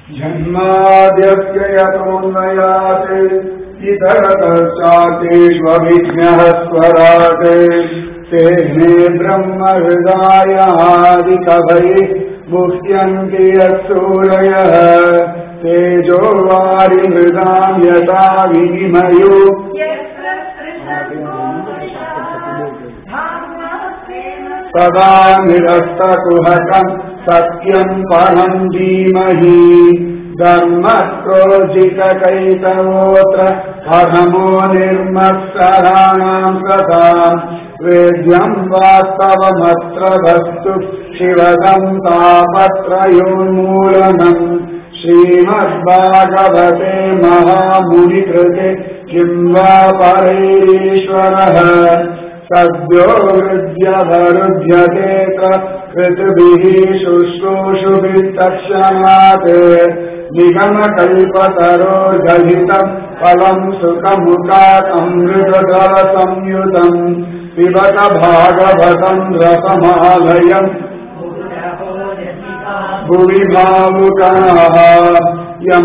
जन्माद्यस्य यतोन्नयात् इतरतश्चातेष्वभिज्ञः स्वराट् तेने ब्रह्महृदायादिकवये मुह्यन्ति यत्सूरयः तेजो वारिहृदाम् यथा विनिमयो सदा निरस्तकुहकम् सत्यम् परम् धीमहि धर्मक्रोजितकैतवोऽत्र परमो निर्मत्सराणाम् सदा वेद्यम् वास्तवमत्र वस्तु शिवदम् तापत्रयोन्मूलनम् श्रीमद्भागवते महामुनिकृते किम् वा परैरीश्वरः सद्यो हृद्यवरुध्यते कृतभिः शुश्रूषुभिः तत्क्षणात् निगमकल्पतरोर्गलितम् फलम् सुखमुखात् अमृतधरसंयुतम् पिबत भागवतम् रसमालयम् भुवि भावुकाः यम्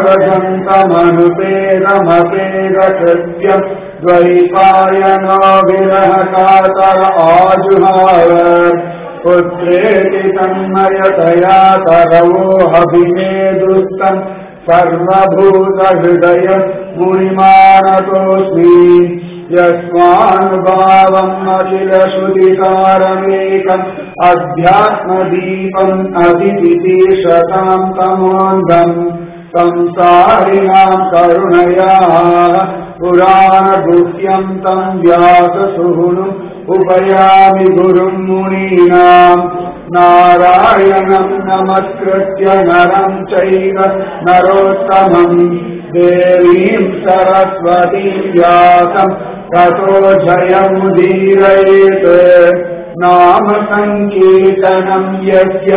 प्रव्रजन्तमनुपेदमपेदकृत्यम् द्वैपायनो विरहकातर आजुहार पुत्रेति तन्मयतया तरवो हभिमेदुस्तम् सर्वभूतहृदय मुनिमानतोऽस्मि यस्मानुभावम् अखिलश्रुतिसारमेकम् अध्यात्मदीपम् अतिदितीशताम् तमोऽन्धम् संसारिणाम् करुणया पुराणगुह्यम् तम् व्याससुहुनुम् उपयामि गुरुम् मुनीनाम् नारायणम् नमस्कृत्य नरम् चैव नरोत्तमम् देवीम् सरस्वतीम् व्यासम् ततो जयमुदीरयेत् नाम सङ्कीर्तनम् यस्य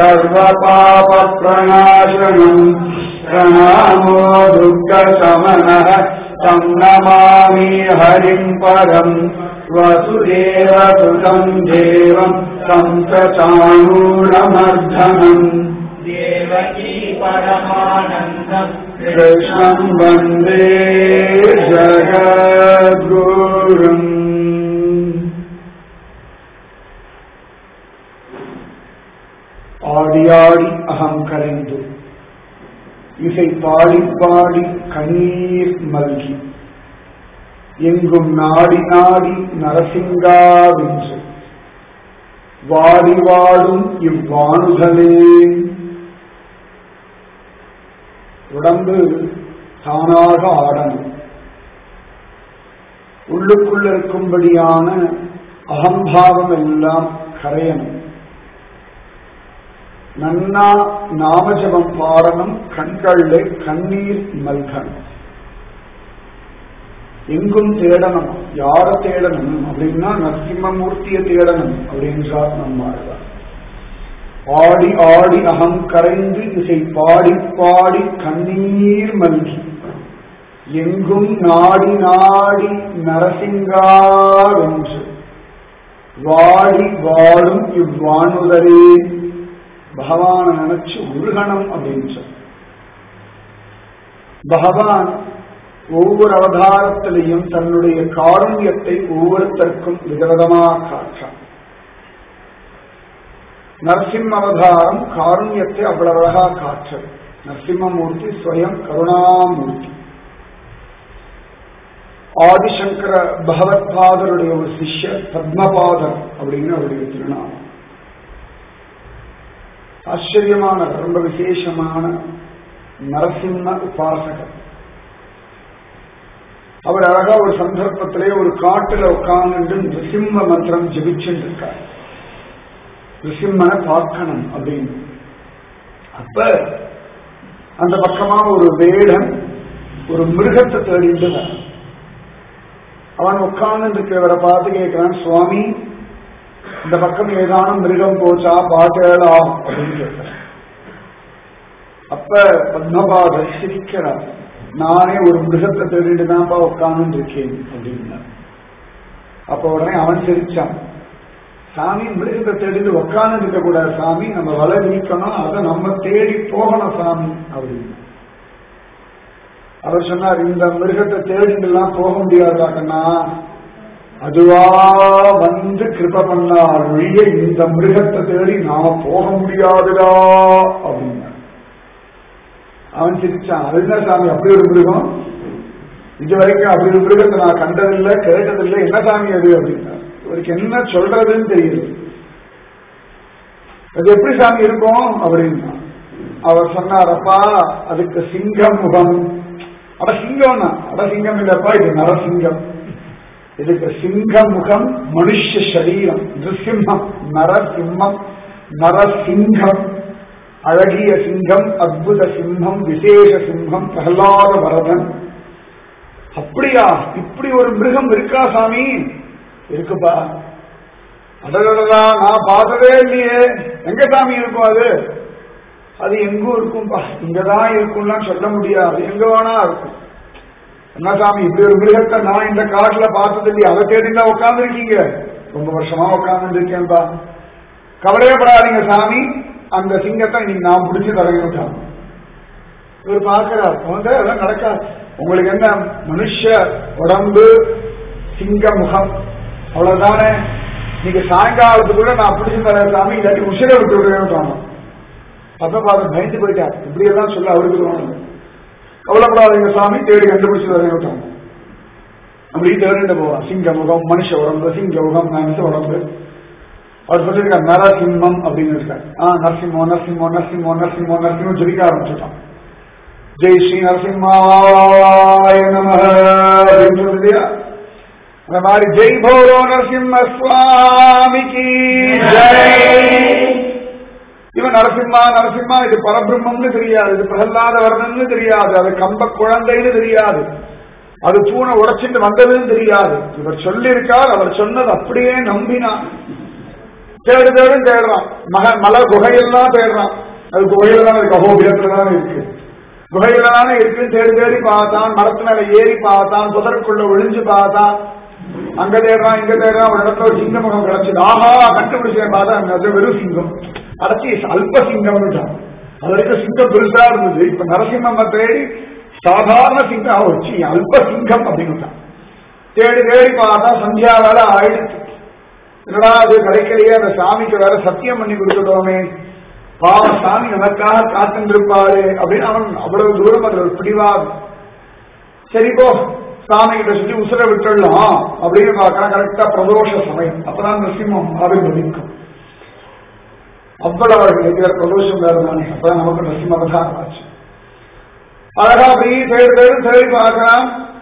सर्वपापप्रणाशनम् प्रणामो दुर्गशमनः तम् नमामि हरिम् परम् वसुदेवसुतम् देवम् तम् च चाणूरमर्धनम् देवकी परमानन्दम् कृष्णम् वन्दे जगद्गुरुम् ஆடி ஆடி அகம் கரைந்து இசை பாடி பாடி கண்ணீர் மல்கி எங்கும் நாடி நாடி நரசிங்காவென்று வாடி வாடும் இவ்வாணுதலே உடம்பு தானாக ஆடணும் உள்ளுக்குள்ள இருக்கும்படியான அகம்பாவம் எல்லாம் கரையணும் நன்னா நாமஜபம் பாடணும் கண்கள்ல கண்ணீர் மல்கணும் எங்கும் தேடணும் யார தேடணும் அப்படின்னா நரசிம்மமூர்த்தியை தேடணும் அப்படின்றார் நம்மாழ்வார் ஆடி ஆடி அகம் கரைந்து இசை பாடி பாடி கண்ணீர் மல்கி எங்கும் நாடி நாடி நரசிங்காவென்று வாடி வாடும் இவ்வாணுதரே பகவான நினைச்சு உருகணம் அப்படின்ற பகவான் ஒவ்வொரு அவதாரத்திலையும் தன்னுடைய காருண்யத்தை ஒவ்வொருத்தருக்கும் விதவிதமாக காற்றான் நரசிம்ம அவதாரம் காருண்யத்தை அவ்வளவு அழகா காற்றது நரசிம்மமூர்த்தி ஸ்வயம் கருணாமூர்த்தி ஆதிசங்கர பகவத்பாதருடைய ஒரு சிஷ்யர் பத்மபாதர் அப்படின்னு அவருடைய திருநாமம் ஆச்சரியமான ரொம்ப விசேஷமான நரசிம்ம உபாசகர் அவர் அழகா ஒரு சந்தர்ப்பத்திலே ஒரு காட்டுல உட்கார்ந்து நிருசிம்ம மந்திரம் ஜபிச்சுட்டு இருக்கார் நிருசிம்மனை பார்க்கணும் அப்படின்னு அப்ப அந்த பக்கமா ஒரு வேடன் ஒரு மிருகத்தை தேடிட்டு வரான். அவன் உட்கார்ந்து இருக்கிறவரை பார்த்து கேட்கிறான் சுவாமி இந்த பக்கம் ஏதானும் மிருகம் போச்சா பாட்டேளா அப்படின்னு கேட்கிறான் அப்ப பத்மபாதர் சிரிக்கிறார் நானே ஒரு மிருகத்தை தேடிட்டு தான்ப்பா உட்கார்ந்து இருக்கேன் அப்படின்னா அப்ப உடனே அவன் சிரிச்சான் சாமி மிருகத்தை தேடிட்டு உக்காந்து இருக்க கூடாது சாமி நம்ம வலை நீக்கணும் அதை நம்ம தேடி போகணும் சாமி அப்படின்னு அவர் சொன்னார் இந்த மிருகத்தை தேடிட்டுலாம் போக முடியாதா கண்ணா அதுவா வந்து கிருப பண்ணால் ஒழிய இந்த மிருகத்தை தேடி நாம போக முடியாதுடா அப்படின்னா அவன் சிரிச்சான் அதுதான் சாமி அப்படி ஒரு மிருகம் இது வரைக்கும் அப்படி ஒரு மிருகத்தை நான் கண்டதில்லை கேட்டதில்லை என்ன சாமி அது அப்படின்னா இவருக்கு என்ன சொல்றதுன்னு தெரியல அது எப்படி சாமி இருக்கும் அப்படின்னா அவர் சொன்னார் அப்பா அதுக்கு சிங்கம் முகம் அட சிங்கம்னா அட சிங்கம் இல்லப்பா இது நரசிங்கம் இதுக்கு சிங்க முகம் மனுஷ சரீரம் நிருசிம்மம் நரசிம்மம் நரசிங்கம் அழகிய சிங்கம் அற்புத சிம்மம் விசேஷ சிம்மம் பிரகலாத வரதன் அப்படியா இப்படி ஒரு மிருகம் இருக்கா சாமி இருக்குப்பா அடடடா நான் பார்த்ததே இல்லையே எங்க சாமி இருக்கும் அது அது எங்கும் இருக்கும்பா இங்கதான் இருக்கும்லாம் சொல்ல முடியாது எங்க வேணா இருக்கும் என்ன சாமி இப்படி ஒரு மிருகத்தை நான் இந்த காட்டுல பார்த்தது இல்லையா அதை தேடினா உட்கார்ந்து இருக்கீங்க ரொம்ப வருஷமா உட்கார்ந்து இருக்கேன்பா கவலையப்படாதீங்க சாமி அந்த சிங்கத்தை இன்னைக்கு நான் பிடிச்சி தரணும் இவர் பார்க்கிறார் வந்து அதெல்லாம் நடக்காது உங்களுக்கு என்ன மனுஷ உடம்பு சிங்க முகம் அவ்வளவுதானே நீங்க சாயங்காலத்துக்குள்ள நான் பிடிச்சி தரேன் சாமி இல்லாட்டி உசிரை விட்டு விடுவேன்னு தோணும் அப்ப பார்த்து பயந்து போயிட்டார் இப்படி எல்லாம் சொல்ல அவருக்கு தோணுது கவலைப்படாதீங்க சாமி தேடி கண்டுபிடிச்சு வரேன்னு தோணும் அப்படி தேடிட்டு போவான் சிங்க முகம் மனுஷ உடம்பு சிங்க முகம் மனுஷ உடம்பு அவர் சொல்லியிருக்கார் நரசிம்மம் அப்படின்னு இருக்கார் ஆ நரசிம்மம் நரசிம்மம் நரசிம்மம் நரசிம்மம் நரசிம்மம் ஜெபிக்க ஆரம்பிச்சுட்டான் ஜெய் ஸ்ரீ நரசிம்மாய நம அப்படின்னு சொல்லுது இல்லையா அந்த மாதிரி ஜெய் போலோ நரசிம்ம சுவாமிக்கு ஜெய் இவன் நரசிம்மா நரசிம்மா இது பரபிரம்மம்னு தெரியாது இது பிரகலாத வர்ணன்னு தெரியாது அது கம்ப குழந்தைன்னு தெரியாது அது பூனை உடைச்சிட்டு வந்ததுன்னு தெரியாது இவர் சொல்லியிருக்கார் அவர் சொன்னது அப்படியே நம்பினான் தேடு தேடும் தேடுறான் மக மலை குகையெல்லாம் தேடுறான் அது குகையில தான் இருக்கு அகோபியத்துல தான் இருக்கு குகையில தானே இருக்குன்னு தேடி தேடி பார்த்தான் மரத்து மேல ஏறி பார்த்தான் புதருக்குள்ள ஒளிஞ்சு பார்த்தான் அங்க தேடுறான் இங்க தேடுறான் ஒரு இடத்துல ஒரு சிங்க முகம் கிடைச்சது ஆஹா கண்டுபிடிச்சேன் பார்த்தா அங்க அது வெறும் சிங்கம் அடைச்சி அல்ப சிங்கம்னு அது வரைக்கும் சிங்கம் பெருசா இருந்தது இப்ப நரசிம்ம தேடி சாதாரண சிங்கம் வச்சு அல்ப சிங்கம் அப்படின்னு தேடி தேடி பார்த்தா சந்தியா வேலை ஆயிடுச்சு என்னடா அது கிடைக்கலையே அந்த சாமிக்கு வேற சத்தியம் பண்ணி கொடுத்துட்டோமே பாவ சாமி நமக்காக காத்துருப்பாரு அப்படின்னு அவன் அவ்வளவு தூரம் அதுல ஒரு பிடிவாது சரி போ சாமி கிட்ட சொல்லி உசுர விட்டுடலாம் அப்படின்னு பார்க்கறேன் கரெக்டா பிரதோஷ சமயம் அப்பதான் நரசிம்மம் ஆவிர்வதிக்கும் அவ்வளவு இருக்கிற பிரதோஷம் வேறு தானே அப்பதான் நமக்கு நரசிம்ம அவதாரம் ஆச்சு அழகா அப்படி தேடி தேடி தேடி பார்க்கலாம்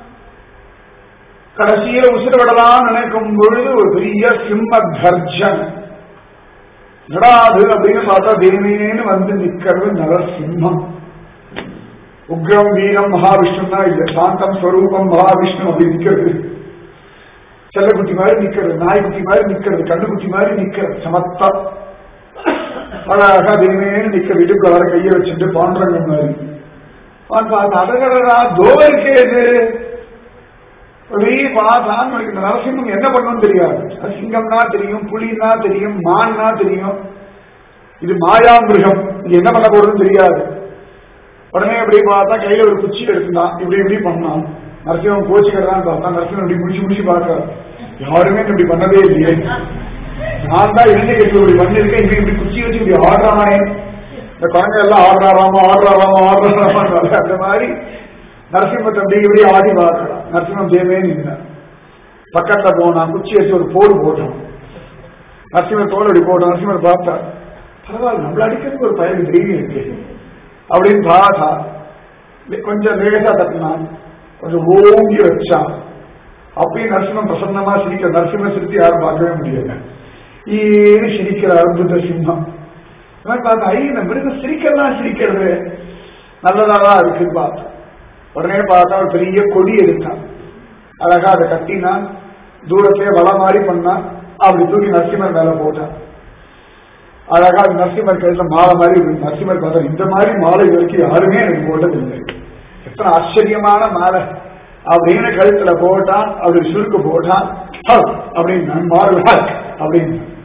கடைசியில உசுர விடலாம் நினைக்கும் பொழுது ஒரு பெரிய சிம்ம கர்ஜன் நடாது அப்படின்னு பார்த்தா தேவியேன்னு வந்து நிக்கிறது நரசிம்மம் உக்ரம் வீரம் மகாவிஷ்ணுன்னா இல்ல சாந்தம் ஸ்வரூபம் மகாவிஷ்ணு அப்படி நிக்கிறது செல்லக்குட்டி மாதிரி நிக்கிறது நாய்க்குட்டி மாதிரி நிக்கிறது கண்ணுக்குட்டி மாதிரி நிக்கிறது சமத்தா அழகா தேவியேன்னு நிக்க வீட்டுக்கு வர கையை வச்சுட்டு பாண்டரங்க மாதிரி அவன் பார்த்து அடகடா தோ இருக்கே இது அப்படியே பார்த்தான் உனக்கு இந்த நரசிம்மம் என்ன பண்ணணும்னு தெரியாது அது சிங்கம்னா தெரியும் புலின்னா தெரியும் மான்னா தெரியும் இது மாயா மிருகம் இது என்ன பண்ண போறதுன்னு தெரியாது உடனே இப்படி பார்த்தா கையில ஒரு குச்சி எடுத்துனான் இப்படி இப்படி பண்ணான் நரசிம்மம் கோச்சிக்கிறதான் பார்த்தா நரசிம்மம் இப்படி முடிச்சு முடிச்சு பார்க்கறாரு யாருமே இப்படி பண்ணதே இல்லையே நான் தான் இருந்து கட்டி இப்படி பண்ணிருக்கேன் இப்படி இப்படி குச்சி வச்சு இப்படி ஆடுறானே இந்த குழந்தை எல்லாம் ஆடுறாராமா ஆடுறாராமா ஆடுறாராமா அந்த மாதிரி நரசிம்மத்தை அப்படி இப்படி ஆடி பார்க்கலாம் நரசிம்மம் தேவே நின்றார் பக்கத்துல போனான் குச்சி வச்சு ஒரு போடு போட்டான் நரசிம்மர் தோல் அப்படி போட்டான் நரசிம்மர் பார்த்தார் பரவாயில்ல நம்மள அடிக்கிறதுக்கு ஒரு பயனுக்கு தைரியம் இருக்கு அப்படின்னு பார்த்தா கொஞ்சம் லேசா தட்டினான் கொஞ்சம் ஓங்கி வச்சான் அப்பயும் நரசிம்மன் பிரசன்னமா சிரிக்கிற நரசிம்ம சிரித்து யாரும் பார்க்கவே முடியல ஈன்னு சிரிக்கிற அற்புத சிம்மம் பார்த்தா ஐ இந்த மிருகம் சிரிக்கலாம் சிரிக்கிறது நல்லதாதான் இருக்குன்னு பார்த்தா உடனே பார்த்தா ஒரு பெரிய கொடி எடுத்தான் அழகா அதை கட்டினான் தூரத்திலே வள மாதிரி பண்ணான் அப்படி தூக்கி நரசிம்மர் மேல போட்டான் அழகா அது நரசிம்மர் கையில மாலை மாதிரி இருக்கு நரசிம்மர் பார்த்தா இந்த மாதிரி மாலை இது வரைக்கும் யாருமே எனக்கு போட்டது இல்லை எத்தனை ஆச்சரியமான மாலை அப்படின்னு கழுத்துல போட்டான் அப்படி சுருக்கு போட்டான் அப்படின்னு மாறுவாள் அப்படின்னு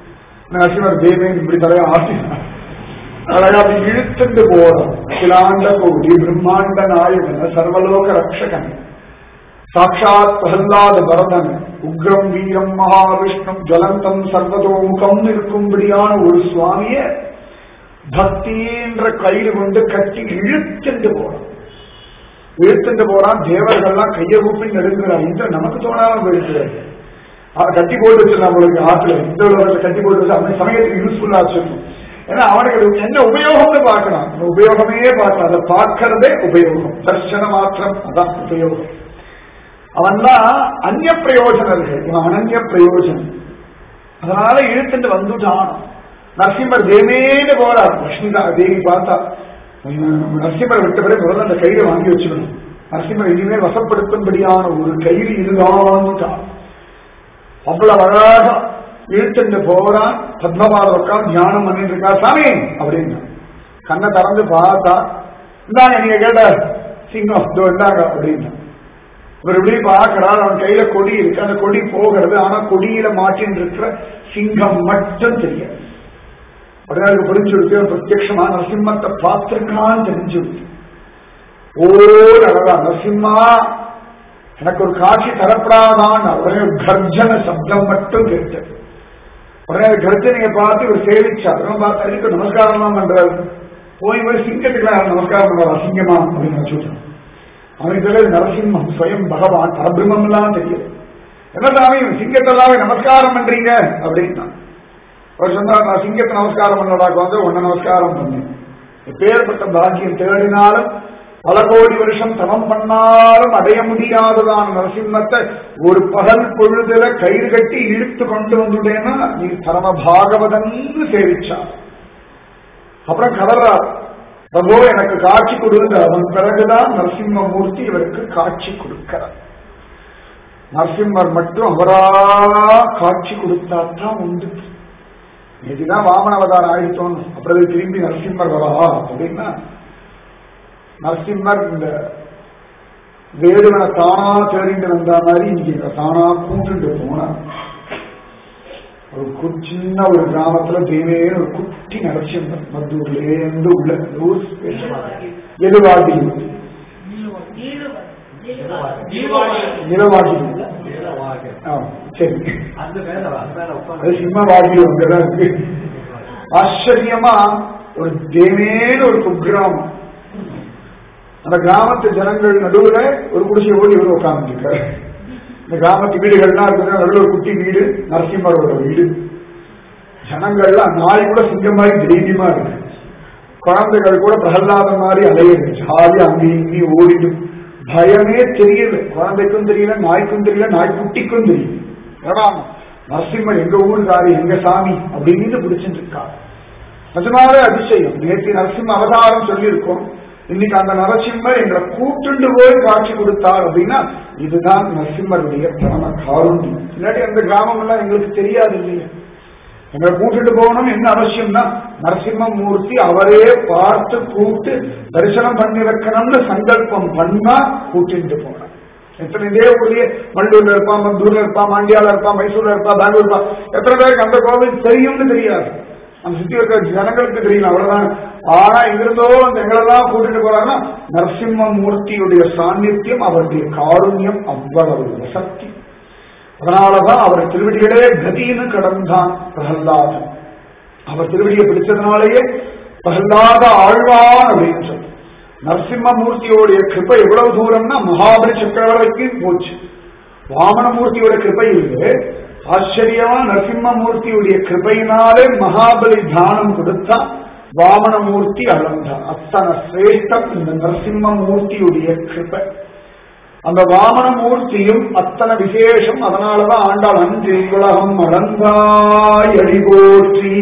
நரசிம்மர் தேவேன் இப்படி தலையை ஆட்டினார் அழகா அப்படி இழுத்துட்டு போறோம் அகிலாண்ட கோடி பிரம்மாண்ட நாயகன சர்வலோக ரக்ஷகன் சாட்சாத் பிரகலாத பரதன் உக்ரம் வீரம் மகாவிஷ்ணம் ஜலந்தம் சர்வதோமுகம் இருக்கும்படியான ஒரு சுவாமிய பக்தின்ற கயிறு கொண்டு கட்டி இழுத்துட்டு போறான் இழுத்துட்டு போறான் தேவர்கள்லாம் கையை கூப்பி நெடுங்கிறான் இந்த நமக்கு தோணாம போயிருக்கிறாரு அவன் கட்டி போட்டு வச்சிருந்தான் உங்களுக்கு ஆத்துல இந்த உலகத்துல கட்டி போட்டு வச்சு அவன் சமயத்துக்கு யூஸ்ஃபுல்லா வச்சிருக்கும் ஏன்னா அவனுக்கு அது என்ன உபயோகம்னு பார்க்கலாம் அந்த உபயோகமே பார்க்கலாம் அதை பார்க்கறதே உபயோகம் தர்ஷன மாத்திரம் அதான் உபயோகம் அவன்லாம் அந்நிய பிரயோஜனர்கள் இவன் அனன்ய பிரயோஜனம் அதனால இழுத்துட்டு வந்துட்டான் நரசிம்மர் தேமேன்னு போறார் லட்சுமிதா தேவி பார்த்தா நரசிம்மர் விட்ட பிறகு முதல்ல அந்த கயிறை வாங்கி வச்சுக்கணும் நரசிம்மர் இனிமேல் வசப்படுத்தும்படியான ஒரு கயிறு இதுதான் அவ்வளவு அழகா இழுத்துட்டு போறான் பத்மபாத உட்காந்து தியானம் பண்ணிட்டு இருக்கா சாமி அப்படின்னு கண்ணை திறந்து பார்த்தா இந்தாங்க நீங்க கேட்ட சிங்கம் இதோ இந்தாங்க அப்படின்னு இவர் இப்படி பார்க்கிறார் அவன் கையில கொடி இருக்கு அந்த கொடி போகிறது ஆனா கொடியில மாட்டின்னு இருக்கிற சிங்கம் மட்டும் தெரியாது உடனே அதுக்கு புரிஞ்சுடுத்து பிரத்யட்சமா நரசிம்மத்தை பார்த்திருக்கான்னு தெரிஞ்சுடுத்து ஓர் அழகா நரசிம்மா எனக்கு ஒரு காட்சி தரப்படாதான் உடனே ஒரு கர்ஜன சப்தம் மட்டும் கேட்டது உடனே அந்த கர்ஜனையை பார்த்து இவர் சேவிச்சார் இவன் பார்த்தா இதுக்கு நமஸ்காரம் தான் பண்றாரு போய் போய் சிங்கத்துக்கு நான் நமஸ்காரம் பண்றாரு அசிங்கமா அப்படின்னு நான் சொல்றேன் அவனுக்கு தெரியாது நரசிம்மம் ஸ்வயம் பகவான் பரபிரம்மம் எல்லாம் தெரியும் என்ன சாமி சிங்கத்தெல்லாம் நமஸ்காரம் பண்றீங்க அப்படின்னா அவர் சொன்னார் நான் சிங்கத்தை நமஸ்காரம் பண்ணடாக்கு வந்து உன்னை நமஸ்காரம் பண்ணேன் எப்பேற்பட்ட பாக்கியம் தேடினாலும் பல கோடி வருஷம் தவம் பண்ணாலும் அடைய முடியாததான் நரசிம்மத்தை ஒரு பகல் பொழுதுல கயிறு கட்டி இழுத்து கொண்டு வந்துட்டேன்னா நீ பரம பாகவதன் சேவிச்சார் அப்புறம் கதறார் பிரபோ எனக்கு காட்சி கொடுங்க அவன் பிறகுதான் நரசிம்மமூர்த்தி இவருக்கு காட்சி கொடுக்கிறார் நரசிம்மர் மட்டும் அவரா காட்சி கொடுத்தாத்தான் உண்டு இதுதான் வாமன அவதாரம் ஆயிட்டோம் அப்புறம் திரும்பி நரசிம்மர் வரா அப்படின்னா நரசிம்மர் இந்த வேடுவனை தானா தேடிட்டு வந்த மாதிரி இன்னைக்கு தானா கூட்டுட்டு போனார் ஒரு கு- சின்ன ஒரு கிராமத்துல தேவையான ஒரு குட்டி நரசிம்மர் மத்தூர்ல இருந்து உள்ள ஊர் எதுவாகி நிலவாகி சரி அது சிம்மவாகி அங்கதான் இருக்கு ஆச்சரியமா ஒரு தேவேன்னு ஒரு குக்கிராமம் அந்த கிராமத்து ஜனங்கள் நடுவுல ஒரு குடிசை ஓடி இவர் உட்கார்ந்துருக்காரு இந்த கிராமத்து வீடுகள்லாம் இருக்குது நடுவில் ஒரு குட்டி வீடு நரசிம்மரோட வீடு ஜனங்கள்லாம் நாய் கூட சிங்கம் மாதிரி தைரியமா இருக்கு குழந்தைகள் கூட பிரகலாத மாதிரி அலையுது ஜாலியா அங்கேயும் இங்கேயும் ஓடிட்டு பயமே தெரியல குழந்தைக்கும் தெரியல நாய்க்கும் தெரியல நாய்க்குட்டிக்கும் தெரியல ஏடா நரசிம்மர் எங்க ஊருக்காரு எங்க சாமி அப்படின்னு பிடிச்சிட்டு இருக்கா நிஜமாவே அதிசயம் நேற்று நரசிம்ம அவதாரம் சொல்லியிருக்கோம் இன்னைக்கு அந்த நரசிம்மர் எங்களை கூட்டுண்டு போய் காட்சி கொடுத்தார் அப்படின்னா இதுதான் நரசிம்மருடைய பரம காருண்யம் இல்லாட்டி அந்த கிராமம் எல்லாம் எங்களுக்கு தெரியாது இல்லையா எங்களை கூட்டிட்டு போகணும் என்ன அவசியம்னா நரசிம்ம மூர்த்தி அவரே பார்த்து கூட்டு தரிசனம் பண்ணி வைக்கணும்னு சங்கல்பம் பண்ணா கூட்டிட்டு போனார் எத்தனை இதே ஊர்லயே மல்லூர்ல இருப்பான் மந்தூர்ல இருப்பான் மாண்டியால இருப்பான் மைசூர்ல இருப்பான் பெங்களூர் இருப்பான் எத்தனை பேருக்கு அந்த கோவில் தெரியும்னு தெரியாது நம்ம சுத்தி இருக்கிற ஜனங்களுக்கு தெரியல அவ்வளவுதான் ஆனா இங்கிருந்தோ அந்த எங்களெல்லாம் கூட்டிட்டு போறாங்கன்னா நரசிம்ம மூர்த்தியுடைய சாநித்தியம் அவருடைய காருண்யம் அவ்வளவு சக்தி அதனாலதான் அவர் திருவடிகளே கதின்னு கடந்தான் பிரகல்லாதன் அவர் திருவடியை பிடிச்சதுனாலேயே பிரகல்லாத ஆழ்வான் அப்படின்னு சொல்லி நரசிம்மமூர்த்தியோடைய கிருப்பை எவ்வளவு தூரம்னா மகாபலி சக்கரவர்த்திக்கு போச்சு வாமனமூர்த்தியோட கிருப்பை இல்லை ஆச்சரியமா நரசிம்மமூர்த்தியுடைய கிருபையினாலே மகாபலி தானம் கொடுத்தா வாமனமூர்த்தி அளந்தான் அத்தனை சிரேஷ்டம் இந்த நரசிம்மமூர்த்தியுடைய கிருபை அந்த வாமன மூர்த்தியும் அத்தனை விசேஷம் அதனாலதான் ஆண்டாள் அன்று உலகம் அளந்தாய் அடி போற்றி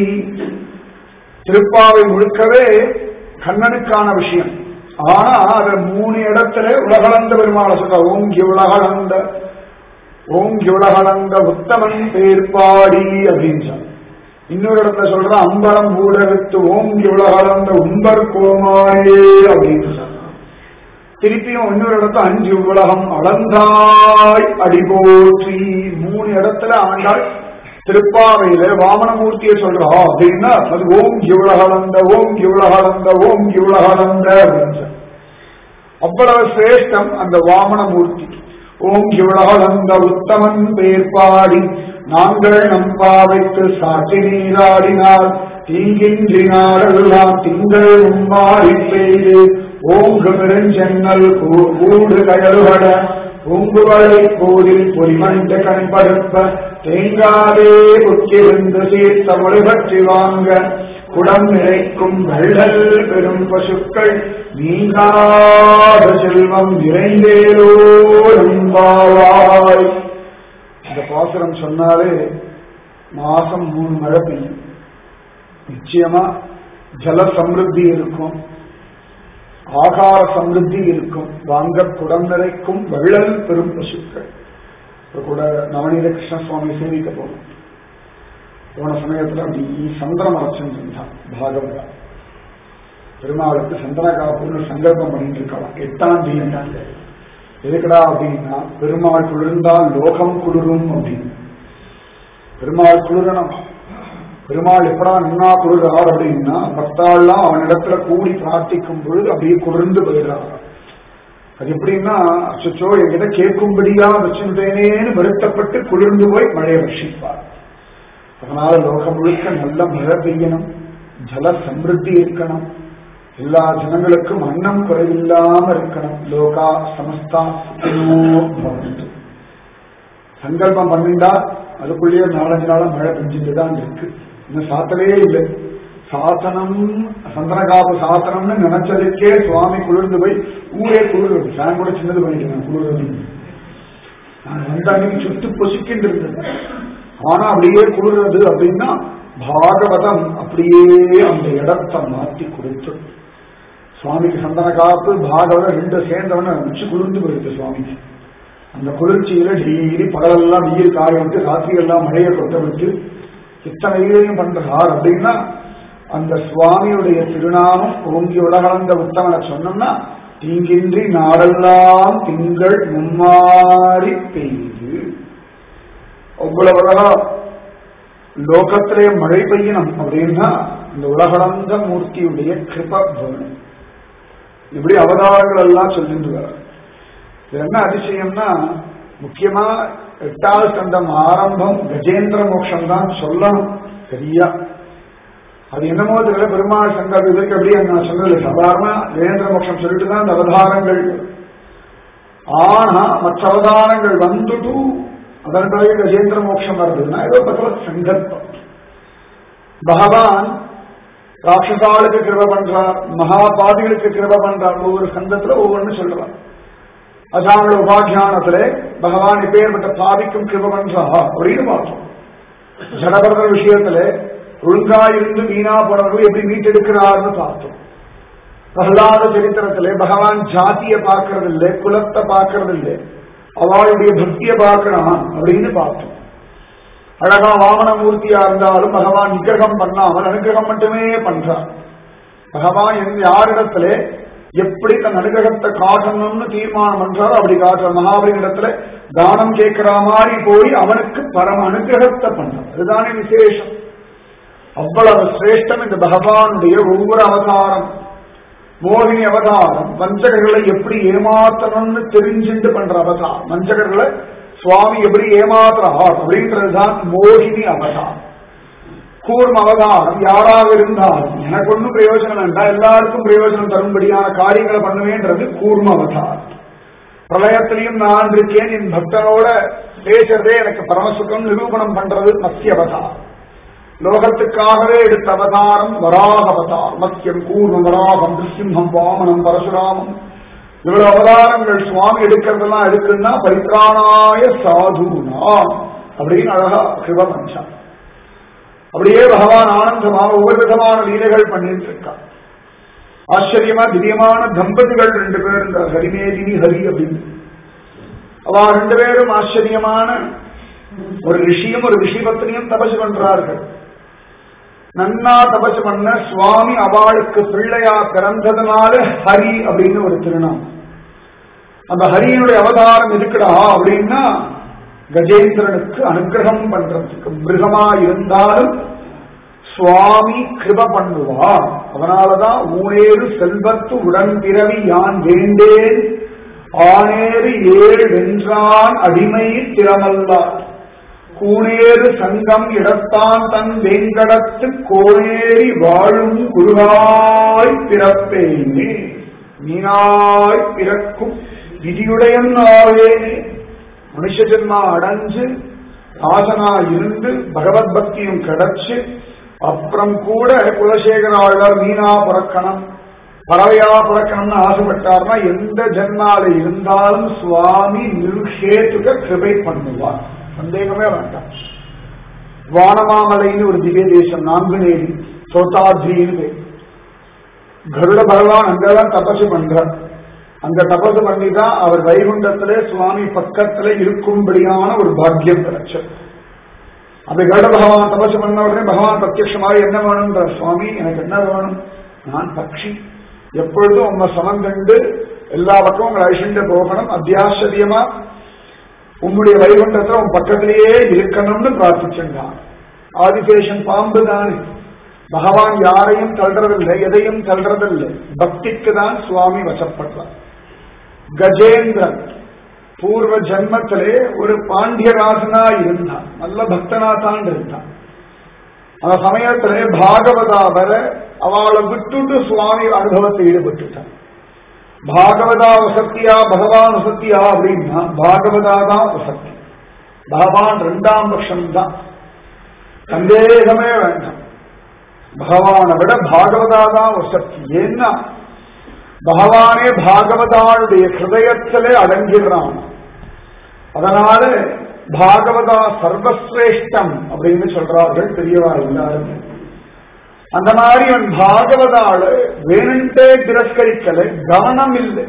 திருப்பாவை முழுக்கவே கண்ணனுக்கான விஷயம் ஆனா அத மூணு இடத்துல உலகளந்த பெருமாளை சொல்ற ஓங்கி உலகளந்த ஓங்கி உலகளந்த உத்தமன் பேர்பாடி அப்படின்னு சொல்ற இன்னொரு இடத்துல சொல்ற அம்பலம் ஊடகத்து ஓங்கி உலகளந்த உம்பர் கோமாயே அப்படின்னு சொல்ற திருப்பியும் இன்னொரு இடத்துல அஞ்சு உலகம் அளந்தாய் அடிபோற்றி மூணு இடத்துல ஆண்டாள் திருப்பாவையில வாமனமூர்த்தியை சொல்றா அப்படின்னா அது ஓம் இவ்வளகலந்த ஓம் இவ்வளகலந்த ஓம் இவ்வளகலந்த அப்படின்னு அவ்வளவு சிரேஷ்டம் அந்த வாமனமூர்த்தி ஓம் இவ்வளகலந்த உத்தமன் பேர் பாடி நாங்கள் நம் பாவைக்கு சாட்சி நீராடினால் தீங்கின்றி நாடெல்லாம் திங்கள் மும்மாறி பெய்து ஓங்கு பெருஞ்சென்னல் கூ- கூடு கயலுகட பூங்குவளை கோதில் பொறிமண்ட கண்படுப்ப தேங்காதே புற்றிருந்து சீர்த்த மொழி பற்றி வாங்க குடம் நிறைக்கும் வெள்ளல் பெரும் பசுக்கள் நீங்காத செல்வம் நிறைந்தேலோ நம்பாவாய் இந்த பாசுரம் சொன்னாலே மாசம் மூணு மழை பெய்யும் நிச்சயமா ஜல சமிருத்தி இருக்கும் ஆகார சமிருத்தி இருக்கும் வாங்க குடம் நிறைக்கும் வெள்ளல் பெரும் பசுக்கள் இப்ப கூட நவநீத கிருஷ்ண சுவாமி சேவிக்க போனோம் போன சமயத்துல அப்படி சந்திரம் அரைச்சிருந்தான் பாகவதா பெருமாளுக்கு சந்திர காப்புன்னு சங்கல்பம் பண்ணிட்டு இருக்கலாம் எட்டாம் தேதி எதுக்குடா அப்படின்னா பெருமாள் குளிர்ந்தால் லோகம் குளிரும் அப்படின்னு பெருமாள் குளிரணும் பெருமாள் எப்படா நின்னா குளிர்றார் அப்படின்னா பக்தாள்லாம் அவனிடத்துல கூடி பிரார்த்திக்கும் பொழுது அப்படியே குளிர்ந்து போயிடுறார் அது எப்படின்னா அச்சோ என்கிட்ட கேட்கும்படியா வச்சுட்டேனேன்னு வருத்தப்பட்டு குளிர்ந்து போய் மழையை வர்ஷிப்பார் அதனால லோகம் முழுக்க நல்ல மழை பெய்யணும் ஜல சமிருத்தி இருக்கணும் எல்லா ஜனங்களுக்கும் அன்னம் குறைவில்லாம இருக்கணும் லோகா சமஸ்தா சுகினோ பவந்து சங்கல்பம் பண்ணிண்டா அதுக்குள்ளேயே நாலஞ்சு நாளா மழை பெஞ்சுட்டு தான் இருக்கு இன்னும் சாத்தவே இல்லை சாத்தனம் சந்தனகாப்பு சாத்தனம்னு நினைச்சதுக்கே சுவாமி குளிர்ந்து போய் ஊரே குளிர்றது ஃபேன் கூட சின்னது பண்ணிட்டேன் குளிர்றது நான் வந்த அன்னைக்கு சுட்டு பொசுக்கிட்டு இருந்தது ஆனா அப்படியே குளிர்றது அப்படின்னா பாகவதம் அப்படியே அந்த இடத்தை மாற்றி கொடுத்து சுவாமிக்கு சந்தன காப்பு பாகவதம் ரெண்டு சேர்ந்தவன வச்சு குளிர்ந்து போயிருக்கு சுவாமிக்கு அந்த குளிர்ச்சியில டெய்லி பகலெல்லாம் வெயில் காய விட்டு ராத்திரி எல்லாம் மழையை கொட்ட விட்டு இத்தனை வெயிலையும் பண்றார் அப்படின்னா அந்த சுவாமியுடைய திருநாமம் ஓங்கி உலகளந்த உத்தமனை சொன்னோம்னா தீங்கின்றி நாடெல்லாம் திங்கள் மும்மாறி பெய்து அவ்வளவு அழகா லோகத்திலே மழை பெய்யணும் அப்படின்னா இந்த உலகளந்த மூர்த்தியுடைய கிருப வேணும் இப்படி அவதாரங்கள் எல்லாம் சொல்லிட்டு வர இது என்ன அதிசயம்னா முக்கியமா எட்டாவது ஸ்கந்தம் ஆரம்பம் கஜேந்திர மோட்சம் தான் சொல்லணும் சரியா அது என்னமோ தெரியல பெருமாள் சங்கர் இதற்கு அப்படியே நான் சொன்னது சாதாரண கஜேந்திர மோட்சம் சொல்லிட்டு தான் இந்த அவதாரங்கள் ஆனா மற்ற அவதாரங்கள் வந்துட்டு அதன் பிறகு கஜேந்திர மோட்சம் வருதுன்னா ஏதோ பகவத் சங்கல்பம் பகவான் ராட்சசாளுக்கு கிருப பண்றார் மகாபாதிகளுக்கு கிருப பண்றார் ஒவ்வொரு சங்கத்துல ஒவ்வொன்னு சொல்றார் அசாங்கள உபாக்கியானத்துல பகவான் இப்பேற்பட்ட பாதிக்கும் கிருப பண்றா அப்படின்னு பார்த்தோம் ஜடபரதர் விஷயத்துல ஒழுங்கா இருந்து வீணா போனவர்கள் எப்படி மீட்டெடுக்கிறார்னு பார்த்தோம் பிரகலாத சரித்திரத்திலே பகவான் ஜாதிய பார்க்கறது இல்லை குலத்தை பார்க்கறது இல்லை அவளுடைய பக்தியை பார்க்கணும் அப்படின்னு பார்த்தோம் அழகா வாமனமூர்த்தியா இருந்தாலும் பகவான் நிகிரகம் பண்ணாமல் அனுகிரகம் மட்டுமே பண்றார் பகவான் எந்த யாரிடத்துல எப்படி தன் அனுகிரகத்தை காட்டணும்னு தீர்மானம் பண்றாரோ அப்படி காட்டுற மகாபலியின் இடத்துல தானம் கேட்கிற மாதிரி போய் அவனுக்கு பரம அனுகிரகத்தை பண்றார் அதுதானே விசேஷம் அவ்வளவு சிரேஷ்டம் இந்த பகவானுடைய ஒவ்வொரு அவதாரம் மோகினி அவதாரம் வஞ்சகர்களை எப்படி ஏமாத்தணும்னு தெரிஞ்சுட்டு பண்ற அவதாரம் வஞ்சகர்களை சுவாமி எப்படி ஏமாத்துறார் அப்படின்றதுதான் மோகினி அவதாரம் கூர்ம அவதாரம் யாராக இருந்தாலும் எனக்கு ஒன்றும் பிரயோஜனம் வேண்டாம் எல்லாருக்கும் பிரயோஜனம் தரும்படியான காரியங்களை பண்ணுவேன்றது கூர்ம அவதாரம் பிரளயத்திலையும் நான் இருக்கேன் என் பக்தனோட பேசுறதே எனக்கு பரமசுகம் நிரூபணம் பண்றது மத்திய அவதாரம் லோகத்துக்காகவே எடுத்த அவதாரம் வராக அவதாரம் மத்தியம் கூர்ம வராகம் நிருசிம்ஹம் வாமனம் பரசுராமம் இவ்வளவு அவதாரங்கள் சுவாமி எடுக்கிறதெல்லாம் எடுக்குன்னா பரித்ராணாய சாதுனா அப்படின்னு அழகா சிவபஞ்சான் அப்படியே பகவான் ஆனந்தமா ஒவ்வொரு விதமான லீலைகள் பண்ணிட்டு இருக்கான் ஆச்சரியமா திவ்யமான தம்பதிகள் ரெண்டு பேர் இந்த ஹரிமேதினி ஹரி அப்படின்னு அவ ரெண்டு பேரும் ஆச்சரியமான ஒரு ரிஷியும் ஒரு ரிஷி பத்னியும் தபசு பண்றார்கள் நன்னா தபசு பண்ண சுவாமி அவளுக்கு பிள்ளையா பிறந்ததுனால ஹரி அப்படின்னு ஒரு திருநாமம் அந்த ஹரியினுடைய அவதாரம் எதுக்குடா அப்படின்னா கஜேந்திரனுக்கு அனுகிரகம் பண்றதுக்கு மிருகமா இருந்தாலும் சுவாமி கிருப பண்ணுவார் அதனாலதான் ஊனேறு செல்வத்து உடன் பிறவி யான் வேண்டேன் ஆனேறு ஏழு வென்றான் அடிமை திறமல்லார் கூனேறு சங்கம் இடத்தான் தன் வெங்கடத்து கோனேறி வாழும் குருவாய் பிறப்பேனே மீனாய் பிறக்கும் விதியுடையன் ஆவேனே மனுஷ ஜென்மா அடைஞ்சு ராசனா இருந்து பகவத் பக்தியும் கிடைச்சு அப்புறம் கூட குலசேகர ஆழ்வார் மீனா பிறக்கணும் பறவையா பிறக்கணும்னு ஆசைப்பட்டார்னா எந்த ஜென்மால இருந்தாலும் சுவாமி நிர்ஹேத்துக கிருபை பண்ணுவார் சந்தேகமே வேண்டாம் வானமாமலைன்னு ஒரு திவ்ய தேசம் நான்குநேரி சோதாத்ரின்னு கருட பகவான் அங்கதான் தபசு பண்றார் அங்க தபசு பண்ணி தான் அவர் வைகுண்டத்திலே சுவாமி பக்கத்துல இருக்கும்படியான ஒரு பாக்கியம் கிடைச்சது அந்த கருட பகவான் தபசு பண்ண உடனே பகவான் பிரத்யட்சமாக என்ன வேணும்ன்ற சுவாமி எனக்கு என்ன வேணும் நான் பக்ஷி எப்பொழுதும் உங்க சமம் கண்டு எல்லா பக்கமும் உங்களை அழிச்சுட்டு போகணும் அத்தியாச்சரியமா உன்னுடைய வைகுண்டத்துல உன் பக்கத்திலேயே இருக்கணும்னு பிரார்த்திச்சிருந்தான் ஆதிசேஷன் பாம்பு தானே பகவான் யாரையும் தள்ளுறதில்லை எதையும் தள்ளுறதில்லை பக்திக்கு தான் சுவாமி வசப்படுறார் கஜேந்திரன் பூர்வ ஜென்மத்திலே ஒரு பாண்டியராசனா இருந்தான் நல்ல பக்தனா தான் இருந்தான் அந்த சமயத்திலே பாகவதா வர அவளை விட்டுட்டு சுவாமி அனுபவத்தை ஈடுபட்டுட்டான் பாகவதா வசத்தியா பகவான் வசத்தியா அப்படின்னா பாகவதா தான் வசத்தி பகவான் ரெண்டாம் பட்சம் தான் சந்தேகமே வேண்டாம் பகவானை விட பாகவதா தான் வசத்தி ஏன்னா பகவானே பாகவதாளுடைய ஹிருதயத்திலே அடங்கிடுறான் அதனால பாகவதா சர்வசிரேஷ்டம் அப்படின்னு சொல்றார்கள் பெரியவா எல்லாருமே அந்த மாதிரி அவன் பாகவதாளு வேணுண்டே திரஸ்கரிக்கல கவனம் இல்லை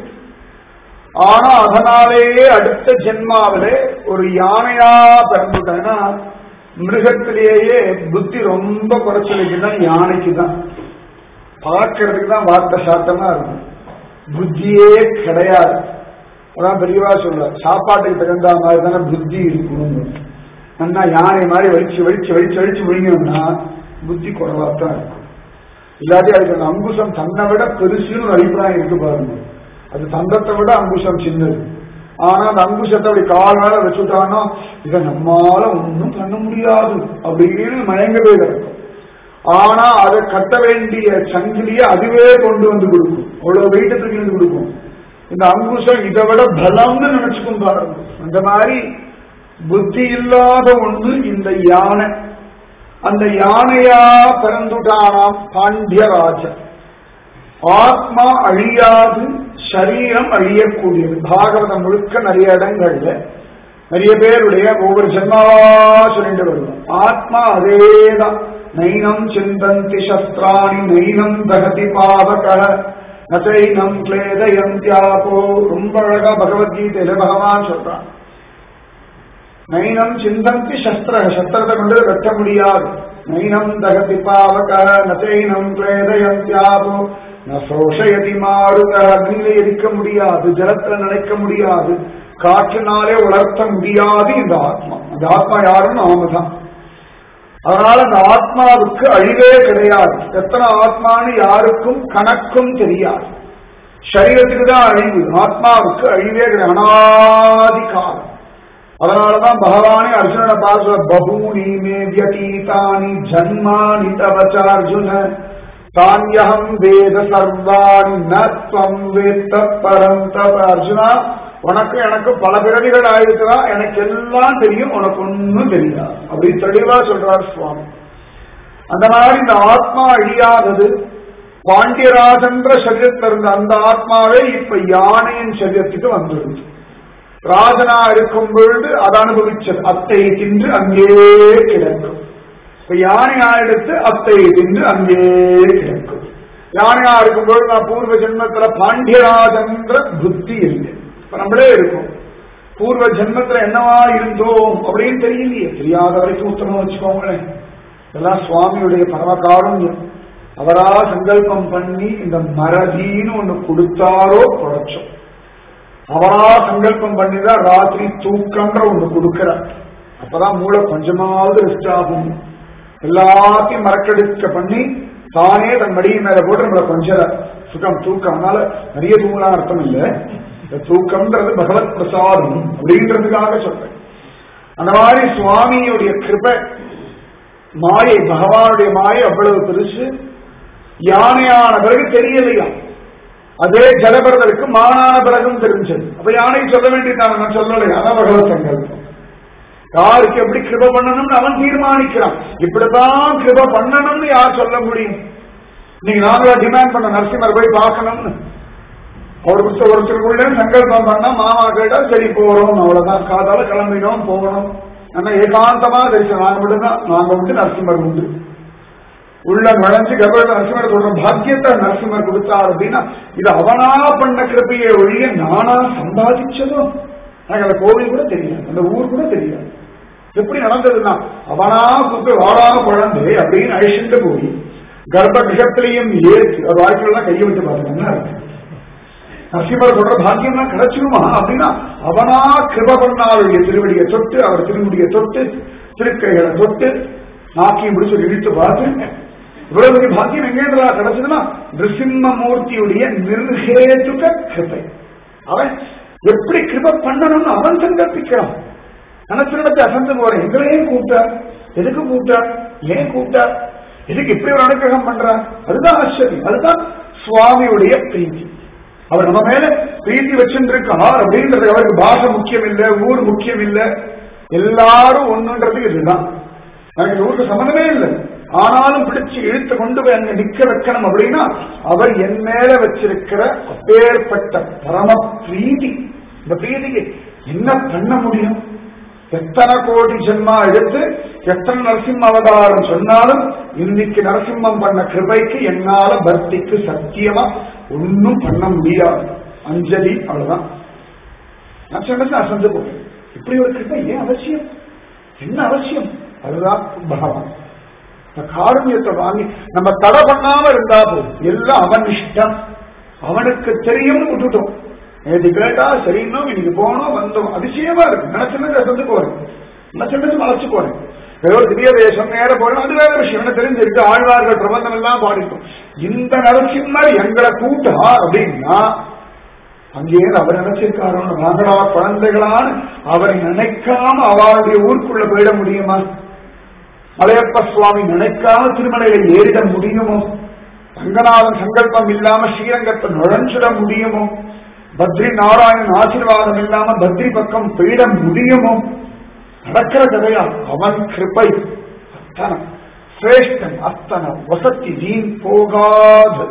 ஆனா அதனாலேயே அடுத்த ஜென்மாவிலே ஒரு யானையா பிறந்துட்டேன்னா மிருகத்திலேயே புத்தி ரொம்ப குறைச்சலுக்குதான் யானைக்கு தான் பார்க்கறதுக்கு தான் வார்த்தை சாத்தமா இருக்கும் புத்தியே கிடையாது அதான் பெரியவா சொல்ற சாப்பாட்டுக்கு தகுந்த மாதிரி தானே புத்தி இருக்கணும் நல்லா யானை மாதிரி வலிச்சு வலிச்சு வலிச்சு வலிச்சு விழுங்கணும்னா புத்தி குறைவா தான் இருக்கும் இல்லாட்டி அதுக்கு அந்த அங்குசம் தன்னை விட பெருசுன்னு ஒரு அபிப்பிராயம் இருக்கு பாருங்க அது தந்தத்தை விட அங்குசம் சின்னது ஆனா அந்த அங்குசத்தை அப்படி கால் மேல வச்சுட்டான்னா இதை நம்மால ஒன்றும் பண்ண முடியாது அப்படின்னு மயங்கவே கிடக்கும் ஆனா அதை கட்ட வேண்டிய சங்கிலிய அதுவே கொண்டு வந்து கொடுக்கும் அவ்வளவு வெயிட்ட தூக்கி வந்து கொடுக்கும் இந்த அங்குசம் இதை விட பலம்னு நினைச்சுக்கும் பாருங்க அந்த மாதிரி புத்தி இல்லாத ஒண்ணு இந்த யானை அந்த யானையா பிறந்துட்டானாம் பாண்டியராஜன் ஆத்மா அழியாது சரீரம் அழியக்கூடியது பாகவதம் முழுக்க நிறைய இடங்கள்ல நிறைய பேருடைய ஒவ்வொரு ஜென்மாவா சொல்லிட்டு வருவோம் ஆத்மா அதேதான் நைனம் சிந்தந்தி சஸ்திராணி நைனம் தகதி பாவக நசைனம் கிளேதயந்தியாபோ ரொம்ப அழகா பகவத்கீதையில பகவான் சொல்றான் நைனம் சிந்தந்தி சஸ்திர சஸ்திரத்தை கொண்டு வெட்ட முடியாது நைனம் தகதி பாவக நசைனம் கிளேதயந்தியாபோ ந சோஷயதி மாறுக அக்னியில எரிக்க முடியாது ஜலத்துல நினைக்க முடியாது காற்றினாலே உலர்த்த முடியாது இந்த ஆத்மா அந்த ஆத்மா யாருன்னு நாம தான் அதனால அந்த ஆத்மாவுக்கு அழிவே கிடையாது எத்தனை ஆத்மான்னு யாருக்கும் கணக்கும் தெரியாது சரீரத்துக்கு தான் அழிவு ஆத்மாவுக்கு அழிவே கிடையாது அனாதி காலம் அதனாலதான் பகவானே அர்ஜுனனை பார்க்க பகூனி மே வியதீதானி ஜன்மானி தவச்ச அர்ஜுன தானியகம் வேத சர்வாணி நம் வேத்த பரந்தப அர்ஜுனா உனக்கு எனக்கு பல பிறவிகள் ஆயிருக்கலாம் எனக்கு எல்லாம் தெரியும் உனக்கு ஒன்னும் தெரியாது அப்படி தெளிவா சொல்றார் சுவாமி அந்த மாதிரி இந்த ஆத்மா அழியாதது பாண்டியராஜன்ற சரீரத்தில் இருந்த அந்த ஆத்மாவே இப்ப யானையின் சரீரத்துக்கு வந்துடுது ராஜனா இருக்கும் பொழுது அதை அனுபவிச்சது அத்தை தின்று அங்கே கிடக்கும் இப்ப யானையா எடுத்து அத்தை தின்று அங்கே கிடக்கும் யானையா இருக்கும் பொழுது நான் பூர்வ ஜென்மத்துல பாண்டியராஜன்ற புத்தி இல்லை இப்ப நம்மளே இருக்கும் பூர்வ ஜென்மத்துல என்னவா இருந்தோம் அப்படின்னு தெரியலையே தெரியாத வரைக்கும் உத்தரவு வச்சுக்கோங்களேன் இதெல்லாம் சுவாமியுடைய பரமகாருண்யம் அவரா சங்கல்பம் பண்ணி இந்த மறதின்னு ஒண்ணு கொடுத்தாரோ குறைச்சோம் அவரா சங்கல்பம் பண்ணிதான் ராத்திரி தூக்கம்ன்ற ஒண்ணு கொடுக்கிறார் அப்பதான் மூளை கொஞ்சமாவது ரெஸ்ட் ஆகும் எல்லாத்தையும் மறக்கடிக்க பண்ணி தானே தன் மடியின் மேல போட்டு நம்மளை கொஞ்சம் சுகம் தூக்கம் அதனால நிறைய தூங்கலாம் அர்த்தம் இல்ல இந்த தூக்கம்ன்றது பகவத் பிரசாதம் அப்படின்றதுக்காக சொல்றேன் அந்த மாதிரி சுவாமியுடைய கிருபை மாயை பகவானுடைய மாயை அவ்வளவு பெருசு யானையான பிறகு தெரியலையா அதே ஜடபரதருக்கு மானான பிறகும் தெரிஞ்சது அப்ப யானை சொல்ல வேண்டியதான் நான் சொல்லலை அதான் பகவத் சங்கல்பம் யாருக்கு எப்படி கிருப பண்ணணும்னு அவன் தீர்மானிக்கிறான் இப்படித்தான் கிருப பண்ணணும்னு யார் சொல்ல முடியும் நீங்க நாங்களா டிமாண்ட் பண்ண நரசிம்மர் போய் பார்க்கணும்னு அவர் புத்த ஒருத்தருக்குள்ள சங்கல்பம் பண்ணா மாமா கேட்டா சரி போறோம் அவ்வளவுதான் காதால கிளம்பினோம் போகணும் ஆனா ஏகாந்தமா தரிசனம் நாங்க மட்டும்தான் நாங்க உண்டு நரசிம்மர் உண்டு உள்ள நுழைஞ்சு கர்ப்ப நரசிம்மர் சொல்ற பாக்கியத்தை நரசிம்மர் கொடுத்தார் அப்படின்னா இது அவனா பண்ண கிருப்பையை ஒழிய நானா சம்பாதிச்சதும் எனக்கு அந்த கோவில் கூட தெரியாது அந்த ஊர் கூட தெரியாது எப்படி நடந்ததுன்னா அவனா கூப்பிட்டு வாடா குழந்தை அப்படின்னு அழிச்சுட்டு போய் கர்ப்ப கிரகத்திலையும் ஏற்று அது வாய்ப்புலாம் கையை விட்டு பார்த்தீங்கன்னா நரசிம்மர் சொல்ற பாக்கியம்லாம் கிடைச்சிருமா அப்படின்னா அவனா கிருப பண்ணாருடைய திருவடியை தொட்டு அவர் திருமுடியை தொட்டு திருக்கைகளை தொட்டு நாக்கியம் பிடிச்சு இழுத்து பார்த்து இவ்வளவு பெரிய பாக்கியம் எங்கேன்றா கிடைச்சதுன்னா நிருசிம்ம மூர்த்தியுடைய நிர்ஹேதுக கிருபை அவன் எப்படி கிருப பண்ணணும்னு அவன் சங்கல்பிக்கிறான் நினைச்சிடத்தை அசந்து போறேன் எங்களையே கூப்பிட்டார் எதுக்கு கூப்பிட்டார் ஏன் கூப்பிட்டார் எதுக்கு இப்படி ஒரு அனுகிரகம் பண்றார் அதுதான் ஆச்சரியம் அதுதான் சுவாமியுடைய பிரீத்தி அவர் நம்ம மேல பிரீத்தி வச்சுருக்கார் அப்படின்றது அவருக்கு பாஷை முக்கியம் இல்ல ஊர் முக்கியம் இல்ல எல்லாரும் ஒண்ணுன்றது இதுதான் எனக்கு இந்த ஊருக்கு சம்மந்தமே இல்லை ஆனாலும் பிடிச்சு இழுத்து கொண்டு போய் அங்க நிக்க வைக்கணும் அப்படின்னா அவர் என் மேல வச்சிருக்கிற அப்பேற்பட்ட பரம பிரீதி இந்த பிரீதிக்கு என்ன பண்ண முடியும் எத்தனை கோடி ஜென்மா எடுத்து எத்தனை நரசிம்ம அவதாரம் சொன்னாலும் இன்னைக்கு நரசிம்மம் பண்ண கிருபைக்கு என்னால பக்திக்கு சத்தியமா ஒன்னும் பண்ண முடியாது அஞ்சலி அவ்வளவுதான் நான் சொன்னது அசந்து போட்டேன் இப்படி ஒரு கிருபை ஏன் அவசியம் என்ன அவசியம் அதுதான் பகவான் இந்த காரணியத்தை வாங்கி நம்ம தடை பண்ணாம இருந்தா போதும் எல்லாம் அவன் இஷ்டம் அவனுக்கு தெரியும்னு விட்டுட்டோம் நேற்று கேட்டா சரின்னும் இன்னைக்கு போனோம் வந்தோம் அதிசயமா இருக்கு நினைச்சுன்னு ரசந்து போறேன் நினைச்சுன்னு மலைச்சு போறேன் ஏதோ திவ்ய தேசம் நேர போறோம் அது வேற விஷயம் என்ன தெரிஞ்சிருக்கு ஆழ்வார்கள் பிரபந்தம் எல்லாம் பாடிட்டோம் இந்த நரசிம்மர் எங்களை கூட்டா அப்படின்னா அங்கேயே அவர் நினைச்சிருக்காரோ மகளா குழந்தைகளான அவரை நினைக்காம அவருடைய ஊருக்குள்ள போயிட முடியுமா மலையப்ப சுவாமி நினைக்காம திருமலையில ஏறிட முடியுமோ ரங்கநாதன் சங்கல்பம் இல்லாம ஸ்ரீரங்கத்தை நுழைஞ்சிட முடியுமோ பத்ரி நாராயணன் ஆசீர்வாதம் இல்லாம பத்ரி பக்கம் போயிட முடியுமோ நடக்கிற கதையா அவன் கிருபை அத்தனை சிரேஷ்டன் அத்தனை வசத்தி வீண் போகாது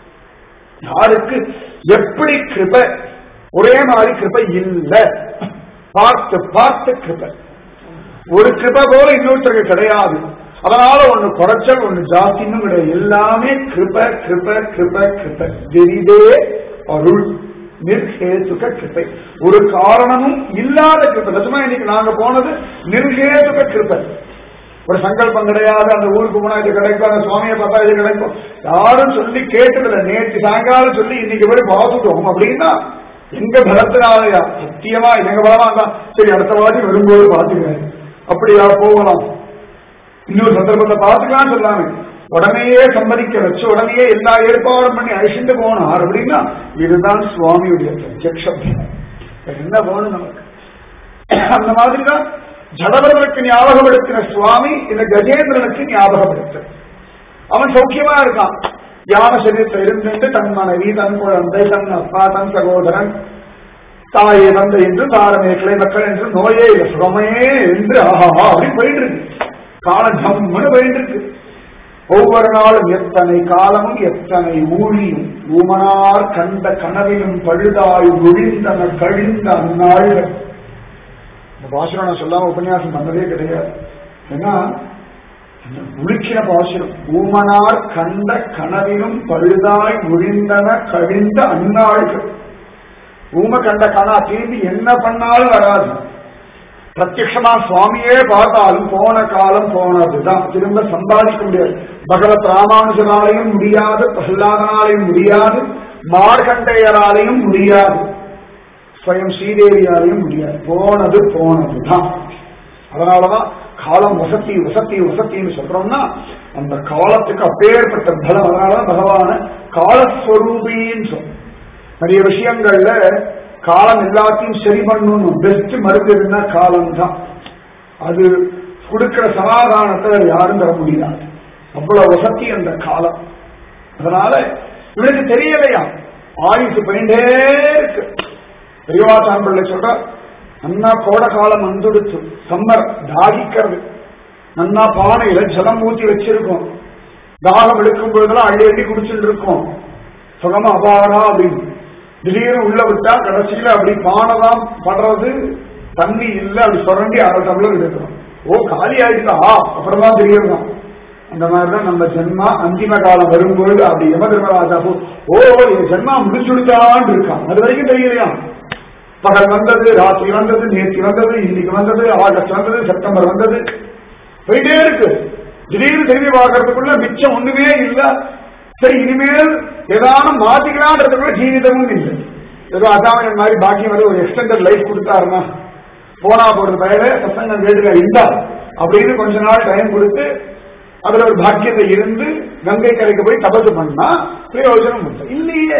யாருக்கு எப்படி கிருபை ஒரே மாதிரி கிருபை இல்ல பார்த்து பார்த்து கிருபை ஒரு கிருபை போல இன்னொருத்தருக்கு கிடையாது அதனால ஒண்ணு குறைச்சல் ஒண்ணு ஜாஸ்தின்னு கிடையாது எல்லாமே கிருப கிருப கிருப கிருப தெரிதே அருள் நிர்ஹேதுக கிருபை ஒரு காரணமும் இல்லாத கிருபை நிஜமா இன்னைக்கு நாங்க போனது நிர்ஹேதுக கிருபை ஒரு சங்கல்பம் கிடையாது அந்த ஊருக்கு போனா இது கிடைக்கும் அந்த சுவாமியை பார்த்தா இது கிடைக்கும் யாரும் சொல்லி கேட்டதில்ல நேற்று சாயங்காலம் சொல்லி இன்னைக்கு போய் பார்த்துட்டோம் அப்படின்னா எங்க பலத்தினாலயா சத்தியமா எங்க பலமா தான் சரி அடுத்த வாட்டி வரும்போது பாத்துக்கிறேன் அப்படியா போகலாம் இன்னொரு சந்தர்ப்பத்தை பார்த்துக்கலாம் சொல்லாமே உடனேயே சம்மதிக்க வச்சு உடனேயே எல்லா ஏற்பாடும் பண்ணி அழிச்சுட்டு போனார் அப்படின்னா இதுதான் சுவாமியுடைய பிரத்யக்ஷம் என்ன போகணும் நமக்கு அந்த மாதிரிதான் ஜடவர்களுக்கு ஞாபகப்படுத்தின சுவாமி இந்த கஜேந்திரனுக்கு ஞாபகப்படுத்த அவன் சௌக்கியமா இருக்கான் யான சரீரத்தில் இருந்துட்டு தன் மனைவி தன் குழந்தை தன் அப்பா தன் சகோதரன் தாயை தந்தை என்று தாரமே கிளை மக்கள் என்று நோயே இல்லை சுகமே என்று ஆஹா அப்படின்னு போயிட்டு இருக்கு காலம் ஜம்முன்னு போயிட்டு இருக்கு ஒவ்வொரு நாளும் எத்தனை காலமும் எத்தனை ஊழியும் ஊமனார் கண்ட கனவிலும் பழுதாய் ஒழிந்தன கழிந்த அந்நாள்கள் இந்த பாசுரம் நான் சொல்லாம உபன்யாசம் பண்ணதே கிடையாது ஏன்னா முழுக்கின பாசுரம் ஊமனார் கண்ட கனவிலும் பழுதாய் ஒழிந்தன கழிந்த அந்நாள்கள் ஊம கண்ட கனா திரும்பி என்ன பண்ணாலும் வராது பிரத்யமா சுவாமியே பார்த்தாலும் போன காலம் போனதுதான் திரும்ப சம்பாதிக்க முடியாது பகவத் ராமானுஜனாலையும் முடியாது பிரகலாதனாலையும் முடியாது மார்கண்டையராலையும் முடியாது ஸ்வயம் ஸ்ரீதேவியாலையும் முடியாது போனது போனதுதான் அதனாலதான் காலம் வசதி வசதி வசத்தின்னு சொல்றோம்னா அந்த காலத்துக்கு அப்பேற்பட்ட பலம் அதனாலதான் பகவான காலஸ்வரூபின்னு சொல்றோம் நிறைய விஷயங்கள்ல காலம் எல்லாத்தையும் சரி பண்ணணும் பெஸ்ட் மருந்து இருந்தா காலம் தான் அது கொடுக்கிற சமாதானத்தை வேற யாரும் தர முடியாது அவ்வளவு வசதி அந்த காலம் அதனால இவனுக்கு தெரியலையா ஆயுசு போயிட்டே இருக்கு பெரியவாச்சான் பிள்ளை சொல்ற நன்னா கோடை காலம் வந்துடுச்சு சம்மர் தாகிக்கிறது நன்னா பானையில ஜலம் ஊத்தி வச்சிருக்கோம் தாகம் எடுக்கும் பொழுதெல்லாம் அள்ளி அள்ளி குடிச்சுட்டு இருக்கோம் சுகமா அபாரா அப்படின்னு திடீர்னு உள்ள விட்டா கடைசியில அப்படி பானைதான் படுறது தண்ணி இல்ல அப்படி சுரண்டி அரை டம்ளர் எடுக்கிறோம் ஓ காலி ஆயிடுதா அப்புறமா தெரியறதான் அந்த மாதிரிதான் நம்ம ஜென்மா அந்திம காலம் வரும்பொழுது அப்படி யம தர்மராஜா போ ஓ என் ஜென்மா முடிச்சுடுதான்னு இருக்கான் அது வரைக்கும் தெரியலையா பகல் வந்தது ராத்திரி வந்தது நேற்று வந்தது இன்னைக்கு வந்தது ஆகஸ்ட் வந்தது செப்டம்பர் வந்தது போயிட்டே இருக்கு திடீர்னு திரும்பி பார்க்கறதுக்குள்ள மிச்சம் ஒண்ணுமே இல்ல சரி இனிமேல் ஏதானும் மாத்திக்கலான்றதுக்குள்ள ஜீவிதமும் இல்லை ஏதோ அதான் மாதிரி பாக்கி வந்து ஒரு எக்ஸ்டெண்டட் லைஃப் கொடுத்தாருன்னா போனா போறது பயல சத்தங்கம் கேட்டுக்க இருந்தா அப்படின்னு கொஞ்ச நாள் டைம் கொடுத்து அதுல ஒரு பாக்கியத்தை இருந்து கங்கை கரைக்கு போய் தபசு பண்ணா பிரயோஜனம் உண்டு இல்லையே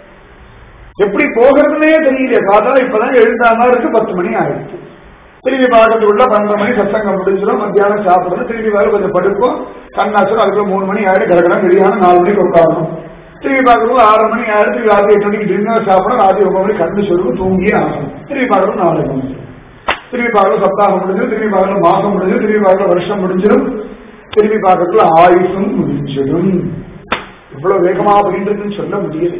எப்படி போகிறதுனே தெரியல காதால இப்பதான் எழுந்தா மாதிரி இருக்கு பத்து மணி ஆயிடுச்சு திரும்பி பார்க்கறதுக்குள்ள பன்னெண்டு மணி சத்தங்கம் முடிஞ்சிடும் மத்தியானம் சாப்பிடணும் திரும்பி வேலை கொஞ்சம் படுப்போம் கண்ணாச்சும் அதுக்குள்ள மூணு மணி ஆயிடு கிடக்கணும் வெளியான நாலு மணிக்கு உட்காரணும் திரும்பி பார்க்கறதுக்குள்ள ஆறு மணி ஆயிடுச்சு ராத்திரி எட்டு மணிக்கு டின்னர் சாப்பிடணும் ராத்திரி ஒன்பது மணி கண்ணு சொல்லுவோம் தூங்கியே ஆகணும் திரும்பி பார்க்கணும் நாலு மணி திரும்பி பார்க்கணும் சப்தாகம் முடிஞ்சிடும் திரும்பி பார்க்கணும் மாசம் முடிஞ்சிடும் திரும்பி பார்க்கணும் வருஷம் முடிஞ்சிடும் திரும்பி பார்க்கறதுக்குள்ள ஆயுசும் முடிஞ்சிடும் இவ்வளவு வேகமா அப்படின்றதுன்னு சொல்ல முடியல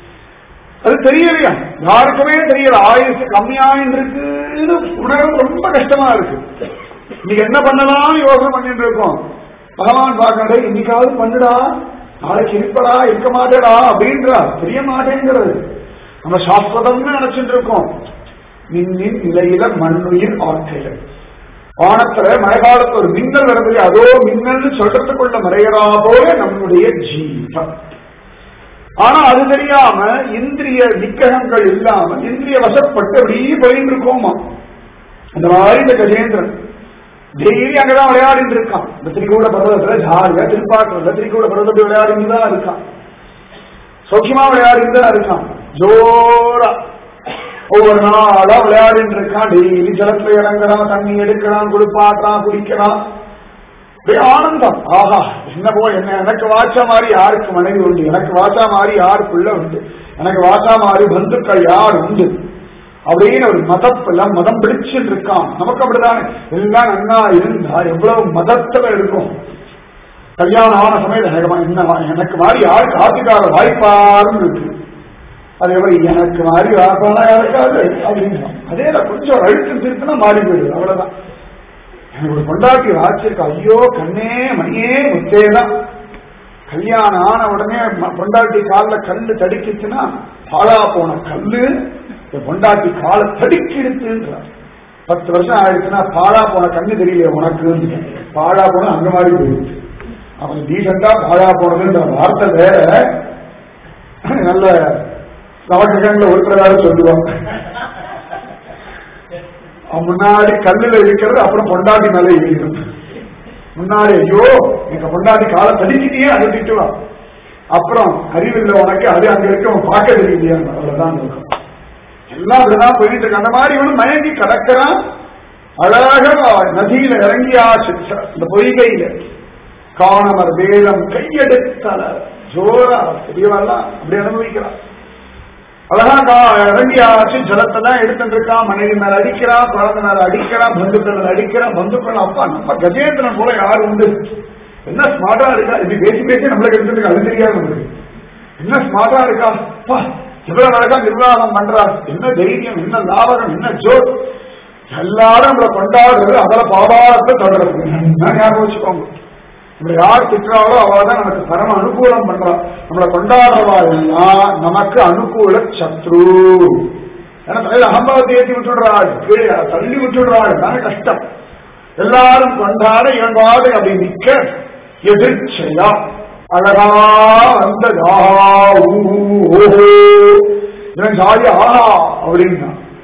அது தெரியலையா யாருக்குமே தெரியல ஆயுசு கம்மியாயின்னு இருக்குன்னு உணர்வு ரொம்ப கஷ்டமா இருக்கு இன்னைக்கு என்ன பண்ணலாம் யோசனை பண்ணிட்டு இருக்கோம் பகவான் பார்க்கடே இன்னைக்காவது பண்ணுடா நாளைக்கு இருப்படா இருக்க மாட்டேடா அப்படின்றா தெரிய மாட்டேங்கிறது நம்ம சாஸ்வதம்னு நினைச்சிட்டு இருக்கோம் மின்னின் நிலையில மண்ணுயிர் ஆற்றைகள் வானத்துல மழை காலத்துல ஒரு மின்னல் வருது அதோ மின்னல்னு சொல்றதுக்குள்ள மறையறா போல நம்முடைய ஜீவன் ஆனா அது தெரியாம இந்திரிய நிக்ககங்கள் இல்லாம இந்திரிய வசப்பட்டு அப்படியே போயிட்டு இருக்கோமா அந்த மாதிரி இந்த கஜேந்திரன் டெய்லி அங்கதான் விளையாடிட்டு இருக்கான் இந்த திரிகூட பர்வதத்துல ஜாலியா திருப்பாக்குறதுல திரிகூட பர்வதத்தை விளையாடிட்டு தான் இருக்கான் சௌக்கியமா விளையாடிட்டு தான் இருக்கான் ஜோரா ஒவ்வொரு நாளா விளையாடிட்டு இருக்கான் டெய்லி ஜலத்துல இறங்குறான் தண்ணி எடுக்கிறான் குளிப்பாட்டுறான் குடிக்கிறான் அப்படியே ஆனந்தம் ஆஹா என்ன போ என்ன எனக்கு வாச்சா மாதிரி யாருக்கு மனைவி உண்டு எனக்கு வாச்சா மாதிரி யார் பிள்ளை உண்டு எனக்கு வாச்சா மாதிரி பந்துக்கள் யார் உண்டு அப்படின்னு ஒரு மதத்துல மதம் பிடிச்சுட்டு இருக்கான் நமக்கு அப்படிதானே எல்லாம் நன்னா இருந்தா எவ்வளவு மதத்துல இருக்கும் கல்யாணம் ஆன சமயத்துல எனக்கு என்ன வா- எனக்கு மாதிரி யார் காத்துக்கார வாய்ப்பாருன்னு இருக்கு அதே மாதிரி எனக்கு மாதிரி வாய்ப்பானா யாருக்காது அப்படின்னு அதே தான் கொஞ்சம் அழுத்தம் திருத்தினா மாறி போயிடுது அவ்வளவுதான் எனக்கு ஒரு கொண்டாட்டி ஆச்சிருக்கா ஐயோ கண்ணே மணியே முத்தேதான் கல்யாணம் ஆன உடனே ம- பொண்டாட்டி காலில் கல்லு தடிக்குச்சுன்னா பாழா போன கல்லு என் பொண்டாட்டி காலை தடிக்கிடுச்சுன்றார் பத்து வருஷம் ஆயிடுச்சுன்னா பாழா போன கண்ணு தெரியல உனக்கு பாழா போன அந்த மாதிரி போயிடுச்சு அவன் டீசெண்டா பாழா போனதுன்ற வார்த்தை வேற நல்ல நவகிரகங்களை ஒருத்தராக சொல்லுவாங்க அவன் முன்னாடி கல்லுல இருக்கிறது அப்புறம் பொண்டாட்டி மேல இருக்கிறது முன்னாடி ஐயோ எங்க பொண்டாட்டி காலை தடிக்கிட்டே அதை திட்டுவான் அப்புறம் அறிவில்லை உனக்கு அது அங்க இருக்க அவன் பார்க்க தெரியலையா அவ்வளவுதான் இருக்கும் எல்லாம் அப்படிதான் போயிட்டு இருக்கு அந்த மாதிரி இவனு மயங்கி கிடக்கிறான் அழகா நதியில இறங்கியாச்சு இந்த பொய்கையில காணமர் வேலம் கையெடுத்தல ஜோரா பெரியவெல்லாம் அப்படி அனுபவிக்கிறான் அழகா கா- இறங்கியாச்சு ஜலத்தை தான் எடுத்துட்டு இருக்கான் மனைவி மேல அடிக்கிறான் குழந்தை மேல அடிக்கிறான் பந்துக்கள் மேல அடிக்கிறான் பந்துக்கள் அப்பா நம்ம கஜேந்திரன் போல யார் உண்டு என்ன ஸ்மார்ட்டா இருக்கா இப்படி பேசி பேசி நம்மளுக்கு எடுத்துட்டு அது தெரியாது நம்மளுக்கு என்ன ஸ்மார்ட்டா இருக்கா அப்பா இவ்வளவு அழகா நிர்வாகம் பண்றா என்ன தைரியம் என்ன லாபகம் என்ன ஜோர் எல்லாரும் நம்மளை கொண்டாடுறது அதில் பாபாரத்தை தொடர்றது நான் ஞாபகம் வச்சுக்கோங்க நம்மளை யார் திட்டுறாங்களோ அவள் தான் நமக்கு பரம அனுகூலம் பண்றா நம்மளை கொண்டாடுறவா எல்லாம் நமக்கு அனுகூல சத்ரு ஏன்னா தலையில அகம்பாவத்தை ஏற்றி விட்டுடுறாள் கீழே தள்ளி விட்டுடுறாள் தானே கஷ்டம் எல்லாரும் கொண்டாட இவன் பாடு அப்படி நிக்க எதிர்ச்சையா அழகா வந்த ஆஹா ஊ, ஓஹோ இவன் ஜாலி ஆஹா அப்படின்னா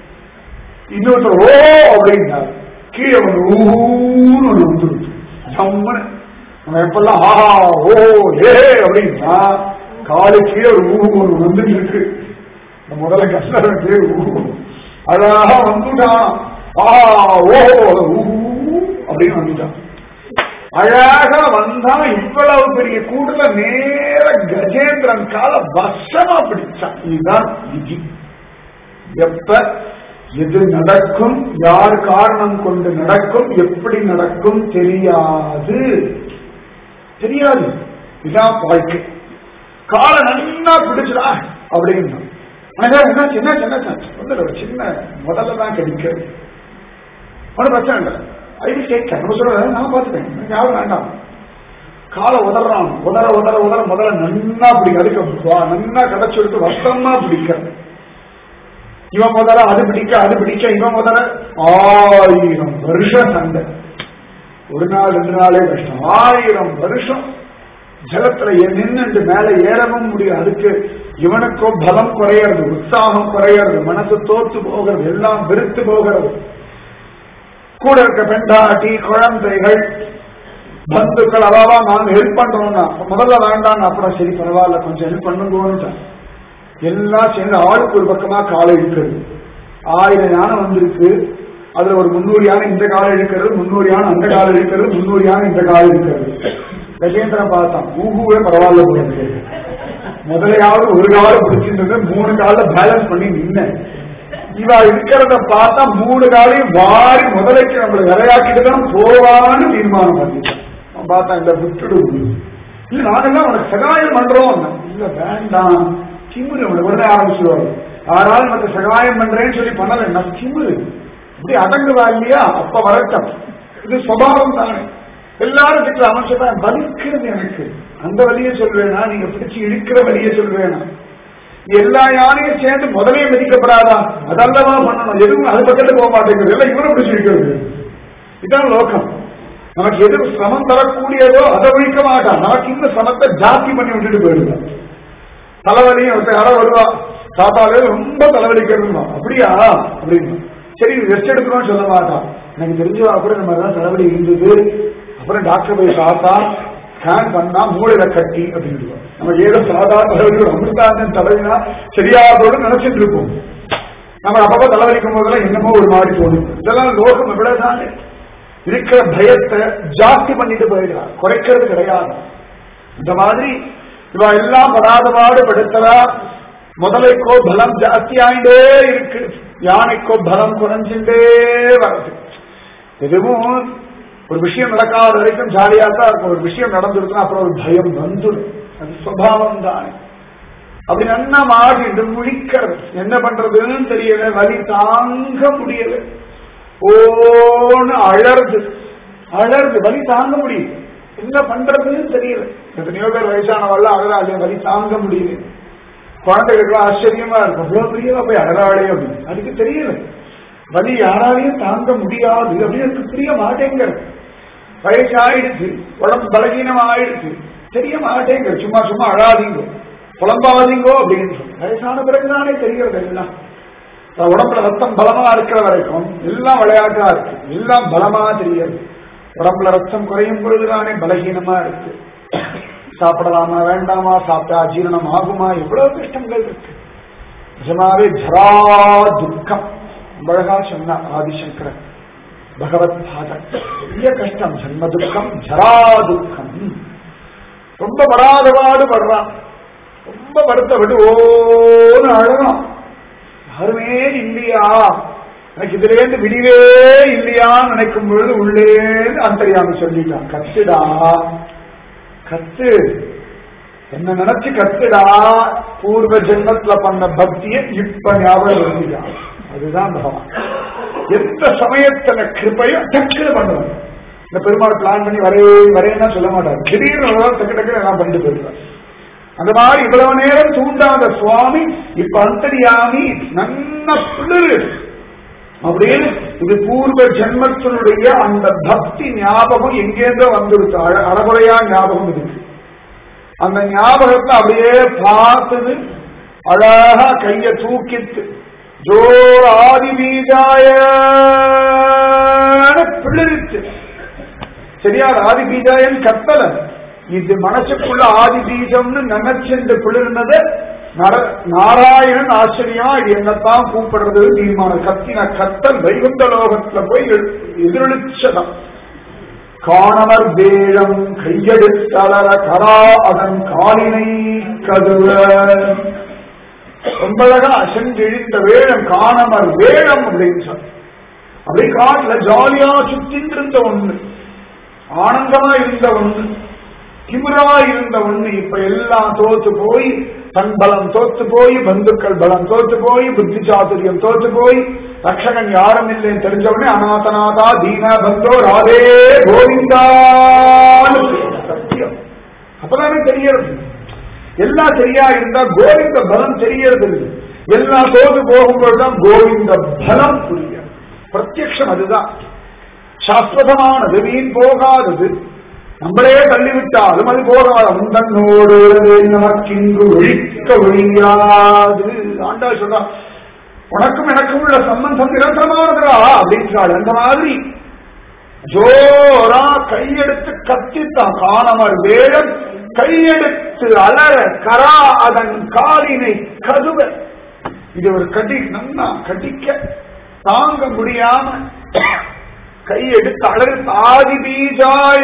இன்னொருத்தர் ஓ அப்படின்னாரு கீழே வந்து ஊன்னு ஒண்ணு வந்துருச்சு ஜம்முன்னு நம்ம எப்பெல்லாம் ஆஹா ஓ ஏ அப்படின்னா காலு கீழே ஒரு ஊ ஒண்ணு வந்துட்டு இருக்கு இந்த முதல்ல கஷ்டம் பேர் ஊ அழகா வந்துட்டான் ஆஹா ஓ ஊ அப்படின்னு வந்துட்டான் அழகா வந்தா இவ்வளவு பெரிய கூட்டுல நேர கஜேந்திரன் கால வசமா பிடிச்சான் இதுதான் விதி எப்ப எது நடக்கும் யார் காரணம் கொண்டு நடக்கும் எப்படி நடக்கும் தெரியாது தெரியாது இதான் வாழ்க்கை காலை நன்னா பிடிச்சடா அப்படின்னு ஆனா என்ன சின்ன சின்ன ஒண்ணு ஒரு சின்ன முதல்ல தான் கிடைக்கிறது ஒன்றும் பிரச்சனை இல்லை ஐ வில் டேக் கேர் நம்ம சொல்றது நான் பார்த்துப்பேன் எனக்கு யாரும் வேண்டாம் காலை உதறான் உதற உதற உதற முதல்ல நன்னா பிடிக்க அதுக்கு வா- நன்னா கடைச்சு எடுத்து வசமா பிடிக்கிறது இவன் முதல்ல அது பிடிக்க அது பிடிக்க இவன் முதல்ல ஆயிரம் வருஷம் சண்டை ஒரு நாள் ரெண்டு நாளே கஷ்டம் ஆயிரம் வருஷம் ஜலத்துல நின்று மேல ஏறவும் முடியும் அதுக்கு இவனுக்கோ பலம் குறையறது உற்சாகம் குறையறது மனசு தோத்து போகிறது எல்லாம் வெறுத்து போகிறது கூட இருக்க பெண்டாட்டி குழந்தைகள் பந்துக்கள் அவாவா நாங்க ஹெல்ப் பண்றோம்னா முதல்ல வேண்டாம் அப்புறம் சரி பரவாயில்ல கொஞ்சம் ஹெல்ப் பண்ணுங்கன்னு எல்லாம் சேர்ந்து ஆளுக்கு ஒரு பக்கமா காலை இழுக்கிறது ஆயிரம் யானை வந்திருக்கு அதுல ஒரு முன்னூறு யானை இந்த காலை இழுக்கிறது முன்னூறு யானை அந்த காலை இழுக்கிறது முன்னூறு யானை இந்த காலை இழுக்கிறது கஜேந்திரன் பார்த்தான் ஊகுவே பரவாயில்ல போல இருக்கு முதலையாவது ஒரு காலை பிடிச்சிருந்தது மூணு கால பேலன்ஸ் பண்ணி நின்ன இவ இருக்கிறத பார்த்தா மூணு காலையும் வாரி முதலைக்கு நம்மளை விளையாக்கிட்டு தான் போவான்னு தீர்மானம் பண்ணிட்டான் அவன் பார்த்தான் இந்த விட்டுடு இல்ல நாங்கெல்லாம் உனக்கு சகாயம் பண்றோம் இல்ல வேண்டாம் திமுரு உனக்கு உடனே ஆரம்பிச்சிருவாரு யாராவது உனக்கு சகாயம் பண்றேன்னு சொல்லி பண்ணல நான் திமுரு இப்படி அடங்குவா இல்லையா அப்ப வரட்டும் இது சுபாவம் தானே எல்லாரும் திட்டு அமைச்சதான் வலிக்கிறது எனக்கு அந்த வழியை சொல்வேனா நீங்க பிடிச்சு இழுக்கிற வழியை சொல்வேனா எல்லா யானையும் சேர்ந்து முதலே மதிக்கப்படாதா அதல்லவா பண்ணணும் எதுவும் அது பக்கத்துல போக மாட்டேங்குது எல்லாம் இவரை பிடிச்சு இழுக்கிறது இதான் லோகம் நமக்கு எது சிரமம் தரக்கூடியதோ அதை ஒழிக்க மாட்டான் நமக்கு இந்த சிரமத்தை ஜாஸ்தி பண்ணி விட்டுட்டு போயிடுதான் தலைவலியும் ஒருத்தர் யாரோ வருவா தாத்தாலே ரொம்ப தலைவலிக்கிறதுமா அப்படியா அப்படின்னு சரி ரெஸ்ட் எடுக்கணும்னு சொல்ல மாட்டான் எனக்கு தெரிஞ்சவா கூட இந்த மாதிரிதான் தலைவலி இருந்தது அப்புறம் டாக்டர் போய் பார்த்தா ஸ்கேன் பண்ணா மூளையில கட்டி அப்படின்னு நமக்கு ஏதோ சாதாரண தலைவலி ஒரு அமிர்தாந்தன் தலைவினா சரியாகோடு நினைச்சிட்டு இருப்போம் நம்ம அப்பப்ப தலைவலிக்கும் போதெல்லாம் என்னமோ ஒரு மாதிரி தோணும் இதெல்லாம் லோகம் இவ்வளவுதானே இருக்கிற பயத்தை ஜாஸ்தி பண்ணிட்டு போயிடுறான் குறைக்கிறது கிடையாது இந்த மாதிரி இவ எல்லாம் படாத பாடு படுத்தரா முதலைக்கோ பலம் ஜாஸ்தி ஆயிட்டே இருக்கு யானைக்கோ பலம் குறைஞ்சுட்டே வருது எதுவும் ஒரு விஷயம் நடக்காத வரைக்கும் ஜாலியா தான் இருக்கும் ஒரு விஷயம் நடந்துருக்குன்னா அப்புறம் ஒரு பயம் வந்துடும் அது சுவாவம் தானே அப்படி நல்லா மாறிட்டு முழிக்கிறது என்ன பண்றதுன்னு தெரியல வலி தாங்க முடியல ஓன்னு அழறது அழறது வலி தாங்க முடியல என்ன பண்றதுன்னு தெரியல எத்தனையோ பேர் வயசானவெல்லாம் அழறாளே வலி தாங்க முடியல குழந்தைகளுக்கு ஆச்சரியமா இருக்கும் அவ்வளவு பெரியவா போய் அழறாளே அப்படின்னு அதுக்கு தெரியல வலி யாராலையும் தாங்க முடியாது அப்படின்னு எனக்கு தெரிய மாட்டேங்கிறது வயசு ஆயிடுச்சு உடம்பு பலகீனம் ஆயிடுச்சு தெரிய மாட்டேங்கிறது சும்மா சும்மா அழாதீங்க புலம்பாதீங்கோ அப்படின்னு சொல்லி வயசான பிறகுதானே தெரிகிறது எல்லாம் உடம்புல ரத்தம் பலமா இருக்கிற வரைக்கும் எல்லாம் விளையாட்டா இருக்கு எல்லாம் பலமா தெரியாது உடம்புல ரத்தம் குறையும் பொழுதுதானே பலகீனமா இருக்கு சாப்பிடலாமா வேண்டாமா சாப்பிட்டா அஜீரணம் ஆகுமா எவ்வளவு கஷ்டங்கள் இருக்கு நிஜமாவே ஜரா துக்கம் அழகா சொன்னார் ஆதிசங்கரன் பகவத் பாதம் பெரிய கஷ்டம் ஜன்ம துக்கம் ஜரா துக்கம் ரொம்ப படாத பாடுபடுறான் ரொம்ப வருத்தப்பட்டு ஓன்னு அழகான் யாருமே இல்லையா எனக்கு இதுல இருந்து விடிவே இல்லையான்னு நினைக்கும் பொழுது உள்ளே அந்தரியாம சொல்லிட்டான் கத்துடா கத்து என்ன நினைச்சு கத்துடா பூர்வ ஜென்மத்துல பண்ண பக்திய இப்ப ஞாபகம் வந்துட்டான் அதுதான் பகவான் எந்த சமயத்துல கிருப்பையோ டக்குன்னு பண்ணுவாங்க இந்த பெருமாள் பிளான் பண்ணி வரே வரேன்னா சொல்ல மாட்டார் திடீர்னு டக்கு டக்குன்னு எல்லாம் பண்ணிட்டு போயிருவார் அந்த மாதிரி இவ்வளவு நேரம் தூண்டாத சுவாமி இப்ப அந்தரியாமி நன்ன பிளிரு அப்படின்னு இது பூர்வ ஜென்மத்தினுடைய அந்த பக்தி ஞாபகம் எங்கேருந்தோ வந்துருச்சு அழ- அறகுறையா ஞாபகம் இருக்கு அந்த ஞாபகத்தை அப்படியே பார்த்தது அழகா கைய தூக்கித்து ஜோர் ஆதி பீஜாய பிள்ளிருச்சு சரியா அது ஆதி பீஜாயன் கத்தல இது மனசுக்குள்ள ஆதி பீஜம்னு நினைச்சிருந்து பிளிர்னது நர- நாராயணன் ஆச்சரியமா இது என்னத்தான் கூப்பிடுறது தீர்மானம் கத்தின கத்தல் வைகுந்த லோகத்துல போய் எ- எதிரொலிச்சதம் காணவர் வேழம் கையெடுத்தளர கரா அதன் காலினை கதுவ ரொம்ப அழகா சென்றெழுந்த வேழம் காணவர் வேழம் அப்படின்னு சொல் அப்படி காட்டுல ஜாலியா சுத்தின்னு இருந்த ஒண்ணு ஆனந்தமா இருந்த ஒண்ணு திமிரா இருந்த ஒண்ணு இப்ப எல்லாம் தோத்து போய் தன் பலம் தோத்து போய் பந்துக்கள் பலம் தோத்து போய் புத்தி சாதுரியம் தோத்து போய் ரட்சகன் யாரும் இல்லைன்னு தெரிஞ்சவனே அநாதநாதா தீன பந்தோ ராதே கோவிந்தா சத்தியம் அப்பதானே தெரியறது எல்லாம் சரியா இருந்தா கோவிந்த பலம் தெரியறது இல்லை. எல்லாம் தோது போகும்போதுதான் கோவிந்த பலம் புரியும் பிரத்யக்ஷம் அதுதான் சாஸ்வதமானது வீண் போகாதது நம்மளே தள்ளிவிட்டாலும் அது போகாத உந்தன்னோடு நமக்கின்று ஒழிக்க ஒழியாது ஆண்டா சொல்றா உனக்கும் எனக்கும் உள்ள சம்பந்தம் நிரந்தரமானதுடா அப்படின்றாள் அந்த மாதிரி ஜோரா கையெடுத்து கத்தித்தான் காணமர் வேழன் கையெடுத்து அலற கரா அதன் காலினை கதுவ இது ஒரு கடி நன்னா கடிக்க தாங்க முடியாம கையெடுத்து அலறு ஆதி பீஜாய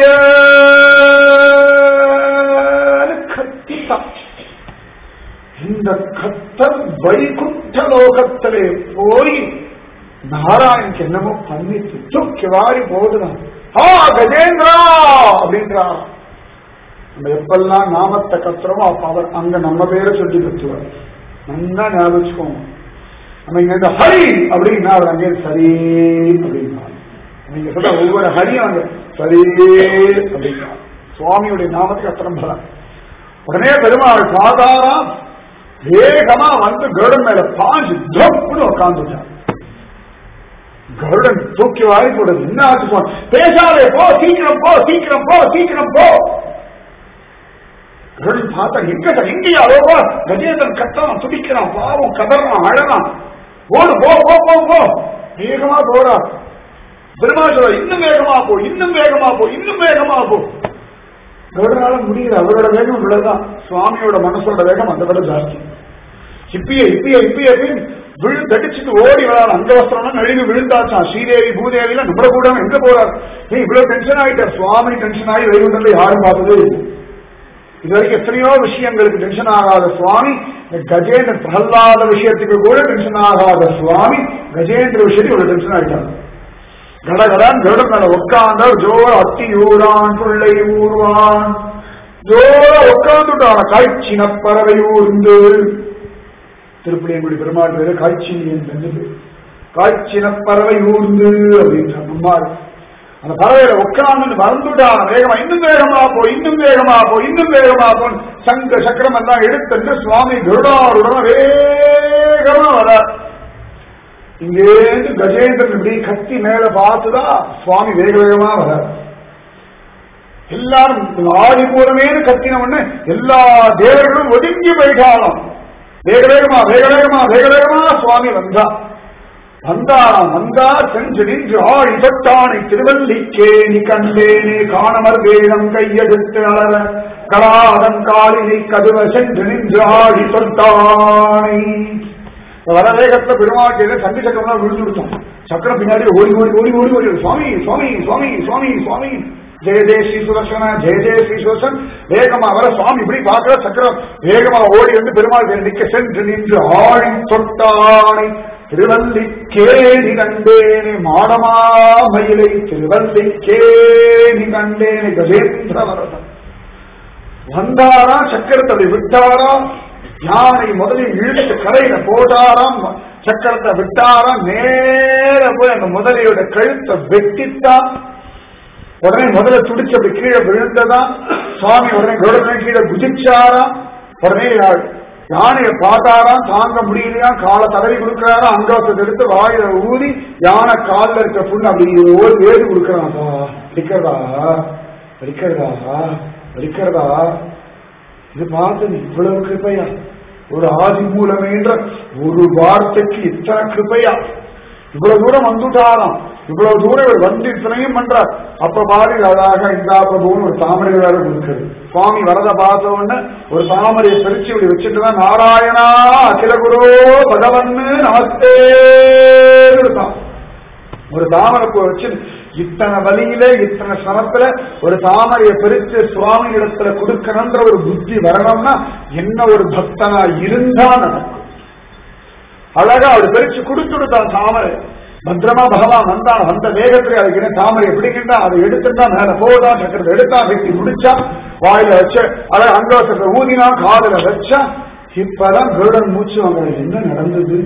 கத்தித்தான் இந்த கத்தல் வைகுண்ட லோகத்திலே போய் நாராயணுக்கு என்னமோ பண்ணி தூக்கி வாரி போதுதான் ஆ கஜேந்திரா அப்படின்றார் நம்ம எப்பெல்லாம் நாமத்தை கத்துறோமோ அப்ப அவர் அங்க நம்ம பேரை சொல்லி கத்துவார் நல்லா ஞாபகம் வச்சுக்கோங்க நம்ம இங்க இந்த ஹரி அப்படின்னா அவர் அங்கே சரி அப்படின்னா நீங்க சொல்ற ஒவ்வொரு ஹரியும் அங்க சரி அப்படின்னா சுவாமியுடைய நாமத்துக்கு அத்தனை பலம் உடனே பெருமாள் சாதாரண வேகமா வந்து கருடன் மேல பாஞ்சு தொப்புன்னு உட்காந்துட்டான் கருடன் தூக்கி வாரி போடுது என்ன ஆச்சு போ பேசாதே போ சீக்கிரம் போ சீக்கிரம் போ சீக்கிரம் போ கருடன் பார்த்தா எங்க எங்கேயா ரோபா கஜேந்திரன் கத்தான் துடிக்கிறான் பாவம் கதறான் அழறான் ஓடு போ போ போ போ வேகமா போறா பெருமாள் சொல்ற இன்னும் வேகமா போ இன்னும் வேகமா போ இன்னும் வேகமா போ கருடனால முடியல அவரோட வேகம் இவ்வளவுதான் சுவாமியோட மனசோட வேகம் அதை விட ஜாஸ்தி இப்பயே இப்பயே இப்பயே விழு தடிச்சுட்டு ஓடி வரான் அந்த வஸ்திரம் நழுவி விழுந்தாச்சான் ஸ்ரீதேவி பூதேவில நம்மள கூட எங்க போறார் நீ இவ்வளவு டென்ஷன் ஆயிட்ட சுவாமி டென்ஷன் ஆகி வைகுண்டத்தை யாரும் பார்த்ததே இல்லை இது வரைக்கும் எத்தனையோ விஷயங்களுக்கு டென்ஷன் ஆகாத சுவாமி இந்த கஜேந்திர பிரகலாத விஷயத்துக்கு கூட டென்ஷன் ஆகாத சுவாமி கஜேந்திர விஷயத்துக்கு இவ்வளவு டென்ஷன் ஆயிட்டாங்க கடகடான் கருடன் மேல உட்கார்ந்தார் ஜோர அத்தி ஊரான் பிள்ளை ஊர்வான் ஜோர உட்கார்ந்துட்டான காய்ச்சின பறவை ஊர்ந்து திருப்பலியங்குடி பெருமாள் பேரு காய்ச்சி என்பது காய்ச்சின பறவை ஊர்ந்து அப்படின்ற நம்மாள் அந்த பறவையில உட்கார்ந்து மறந்துட்டான் வேகமா இன்னும் வேகமா போ இன்னும் வேகமா போ இன்னும் வேகமா போ சங்க சக்கரம் எல்லாம் எடுத்துட்டு சுவாமி கருடாருடன் வேகமா வர இங்கேருந்து கஜேந்திரன் இப்படி கத்தி மேல பார்த்துதான் சுவாமி வேக வேகமா வர எல்லாரும் ஆடி பூரமேனு கத்தின உடனே எல்லா தேவர்களும் ஒதுங்கி போயிட்டாலும் வேக வேகமா வேக வேகமா வேக வேகமா சுவாமி வந்தா வந்தாராம் வந்தார் சென்று நின்று ஆழி தொட்டானை திருவல்லிக்கேணி கண்டேனே காணமர் வேகம் கையெடுத்து அலர கலாதன் காலினை கதுவ சென்று நின்று ஆழி தொட்டானை வர வேகத்துல பெருமாள் சண்டி சக்கரம் விழுந்து விடுத்தோம் சக்கரம் பின்னாடி ஓடி ஓடி ஓடி ஓடி ஓடி சுவாமி சுவாமி சுவாமி சுவாமி சுவாமி ஜெய ஜெய ஸ்ரீ சுதர்சன ஜெய ஜெய ஸ்ரீ சுதர்சன் வேகமா வர சுவாமி இப்படி பார்க்கிற சக்கரம் வேகமா ஓடி வந்து பெருமாள் நிற்க சென்று நின்று ஆழி தொட்டானை திருவல்லிக்கேணி கண்டேனே மாடமா மயிலை திருவல்லிக்கேணி கண்டேனே கஜேந்திர வரதன் வந்தாரா சக்கரத்தை விட்டாராம் யானை முதலில் இழுத்து கரையில போட்டாராம் சக்கரத்தை விட்டாராம் நேர போய் அந்த முதலையோட கழுத்தை வெட்டித்தான் உடனே முதல்ல துடிச்சு அப்படி கீழே விழுந்ததாம் சுவாமி உடனே கருடனை கீழே குதிச்சாராம் உடனே யானையை பார்த்தாராம் தாங்க முடியலையா காலை தடவி கொடுக்கிறாரா அங்கோசத்தை எடுத்து வாயில ஊதி யானை காலில் இருக்க புண்ணு அப்படி ஒரு வேடு கொடுக்கறான்ப்பா அடிக்கிறதா அடிக்கிறதா அடிக்கிறதா இது பார்த்து நீ இவ்வளவு கிருப்பையா ஒரு ஆதி மூலமேன்ற ஒரு வார்த்தைக்கு இத்தனை கிருபையா இவ்வளவு தூரம் வந்துட்டாராம் இவ்வளவு தூரம் இவர் வந்து இத்தனையும் பண்றார் அப்ப பாரு அழகாக இந்தா பிரபுன்னு ஒரு தாமரை வேற கொடுக்குறது சுவாமி வரத பார்த்த உடனே ஒரு தாமரையை பிரிச்சு இப்படி வச்சுட்டு தான் நாராயணா அகில குரு பகவன்னு நமஸ்தே இருக்கான் ஒரு தாமரை பூ வச்சு இத்தனை வழியில இத்தனை சிரமத்துல ஒரு தாமரையை பிரித்து சுவாமி இடத்துல கொடுக்கணும்ன்ற ஒரு புத்தி வரணும்னா என்ன ஒரு பக்தனா இருந்தா நடக்கும் அழகா அவர் பிரிச்சு கொடுத்துடுத்தான் தாமரை பத்திரமா பகவான் வந்தான் வந்த வேகத்துல அதுக்கு என்ன தாமரை பிடிக்கின்றா அதை எடுத்துட்டா மேல போதா சக்கரத்தை எடுத்தா வெட்டி முடிச்சா வாயில வச்ச அழகா அங்கோசத்தை ஊதினா காதல வச்சா இப்பதான் கருடன் மூச்சு வாங்குறது என்ன நடந்தது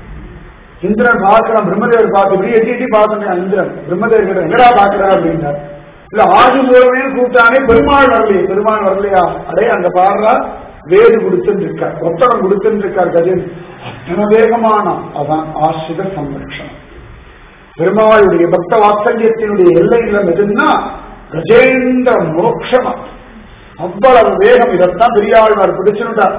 இந்திரன் பார்க்கிறான் பிரம்மதேவர் பார்த்து இப்படி எட்டி எட்டி பார்த்துட்டேன் இந்திரன் பிரம்மதேவர் கிட்ட எங்கடா பாக்குற அப்படின்னார் இல்ல ஆதி மூலமே கூப்பிட்டானே பெருமாள் வரலையே பெருமாள் வரலையா அடே அங்க பாடுறா வேது கொடுத்துன்னு இருக்கார் ஒத்தடம் கொடுத்துன்னு இருக்கார் கஜன் அத்தனை வேகமான அதான் ஆசிரித சம்ரட்சணம் பெருமாளுடைய பக்த வாத்சல்யத்தினுடைய எல்லையில எதுன்னா கஜேந்திர மோட்சமா அவ்வளவு வேகம் இதைத்தான் பெரியாழ்வார் பிடிச்சுட்டார்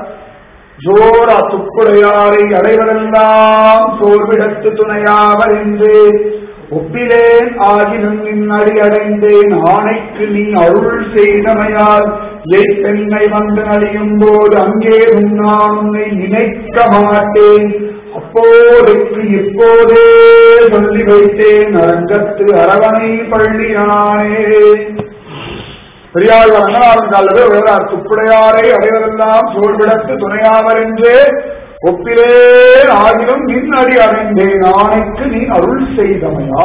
ஜோரா துப்புடையாரை அடைவதெல்லாம் சோர்விடத்து துணையாவர் என்று ஒப்பிலேன் ஆகினும் நின் அடி அடைந்தேன் ஆணைக்கு நீ அருள் செய்தமையால் பெண்ணை வந்து நலியும் போது அங்கே நான் உன்னை நினைக்க மாட்டேன் அப்போதைக்கு இப்போதே சொல்லி வைத்தேன் அரங்கத்து அரவணை பள்ளியானே பெரியாழ்வார் ரங்கநாதன் காலவே உயரார் துப்புடையாரை அடைவதெல்லாம் சோழ்விடத்து துணையாவர் என்றே ஒப்பிலே ஆகிலும் நின் அடி அடைந்தேன் ஆணைக்கு நீ அருள் செய்தமையா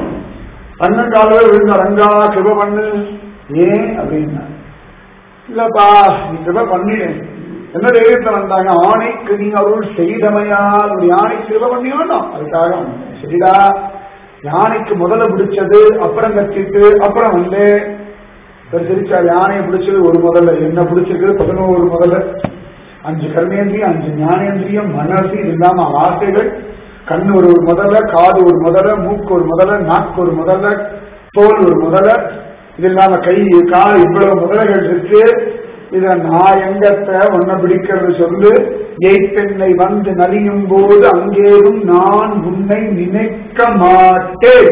அண்ணன் காலவே விழுந்த ரங்கா கிருப பண்ணு ஏன் அப்படின்னா இல்லப்பா நீ கிருப பண்ணிடு என்ன தைரியத்தில் வந்தாங்க ஆணைக்கு நீ அருள் செய்தமையால் ஒரு யானை கிருப பண்ணி வேண்டாம் அதுக்காக சரிடா யானைக்கு முதல்ல பிடிச்சது அப்புறம் கத்திட்டு அப்புறம் வந்து இவர் சிரிச்சா யானையை பிடிச்சது ஒரு முதல்ல என்ன பிடிச்சிருக்கிறது பதினோரு முதல்ல அஞ்சு கர்மேந்திரியம் அஞ்சு ஞானேந்திரியம் மனசு இது இல்லாம ஆசைகள் கண் ஒரு முதல்ல காது ஒரு முதல்ல மூக்கு ஒரு முதல்ல நாக்கு ஒரு முதல்ல தோல் ஒரு முதல்ல இது இல்லாம கை கால் இவ்வளவு முதலைகள் இருக்கு இத நான் எங்கத்த ஒன்ன பிடிக்கிறது சொல்லு எய்ப்பெண்ணை வந்து நலியும் போது அங்கேயும் நான் உன்னை நினைக்க மாட்டேன்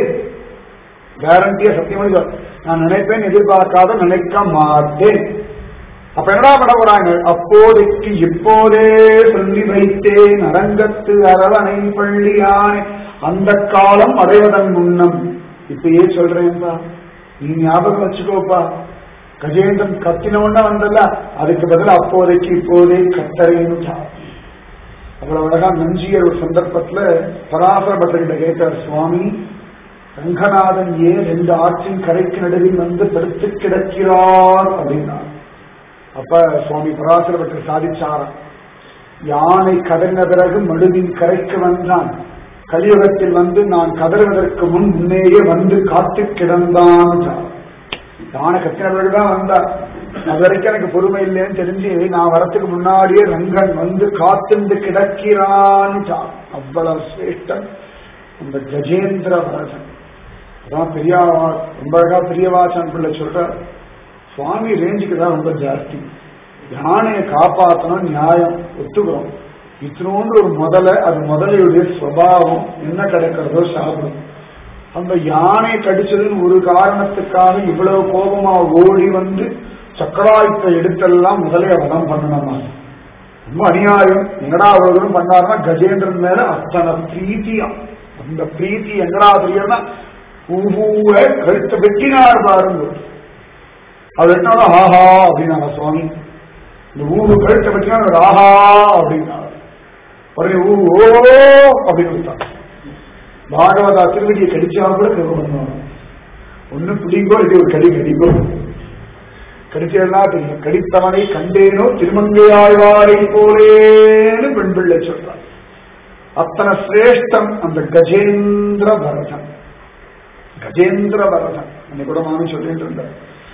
கேரண்டியா சத்தியமணி சொல் நான் நினைப்பேன் எதிர்பார்க்காத நினைக்க மாட்டேன் அப்ப என்னடா பண்ண போறாங்க அப்போதைக்கு இப்போதே சொல்லி வைத்தேன் அரங்கத்து அரவணை பள்ளியானே அந்த காலம் அடைவதன் முன்னம் இப்பயே சொல்றேன்ப்பா நீ ஞாபகம் வச்சுக்கோப்பா கஜேந்திரன் கத்தினவொன்ன வந்தல அதுக்கு பதில் அப்போதைக்கு இப்போதே கத்தரேன்னு அவ்வளவு அழகா நஞ்சியர் ஒரு சந்தர்ப்பத்துல பராசர பட்டர்கிட்ட கேட்டார் சுவாமி ரங்கநாதன் ஏன் ரெண்டு ஆற்றின் கரைக்கு நடுவில் வந்து படுத்து கிடக்கிறார் அப்படின்னார் அப்ப சுவாமி பராசர பட்டர் சாதிச்சாராம் யானை கதறின பிறகு மடுவின் கரைக்கு வந்தான் கலியுகத்தில் வந்து நான் கதறுவதற்கு முன் முன்னேயே வந்து காத்து கிடந்தான் யானை கத்தின பிறகுதான் வந்தார் அது வரைக்கும் எனக்கு பொறுமை இல்லைன்னு தெரிஞ்சு நான் வரத்துக்கு முன்னாடியே ரங்கன் வந்து காத்துண்டு கிடக்கிறான் அவ்வளவு சிரேஷ்டன் அந்த கஜேந்திர வரதன் அதான் பெரியா ரொம்ப அழகா பெரியவாசன் பிள்ளை சொல்ற சுவாமி ரேஞ்சுக்கு தான் ரொம்ப ஜாஸ்தி யானையை காப்பாற்றணும் நியாயம் ஒத்துக்கிறோம் இத்தினோண்டு ஒரு முதலை அது முதலையுடைய சுவாவம் என்ன கிடைக்கிறதோ சாப்பிடும் அந்த யானை கடிச்சதுன்னு ஒரு காரணத்துக்காக இவ்வளவு கோபமா ஓடி வந்து சக்கராயுத்த எடுத்தெல்லாம் முதலைய வதம் பண்ணணுமா ரொம்ப அநியாயம் எங்கடா அவ்வளவு தூரம் பண்ணாருன்னா கஜேந்திரன் மேல அத்தனை பிரீத்தியா அந்த பிரீத்தி எங்கடா தெரியறனா பூவ கழுத்த வெட்டினார் பாருங்க அவர் எட்டாலும் ஆஹா அப்படின்னாங்க சுவாமி இந்த ஊரு கழுத்த வெட்டினா ஆஹா அப்படின்னாங்க உடனே ஊ ஓ அப்படின்னு விட்டாங்க பாகவதா திருவடியை கடிச்சா கூட கிருப பண்ணுவாங்க ஒண்ணு பிடிங்கோ இது ஒரு கடி கடிங்கோ கடிச்சதெல்லாம் தெரியும் கடித்தவனை கண்டேனோ திருமங்கையாழ்வாரை போலேன்னு பெண் பிள்ளை சொல்றான் அத்தனை சிரேஷ்டம் அந்த கஜேந்திர பரதன் கஜேந்திர பரதன் அன்னைக்கு கூட மாமி சொல்லிட்டு இருந்தார்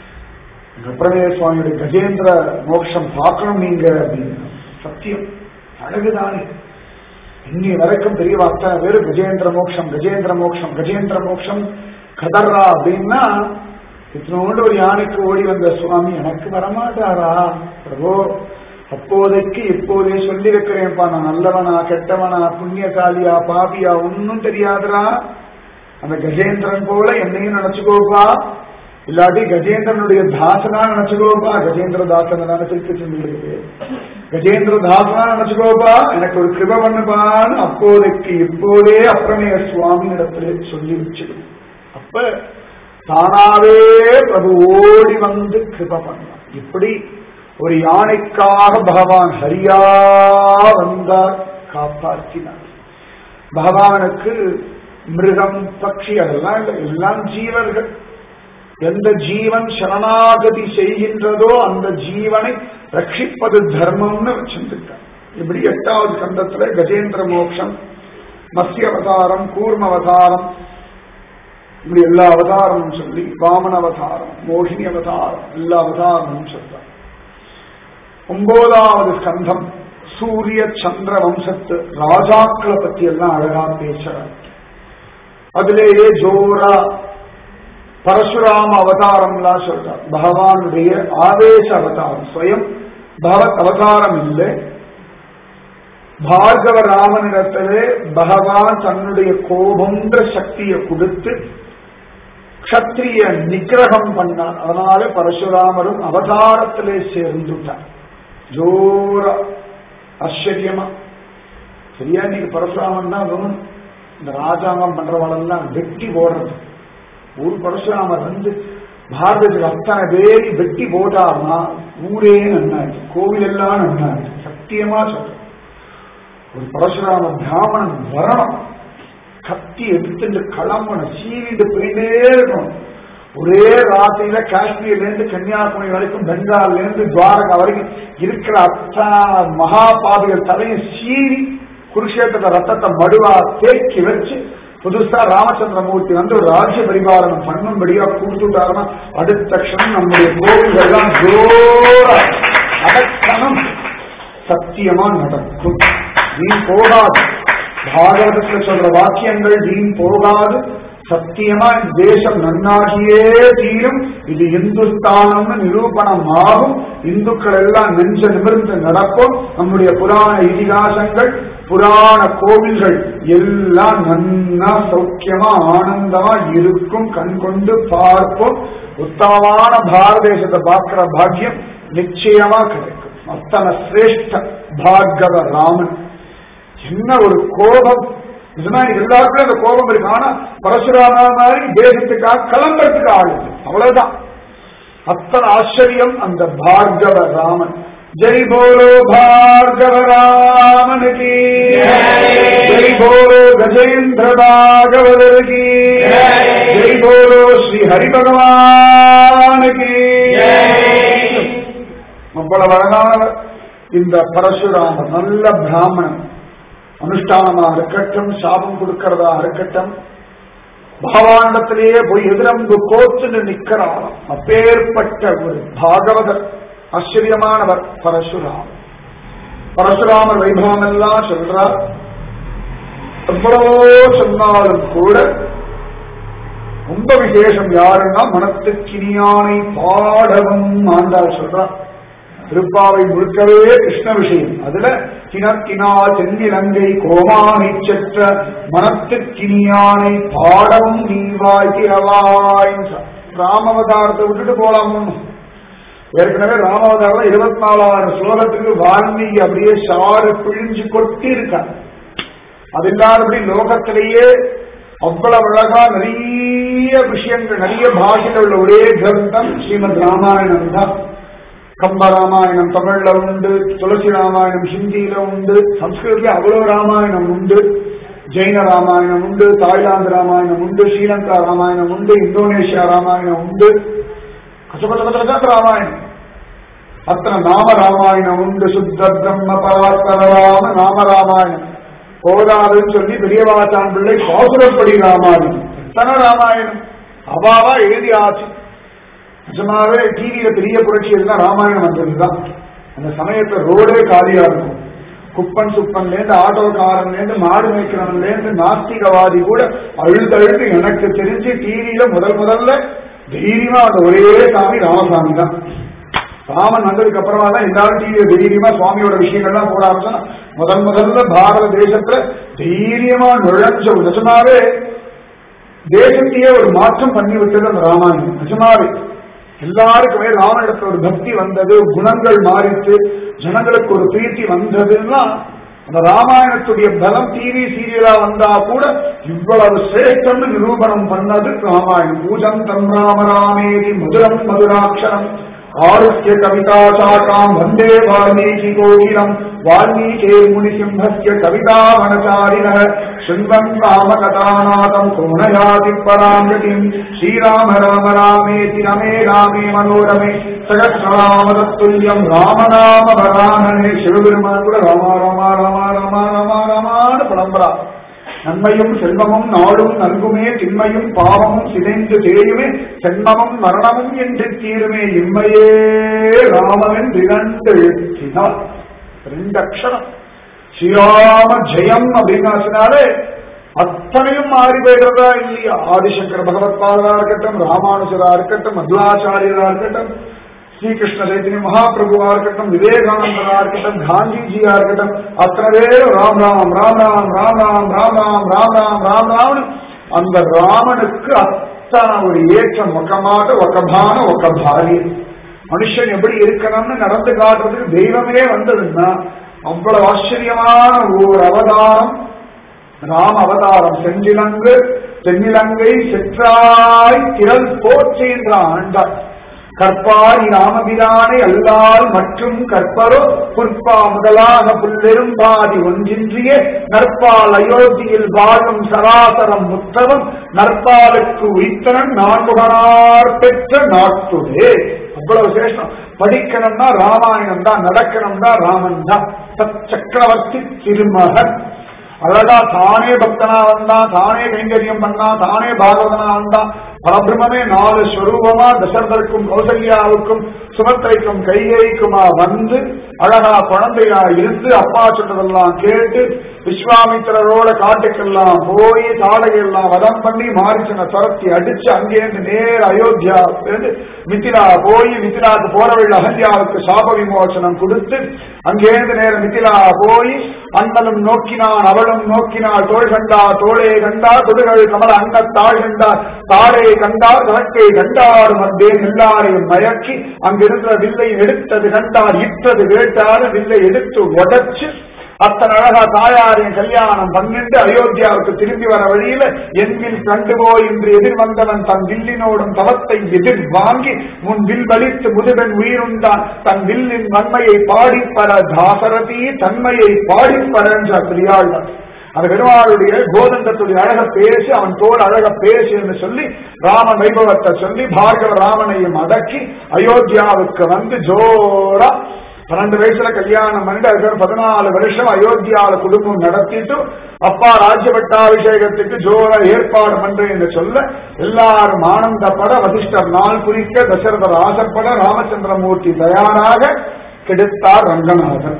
கப்ரமேய சுவாமியுடைய கஜேந்திர மோட்சம் பார்க்கணும் நீங்க அப்படின்னு சத்தியம் அழகுதானே இன்னி வரைக்கும் பெரிய அத்தனை பேரு கஜேந்திர மோட்சம் கஜேந்திர மோட்சம் கஜேந்திர மோட்சம் கதர்றா அப்படின்னா இத்தனோண்டு ஒரு யானைக்கு ஓடி வந்த சுவாமி எனக்கு வரமாட்டாரா பிரபு அப்போதைக்கு இப்போதே சொல்லி வைக்கிறேன்ப்பா நான் நல்லவனா கெட்டவனா புண்ணியசாலியா பாபியா ஒன்னும் தெரியாதுடா அந்த கஜேந்திரன் போல என்னையும் நினைச்சுக்கோப்பா இல்லாட்டி கஜேந்திரனுடைய தாசனா நினைச்சுக்கோப்பா கஜேந்திர தாசன் தானே திருப்பி சொல்லிருக்கு கஜேந்திர தாசனா நினைச்சுக்கோப்பா எனக்கு ஒரு கிருப பண்ணுப்பான்னு அப்போதைக்கு இப்போதே அப்புறமேய சுவாமி இடத்துல சொல்லி வச்சிடும் அப்ப தானாவே பிரபு ஓடி வந்து கிருப பண்ணான் இப்படி ஒரு யானைக்காக பகவான் ஹரியா வந்தார் காப்பாற்றினார் பகவானுக்கு மிருகம் பட்சி அதெல்லாம் இல்லை எல்லாம் ஜீவர்கள் எந்த ஜீவன் சரணாகதி செய்கின்றதோ அந்த ஜீவனை ரட்சிப்பது தர்மம்னு வச்சிருக்கார் இப்படி எட்டாவது கண்டத்துல கஜேந்திர மோட்சம் மத்திய அவதாரம் கூர்ம அவதாரம் இப்படி எல்லா அவதாரமும் சொல்லி வாமன அவதாரம் மோகினி அவதாரம் எல்லா அவதாரமும் சொல்றார் ஒன்பதாவது ஸ்கந்தம் சூரிய சந்திர வம்சத்து ராஜாக்களை பத்தி எல்லாம் அழகா பேசுறார் அதிலேயே ஜோரா பரசுராம அவதாரம்லாம் சொல்றார் பகவானுடைய ஆவேச அவதாரம் ஸ்வயம் பகவத் அவதாரம் இல்லை பார்கவ ராமனிடத்திலே பகவான் தன்னுடைய கோபம்ன்ற சக்தியை கொடுத்து க்ஷத்ரிய நிகிரகம் பண்ணார் அதனால பரசுராமரும் அவதாரத்திலே சேர்ந்துட்டார் ஜோர ஆச்சரியமா சரியா இன்னைக்கு பரசுராமன் தான் வெறும் இந்த ராஜாங்கம் பண்றவளெல்லாம் வெட்டி போடுறது ஒரு பரசுராமர் வந்து பாரதத்தில் அத்தனை பேரி வெட்டி போட்டார்னா ஊரே நன்னாச்சு கோவில் எல்லாம் நன்னாச்சு சத்தியமா சொல்றேன் ஒரு பரசுராம பிராமணன் வரணும் கத்தி எடுத்துட்டு கிளம்பணும் சீவிட்டு போயிட்டே இருக்கணும் ஒரே ராத்திரியில காஷ்மீர்ல இருந்து கன்னியாகுமரி வரைக்கும் பெங்கால்ல இருந்து துவாரகா வரைக்கும் இருக்கிற அத்தனை மகா பாவிகள் தலையை சீவி குருஷேத்திர ரத்தத்தை மடுவா தேக்கி வச்சு புதுசா ராமச்சந்திரமூர்த்தி வந்து ஒரு ராஜ்ய பரிபாலனம் பண்ணும்படியா கொடுத்துட்டாருன்னா அடுத்த க்ஷணம் நம்முடைய கோவில்கள்லாம் ஜோர அடக்கணம் சத்தியமா நடக்கும் வீண் போகாது பாகவதத்துல சொல்ற வாக்கியங்கள் வீண் போகாது சத்தியமா இந்த தேசம் நன்னாகியே தீரும் இது இந்துஸ்தானம்னு நிரூபணம் ஆகும் இந்துக்கள் எல்லாம் நெஞ்ச நிமிர்ந்து நடப்போம் நம்முடைய புராண இதிகாசங்கள் புராண கோவில்கள் எல்லாம் நன்னா சௌக்கியமா ஆனந்தமா இருக்கும் கண் கொண்டு பார்ப்போம் உத்தமமான பாரத தேசத்தை பார்க்கிற பாக்கியம் நிச்சயமா கிடைக்கும் அத்தனை சிரேஷ்ட பார்கவ ராமன் என்ன ஒரு கோபம் இதுனா எல்லாருக்கும் அந்த கோபம் இருக்கு ஆனா பரசுராம மாதிரி தேசத்துக்காக கிளம்புறதுக்கு ஆள் இல்லை. அவ்வளவுதான் அத்தனை ஆச்சரியம் அந்த பார்கவ ராமன் ஜெய் போலோ பார்கவ ராமனுக்கு ஜெய் போலோ கஜேந்திர பாகவதற்கு ஜெய் போலோ ஸ்ரீ ஹரி பகவானுக்கு அவ்வளவு அழகானவர் இந்த பரசுராமர் நல்ல பிராமணன் அனுஷ்டானமா இருக்கட்டும் சாபம் கொடுக்கிறதா இருக்கட்டும் பகவானிடத்திலேயே போய் எதிரம்பு கோத்துன்னு நிக்கிறாராம் அப்பேற்பட்ட ஒரு பாகவதர் ஆச்சரியமானவர் பரசுராமர் பரசுராமர் வைபவம் எல்லாம் சொல்றார் எவ்வளவோ சொன்னாலும் கூட ரொம்ப விசேஷம் யாருன்னா மனத்துக்கினியானை பாடவும் ஆண்டாள் சொல்றார் திருப்பாவை முழுக்கவே கிருஷ்ண விஷயம் அதுல கிணக்கினா தென்னிலங்கை கோமானை செற்ற மனத்துக்கினியானை பாடவும் நீவாய் திரவாய் ராமவதாரத்தை விட்டுட்டு போலாம் ஒண்ணும். ஏற்கனவே ராமாவதாரம் இருபத்தி நாலாயிரம் ஸ்லோகத்துக்கு வால்மீகி அப்படியே சாறு பிழிஞ்சு கொட்டி இருக்கார் அது இல்லாதபடி லோகத்திலேயே அவ்வளவு அழகா நிறைய விஷயங்கள் நிறைய பாஷைகள் உள்ள ஒரே கிரந்தம் ஸ்ரீமத் ராமாயணம் தான் கம்ப ராமாயணம் தமிழ்ல உண்டு துளசி ராமாயணம் ஹிந்தியில உண்டு சம்ஸ்கிருதத்துல அவ்வளவு ராமாயணம் உண்டு ஜெயின ராமாயணம் உண்டு தாய்லாந்து ராமாயணம் உண்டு ஸ்ரீலங்கா ராமாயணம் உண்டு இந்தோனேஷியா ராமாயணம் உண்டு கசபசபசபச ராமாயணம் அத்தனை நாம ராமாயணம் உண்டு சுத்த பிரம்ம பராத்பரராம நாம ராமாயணம் போதாதுன்னு சொல்லி பெரியவாச்சான் பிள்ளை பாசுரப்படி ராமாயணம் எத்தனை ராமாயணம் அவாவா எழுதி ஆச்சு நிஜமாவே டிவியில பெரிய புரட்சி இருந்தா ராமாயணம் வந்ததுதான் அந்த சமயத்துல ரோடே காலியா இருக்கும் குப்பன் சுப்பன்ல இருந்து ஆட்டோக்காரன்ல இருந்து மாடு மேய்க்கிறவன்ல இருந்து நாஸ்திகவாதி கூட அழுது அழுது எனக்கு தெரிஞ்சு டிவியில முதல் முதல்ல தைரியமா அந்த ஒரே சாமி ராமசாமி தான் ராமன் வந்ததுக்கு அப்புறமா தான் எல்லாரும் டிவியை தைரியமா சுவாமியோட விஷயங்கள்லாம் போட ஆரம்பிச்சோம் முதன் முதல்ல பாரத தேசத்துல தைரியமா நுழைஞ்ச ஒரு நிஜமாவே தேசத்தையே ஒரு மாற்றம் பண்ணி விட்டது அந்த ராமாயணம் நிஜமாவே எல்லாருக்குமே ராமனிடத்துல ஒரு பக்தி வந்தது குணங்கள் மாறித்து ஜனங்களுக்கு ஒரு பிரீத்தி வந்ததுன்னா அந்த ராமாயணத்துடைய பலம் டிவி சீரியலா வந்தா கூட இவ்வளவு சிரேஷ்டம்னு நிரூபணம் பண்ணது ராமாயணம் பூஜம் தம் ராம ராமேதி மதுரம் மதுராட்சரம் ஆருக்கிய கவிதா சாக்காம் வந்தே வால்மீகி கோகிலம் வால்மீகே முனிசிம்ஹஸ்ய கவிதா வனச்சாரிண शृण्वन् रामकथानाथम् कोणयाति पराम् गतिम् श्रीराम राम रामेति रमे रामे मनोरमे சகசிரநாமதத்துல்யம் ராமநாம வராணனே சிவபெருமான் கூட ராமா ராமா ராமா ராமா ராமா ராமான்னு பரம்பரா நன்மையும் செல்வமும் நாடும் நல்குமே திண்மையும் பாவமும் சிதைந்து தேயுமே சென்மமும் மரணமும் என்று தீருமே இம்மையே ராமவன் இரண்டு எழுத்தினார் ரெண்டு அக்ஷரம் ஸ்ரீராம ஜெயம் அப்படின்னாலே அத்தனையும் மாறி போயிடுறதா இல்லையா ஆதிசங்கர பகவத்பாதரா இருக்கட்டும் ராமானுஜரா இருக்கட்டும் மதுராச்சாரியரா இருக்கட்டும் ஸ்ரீகிருஷ்ண சைத்தன்ய மகாபிரபுவா இருக்கட்டும் விவேகானந்தரா இருக்கட்டும் காந்திஜியா இருக்கட்டும் அத்தனை பேரும் ராம் ராம் ராம் ராம் ராம் ராம் ராம் ராம் ராம் ராம் ராம் ராம்னு அந்த ராமனுக்கு அத்தனை ஒரு ஏற்றம் ஒக்கமாக ஒக்கபான ஒக்க பாரியம் மனுஷன் எப்படி இருக்கணும்னு நடந்து காட்டுறதுக்கு தெய்வமே வந்ததுன்னா அவ்வளவு ஆச்சரியமான ஓர் அவதாரம் ராம அவதாரம் செஞ்சிலங்கு தென்னிலங்கை செற்றாய் திரள் போற்றி என்ற ஆண்டாள் கற்பாரி ராமபிரானை அல்லால் மற்றும் கற்பரோ புற்பா முதலாக புல்லெரும்பாதி ஒன்றின்றிய நற்பால் அயோத்தியில் வாழும் சராசரம் முத்தவம் நற்பாலுக்கு உயித்தனன் நான்முகனார் பெற்ற நாட்டுதே அவ்வளவு சேஷம் படிக்கணும்னா ராமாயணம் தான் நடக்கணும்னா ராமன் தான் சத் சக்கரவர்த்தி திருமகன் அழகா தானே பக்தனா வந்தான் தானே கைங்கரியம் பண்ணா தானே பாகவதனா வந்தான் பரபிரமே நாலு ஸ்வரூபமா தசரதற்கும் கௌசல்யாவுக்கும் சுமத்திரைக்கும் கையைக்குமா வந்து அழகா குழந்தையா இருந்து அப்பா சொன்னதெல்லாம் கேட்டு விஸ்வாமித்திரரோட காட்டுக்கெல்லாம் போய் தாடையெல்லாம் வதம் பண்ணி மாரிச்சனை துரத்தி அடிச்சு அங்கேருந்து நேர அயோத்தியா இருந்து மித்திலா போய் மித்திலாக்கு போறவள் அகல்யாவுக்கு சாப விமோசனம் கொடுத்து அங்கேருந்து நேர மித்திலா போய் அண்ணனும் நோக்கினான் அவளும் நோக்கினாள் தோள் கண்டா தோளே கண்டா தொடுகள் கமல அன்னத்தாள் கண்டார் தாளே கண்டார் தனக்கை கண்டார் மத்தே எல்லாரையும் மயக்கி அங்கிருந்த வில்லை எடுத்தது கண்டார் இட்டது வேட்டாறு வில்லை எடுத்து உடைச்சு அத்தனை அழகா தாயாரின் கல்யாணம் பன்னெண்டு அயோத்தியாவுக்கு திரும்பி வர வழியில என்வில் கண்டு போய் என்று எதிர் வந்தவன் தன் வில்லினோடும் தவத்தை எதிர் வாங்கி முன் வில் வலித்து முதுவன் உயிருண்டான் தன் வில்லின் வன்மையை பாடிப்பற தாசரதி தன்மையை பாடிப்பற என்ற பிரியாழ்வார் அந்த பெருமாளுடைய கோதண்டத்துடைய அழக பேசி அவன் தோல் அழக பேசி என்று சொல்லி ராம வைபவத்தை சொல்லி பார்கவ ராமனையும் அடக்கி அயோத்தியாவுக்கு வந்து ஜோரா பன்னெண்டு வயசுல கல்யாணம் பண்ணிட்டு அதுக்கு பதினாலு வருஷம் அயோத்தியால குடும்பம் நடத்திட்டு அப்பா ராஜ்ய பட்டாபிஷேகத்துக்கு ஜோர ஏற்பாடு பண்றேன் என்று சொல்ல எல்லாரும் ஆனந்தப்பட வசிஷ்டர் நாள் குறிக்க தசரதர் ஆசைப்பட ராமச்சந்திரமூர்த்தி தயாராக கெடுத்தார் ரங்கநாதன்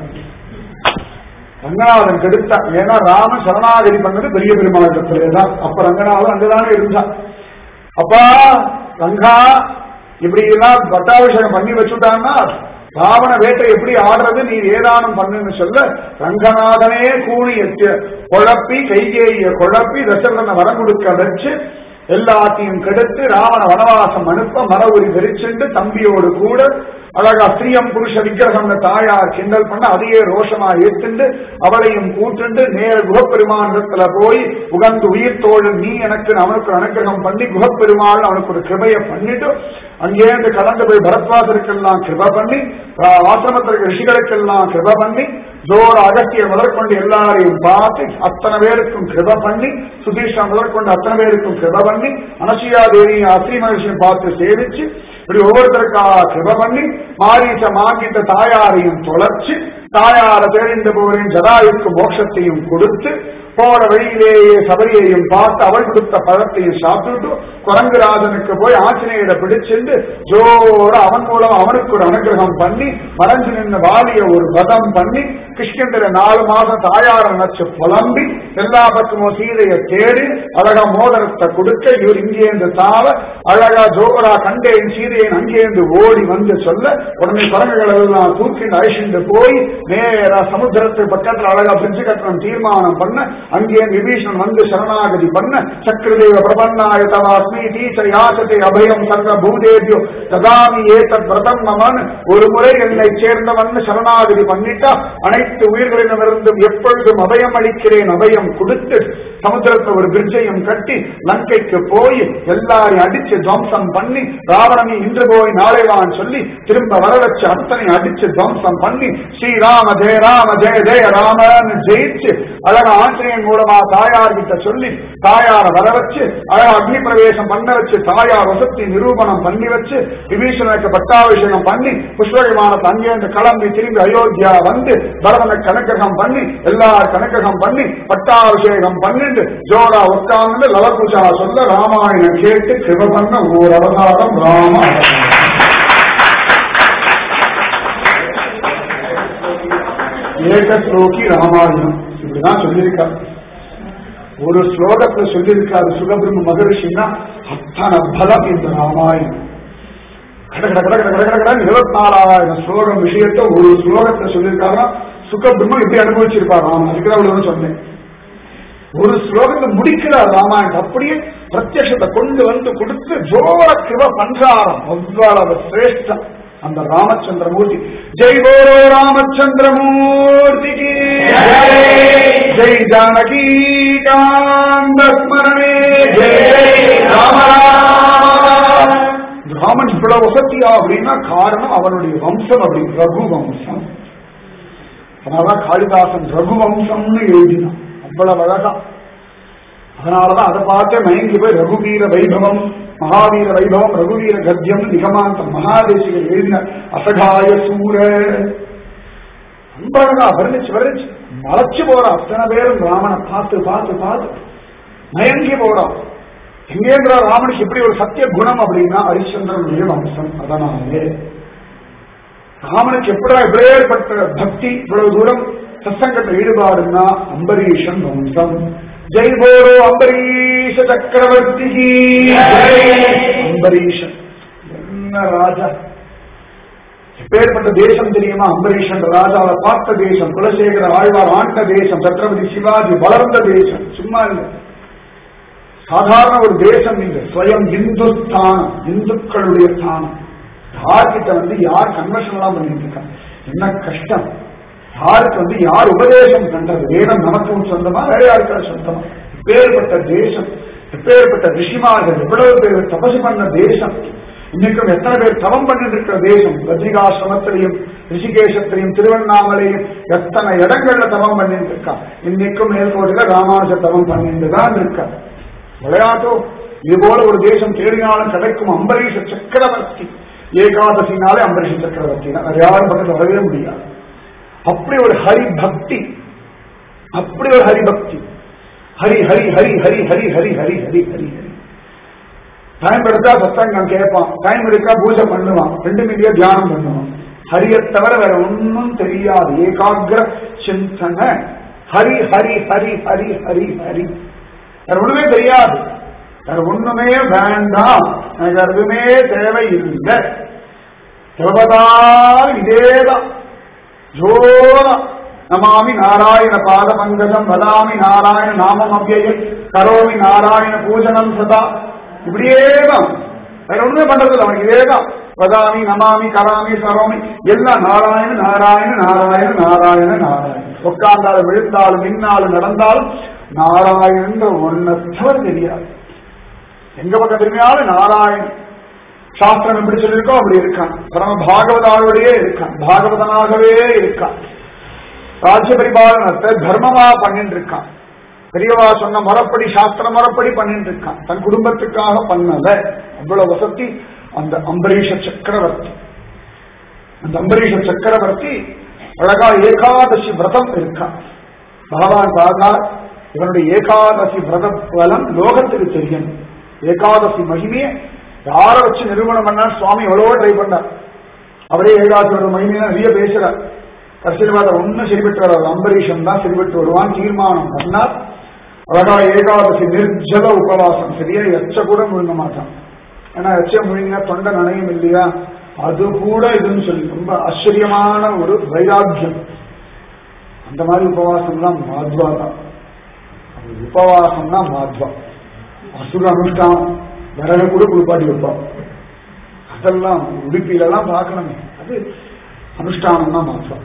ரங்கநாதன் கெடுத்தான் ஏன்னா ராமன் சரணாகதி பண்ணது பெரிய பெருமாளத்திலே தான் அப்ப ரங்கநாதன் அங்கதானே இருந்தான் அப்பா ரங்கா இப்படி எல்லாம் பட்டாபிஷேகம் பண்ணி வச்சுட்டான்னா ராவண வேட்டை எப்படி ஆடுறது நீ ஏதானம் பண்ணுன்னு சொல்ல ரங்கநாதனே கூணி எத்து குழப்பி கைகேய குழப்பி தசரதனை வரம் கொடுக்க வச்சு எல்லாத்தையும் கெடுத்து ராவண வனவாசம் அனுப்ப மர உரி தரிச்சுண்டு தம்பியோடு கூட அழகா ஸ்ரீயம் புருஷ விக்கிரகம் தாயார் கிண்டல் பண்ண அதையே ரோஷமா ஏத்துண்டு அவளையும் கூட்டுண்டு நேர குகப்பெருமானிடத்துல போய் உகந்து உயிர் தோழன் நீ எனக்கு அவனுக்கு அனுகிரகம் பண்ணி குகப்பெருமாள் அவனுக்கு ஒரு கிருபைய பண்ணிட்டு அங்கேருந்து கலந்து போய் பரத்வாசருக்கெல்லாம் கிருப பண்ணி ஆசிரமத்திற்கு ரிஷிகளுக்கெல்லாம் கிருப பண்ணி ஜோர அகத்திய முதற்கொண்டு எல்லாரையும் பார்த்து அத்தனை பேருக்கும் கிருப பண்ணி சுதீஷா முதற்கொண்டு அத்தனை பேருக்கும் கிருப பண்ணி அனசுயா தேவி அஸ்ரீ மகர்ஷியும் பார்த்து சேவிச்சு இப்படி ஒவ்வொருத்தருக்காக கிருப பண்ணி மாரீச மாங்கிட்ட தாயாரையும் தொலைச்சு தாயார தெரிந்து போரின் ஜதாயுக்கு மோட்சத்தையும் கொடுத்து போற வழியிலேயே சபரியையும் பார்த்து அவள் கொடுத்த பழத்தையும் சாப்பிட்டுட்டு குரங்குராஜனுக்கு போய் ஆஞ்சநேயரை பிடிச்சிருந்து ஜோர அவன் மூலம் அவனுக்கு ஒரு அனுகிரகம் பண்ணி மறைஞ்சு நின்ற வாலிய ஒரு வதம் பண்ணி கிருஷ்ணந்திர நாலு மாதம் தாயார நினைச்சு புலம்பி எல்லா பக்கமும் சீதையை தேடி அழகா மோதிரத்தை கொடுக்க இவர் இங்கேந்து தாவ அழகா ஜோரா கண்டேன் சீதையன் அங்கேந்து ஓடி வந்து சொல்ல உடனே குரங்குகள் எல்லாம் தூக்கிட்டு அழிச்சுட்டு போய் நேரா சமுத்திரத்து பக்கத்துல அழகா பிரிஞ்சு கட்டணம் தீர்மானம் பண்ண அங்கே விபீஷணன் வந்து சரணாகதி பண்ண சக்கரதேவ பிரபன்னாய தவாஸ்மி டீச்சர் யாசத்தை அபயம் சர்வ பூதேபியோ ததாமி ஏதத் விரதம் மமன் ஒரு முறை என்னை சேர்ந்தவன் சரணாகதி பண்ணிட்டா அனைத்து உயிர்களிடமிருந்தும் எப்பொழுதும் அபயம் அளிக்கிறேன் அபயம் கொடுத்து சமுத்திரத்தை ஒரு பிரிட்ஜையும் கட்டி லங்கைக்கு போய் எல்லாரையும் அடிச்சு துவம்சம் பண்ணி ராவணனை இன்று போய் நாளை வான்னு சொல்லி திரும்ப வர வச்சு அத்தனை அடிச்சு துவம்சம் பண்ணி ஸ்ரீராம ஜெய ராம ஜெய ஜெய ராமன்னு ஜெயிச்சு அழகா ஆசிரியன் மூலமா தாயார் கிட்ட சொல்லி தாயார வர வச்சு அழகா அக்னி பிரவேசம் பண்ண வச்சு தாயார் வசத்தி நிரூபணம் பண்ணி வச்சு விபீஷணனுக்கு பட்டாபிஷேகம் பண்ணி புஷ்ப விமானத்தை அங்கேருந்து கிளம்பி திரும்பி அயோத்தியா வந்து பரதனை கணக்ககம் பண்ணி எல்லார் கணக்ககம் பண்ணி பட்டாபிஷேகம் பண்ணிட்டு ஜோடா உட்கார்ந்து லவகுஷா சொல்ல ராமாயணம் கேட்டு கிருப பண்ண ஓர் அவதாரம் ராம அவதாரம். ஏகஸ்லோகி ராமாயணம் இப்படிதான் சொல்லியிருக்கார் ஒரு ஸ்லோகத்துல சொல்லியிருக்காரு சுகபிரம்ம மகரிஷின்னா அத்தனை பலம் இந்த ராமாயணம் கட கட கட கட கட கட இருபத்தி நாலாயிரம் ஸ்லோகம் விஷயத்த ஒரு ஸ்லோகத்துல சொல்லியிருக்காருன்னா சுகபிரம்மம் இப்படி அனுபவிச்சிருப்பார் ராமன் அதுக்கு அவ்வளவு சொன்னேன் ஒரு ஸ்லோகத்தை முடிக்கிறார் ராமாயணம் அப்படியே பிரத்யட்சத்தை கொண்டு வந்து கொடுத்து ஜோர கிருப பஞ்சாரம் அவ்வளவு சிரேஷ்டம் அந்த ராமச்சந்திரமூர்த்தி ஜெய் போரோ ராமச்சந்திரமூர்த்திக்கு ஜெய் ஜானகி காந்த ஸ்மரணே ஜெய் ராம ராமன் இவ்வளவு வசதியா அப்படின்னா காரணம் அவனுடைய வம்சம் அப்படி ரகு வம்சம் அதனாலதான் காளிதாசன் ரகு வம்சம்னு எழுதினான் அவ்வளவு அழகா அதனாலதான் அதை பார்த்து மயங்கி போய் ரகுவீர வைபவம் மகாவீர வைபவம் ரகுவீர கத்தியம் நிகமாந்தம் மகாதேசிகள் எழுதின அசகாய சூர ரொம்ப அழகா வர்ணிச்சு வர்ணிச்சு மறைச்சு போறான் அத்தனை பேரும் ராமனை பார்த்து பார்த்து பார்த்து மயங்கி போறான் எங்கேங்கிற ராமனுக்கு இப்படி ஒரு சத்திய குணம் அப்படின்னா ஹரிச்சந்திரனுடைய வம்சம் அதனாலே ராமனுக்கு எப்படா இப்படியேற்பட்ட பக்தி இவ்வளவு தூரம் சத்சங்கத்தில் ஈடுபாடுன்னா அம்பரீஷன் வம்சம் ஜெய் போரோ அம்பரீஷ சக்கரவர்த்தி அம்பரீஷன் என்ன ராஜா எப்பேற்பட்ட தேசம் தெரியுமா அம்பரீஷன் ராஜாவை பார்த்த தேசம் குலசேகர ஆழ்வார் ஆண்ட தேசம் சத்ரபதி சிவாஜி வளர்ந்த தேசம் சும்மா இல்லை சாதாரண ஒரு தேசம் இல்லை ஸ்வயம் இந்துஸ்தானம் இந்துக்களுடைய ஸ்தானம் யார்கிட்ட வந்து யார் கன்வர்ஷன் எல்லாம் பண்ணிட்டு இருக்காங்க என்ன கஷ்டம் யாருக்கு வந்து யார் உபதேசம் கண்டது வேதம் நமக்கும் சொந்தமா வேற யாருக்காவது சொந்தமா எப்பேற்பட்ட தேசம் எப்பேற்பட்ட ரிஷிமார்கள் எவ்வளவு பேர் தபசு பண்ண தேசம் இன்னைக்கும் எத்தனை பேர் தவம் பண்ணிட்டு இருக்கிற தேசம் பத்ரிகாசிரமத்திலையும் ரிஷிகேசத்திலையும் திருவண்ணாமலையும் எத்தனை இடங்கள்ல தவம் பண்ணிட்டு இருக்கா இன்னைக்கும் மேல்கோட்டில ராமானுஜ தவம் பண்ணிட்டு தான் இருக்கா விளையாட்டோ இது போல ஒரு தேசம் தேடினாலும் கிடைக்கும் அம்பரீஷ சக்கரவர்த்தி ஏகாதசினாலே அம்பரீஷ சக்கரவர்த்தி தான் வேற யாரும் பக்கத்தில் வரவே முடியாது அப்படி ஒரு ஹரி பக்தி அப்படி ஒரு ஹரி பக்தி ஹரி ஹரி ஹரி ஹரி ஹரி ஹரி ஹரி ஹரி ஹரி ஹரி டைம் எடுத்தா சத்தங்கம் கேட்பான் டைம் எடுத்தா பூஜை பண்ணுவான் ரெண்டு மில்லிய தியானம் பண்ணுவான் ஹரிய தவிர வேற ஒன்னும் தெரியாது ஏகாகிர சிந்தன ஹரி ஹரி ஹரி ஹரி ஹரி ஹரி வேற ஒண்ணுமே தெரியாது வேற ஒண்ணுமே வேண்டாம் எனக்கு வேற எதுவுமே தேவையில்லை சர்வதால் இதேதான் ஜோரா நமாமி நாராயண பாத பங்கஜம் வதாமி நாராயண நாமம் அவ்யயம் கரோமி நாராயண பூஜனம் சதா இப்படியேதான் வேற ஒண்ணுமே பண்றது அவனுக்கு இதேதான் வதாமி நமாமி கராமி சரோமி எல்லாம் நாராயண நாராயண நாராயண நாராயண நாராயண உட்கார்ந்தாலும் விழுந்தாலும் நின்னாலும் நடந்தாலும் நாராயணன்ற ஒன்ன தவிர தெரியாது எங்க பக்கம் திரும்பினாலும் நாராயணன் சாஸ்திரம் எப்படி சொல்லியிருக்கோ அப்படி இருக்கான் பரம பாகவதாவோடயே இருக்கான் பாகவதனாகவே இருக்கான் ராஜ்ய பரிபாலனத்தை தர்மமா பண்ணிட்டு இருக்கான் பெரியவா சொன்ன முறப்படி சாஸ்திர முறப்படி பண்ணிட்டு இருக்கான் தன் குடும்பத்துக்காக பண்ணல அவ்வளவு வசதி அந்த அம்பரீஷ சக்கரவர்த்தி அந்த அம்பரீஷ சக்கரவர்த்தி அழகா ஏகாதசி விரதம் இருக்கான் பகவான் பார்த்தா இவனுடைய ஏகாதசி விரத பலம் லோகத்துக்கு தெரியும் ஏகாதசி மகிமையை யாரை வச்சு நிரூபணம் பண்ணா சுவாமி எவ்வளவோ ட்ரை பண்ணார் அவரே ஏகாதசி விரத மகிமையை நிறைய பேசுறார் கடைசியில் பார்த்தா ஒன்னும் சரிபட்டு வராது அம்பரீஷன் தான் சரிபட்டு வருவான் தீர்மானம் பண்ணார் அழகா ஏகாதசி நிர்ஜல உபவாசம் சரியா எச்ச கூட முழுங்க மாட்டான் ஏன்னா எச்ச முழுங்கினா தொண்டை நனையும் இல்லையா அது கூட இதுன்னு சொல்லி ரொம்ப ஆச்சரியமான ஒரு வைராக்கியம் அந்த மாதிரி உபவாசம் தான் மாத்வா தான் அது உபவாசம் தான் மாத்வா அசுர அனுஷ்டானம் விறகு கூட குளிப்பாட்டி வைப்பான் அதெல்லாம் உடுப்பிலெல்லாம் பார்க்கணுமே அது அனுஷ்டானம் தான் மாத்வா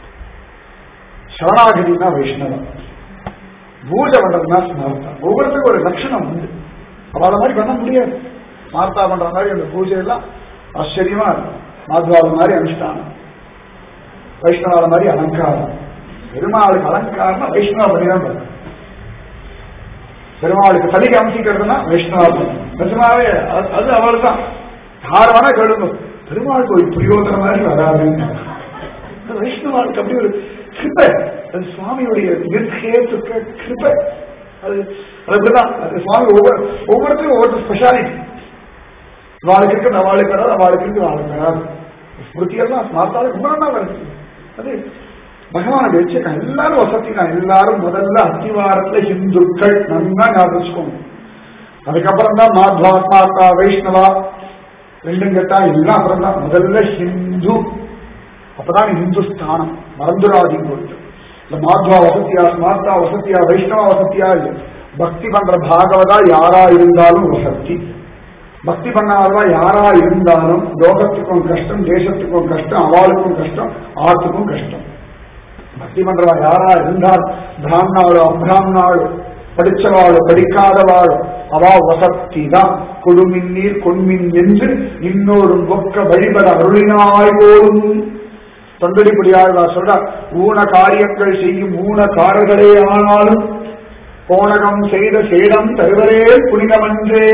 சரணாகதினா வைஷ்ணவம் பூஜை பண்றதுனா ஸ்மார்த்தா ஒவ்வொருத்தருக்கும் ஒரு லட்சணம் உண்டு அவளை மாதிரி பண்ண முடியாது ஸ்மார்த்தா பண்ற மாதிரி அந்த பூஜை எல்லாம் ஆச்சரியமா இருக்கும் மாத்வாத மாதிரி அனுஷ்டானம் வைஷ்ணவாத மாதிரி அலங்காரம் பெருமாளுக்கு அலங்காரம் வைஷ்ணவ பண்ணி தான் பண்ணும் பெருமாளுக்கு தலி காமிச்சிக்கிறதுனா வைஷ்ணவா பண்ணும் நிஜமாவே அது- அது அவள் தான் யார் வேணா கேளுங்க பெருமாளுக்கு ஒரு பிரயோஜனம் மாதிரி வராதுன்னு அது வைஷ்ணவாளுக்கு அப்படி ஒரு கிருப்பை அது சுவாமியுடைய நிர்கேத்துக்க கிருப்பை அது அது அப்படிதான் அது சுவாமி ஒவ்வொரு ஒவ்வொருத்தரும் ஒவ்வொரு ஸ்பெஷாலிட்டி வாளுக்கு இருக்கு அவளுக்கு வராது அவளுக்கு இருக்கு அவளுக்கு வராது ஸ்மிருதி எல்லாம் ஸ்மார்த்தாலும் ரொம்ப நல்லா வருது அது பகவானை வச்சிருக்கான் எல்லாரும் வசதிக்கான் எல்லாரும் முதல்ல அத்திவாரத்துல ஹிந்துக்கள் நல்லா ஞாபகம் வச்சுக்கோங்க அதுக்கப்புறம் தான் மாத்வா மாத்தா வைஷ்ணவா ரெண்டும் கேட்டா எல்லாம் அப்புறம் தான் முதல்ல ஹிந்து அப்பதான் இந்துஸ்தானம் மறந்துடாதீங்க போயிட்டு இந்த மாத்வா வசதியா ஸ்மார்த்தா வசதியா வைஷ்ணவா வசதியா இல்ல பக்தி பண்ற பாகவதா யாரா இருந்தாலும் வசதி பக்தி பண்ணாதவா யாரா இருந்தாலும் லோகத்துக்கும் கஷ்டம் தேசத்துக்கும் கஷ்டம் அவளுக்கும் கஷ்டம் ஆத்துக்கும் கஷ்டம் பக்தி பண்றவா யாரா இருந்தால் பிராமணாளோ அப்ராமணாளோ படிச்சவாளோ படிக்காதவாளோ அவா வசத்தி தான் கொடுமின் நீர் கொன்மின் என்று இன்னொரு ஒக்க வழிபட அருளினாய் போலும் தொண்டடிப்படியாழ்வார் சொல்றார் ஊன காரியங்கள் செய்யும் ஊனக்காரர்களே ஆனாலும் போனகம் செய்த சேடம் தருவரே புனிதமன்றே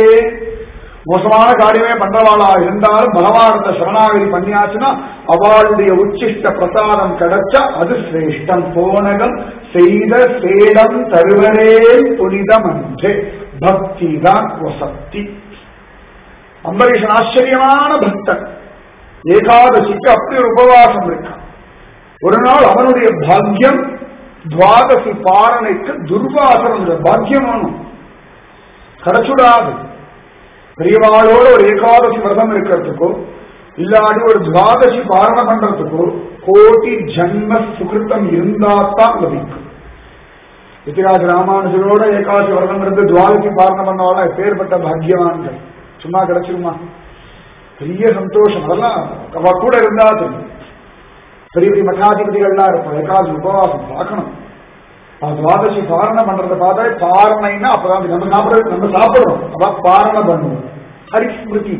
மோசமான காரியமே பண்றவாளா இருந்தாலும் பகவானத்தை சரணாகதி பண்ணியாச்சுன்னா அவளுடைய உச்சிஷ்ட பிரசாதம் கிடைச்சா அது சிரேஷ்டம் போனகம் செய்த சேடம் தருவரே புனிதமன்றே பக்தி தான் வசக்தி அம்பரீஷன் ஆச்சரியமான பக்தன் ஏகாதசிக்கு அப்படி ஒரு உபவாசம் இருக்கான் ஒரு நாள் அவனுடைய பாக்கியம் துவாதசி பாரணைக்கு துர்வாசனம் இல்லை. பாக்கியம் வேணும் கிடைச்சுடாது பெரியவாளோட ஒரு ஏகாதசி விரதம் இருக்கிறதுக்கோ இல்லாடி ஒரு துவாதசி பாரணம் பண்றதுக்கோ கோடி ஜன்ம சுகிருத்தம் இருந்தாத்தான் லபிக்கும் ரித்திராஜ ராமானுஜரோட ஏகாதசி விரதம் இருந்து துவாதசி பாரணம் பண்ணவாளா எப்பேற்பட்ட பாக்கியவான்கள் சும்மா கிடைச்சிருமா பெரிய சந்தோஷம் அதெல்லாம் அவ கூட இருந்தா தெரியும் பெரிய பெரிய மठाதிபதிகள்லாம் இருக்கும் ஏகாதசி உபவாசம் பார்க்கணும் அது துவாதசி பாரணம் பண்றத பார்த்தா பாரணைன்னா அப்பதான் நம்ம சாப்பிட நம்ம சாப்பிடுறோம் அதான் பாரண பண்ணுவோம் ஹரிஸ்மிருதி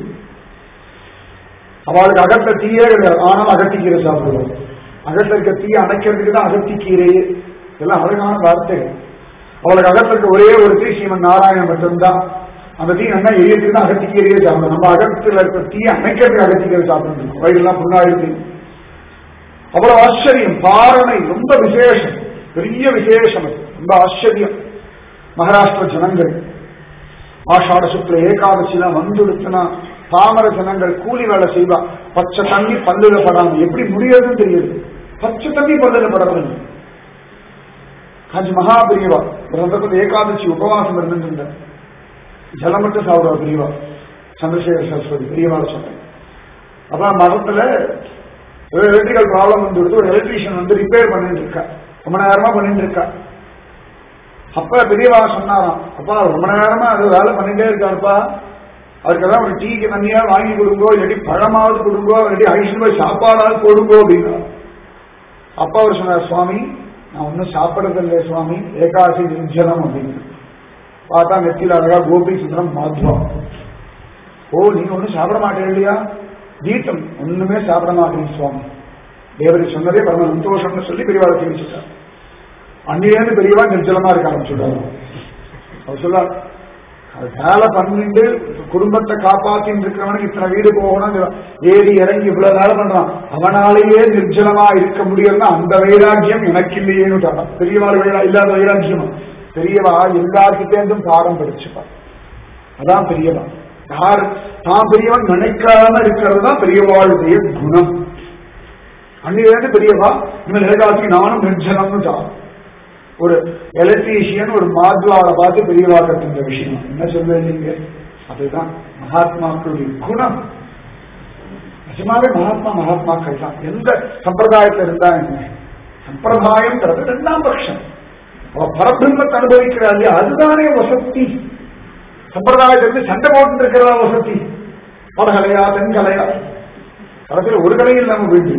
அவளுக்கு அகத்த தீயே கிடையாது ஆனால் அகத்திக்கீரை சாப்பிடுவோம் அகத்துல இருக்க தீயை அணைக்கிறதுக்கு தான் அகத்திக்கீரையே இதெல்லாம் அழகான வார்த்தைகள் அவளுக்கு அகத்துல இருக்க ஒரே ஒரு தீ ஸ்ரீமன் நாராயணன் மட்டும்தான் அந்த தீ நல்லா எரியத்துக்கு தான் அகத்திக்கீரையே சாப்பிடணும் நம்ம அகத்துல இருக்க தீயை அணைக்கிறதுக்கு அகத்திக்கீரை சாப்பிடணும் வயிறுலாம் புண்ணாயிருக்கு அவ்வளவு ஆச்சரியம் பாரணை ரொம்ப விசேஷம் பெரிய விசேஷம் அது. ரொம்ப ஆச்சரியம் மகாராஷ்டிர ஜனங்கள் ஆஷாட சுக்ல ஏகாதசிலாம் வந்துடுச்சுன்னா பாமர ஜனங்கள் கூலி வேலை செய்வா பச்சை தண்ணி பல்லுல படாம எப்படி முடியாதுன்னு தெரியுது பச்சை தண்ணி பல்லுல படறது காஞ்சி மகாபிரியவா பிரதமர் ஏகாதசி உபவாசம் இருந்துட்டு ஜலம் மட்டும் சாப்பிடுவா பிரியவா சந்திரசேகர் சரஸ்வதி பிரியவா சொன்னேன் அப்புறம் மதத்துல ஒரு எலக்ட்ரிக்கல் ப்ராப்ளம் வந்து ஒரு எலக்ட்ரீஷியன் வந்து ரிப்பேர் பண்ணிட்டு இருக்கா ரொம்ப நேரமா பண்ணிட்டு இருக்கா அப்ப பெரியவா சொன்னாராம் அப்பா ரொம்ப நேரமா அது வேலை பண்ணிட்டே இருக்காருப்பா அவருக்கெல்லாம் ஒரு டீக்கு தண்ணியா வாங்கி கொடுங்கோ இல்லாட்டி பழமாவது கொடுங்கோ இல்லாட்டி ஐஸ்வர்ய போய் சாப்பாடாவது கொடுங்கோ அப்படின்னா அப்பா அவர் சொன்னார் சுவாமி நான் ஒன்னும் சாப்பிடறது இல்லை சுவாமி ஏகாசி நிர்ஜலம் அப்படின்னு பார்த்தா நெத்தியில் அழகா கோபி சுந்தரம் மாத்வா ஓ நீங்க ஒன்னும் சாப்பிட மாட்டேன் இல்லையா தீட்டம் ஒண்ணுமே சாப்பிட மாட்டேங்க சுவாமி தேவரி சொன்னதே பரம சந்தோஷம்னு சொல்லி பெரியவாளை தெரிவிச்சுட்டார் அன்னிலேருந்து பெரியவா நிர்ஜலமா இருக்க ஆரம்பிச்சுட்டாரு அவர் சொல்ல அது வேலை பண்ணிட்டு குடும்பத்தை காப்பாத்தின்னு இருக்கிறவனுக்கு இத்தனை வீடு போகணும் ஏறி இறங்கி இவ்வளவு வேலை பண்றான் அவனாலேயே நிர்ஜலமா இருக்க முடியும்னா அந்த வைராக்கியம் எனக்கு இல்லையேன்னு பெரியவாள் வைரா இல்லாத வைராக்கியமா பெரியவா எல்லார்கிட்டே இருந்தும் பாடம் படிச்சுப்பா அதான் பெரியவா யார் தான் பெரியவன் நினைக்காம இருக்கிறது தான் பெரியவாளுடைய குணம் அன்னிலிருந்து பெரியவா இனிமேல் ஏகாசி நானும் நிர்ஜனம்னு தான் ஒரு எலக்ட்ரீஷியன் ஒரு மாத்வாவை பார்த்து பெரியவா கத்துன்ற விஷயம் என்ன சொல்லுவீங்க அதுதான் மகாத்மாக்களுடைய குணம் நிஜமாவே மகாத்மா மகாத்மாக்கள் தான் எந்த சம்பிரதாயத்துல இருந்தா என்ன சம்பிரதாயம்ன்றது ரெண்டாம் பட்சம் அவ பரபிரம்மத்தை அனுபவிக்கிறா இல்லையா அதுதானே வசதி சம்பிரதாயத்திலிருந்து சண்டை போட்டு இருக்கிறதா வசதி படகலையா தென்கலையா கடைசியில் ஒரு கலையில் நம்ம போயிட்டு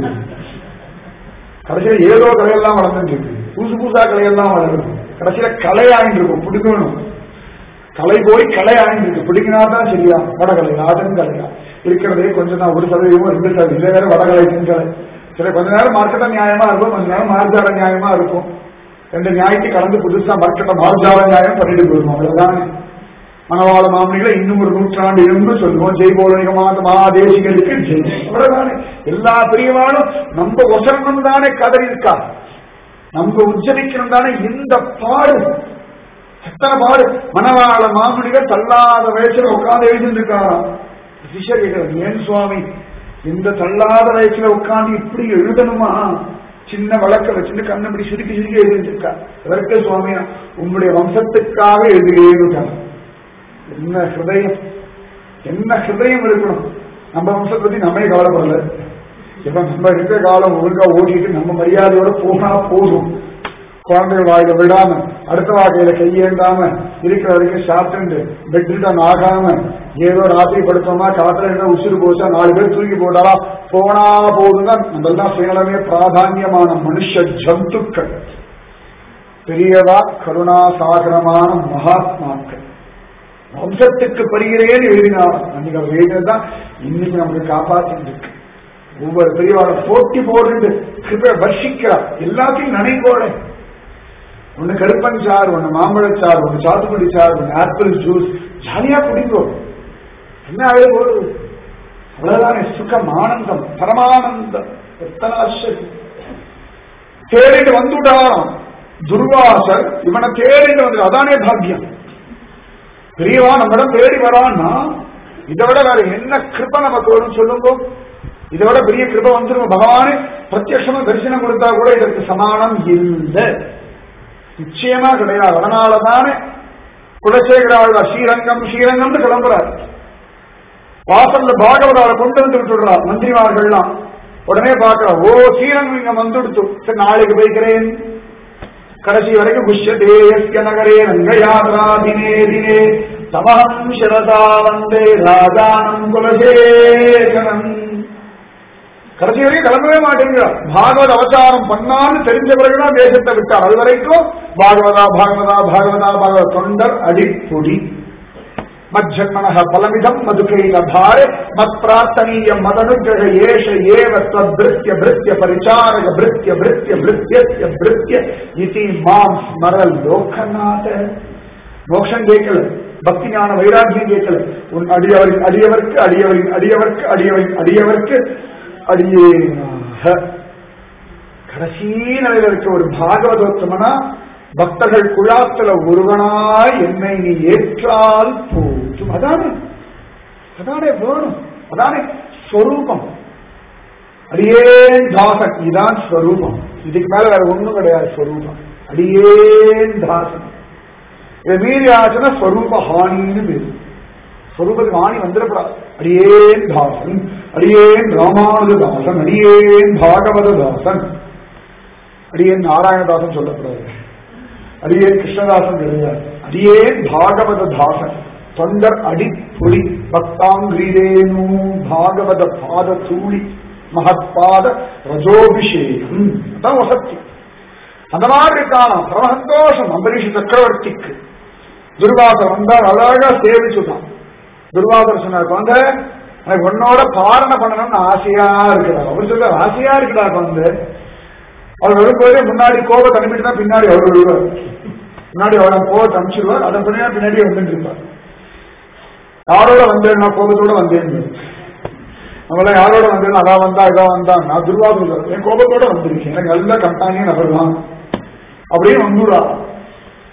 கடைசியில் ஏதோ கலையெல்லாம் வளர்ந்துட்டு இருக்கு புதுசு புதுசா கலையெல்லாம் வளருது கடைசியில கலை ஆயிட்டு இருக்கும் பிடிக்கணும் கலை போய் கலை ஆயிட்டு இருக்கு பிடிக்கினா தான் சரியா வடகலையா தென்கலையா இருக்கிறதே கொஞ்சம் தான் ஒரு சதவீதமோ ரெண்டு சதவீதம் இல்லை வேற வடகலை தென்கலை சரி கொஞ்ச நேரம் மார்க்கெட்டா நியாயமா இருக்கும் கொஞ்ச நேரம் மார்ஜால நியாயமா இருக்கும் ரெண்டு நியாயத்தை கலந்து புதுசா மார்க்கெட்டை மார்ஜால நியாயம் பண்ணிட்டு போயிருவோம் அவ்வளவுதான் மணவாள மாமனிகளை இன்னும் ஒரு நூற்றாண்டு இருந்து சொல்லுவோம் ஜெய் போலனிகமான மகாதேசிகளுக்கு ஜெய் அவ்வளவுதானே எல்லா பெரியவாளும் நம்ம ஒசரணம் தானே கதறி இருக்கா நம்ம உச்சரிக்கணும் தானே இந்த பாடு எத்தனை பாடு மணவாள மாமனிகள் தள்ளாத வயசுல உட்கார்ந்து எழுதிருக்காராம் சிஷ்யர் கேட்கிறார் ஏன் சுவாமி இந்த தள்ளாத வயசுல உட்கார்ந்து இப்படி எழுதணுமா சின்ன வழக்க வச்சுட்டு கண்ணப்படி சுருக்கி சுருக்கி எழுதிருக்கா எதற்கு சுவாமி உங்களுடைய வம்சத்துக்காக எழுதுகிறேன் என்ன ஹிருதயம் என்ன ஹிருதயம் இருக்கணும் நம்ம வம்சத்தை பத்தி நம்மே கவலைப்படல இப்ப நம்ம இருக்கிற காலம் ஒழுங்கா ஓடிட்டு நம்ம மரியாதையோட போனா போதும் குழந்தைகள் வாயில விடாம அடுத்த வாக்கையில கையேந்தாம இருக்கிற வரைக்கும் சாப்பிட்டு பெட்ரிட்டன் ஆகாம ஏதோ ராத்திரி படுத்தோமா காத்துல என்ன உசுறு போச்சா நாலு பேர் தூக்கி போட்டாலா போனா போதுங்க நம்ம எல்லாம் சேலமே பிராதான்யமான மனுஷ ஜந்துக்கள் பெரியவா கருணாசாகரமான மகாத்மாக்கள் வம்சத்துக்கு பரிகிறேன்னு எழுதினார் அன்னைக்கு அவர் எழுதினதுதான் இன்னைக்கு நமக்கு காப்பாற்றிட்டு இருக்கு ஒவ்வொரு பெரியவாள போட்டி போடுறது கிருப்பை வர்ஷிக்கிறார் எல்லாத்தையும் நினைப்போட ஒண்ணு கருப்பஞ்சாறு ஒண்ணு மாம்பழச்சாறு ஒண்ணு சாத்துக்குடி சாறு ஒண்ணு ஆப்பிள் ஜூஸ் ஜாலியா குடிப்போம் என்ன அழகு போடுது அவ்வளவுதானே சுகம் ஆனந்தம் பரமானந்தம் எத்தனை ஆச்சரியம் தேடிட்டு வந்துட்டாராம் துர்வாசர் இவனை தேடிட்டு வந்து அதானே பாக்கியம் பெரியவா நம்மிடம் தேடி வரான்னா இதை விட வேற என்ன கிருப நமக்கு வரும் சொல்லுங்க இதை விட பெரிய கிருப வந்துடும் பகவானே பிரத்யட்சமா தரிசனம் கொடுத்தா கூட இதற்கு சமானம் இல்லை நிச்சயமா கிடையாது அதனாலதானே குலசேகர ஆழ்வார் ஸ்ரீரங்கம் ஸ்ரீரங்கம்னு கிளம்புறார் வாசல்ல பாகவதார கொண்டு வந்து விட்டுடுறார் மந்திரிமார்கள்லாம் உடனே பார்க்கிறா ஓ ஸ்ரீரங்கம் இங்க வந்துடுத்து சரி நாளைக்கு போய்க்கிறேன் கடைசி வரைக்கும் குஷ்யதேயஸ்ய நகரே ரங்கயாத்ரா தினே தினே தமஹம் சிரதா வந்தே ராஜானம் குலசேகரம் கடைசி வரைக்கும் கிளம்பவே மாட்டேங்கிறார் பாகவத அவதாரம் பண்ணான்னு தெரிஞ்ச பிறகுதான் தேசத்தை விட்டார் அது வரைக்கும் பாகவதா பாகவதா பாகவதா பாகவத தொண்டர் அடிப்புடி மஜ்ஜன்மனः பலமிதம் மதுகைல பாரே மத் பிரார்த்தனீய மதனுகிரக ஏஷ ஏவ தத்பிருத்திய பிருத்திய பரிச்சாரக பிருத்திய பிருத்திய பிருத்திய பிருத்திய இதி மாம் ஸ்மர லோகநாத மோக்ஷம் கேட்கல பக்தி ஞான வைராக்கியம் கேட்கல உன் அடியவரின் அடியவர்க்கு அடியவரின் அடியவர்க்கு அடியவரின் அடியவர்க்கு அடியேனாக கடைசி நிலையில இருக்க ஒரு பாகவதோத்தமனா பக்தர்கள் குழாத்துல ஒருவனாய் என்னை நீ ஏற்றால் போதும் அதானே அதானே வேணும் அதானே ஸ்வரூபம் அடியேன் தாசன் இதான் ஸ்வரூபம் இதுக்கு மேல வேற ஒண்ணும் கிடையாது ஸ்வரூபம் அடியேன் தாசன் இதை மீறி ஆச்சுன்னா ஸ்வரூப ஹானின்னு பேரு ஸ்வரூபத்துக்கு ஹானி வந்துடக்கூடாது அடியேன் தாசன் அடியேன் ராமானுஜ தாசன் அடியேன் பாகவத தாசன் அடியேன் நாராயணதாசன் சொல்லக்கூடாது அடியேன் கிருஷ்ணதாசன் கிடையாது அடியேன் பாகவத தாசன் தொண்டர் அடிப்புடி பக்தாங்கிரேனு பாகவத பாத தூளி மகத்பாத ரஜோபிஷேகம் அதான் வசத்தி அந்த மாதிரி இருக்கானா பரம சந்தோஷம் அம்பரீஷ் சக்கரவர்த்திக்கு துர்வாசர் வந்தார் அழகா சேவிச்சுட்டான் துர்வாசர் சொன்னார் குழந்தை எனக்கு உன்னோட பாரண பண்ணணும்னு ஆசையா இருக்கிறார் அவர் சொல்ற ஆசையா இருக்கிறா குழந்தை அவர் வரும்போதே முன்னாடி கோபத்தை அனுப்பிட்டு தான் பின்னாடி அவர் வருவார் முன்னாடி அவரை கோபத்தை அனுப்பிச்சிருவார் அதன் பின்னாடி பின்னாடி வந்துட்டு இருப்பார் யாரோட வந்தேன் நான் கோபத்தோட வந்தேன் நம்மள யாரோட வந்தேன் அதான் வந்தா இதா வந்தா நான் துர்வாசம் என் கோபத்தோட வந்திருக்கேன் எனக்கு நல்ல கட்டானிய நபர் தான் அப்படியே வந்துடா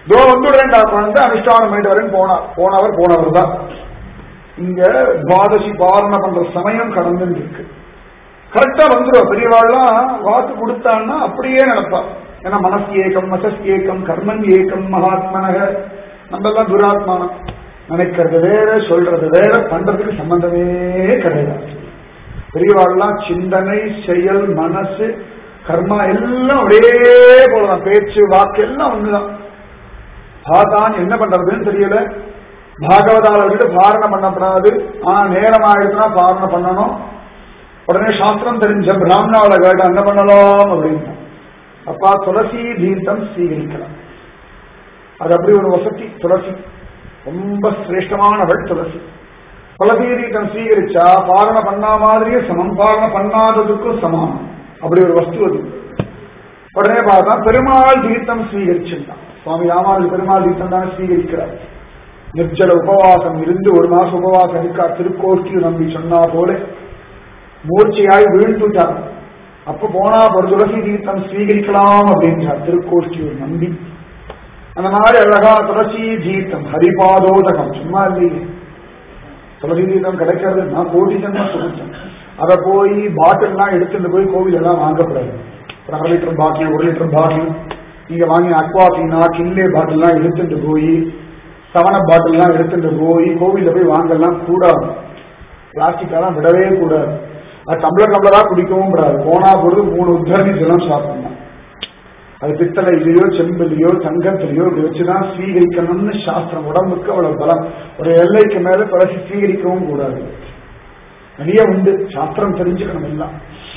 தோ வந்துடுறேன்டா குழந்தை அனுஷ்டானம் பண்ணிட்டு வரேன் போனார் போனவர் போனவர் தான் இங்க துவாதசி பாரண பண்ற சமயம் கடந்து இருக்கு கரெக்டா வந்துடும் பெரியவாள்லாம் வாக்கு கொடுத்தான்னா அப்படியே நடப்பா ஏன்னா மனசு ஏக்கம் மசஸ் ஏக்கம் கர்மன் ஏக்கம் மகாத்மனக நம்ம எல்லாம் துராத்மானம் நினைக்கிறது வேற சொல்றது வேற பண்றதுக்கு சம்பந்தமே கிடையாது பெரியவாள்லாம் சிந்தனை செயல் மனசு கர்மா எல்லாம் ஒரே போலதான் பேச்சு வாக்கு எல்லாம் ஒண்ணுதான் பாதான் என்ன பண்றதுன்னு தெரியல பாகவதால விட்டு பாரணம் பண்ணப்படாது ஆனா நேரம் ஆயிடுச்சுன்னா பாரணம் பண்ணணும் உடனே சாஸ்திரம் தெரிஞ்ச பிராமணாவில கேட்டு என்ன பண்ணலாம் அப்படின்னா அப்பா துளசி தீர்த்தம் ஸ்வீகரிக்கலாம் அது அப்படி ஒரு வசதி துளசி ரொம்ப சிரேஷ்டமானவள் துளசி துளசி தீர்த்தம் ஸ்வீகரிச்சா பாரண பண்ணா மாதிரியே சமம் பாரண பண்ணாததுக்கும் சமம் அப்படி ஒரு வஸ்து அது உடனே பார்த்தா பெருமாள் தீர்த்தம் ஸ்வீகரிச்சிருந்தான் சுவாமி ராமானுஜ பெருமாள் தீர்த்தம் தான் ஸ்வீகரிக்கிறார் நிர்ஜல உபவாசம் இருந்து ஒரு மாசம் உபவாசம் இருக்கா திருக்கோஷ்டி நம்பி சொன்னா போல மூர்ச்சையாய் வீழ்ந்துட்டார் அப்ப போனா ஒரு துளசி தீர்த்தம் ஸ்வீகரிக்கலாம் அப்படின்றார் திருக்கோஷ்டியூர் நம்பி அந்த மாதிரி அழகா துளசி தீர்த்தம் ஹரிபாதோதகம் சும்மா இல்லையே துளசி தீர்த்தம் கிடைக்கிறது நான் கோடி ஜன்மம் சுகிச்சேன் அதை போய் பாட்டில்லாம் எடுத்துட்டு போய் கோவில் எல்லாம் வாங்கக்கூடாது ஒரு அரை லிட்டர் பாட்டில் ஒரு லிட்டர் பாட்டில் நீங்க வாங்கி அக்வாபீனா கில்லே பாட்டில்லாம் எடுத்துட்டு போய் சவன பாட்டில்லாம் எடுத்துட்டு போய் கோவில்ல போய் வாங்கலாம் கூடாது பிளாஸ்டிக்கெல்லாம் விடவே கூடாது அது டம்ளர் டம்ளரா குடிக்கவும் கூடாது போனா பொழுது மூணு உத்தரணி ஜலம் சாப்பிடணும் அது பித்தளையிலையோ செம்பிலையோ தங்கத்திலையோ இப்படி வச்சுதான் ஸ்வீகரிக்கணும்னு சாஸ்திரம் உடம்புக்கு அவ்வளவு பலம் ஒரு எல்லைக்கு மேல துளசி ஸ்வீகரிக்கவும் கூடாது நிறைய உண்டு சாஸ்திரம் தெரிஞ்சுக்கணும் எல்லாம்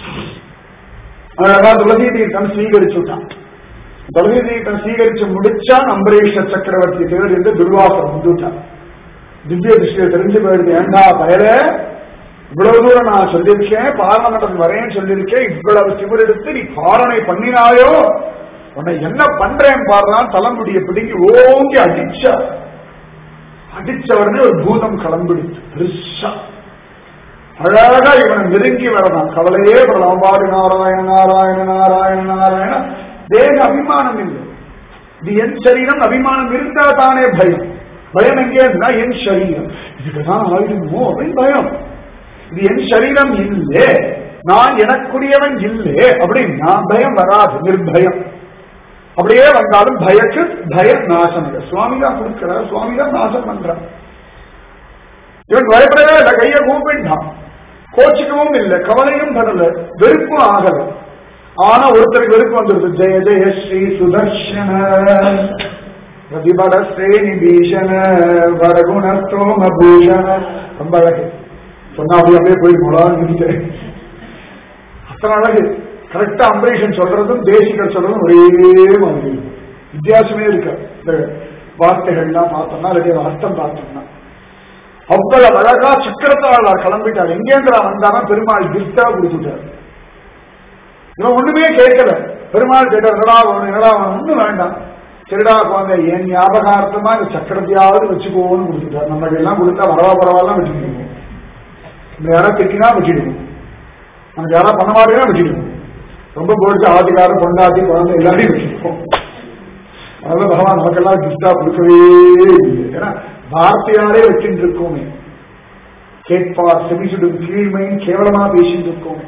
அழகா துளசி தீர்த்தம் ஸ்வீகரிச்சுட்டான் துளசி தீர்த்தம் ஸ்வீகரிச்சு முடிச்சா அம்பரீஷ சக்கரவர்த்தி பேர் என்று துர்வாசம் வந்துட்டான் திவ்ய திருஷ்டியை தெரிஞ்சு போயிடுது ஏண்டா பயல இவ்வளவு தூரம் நான் சொல்லியிருக்கேன் பாராளுமன்றம் வரேன்னு சொல்லியிருக்கேன் இவ்வளவு சிவர் எடுத்து நீ பாரணை பண்ணினாயோ உன்னை என்ன பண்றேன் பாடுறான் தலைமுடிய பிடிங்கி ஓங்கி அடிச்சா அடிச்ச உடனே ஒரு பூதம் கிளம்பிடுச்சு பெருசா அழகா இவனை நெருங்கி வரலாம் கவலையே படலாம் பாடு நாராயண நாராயண நாராயண நாராயண தேக அபிமானம் இல்லை இது என் சரீரம் அபிமானம் இருந்தா தானே பயம் பயம் எங்கே இருந்தா என் சரீரம் இதுக்குதான் ஆயிடுமோ அப்படின்னு பயம் இது என் சரீரம் இல்லே நான் எனக்குரியவன் இல்லே அப்படின்னா பயம் வராது நிர்பயம் அப்படியே வந்தாலும் பயக்கு பய நாசம் இல்லை சுவாமி தான் கொடுக்கிறார் சுவாமி தான் நாசம் பண்றார் இவன் பயப்படவே இல்லை கையை கூப்பிட்டான் கோச்சிக்கவும் இல்லை கவலையும் படல வெறுப்பும் ஆகல ஆனா ஒருத்தருக்கு வெறுப்பு வந்துருது ஜெய ஜெய ஸ்ரீ சுதர்ஷன பிரதிபட ஸ்ரேணி பீஷண வரகுண ஸ்தோம பூஷண ரொம்ப அழகு சொன்னா அப்படியே அப்படியே போயிருக்கோம் அத்தனை அழகு கரெக்டா அம்பரீஷன் சொல்றதும் தேசிகர் சொல்றதும் ஒரே மாதிரி வித்தியாசமே இருக்கு இந்த வார்த்தைகள்லாம் பார்த்தோம்னா அல்லது அர்த்தம் பார்த்தோம்னா அவ்வளவு அழகா சக்கரத்தாளர் கிளம்பிட்டார் எங்கேந்திரா வந்தாலும் பெருமாள் கிஃப்டா கொடுத்துட்டார் இவன் ஒண்ணுமே கேட்கல பெருமாள் கேட்டார் என்னடா வேணும் என்னடா வேணும் ஒண்ணும் வேண்டாம் சரிடா குழந்தை என் ஞாபகார்த்தமா இந்த சக்கரத்தையாவது வச்சுக்கோன்னு கொடுத்துட்டார் நம்ம எல்லாம் கொடுத்தா வரவா பரவாயில்லாம் வச்சுக்கணும் நம்ம யாரா திட்டினா வச்சுக்கணும் நமக்கு யாரா பண்ண மாதிரியா வச்சுக்கணும் ரொம்ப போயிட்டு ஆதிகாரம் பொண்டாட்டி குழந்தை எல்லாரையும் வச்சுக்கோம் அதனால பகவான் நமக்கெல்லாம் கிஃப்டா கொடுக்கவே இல்லை ஏன்னா வார்த்தையாலே வச்சுட்டு இருக்கோமே கேட்பார் செவிசுடும் கீழ்மையும் கேவலமா பேசிட்டு இருக்கோமே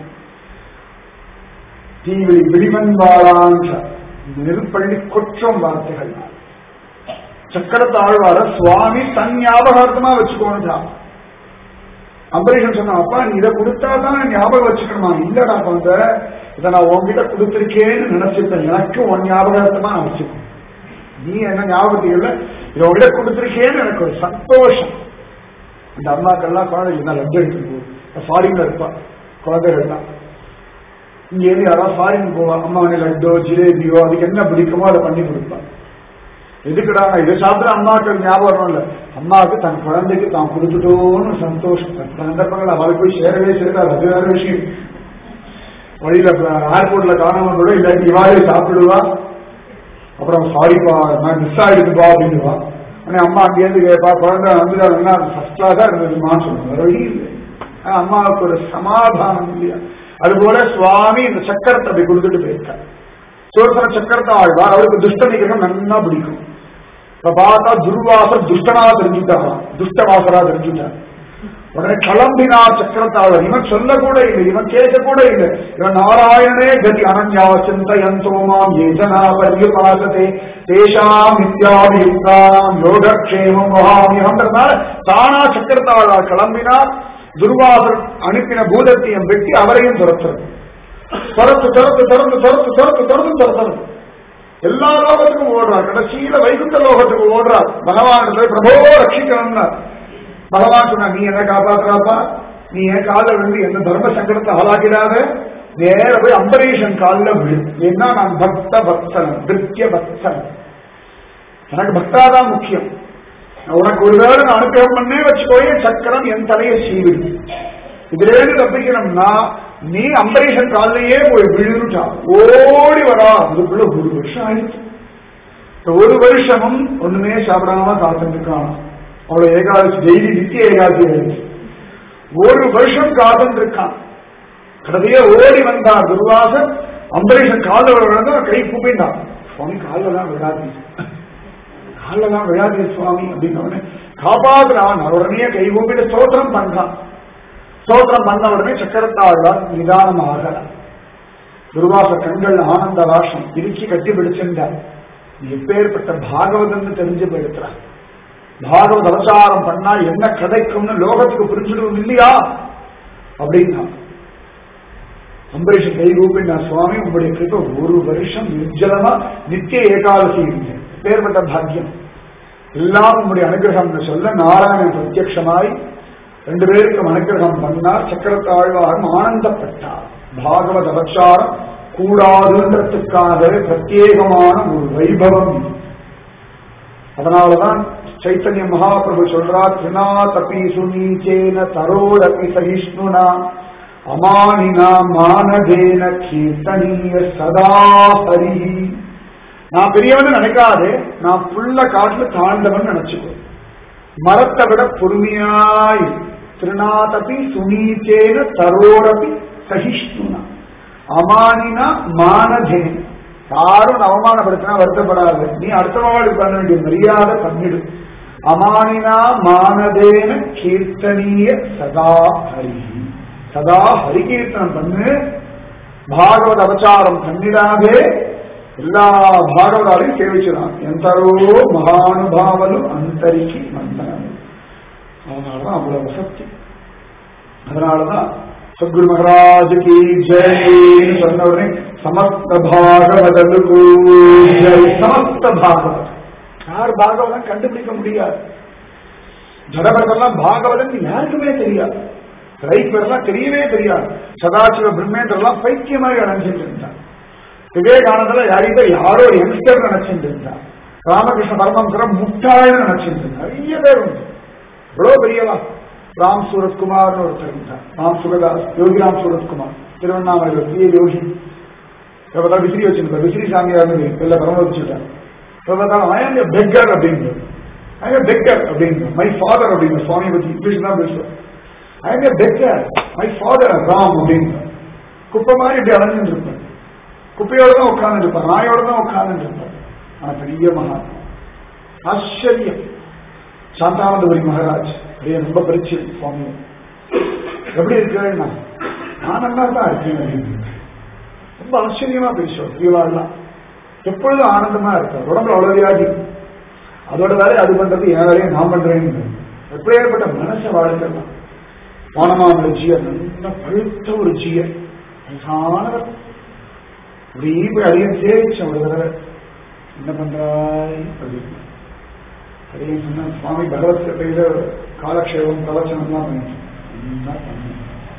தீவிழி விடிமன் வாழான்ற நெருப்பள்ளி கொற்றம் வார்த்தைகள் சக்கரத்தாழ்வார சுவாமி தன் ஞாபகார்த்தமா வச்சுக்கோன்றான் அம்பரீஷன் சொன்ன அப்பா நீ இதை கொடுத்தாதான் ஞாபகம் வச்சுக்கணுமா இல்லடா குழந்த இதை நான் உன்கிட்ட கொடுத்திருக்கேன்னு நினைச்சிருந்தேன் எனக்கு உன் ஞாபகார்த்தமா நான் வச்சுக்கணும் நீ என்ன ஞாபகத்தில் இதை உங்ககிட்ட கொடுத்திருக்கேன்னு எனக்கு ஒரு சந்தோஷம் இந்த அம்மாக்கெல்லாம் குழந்தை இருந்தா லட்டு எடுத்துட்டு போகுது ஃபாரின்ல இருப்பா குழந்தைகள்லாம் இங்க இருந்து யாராவது ஃபாரின் போவா அம்மா லட்டோ ஜிலேபியோ அதுக்கு என்ன பிடிக்குமோ அதை பண்ணி கொடுப்பா எதுக்குடா இதை சாப்பிட அம்மாக்கள் ஞாபகம் இல்ல அம்மாவுக்கு தன் குழந்தைக்கு தான் கொடுத்துட்டோன்னு சந்தோஷம் சந்தர்ப்பங்கள் அவள் போய் சேரவே சேராது அது வேற விஷயம் வழியில ஏர்போர்ட்ல காணாம கூட இல்லாட்டி இவாளே சாப்பிடுவா அப்புறம் சாரிப்பா நான் மிஸ் ஆயிடுதுப்பா அப்படின்னுவா ஆனா அம்மா அங்கேருந்து கேட்பா குழந்தை வந்துட்டாங்கன்னா ஃபர்ஸ்ட் கிளாஸா இருந்ததுமா சொல்லுவாங்க வேற வழி இல்லை ஆனா அம்மாவுக்கு ஒரு சமாதானம் இல்லையா அதுபோல சுவாமி இந்த சக்கரத்தை அப்படி கொடுத்துட்டு போயிருக்கார் சோசன சக்கரத்தை ஆழ்வார் அவருக்கு துஷ்ட நிகிரகம் நன்னா பிடிக்கும் இப்ப பார்த்தா துர்வாசர் துஷ்டனா தெரிஞ்சுட்டாராம் துஷ்டவாசரா தெரிஞ்சுட்டார் உடனே கிளம்பினா சக்கரத்தாளர் இவன் சொல்ல கூட இல்லை இவன் கேட்க கூட இல்லை இவன் நாராயணனே கதி அனன்யா சிந்தயந்தோமாம் ஏஜனா பரியுபாசதே தேஷாம் நித்யாபியுக்தாம் யோகக்ஷேமம் மகாமியம்ன்றதுனால தானா சக்கரத்தாளா கிளம்பினார் துர்வாசர் அனுப்பின பூதத்தையும் வெட்டி அவரையும் துரத்துறது துரத்து துரத்து துரத்து துரத்து துரத்து துரத்து துரத்துறது எல்லா லோகத்துக்கும் ஓடுறார் கடைசியில வைகுண்ட லோகத்துக்கு ஓடுறார் பகவான் பிரபோ ரட்சிக்கணும்னார் பகவான் சொன்னா நீ என்ன காப்பாத்துறாப்பா நீ என் காலில் விழுந்து எந்த தர்ம சங்கடத்தை ஆளாக்கிடாத நேர போய் அம்பரீஷன் காலில் விழு ஏன்னா நான் பக்த பக்தன் திருத்திய பக்தன் எனக்கு பக்தாதான் முக்கியம் உனக்கு ஒருவேளை நான் அனுகிரகம் பண்ணே வச்சுக்கோயே சக்கரம் என் தலையை சீவிடு இதுலேருந்து தப்பிக்கணும்னா நீ அம்பரீஷன் காலிலேயே போய் விழுந்துட்டா ஓடி வரா அதுக்குள்ள ஒரு வருஷம் ஆயிடுச்சு இந்த ஒரு வருஷமும் ஒண்ணுமே சாப்பிடாம காத்துருக்கான் அவளை ஏகாதசி டெய்லி நித்திய ஏகாதசி ஆயிடுச்சு ஒரு வருஷம் காத்துருக்கான் கடைசியே ஓடி வந்தான் துர்வாசன் அம்பரீஷன் காலில் விழுந்து கை கூப்பிட்டான் சுவாமி காலில் தான் விழாது காலில் தான் விழாது சுவாமி அப்படின்னு காப்பாத்துறான் உடனே கை கூப்பிட்டு ஸ்தோத்திரம் பண்றான் ஸ்தோத்திரம் பண்ண உடனே சக்கரத்தாழ்வார் நிதானமாக துர்வாச கண்கள் ஆனந்த வாஷம் இறுக்கி கட்டி பிடிச்சிருந்தார் எப்பேற்பட்ட பாகவதம்னு தெரிஞ்சு போயிருக்கிறார் பாகவத அவசாரம் பண்ணா என்ன கிடைக்கும்னு லோகத்துக்கு புரிஞ்சிடும் இல்லையா அப்படின்னா அம்பரீஷன் கை கூப்பினா சுவாமி உங்களுடைய கிட்ட ஒரு வருஷம் நிர்ஜலமா நித்திய ஏகாதசி பேர்பட்ட பாக்கியம் எல்லாம் உங்களுடைய அனுகிரகம் சொல்ல நாராயணன் பிரத்யமாய் ரெண்டு பேருக்கும் அனுகிரகம் பண்ணார் சக்கரத்தாழ்வாரும் ஆனந்தப்பட்டார் பாகவத அவசாரம் கூடாதுன்றதுக்காக பிரத்யேகமான ஒரு வைபவம் இது. அதனாலதான் சைத்தன்ய மகாபிரபு சொல்றார் திரினா தபி சுனீச்சேன தரோடபி சகிஷ்ணுனா அமானினா மானதேன கீர்த்தனீய சதா ஹரி நான் பெரியவன் நினைக்காதே நான் புள்ள காட்டுல தாழ்ந்தவன் நினைச்சுக்கோ மரத்தை விட பொறுமையாய் திருநாதபி சுனீச்சேன தரோரபி சகிஷ்ணுனா அமானினா மானதேன யாரும் அவமானப்படுத்தினா வருத்தப்படாது நீ அடுத்தவாளுக்கு பண்ண வேண்டிய மரியாதை பண்ணிடு அமானினா மானதேன கீர்த்தனீய சதா ஹரி சதா ஹரிகீர்த்தனம் பண்ணு பாகவத அவசாரம் பண்ணிடாதே எல்லா భాగవతాలు సేవించున్నాను ఎంతరో మహానుభావులు అంతరికి మందనం அதனாலதான் அவ்வளவு வசதி அதனாலதான் சத்குரு மகாராஜுக்கு ஜெய் சொன்ன உடனே சமஸ்த பாகவதலுக்கு ஜெய் சமஸ்த பாகவத் யார் பாகவதம் கண்டுபிடிக்க முடியாது ஜடபரதெல்லாம் பாகவதன் யாருக்குமே தெரியாது ரைட் பேரெல்லாம் தெரியவே தெரியாது சதாசிவ பிரம்மேந்திரெல்லாம் பைத்தியமாய் அடைஞ்சிட்டு இருந்தார் விவேகானந்தல யாரையும் யாரோ யங்ஸ்டர் நினைச்சிட்டு இருந்தார் ராமகிருஷ்ண பரமஹம்சரம் முட்டாள்னு நினைச்சிட்டு இருந்தார் நிறைய பேர் உண்டு இவ்வளவு பெரியவா ராம் சூரத்குமார்னு ஒருத்தர் இருந்தார் ராம் சுரதாஸ் யோகி ராம் சூரத்குமார் திருவண்ணாமலை பெரிய யோகி இப்ப விசிறி வச்சிருந்தார் விசிறி சாமியார்னு இல்ல பரம வச்சுட்டார் இப்ப பெக்கர் அப்படின்னு ஐ பெக்கர் அப்படின்னு மை ஃபாதர் அப்படின்னு சுவாமி பத்தி இங்கிலீஷ் தான் பேசுவார் I beggar my father Ram அப்படின்னு குப்பை மாதிரி இப்படி அலைஞ்சிட்டு இருப்பேன் குப்பையோட தான் உட்கார்ந்து இருப்பார் நாயோட தான் உட்கார்ந்து இருப்பார் ஆனா பெரிய மகான் ஆச்சரியம் சாந்தானந்தபுரி மகாராஜ் அப்படியே ரொம்ப பரிச்சயம் சுவாமி எப்படி இருக்கிறேன்னா நான் நல்லா தான் இருக்கேன் அப்படின்னு ரொம்ப ஆச்சரியமா பேசுவார் பெரியவாள்லாம் எப்பொழுதும் ஆனந்தமா இருக்கார் உடம்புல அவ்வளவு வியாதி அதோட வேலை அது பண்றது என் வேலையை நான் பண்றேன்னு எப்படி ஏற்பட்ட மனசை வாழ்க்கலாம் மானமாமல ஜீயர் நல்ல பழுத்த ஒரு ஜீயர் வயசானவர் இப்படி போய் அடியன் சேவிச்சேன் ஒரு தடவை என்ன பண்றாய் அப்படின்னு அடியன் சொன்ன சுவாமி பகவத்கீதையில காலக்ஷேபம் பிரவச்சனம்லாம் பண்ணிட்டேன் நல்லா பண்ணு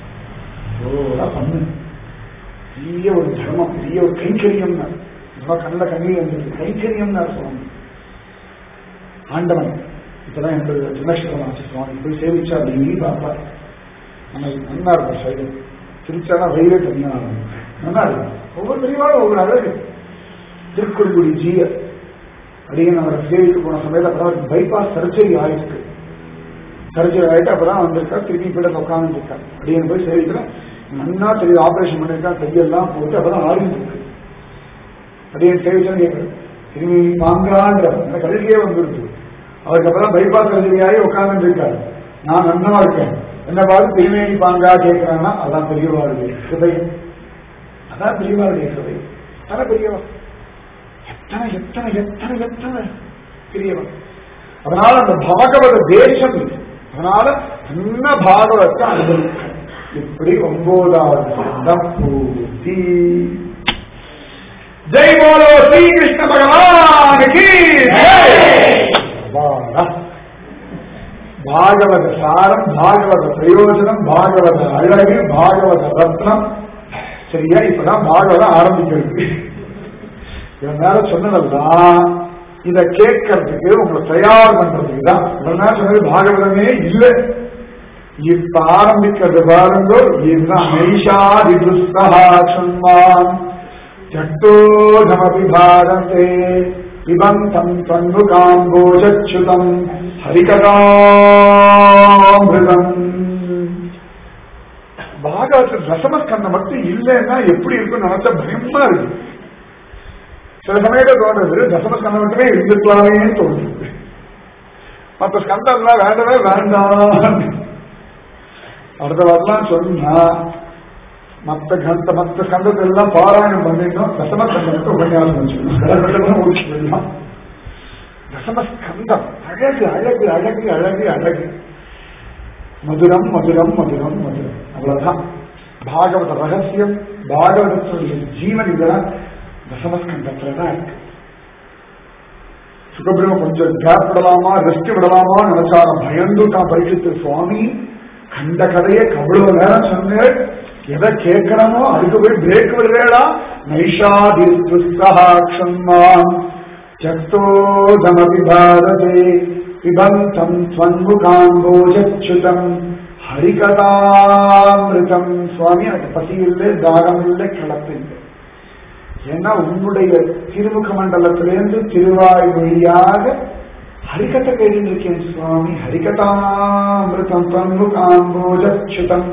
ஓடா பண்ணு பெரிய ஒரு தர்மம் பெரிய ஒரு கைங்கரியம்னா ரொம்ப கண்ணில் கண்ணீர் வந்திருக்கு கைங்கரியம்னா சுவாமி ஆண்டவன் இப்பதான் என்னோட தினேஸ்வரம் ஆச்சு சுவாமி போய் சேவிச்சா டெய்லி பார்ப்பார் நம்ம நல்லா இருக்கும் சைடு திருச்சானா வயிறு தனியா நல்லா இருக்கும் ஒவ்வொரு பெரியவாளும் ஒவ்வொரு அழகு திருக்குறங்குடி ஜீய அடியன் அவரை சேவித்து போன சமயத்தில் அப்பதான் அவருக்கு பைபாஸ் சர்ஜரி ஆயிருக்கு சர்ஜரி ஆயிட்டு அப்பதான் வந்திருக்கா திருப்பி பீடத்தில் உட்கார்ந்து இருக்கா அடியன் போய் சேவிக்கிறேன் நன்னா தெரியுது ஆபரேஷன் பண்ணிருக்கான் கையெல்லாம் போட்டு அப்பதான் ஆறிட்டு இருக்கு அடியன் சேவிச்சான்னு கேட்குறேன் திருமேனி பாங்கான்ற அந்த கல்வியே வந்துருக்கு அவருக்கு அப்பதான் பைபாஸ் கல்வியாகி உட்கார்ந்து இருக்காரு நான் நன்னமா இருக்கேன் என்ன பார்த்து திருமேனி பாங்கா கேட்கிறான்னா அதான் பெரியவாளுடைய ஹிருதயம் அதான் பெரியவாளுடைய ஹிருதயம் அதான் பெரியவா எத்தனை எத்தனை எத்தனை எத்தனை பெரியவன் அதனால அந்த பாகவத தேசம் இது. அதனால என்ன பாகவத்தை அனுபவிக்க இப்படி ஒன்பதாவது சந்தம் பூர்த்தி ஜெய் போலோ ஸ்ரீ கிருஷ்ண பகவானுக்கு பாகவத சாரம் பாகவத பிரயோஜனம் பாகவத அழகு பாகவத ரத்னம் சரியா இப்பதான் பாகவதம் ஆரம்பிக்கிறது இவன் மேல சொன்னதெல்லாம் இத கேட்கறதுக்கு உங்களை தயார் பண்றதுக்கு தான் இவன் மேல சொன்னது பாகவதமே இல்லை இப்ப ஆரம்பிக்கிறது பாருங்க இதுதான் நைஷாதி துஸ்தகா சுன்மான் ஜட்டோதமபி பாரதே பிபந்தம் தன்னு காம்போஜச்சுதம் ஹரிகதாமிருதம் பாகவத்தில் ரசமஸ்கந்தம் மட்டும் இல்லைன்னா எப்படி இருக்கும்னு நினைச்சா பயமா இருக்கு சில சமயத்தை தோன்றது தசமஸ்கந்தம் மட்டுமே இருந்துக்கலாமேன்னு தோன்றுது மற்ற ஸ்கந்தம்லாம் வேண்டவே வேண்டாம் அடுத்த வாரம்லாம் சொன்னா மத்த கந்த மத்த ஸ்கந்தத்தை எல்லாம் பாராயணம் பண்ணிட்டோம் தசமஸ்கந்தத்துக்கு உபன்யாசம் வச்சுக்கணும் முடிச்சு போயிடலாம் தசமஸ்கந்தம் அழகு அழகு அழகு அழகு அழகு மதுரம் மதுரம் மதுரம் மதுரம் அவ்வளவுதான் பாகவத ரகசியம் பாகவதத்துடைய ஜீவன் இதெல்லாம் தசமஸ்கந்தத்துல தான் இருக்கு சுகபிரம கொஞ்சம் கேப் விடலாமா ரெஸ்ட் விடலாமா நினைச்சாரம் பயந்து தான் பரிசுத்து சுவாமி கண்ட கதையை கவ்வளவு நேரம் சொன்னேன் எதை கேட்கணுமோ அதுக்கு போய் பிரேக் விடுறேடா நைஷாதி துஸ்தகாட்சன்மான் ஜக்தோதமபி பாரதே பிபந்தம் ஸ்வன்முகாம்போஜச்சுதம் ஹரிகதாமிருதம் சுவாமி எனக்கு பசி இல்லை தாகம் இல்லை கிளப்பு இல்லை ஏன்னா உன்னுடைய திருமுக மண்டலத்திலிருந்து திருவாய் வழியாக ஹரிகத்தை கேட்டு இருக்கேன் சுவாமி ஹரிகதாமிருதம் தன்முகாம்போஜச்சுதம்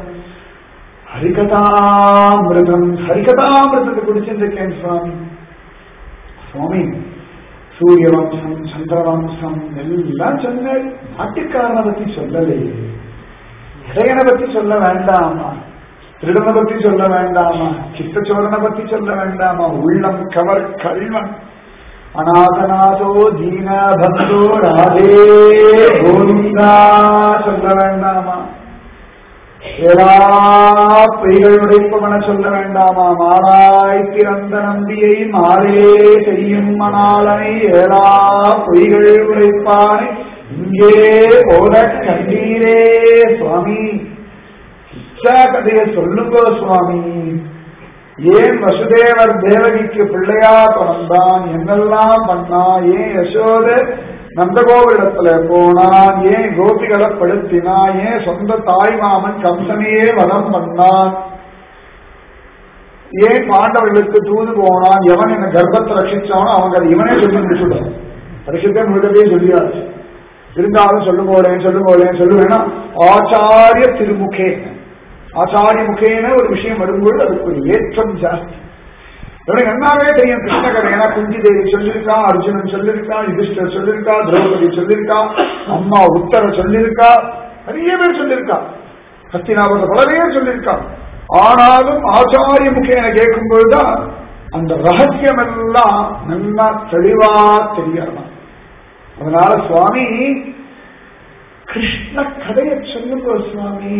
ஹரிகதாமிருதம் ஹரிகதாமிருதத்தை குடிச்சிருக்கேன் சுவாமி சுவாமி சூரிய வம்சம் சந்திரவம்சம் எல்லாம் சொன்ன நாட்டுக்காரனை பத்தி சொல்லலையே இடையனை பத்தி சொல்ல வேண்டாமா திருடனை பத்தி சொல்ல வேண்டாமா சித்தச்சோரனை பத்தி சொல்ல வேண்டாமா உள்ளம் கவர் கல்வன் அநாதநாதோ தீன பந்தோ ராதே கோவிந்தா சொல்ல வேண்டாமா ஏழா பொய்கள் உடைப்பவன சொல்ல வேண்டாமா மாறாய் பிறந்த நம்பியை மாறே செய்யும் மணாளனை ஏழா பொய்கள் உடைப்பானை இங்கே போத கண்ணீரே சுவாமி இச்சா கதையை சொல்லுங்க சுவாமி ஏன் வசுதேவர் தேவகிக்கு பிள்ளையா பிறந்தான் என்னெல்லாம் பண்ணா ஏன் யசோத நந்தகோவிடத்துல போனான் ஏன் கோபிகளை படுத்தினான் ஏன் சொந்த தாய் மாமன் கம்சனையே வதம் பண்ணான் ஏன் பாண்டவர்களுக்கு தூது போனான் எவன் என்ன கர்ப்பத்தை ரட்சிச்சானோ அவங்க அதை இவனே சொல்லி முடிச்சுட்டான் ரட்சித்தே முழுக்கவே சொல்லியாச்சு இருந்தாலும் சொல்லுங்கோளேன் சொல்லுங்கோளேன் சொல்லுவேன்னா ஆச்சாரிய திருமுகே ஆச்சாரிய முகேன ஒரு விஷயம் வரும்போது அதுக்கு ஒரு ஏற்றம் ஜாஸ்தி இவனுக்கு நன்னாவே தெரியும் கிருஷ்ண கதை ஏன்னா குந்தி தேவி சொல்லியிருக்கா அர்ஜுனன் சொல்லியிருக்கா யுதிஷ்டர் சொல்லியிருக்கா திரௌபதி சொல்லியிருக்கா அம்மா உத்தர சொல்லியிருக்கா நிறைய பேர் சொல்லியிருக்கா ஹஸ்தினாபுர பல பேர் சொல்லியிருக்கா ஆனாலும் ஆச்சாரிய முகேன கேட்கும்போதுதான் அந்த ரகசியம் எல்லாம் நல்லா தெளிவா தெரியலாம் அதனால சுவாமி கிருஷ்ண கதையை சொல்லுங்க சுவாமி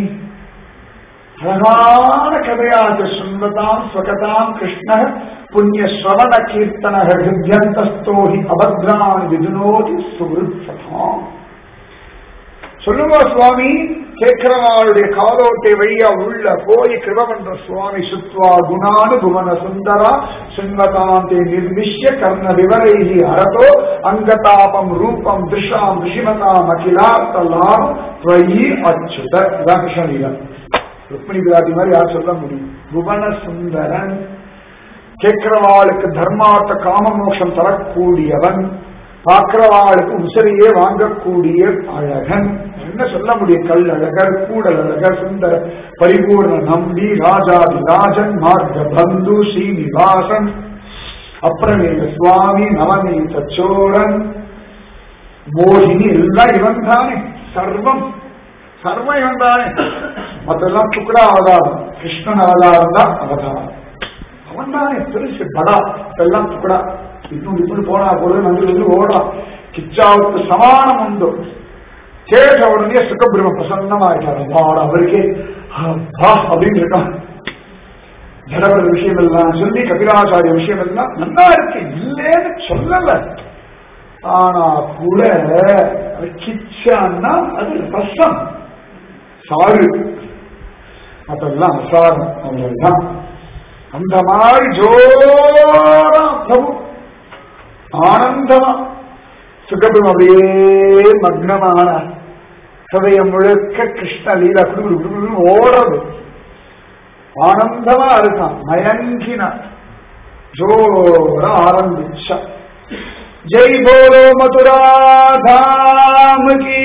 அழகான கதையாக சுந்ததாம் ஸ்வகதாம் கிருஷ்ண புண்ணிய ஸ்ரவண கீர்த்தன ஹிருத்யந்தஸ்தோஹி அபத்ரான் விதுனோதி சுருத்சதாம் சொல்லுங்க சுவாமி கேட்கிறவாளுடைய காலோட்டை வழியா உள்ள போய் கிருபமன்ற சுவாமி சுத்வா குணானு புவன சுந்தரா சுன்வதாந்தே நிர்விஷ்ய கர்ண விவரைஹி அரதோ அங்கதாபம் ரூபம் திருஷாம் ரிஷிமதாம் அகிலார்த்தலாம் துவயி அச்சுத இதான் கிருஷ்ணலீலா ருக்மிணி பிராட்டி மாதிரி யார் சொல்ல முடியும் புவன சுந்தரன் கேட்கிறவாளுக்கு தர்மார்த்த காம மோட்சம் தரக்கூடியவன் பார்க்கிறவாளுக்கு உசரியே வாங்கக்கூடிய அழகன் என்ன சொல்ல முடியும் கல் அழகர் கூடல் அழகர் சுந்தர பரிபூர்ண நம்பி ராஜாதி ராஜன் மார்க்க பந்து ஸ்ரீனிவாசன் அப்புறம் எங்க சுவாமி நவநீத சோழன் மோகினி எல்லாம் இவன் தானே சர்வம் சர்வம் இவன் தானே மற்றெல்லாம் துக்கடா அவதாரம் கிருஷ்ணன் அவதாரம் தான் அவதாரம் அவன் தானே பெருசு படா எல்லாம் துக்கடா இன்னும் இப்படி போனா பொழுது வந்து வந்து ஓடலாம் கிச்சாவுக்கு சமானம் உண்டு கேட்ட உடனே சுக்கபிரம பிரசன்னமா இருக்காரு அப்பாட அவருக்கே அப்பா அப்படின்னு இருக்கான் ஜடவர் விஷயம் எல்லாம் சொல்லி கபிலாச்சாரிய விஷயம் எல்லாம் நல்லா இருக்கு இல்லேன்னு சொல்லல ஆனா கூட அது கிச்சான்னா அது ரசம் சாறு அதெல்லாம் அசாரம் அவ்வளவுதான் அந்த மாதிரி ஜோரா பிரபு ஆனந்தமா சுகபம் அப்படியே மக்னமான ஹதயம் முழுக்க கிருஷ்ண லீலா குடு குடு குடு குடுன்னு ஓடுறது ஆனந்தமா இருக்கான் மயங்கின ஜோர ஆரம்பிச்சா ஜெய் போலோ மதுரா தாம் கி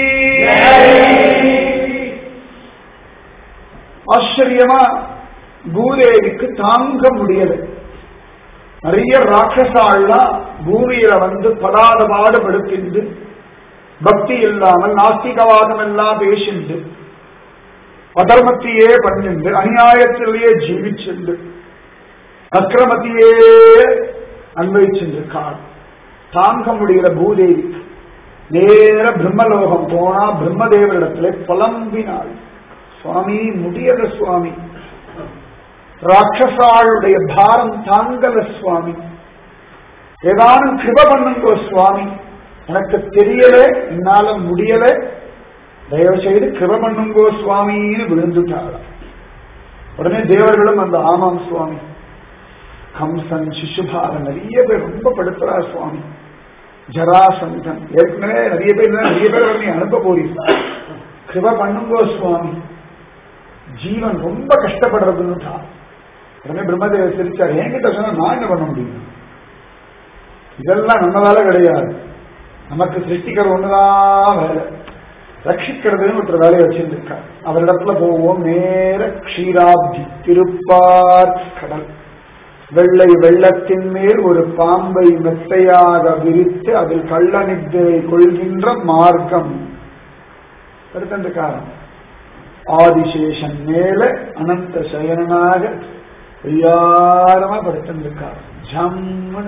ஆச்சரியமா பூதேவிக்கு தாங்க முடியலை நிறைய ராட்சசாள்லாம் பூமியில வந்து படாத பாடுபடுத்திண்டு பக்தி இல்லாமல் நாஸ்திகவாதம் எல்லாம் பேசிண்டு அதர்மத்தையே பண்ணிண்டு அநியாயத்திலேயே ஜீவிச்சுண்டு அக்கிரமத்தையே அன்வயிச்சுருக்காள் தாங்க முடியல பூதேவி நேர பிரம்மலோகம் போனா பிரம்மதேவரிடத்துல புலம்பினாள் சுவாமி முடியல சுவாமி ராட்சசாளுடைய பாரம் தாங்கல சுவாமி ஏதானும் கிருப பண்ணுங்கோ சுவாமி எனக்கு தெரியல என்னால முடியல தயவு செய்து கிருப பண்ணுங்கோ சுவாமின்னு விழுந்துட்டாள் உடனே தேவர்களும் அந்த ஆமாம் சுவாமி கம்சன் சிசுபாலன் நிறைய பேர் ரொம்ப படுத்துறா சுவாமி ஜராசந்தன் ஏற்கனவே நிறைய பேர் நிறைய பேர் வந்து அனுப்ப போறீங்க கிருப பண்ணுங்கோ சுவாமி ஜீவன் ரொம்ப கஷ்டப்படுறதுன்னு தான் உடனே பிரம்மதேவ சிரிச்சார் என்கிட்ட சொன்னா நான் என்ன பண்ண முடியும் இதெல்லாம் நம்ம வேலை கிடையாது நமக்கு சிருஷ்டிக்கிற ஒண்ணுதான் வேலை ரட்சிக்கிறதுன்னு ஒருத்தர் வேலையை வச்சிருந்திருக்கார் அவரிடத்துல போவோம் நேர க்ஷீராப்தி திருப்பார் கடல் வெள்ளை வெள்ளத்தின் மேல் ஒரு பாம்பை மெத்தையாக விரித்து அதில் கள்ள நித்திரை கொள்கின்ற மார்க்கம் காரணம் ஆதிசேஷன் மேல அனந்த சயனனாக ஐயாரமா படுத்திருக்கார் ஜம்மன்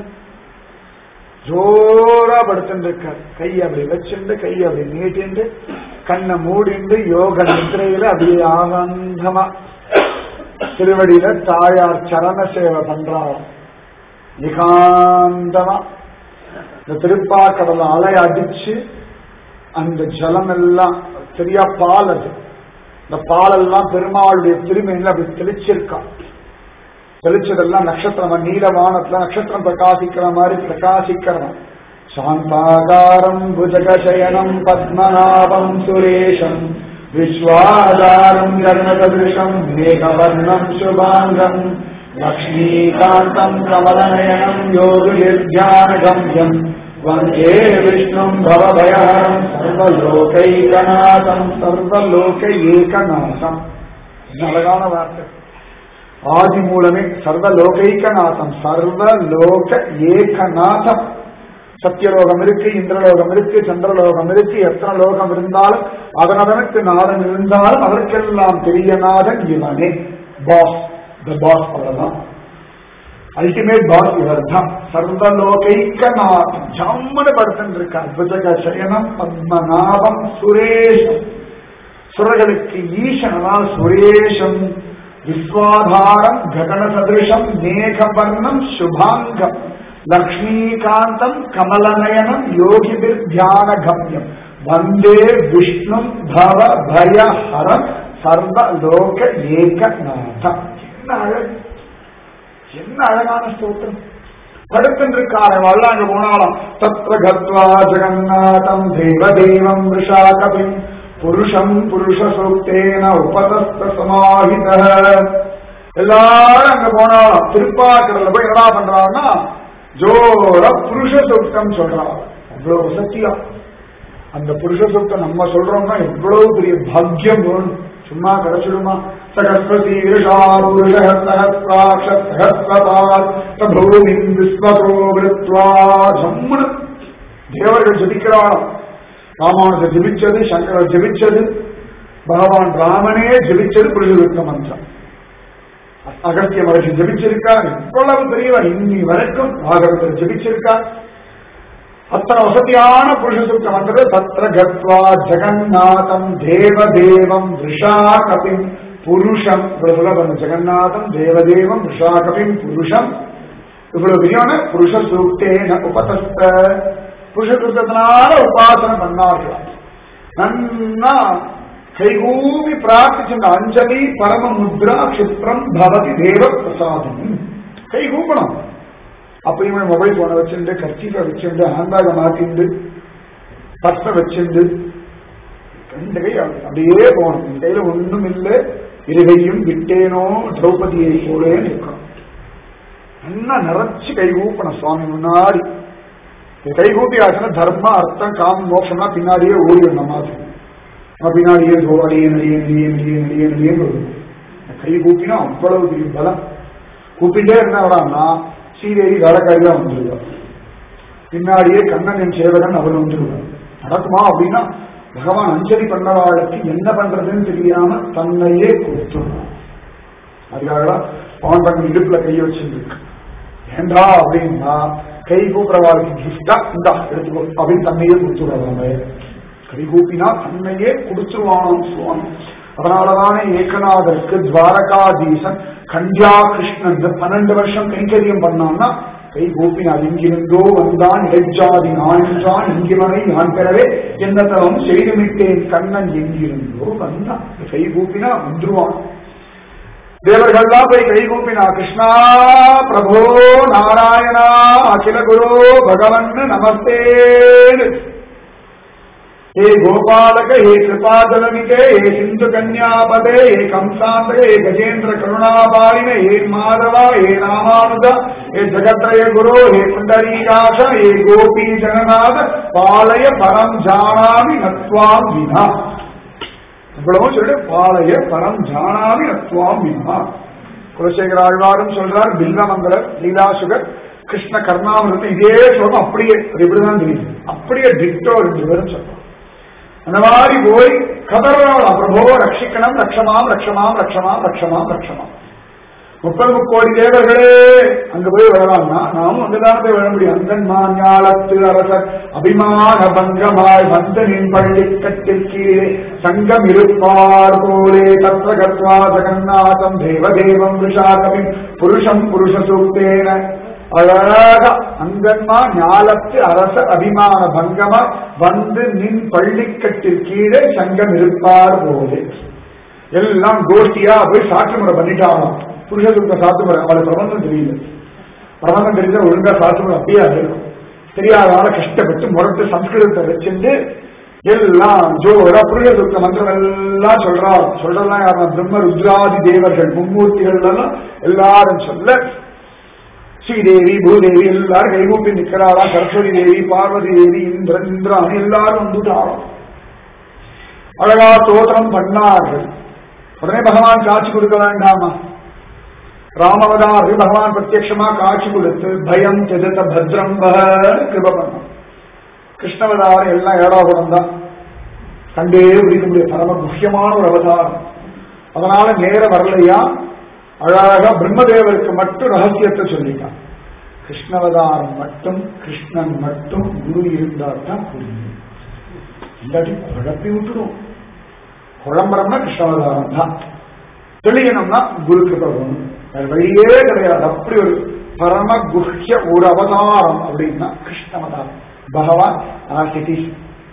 ஜோரா படுத்திருக்கார் கை அப்படி வச்சுண்டு கை அப்படி நீட்டிண்டு கண்ணை மூடிண்டு யோக நித்திரையில அப்படியே ஆனந்தமா திருவடியில தாயார் சரண சேவை பண்றார் ஏகாந்தமா இந்த திருப்பாக்கடல அலை அடிச்சு அந்த ஜலம் எல்லாம் சரியா பால் அது இந்த பாலெல்லாம் பெருமாளுடைய திருமையில அப்படி தெளிச்சிருக்கான் தெளிச்சதெல்லாம் நட்சத்திரம் நீலவானத்துல நட்சத்திரம் பிரகாசிக்கிற மாதிரி பிரகாசிக்கிறவன் சாந்தாகாரம் புஜகசயனம் பத்மநாபம் சுரேஷம் விஸ்வாதாரம் கர்ணசதிருஷம் மேகவர்ணம் சுபாங்கம் லக்ஷ்மீகாந்தம் கமலநயனம் யோகிர்த்தியானகம்யம் வந்தே விஷ்ணும் பவபயஹரம் சர்வலோகைகநாதம் சர்வலோக ஏகநாதம் என்ன அழகான வார்த்தை ஆதி மூலமே சர்வலோகைகநாதம் சர்வலோக ஏகநாதம் சத்தியலோகம் இருக்கு இந்திரலோகம் இருக்கு சந்திரலோகம் இருக்கு எத்தனை லோகம் இருந்தாலும் அதனதனுக்கு நாதன் இருந்தாலும் அதற்கெல்லாம் பெரிய நாதன் இவனே பாஸ் த பாஸ் அவ்வளவுதான் அல்டிமேட் பாஸ் இவர் தான் சர்வலோகைக்கநாதம் ஜம்மனு படுத்தன் இருக்கார் புஜக சயனம் பத்மநாபம் சுரேஷம் சுரர்களுக்கு ஈசனதான் சுரேஷம் விஸ்வாதாரம் ககன சதிருஷம் மேகவர்ணம் சுபாங்கம் லக்ஷ்மீகாந்தம் கமலநயனம் யோகிபிர் தியான கம்யம் வந்தே விஷ்ணும் பவ பயஹரம் சர்வலோக ஏகநாதம் என்ன அழகு என்ன அழகான ஸ்தோத்திரம் படுத்திருக்காரு வல்ல அங்க போனாலும் தத்ர கத்வா ஜெகநாதம் தேவதேவம் ரிஷா கபிம் புருஷம் புருஷ சூக்தேன உபதஸ்த சமாஹித எல்லாரும் அங்க போனாலும் திருப்பாக்கடல போய் என்ன பண்றாங்கன்னா ஜோர புருஷ சூக்தம் சொல்றாங்க அவ்வளவு சத்தியம் அந்த புருஷ சூக்தம் நம்ம சொல்றோம்னா எவ்வளவு பெரிய பாக்கியம் வேணும் சும்மா கிடைச்சிடுமா சகஸ்வசீர்ஷா புருஷ சகஸ்ராட்ச சகஸ்ரபால் பிரபூமின் விஸ்வதோ விருத்வா ஜம்முனு தேவர்கள் ஜபிக்கிறான் ராமானுஜர் ஜபிச்சது சங்கரர் ஜபிச்சது பகவான் ராமனே ஜபிச்சது புரிஞ்சுவிட்ட மந்திரம் அகத்திய மகர்ஷி ஜபிச்சிருக்கார் இவ்வளவு பெரியவர் இன்னி வரைக்கும் பாகவதர் ஜபிச்சிருக்கார் அத்தனை வசதியான புருஷ சுத்த மந்திரம் தத்திர கத்வா ஜெகநாதம் தேவதேவம் ரிஷா கபிம் புருஷம் இவ்வளவு சுலபம் ஜெகநாதம் தேவதேவம் ரிஷா கபிம் புருஷம் இவ்வளவு பெரியவன புருஷ சூக்தேன உபதஸ்த புருஷ சூக்தத்தினால உபாசனை பண்ணார்கள் நன்னா கைகூவி பிரார்த்திச்ச அஞ்சலி பரம முத்ரா கஷிப்ரம் பவதி தேவ பிரசாதம் கைகூப்பணும் அப்பயுமே மொபைல் போனை வச்சுட்டு கர்ச்சீஃபை வச்சுட்டு ஹேண்ட்பேக்கை மாட்டிண்டு பர்ஸை வச்சுண்டு ரெண்டு கை அப்படியே போகணும் என் கையில ஒண்ணும் இல்லை இருகையும் விட்டேனோ திரௌபதியை போலேன்னு இருக்கணும் நல்லா நிறைச்சு கை கூப்பணும் சுவாமி முன்னாடி கை கூப்பி ஆச்சுன்னா தர்ம அர்த்தம் காம மோட்சம்னா பின்னாடியே ஓடிடும் நம்ம நம்ம பின்னாடியே அடியே நடிகை நடிகை நடிகை நடிகை நடிகை கை கூப்பினா அவ்வளவு பெரிய பலம் கூப்பிட்டே என்ன விடான்னா சீதேவி வேலைக்காரியா வந்துருவார் பின்னாடியே கண்ணன் என் சேவகன் அவர் வந்துருவார் நடக்குமா அப்படின்னா பகவான் அஞ்சலி பண்ணவாளுக்கு என்ன பண்றதுன்னு தெரியாம தன்னையே கொடுத்துருவான் அதுக்காக பவன் பண்ண இடுப்புல கை வச்சிருக்கு ஏண்டா அப்படின்னா கை கூப்பிடவாளுக்கு கிஃப்டா இந்தா எடுத்துக்கோ அப்படின்னு தன்னையே கொடுத்துடுறாங்க கை கூப்பினா தன்னையே கொடுத்துருவானாம் சுவாமி அதனாலதானே ஏகநாதருக்கு துவாரகாதீசன் கண்டியா கிருஷ்ணன் பன்னெண்டு வருஷம் கைங்கரியம் பண்ணான்னா கை கூப்பினார் இங்கிருந்தோ வந்தான் இடைஜாதி நான் என்றான் இங்கிவனை நான் பெறவே என்ன தரம் செய்துவிட்டேன் கண்ணன் எங்கிருந்தோ வந்தான் கை கூப்பினா வந்துருவான் தேவர்கள்லாம் போய் கை கூப்பினா கிருஷ்ணா பிரபோ நாராயணா அகில குரு பகவன் நமஸ்தேன்னு हे गोपालक हे कृपाजलनिके हे सिंधु कन्यापदे हे कंसांतक हे गजेन्द्र करुणापालिने हे माधव हे रामानुज हे जगत्रय गुरु हे पुंडरीकाश हे गोपी जगन्नाथ पालय परम जानामि नत्वाम विना இவ்வளவும் சொல்லிட்டு பாளைய பரம் ஜானாமி நத்வாம் வினா குலசேகர ஆழ்வாரும் சொல்றார் பில்லமங்கலர் லீலாசுகர் கிருஷ்ண கர்ணாமிரதம் இதே சொல்லும் அப்படியே அது இப்படிதான் தெரியுது அப்படியே டிக்டோ ரெண்டு பேரும் சொல்றோம் அந்த மாதிரி போய் கதறாளா பிரபோ ரட்சிக்கணும் ரட்சமாம் ரட்சமாம் ரட்சமாம் ரட்சமாம் ரட்சமாம் முப்பது முக்கோடி தேவர்களே அங்க போய் வரலாம்னா நாமும் அங்கதான் போய் வர முடியும் அங்கன் மாஞாலத்து அரசர் அபிமான பங்கமாய் வந்த நின் பள்ளி கட்டில் கீழே சங்கம் இருப்பார் போலே தத்ர கத்வா ஜெகநாதம் தேவதேவம் விஷாகவி புருஷம் புருஷ சூக்தேன அழகா அங்கன்மா ஞாலத்து அரச அபிமான பங்கமா வந்து நின் பள்ளிக்கட்டில் கீழே சங்கம் இருப்பார் போலே எல்லாம் கோஷ்டியா போய் சாட்சி முறை பண்ணிட்டாலும் புருஷத்துக்கு சாத்து முறை அவளுக்கு பிரபந்தம் தெரியல பிரபந்தம் தெரிஞ்ச ஒழுங்கா சாத்து முறை அப்படியே அது இருக்கும் தெரியாதனால கஷ்டப்பட்டு முரட்டு சம்ஸ்கிருதத்தை வச்சுட்டு எல்லாம் ஜோரா புருஷத்துக்க மந்திரம் எல்லாம் சொல்றா சொல்றதெல்லாம் யாருன்னா பிரம்ம ருத்ராதி தேவர்கள் மும்மூர்த்திகள் எல்லாம் எல்லாரும் சொல்ல ஸ்ரீதேவி பூதேவி எல்லாரும் கைகூப்பி நிக்கிறாளா சரஸ்வதி தேவி பார்வதி தேவி இந்திரன் இந்திராணி எல்லாரும் வந்துட்டாலும் அழகா தோற்றம் பண்ணார்கள் உடனே பகவான் காட்சி கொடுக்க வேண்டாமா ராமவதாரி பகவான் பிரத்யட்சமா காட்சி கொடுத்து பயம் தெஜத பத்ரம் வஹ கிருப பண்ணான் கிருஷ்ணவதாரம் எல்லாம் ஏடாகுடம் தான் கண்டே பிடிக்க முடியாது பரம முக்கியமான ஒரு அவதாரம் அதனால நேர வரலையா அழகா பிரம்மதேவருக்கு மட்டும் ரகசியத்தை சொல்லிட்டான் கிருஷ்ணவதாரம் மட்டும் கிருஷ்ணன் மட்டும் குரு இருந்தால் தான் புரியும் இல்லாட்டி குழப்பி விட்டுடும் குழம்புறம்னா கிருஷ்ணவதாரம் தான் தெளியணும்னா குரு கிருபம் வேற வழியே கிடையாது அப்படி ஒரு பரம குஹ்ய ஒரு அவதாரம் அப்படின்னா கிருஷ்ணவதாரம் பகவான் ஆசிட்டிஸ்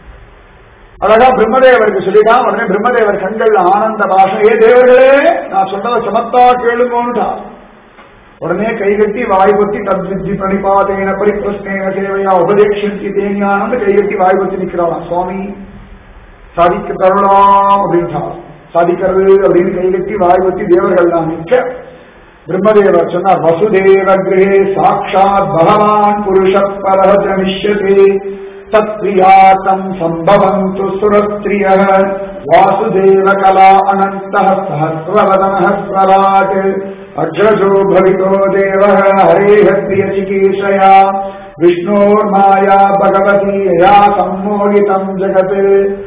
அழகா பிரம்மதேவருக்கு சொல்லிட்டான் உடனே பிரம்மதேவர் கண்கள் ஆனந்த பாஷம் ஏ தேவர்களே நான் சொன்னதை சமத்தா கேளுங்கோன்னுட்டா உடனே கைகட்டி வாய்பத்தி தத்வித்தி பிரணிபாதேன பரிப்பிரஸ்னேன சேவையா உபதேட்சி தேஞானந்து கைகட்டி வாய்பத்தி நிக்கிறாளாம் சுவாமி சாதிக்க தருணாம் அப்படின்ட்டா சாதிக்கிறது அப்படின்னு கைகட்டி வாய்பத்தி தேவர்கள் எல்லாம் நிற்க பிரம்மதேவர் சொன்னார் வசுதேவ கிரகே சாட்சாத் பகவான் புருஷ பரஹ ஜனிஷ்யதே தத்பிரியாத்தம் சம்பவந்து சுரஸ்திரிய வாசுதேவ கலா அனந்த சஹசிரவதன ஸ்வராட் அக்ரஜோ பவிதோ தேவ ஹரேஹ பிரிய சிகீஷயா விஷ்ணோர்மாயா பகவதி யா சம்மோகிதம் ஜகத்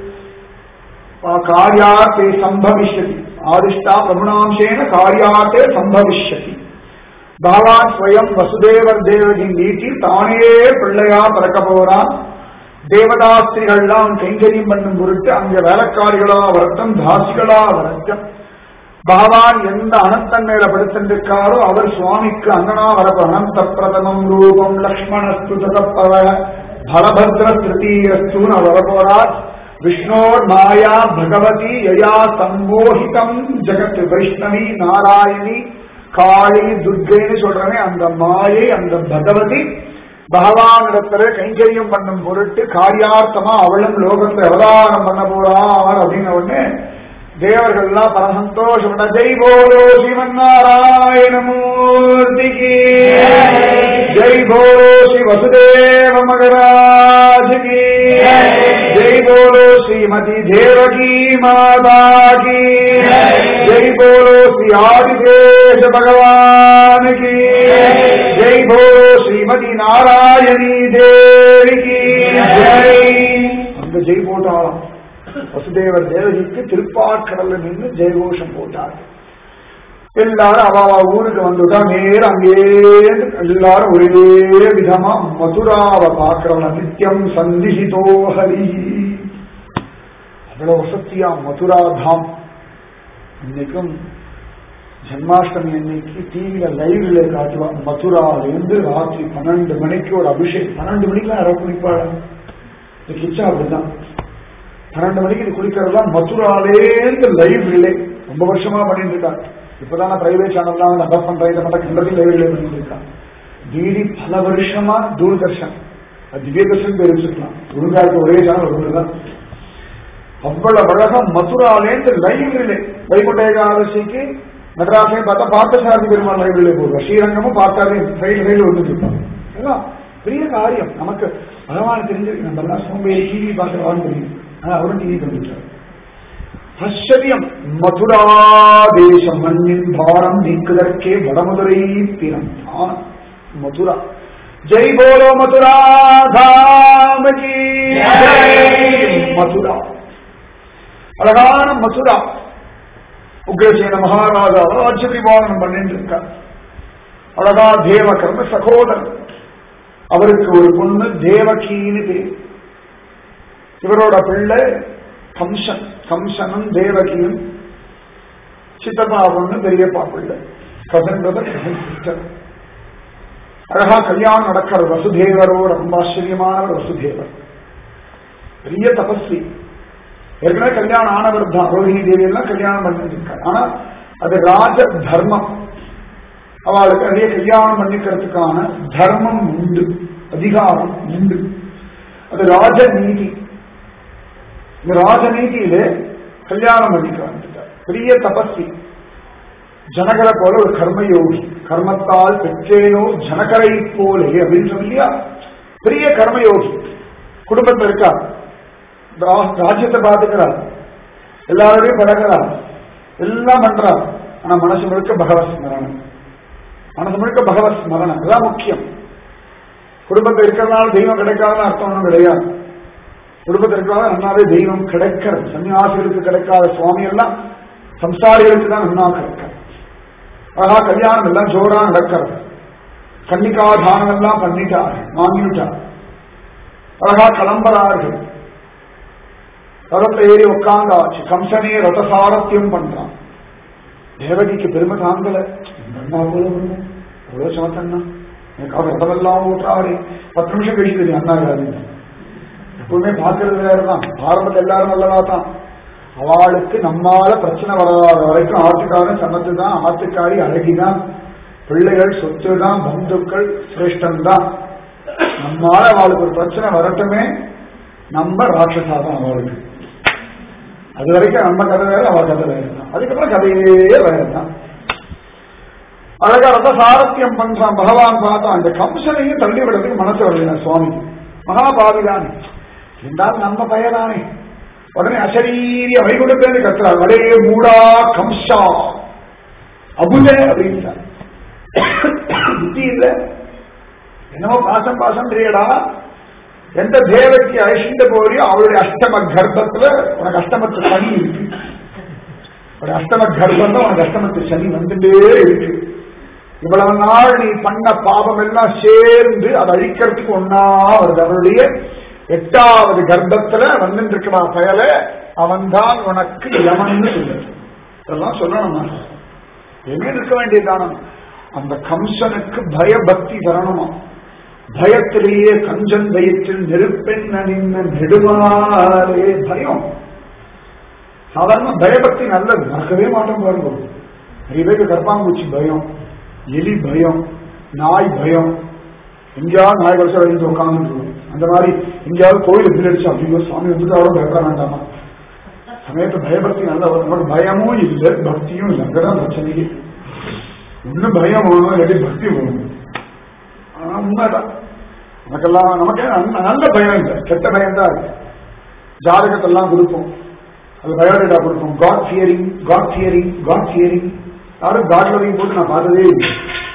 कार्याते संभविष्यति आदिष्टा प्रभुणांशेन कार्याते संभविष्यति பகவான் ஸ்வயம் வசுதேவர் தேவகி நீட்டி தானே பிள்ளையா பிறக்க போறான் தேவதாஸ்திரிகள்லாம் கைங்கரியம் பண்ணும் பொருட்டு அங்க வேலைக்காரிகளா வரட்டும் தாசிகளா வரட்டும் பகவான் எந்த அனத்தன் மேல படுத்திருக்காரோ அவர் சுவாமிக்கு அங்கனா வரப்ப அனந்த பிரதமம் ரூபம் லக்ஷ்மணஸ்து ததப்பவ பலபத்ர திருத்தீயஸ்துன்னு அவர் வரப்போறார் விஷ்ணோர் மாயா பகவதி யயா சம்மோகிதம் ஜெகத் வைஷ்ணவி நாராயணி காளி துர்கைன்னு சொல்றேன் அந்த மாயை அந்த பகவதி பகவானிடத்துல கைங்கரியம் பண்ணும் பொருட்டு காரியார்த்தமா அவளும் லோகத்துல அவதாரம் பண்ண போறார் அப்படின்னு உடனே தேவர்கள்லாம் பர சந்தோஷம் ஜெய் போலோ ஸ்ரீமன்னாராயணமூர்த்திக்கு ஜெய் போலோ ஸ்ரீ வசுதேவ மகராஜுக்கு ஜெய் போலோ ஸ்ரீமதி தேவகி மாதா கி ஜெய் போலோ ஸ்ரீ ஆதிசேஷ பகவான் கி ஜெய் போலோ ஸ்ரீமதி நாராயணி தேவிக்கு ஜெய் அந்த ஜெய் போட்டாலும் வசுதேவர் தேவகிக்கு திருப்பாக்கடல்ல நின்று ஜெயகோஷம் போட்டார் எல்லாரும் அவ அவ ஊருக்கு வந்துட்டா நேரம் அங்கேயே எல்லாரும் ஒரே விதமா மதுராவை பார்க்கிறவன நித்தியம் சந்திஹிதோ ஹரி அவ்வளவு வசத்தியா மதுரா தாம் இன்னைக்கும் ஜன்மாஷ்டமி அன்னைக்கு டிவியில லைவ்ல காட்டுவா மதுராலேருந்து ராத்திரி பன்னெண்டு மணிக்கு ஒரு அபிஷேக் பன்னெண்டு மணிக்கெல்லாம் யாரோ குளிப்பாள் இந்த கிச்சா அப்படிதான் பன்னெண்டு மணிக்கு இது குளிக்கிறதுலாம் மதுராலேருந்து லைவ் ரிலே ரொம்ப வருஷமா பண்ணிட்டு இருக்காங்க இப்பதான் நான் பிரைவேட் சேனல்லாம் நான் டப் பண்றேன் இதை மட்டும் கண்டதையும் லைவ் ரிலே பண்ணிட்டு இருக்கான் டிடி பல வருஷமா தூர்தர்ஷன் அது திவ்யதர்ஷன் பேர் வச்சுக்கலாம் ஒழுங்கா இருக்க ஒரே சேனல் ஒன்றுதான் அவ்வளவு அழகம் மதுராலேருந்து லைவ் ரிலே வைகுண்ட ஏகாதசிக்கு மெட்ராஸையும் பார்த்தா பார்த்தசாரதி பெருமாள் லைவ் ரிலே போடுவார் ஸ்ரீரங்கமும் பார்த்தாலே சைடு சைடு வந்துட்டு இருப்பாங்க எல்லாம் பெரிய காரியம் நமக்கு பகவான் தெரிஞ்சு நம்ம எல்லாம் சோம்பேறி டிவி பார்க்கலாம்னு தெரியும் ஆனா அவரும் டிவி பண்ணிட்டார் ஆச்சரியம் மதுரா தேசம் மண்ணின் பாரம் நீக்குதற்கே வடமதுரை பிறந்தான் மதுரா ஜெய் போலோ மதுரா தாமகி மதுரா அழகான மதுரா உக்ரசேன மகாராஜா ராஜ்யபிபாலனம் பண்ணிட்டு இருக்கார் அழகா தேவ கர்ம சகோதரன் அவருக்கு ஒரு பொண்ணு தேவகின்னு பேர் இவரோட பிள்ளை கம்சன் கம்சனும் தேவகியும் சித்தப்பா பொண்ணு பெரியப்பா பிள்ளை கசன் பிரதர் கசன் சிஸ்டர் அழகா கல்யாணம் நடக்கிற வசுதேவரோட ரொம்ப ஆச்சரியமானவர் வசுதேவர் பெரிய தபஸ்வி ஏற்கனவே கல்யாணம் ஆனவர் தான் ரோஹிணி தேவி எல்லாம் கல்யாணம் பண்ணிட்டு இருக்காரு ஆனா அது ராஜ தர்மம் அவளுக்கு நிறைய கல்யாணம் பண்ணிக்கிறதுக்கான தர்மம் உண்டு அதிகாரம் உண்டு அது ராஜநீதி இந்த ராஜநீதியில கல்யாணம் பண்ணிக்க வந்துட்டார் பெரிய தபஸ்வி ஜனகரை போல ஒரு கர்மயோகி கர்மத்தால் பெற்றேனோ ஜனகரை போலே அப்படின்னு சொல்லியா பெரிய கர்மயோகி குடும்பத்தில் இருக்கா ராஜ்யத்தை பார்த்துக்கிறார் எல்லாரோடையும் பழகிறார் எல்லாம் பண்றார் ஆனா மனசு முழுக்க பகவத் ஸ்மரணம் மனசு முழுக்க பகவத் ஸ்மரணம் இதுதான் முக்கியம் குடும்பத்தில் இருக்கிறதுனால தெய்வம் கிடைக்காதுன்னு அர்த்தம் ஒன்றும் கிடையாது குடும்பத்தில் இருக்கிறதால நன்னாவே தெய்வம் கிடைக்கிறது சன்னியாசிகளுக்கு கிடைக்காத சுவாமி எல்லாம் சம்சாரிகளுக்கு தான் நன்னா கிடைக்கிறது அழகா கல்யாணம் எல்லாம் ஜோரா நடக்கிறது கன்னிகாதானம் எல்லாம் பண்ணிட்டார் வாங்கிட்டார் அழகா கிளம்புறார்கள் ரதத்துல ஏறி உட்காந்தாச்சு கம்சனே ரத சாரத்தியம் பண்றான் தேவகிக்கு பெருமை தாங்கல அண்ணா போல வருவோம் எவ்வளவு சமத்தண்ணா எனக்காக ரதமெல்லாம் ஓட்டுறாரு பத்து நிமிஷம் கழிச்சு தெரியும் அண்ணா யாரு எப்பவுமே பார்க்கறது வேறதான் ஆரம்பத்தில் எல்லாரும் நல்லதா தான் அவளுக்கு நம்மால பிரச்சனை வராத வரைக்கும் ஆத்துக்காரன் சமத்து தான் ஆத்துக்காரி அழகிதான் பிள்ளைகள் சொத்து தான் பந்துக்கள் சிரேஷ்டம் தான் நம்மால அவளுக்கு ஒரு பிரச்சனை வரட்டுமே நம்ம ராட்சசா தான் அவளுக்கு அது வரைக்கும் நம்ம கதை வேற அவள் கதை வேற தான் அதுக்கப்புறம் கதையே வேற தான் அழகா ரத சாரத்தியம் பண்றான் பகவான் பார்த்தான் அந்த கம்சனையும் தள்ளி விடுறதுக்கு மனசு வரல சுவாமிக்கு மகாபாவிதானே இருந்தாலும் நம்ம பயதானே உடனே அசரீரிய வைகுண்டத்தை கத்துறார் வடே மூடா கம்சா அபுதே அப்படின்றார் புத்தி இல்ல என்னமோ பாசம் பாசம் தெரியடா எந்த தேவக்கு அழிச்சுட்டு போறியோ அவளுடைய அஷ்டம கர்ப்பத்துல உனக்கு அஷ்டமத்து சனி இருக்கு ஒரு அஷ்டம கர்ப்பம் தான் உனக்கு அஷ்டமத்து சனி வந்துட்டே இருக்கு இவ்வளவு நாள் நீ பண்ண பாவம் எல்லாம் சேர்ந்து அதை அழிக்கிறதுக்கு ஒன்னா வருது அவளுடைய எட்டாவது கர்ப்பத்துல வந்துட்டு இருக்கிறா பயல அவன்தான் உனக்கு யமன்னு சொல்லுது இதெல்லாம் சொல்லணுமா எங்க இருக்க வேண்டியதான அந்த கம்சனுக்கு பயபக்தி வரணுமா பயத்திலேயே கஞ்சன் வயிற்றில் நெருப்பெண் அணிந்த நெடுமாறே பயம் சாதாரண பயபக்தி நல்லது மறக்கவே மாட்டோம் பாருங்க நிறைய பேருக்கு கர்ப்பாம்பூச்சி பயம் எலி பயம் நாய் பயம் எங்கேயாவது நாய் வருஷம் வரைக்கும் உட்காந்து அந்த மாதிரி எங்கேயாவது கோயில் பில் அடிச்சு அப்படிங்கிற சுவாமி வந்துட்டு அவரும் பயப்பட வேண்டாமா சமயத்து பயபக்தி நல்ல நமக்கு பயமும் இல்லை பக்தியும் இல்லை அங்கதான் பிரச்சனையே இன்னும் பயம் வேணும் இல்லாட்டி பக்தி வேணும் ஆனா உண்மைதான் நமக்கெல்லாம் நமக்கு நல்ல- நல்ல பயம் இல்லை கெட்ட பயம் தான் இருக்கு ஜாதகத்தெல்லாம் கொடுப்போம் அது பயோடேட்டா கொடுப்போம் god fearing god fearing god fearing யாரும் காட் லவிங் போட்டு நான் பார்த்ததே இல்லை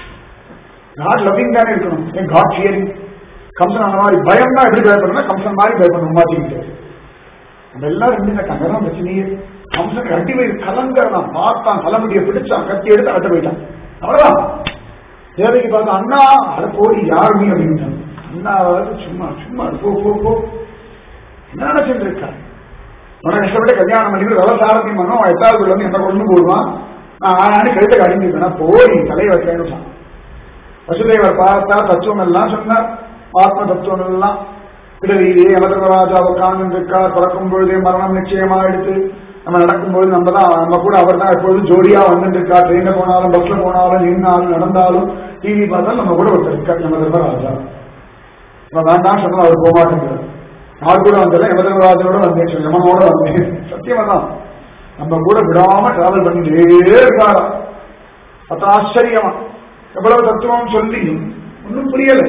காட் லவிங் தானே இருக்கணும் ஏன் காட் ஃபியரிங் கம்சன் அந்த மாதிரி பயம்னா எப்படி பயப்படணும் கம்சன் மாதிரி பயப்படணும் மாட்டிக்கிட்டு நம்ம எல்லாரும் இருந்துட்டாங்க அங்கதான் பிரச்சனையே கம்சன் கட்டி போய் கலங்கறான் பார்த்தான் தலைமுடியை பிடிச்சான் கத்தி எடுத்து அட்ட போயிட்டான் அவ்வளவுதான் தேவைக்கு பார்த்தா அண்ணா அட போடி யார் நீ அப்படின்ட்டான் அண்ணா வந்து சும்மா சும்மா போ போ போ என்ன நினைச்சிட்டு இருக்கா உனக்கு கஷ்டப்பட்டு கல்யாணம் பண்ணி விவசாரத்தையும் பண்ணும் அவன் எட்டாவது குள்ள வந்து எந்த கொண்டு போடுவான் நான் ஆணி கழுத்தை கடிஞ்சிருக்கேன் போய் தலையை வைக்கணும் வசுதேவர் பார்த்தா தத்துவம் எல்லாம் சொன்னார் ஆத்ம தத்துவம் எல்லாம் பிறவியிலே யமதர்மராஜா உட்கார்ந்து இருக்கார் பிறக்கும் பொழுதே மரணம் நிச்சயமா எடுத்து நம்ம நடக்கும்போது நம்ம தான் நம்ம கூட அவர் தான் எப்பொழுதும் ஜோடியா வந்துட்டு இருக்கா ட்ரெயின்ல போனாலும் பஸ்ல போனாலும் நின்னாலும் நடந்தாலும் டிவி பார்த்தாலும் நம்ம கூட ஒருத்தர் இருக்கார் யமதர்மராஜா நம்ம வேண்டாம் சொன்னா அவர் போக மாட்டேங்கிறார் நான் கூட வந்தல யமதர்மராஜனோட வந்தேன் சொல்லி யமனோட வந்தேன் சத்தியமா தான் நம்ம கூட விடாம டிராவல் பண்ணிட்டே இருக்காராம் அது ஆச்சரியமா எவ்வளவு தத்துவம் சொல்லி ஒன்றும் புரியல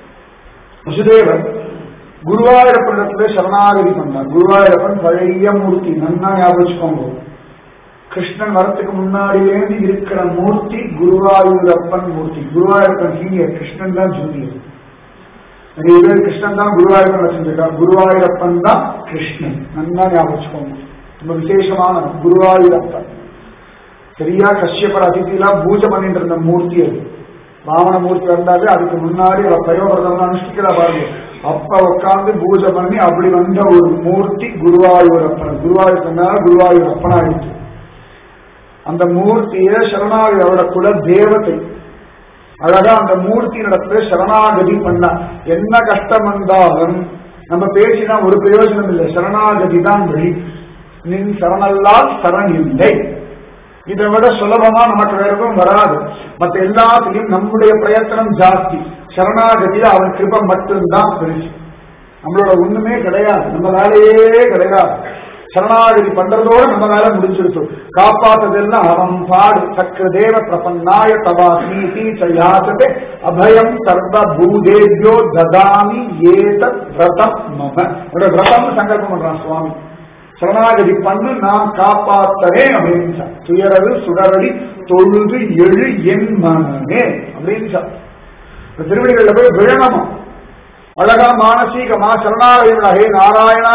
வசுதேவர் குருவாயூரப்பனிடத்துல சரணாகதி பண்ணார் குருவாயூரப்பன் பழைய மூர்த்தி நன்னா ஞாபகம் வச்சுக்கோங்க கிருஷ்ணன் வரத்துக்கு முன்னாடியிலேருந்து இருக்கிற மூர்த்தி குருவாயூரப்பன் மூர்த்தி குருவாயூரப்பன் சீனியர் கிருஷ்ணன் தான் ஜூனியர் நிறைய பேர் கிருஷ்ணன் தான் குருவாயூரப்பன் வச்சிருக்கார் குருவாயூரப்பன் தான் கிருஷ்ணன் நன்னா ஞாபகம் வச்சுக்கோங்க ரொம்ப விசேஷமான குருவாயூரப்பன் சரியா கஷ்யப்பர் அதிதிலாம் பூஜை பண்ணிட்டு இருந்த மூர்த்தி அது ராவண மூர்த்தி வந்தாலே அதுக்கு முன்னாடி அவ பிரயோகரதம் அனுஷ்டிக்கிறா பாருங்க அப்ப உட்கார்ந்து பூஜை பண்ணி அப்படி வந்த ஒரு மூர்த்தி குருவாயூரப்பன் குருவாயூரப்பனால குருவாயூரப்பன் ஆயிடுச்சு அந்த மூர்த்திய சரணாகதி அவரோட குல தேவதை அழகா அந்த மூர்த்தி நடத்துல சரணாகதி பண்ண என்ன கஷ்டம் வந்தாலும் நம்ம பேசினா ஒரு பிரயோஜனம் இல்லை சரணாகதி தான் வழி நின் சரணல்லால் சரண் இல்லை இதை விட சுலபமா நமக்கு வேற எதுவும் வராது மற்ற எல்லாத்திலையும் நம்முடைய பிரயத்தனம் ஜாஸ்தி சரணாகதியில அவன் கிருபம் மட்டும்தான் பெருசு நம்மளோட ஒண்ணுமே கிடையாது நம்ம வேலையே கிடையாது சரணாகதி பண்றதோட நம்ம வேலை முடிஞ்சிருச்சு காப்பாத்ததெல்லாம் அவன் பாடு சக்கர தேவ பிரபன்னாய தவா நீதி சயாசதே அபயம் சர்வ பூதேபியோ ததாமி ஏதத் விரதம் மம என்னோட விரதம்னு சங்கல்பம் பண்றான் சுவாமி சரணாகதி பண்ணு நான் காப்பாத்தவே அப்படின்னு சொன்னார். துயரது சுடரடி தொழுது எழு என் மனமே அப்படின்னு சொன்னார். இந்த திருவடிகளில் போய் விழணும் அழகா மானசீகமா சரணாகதி ஹே நாராயணா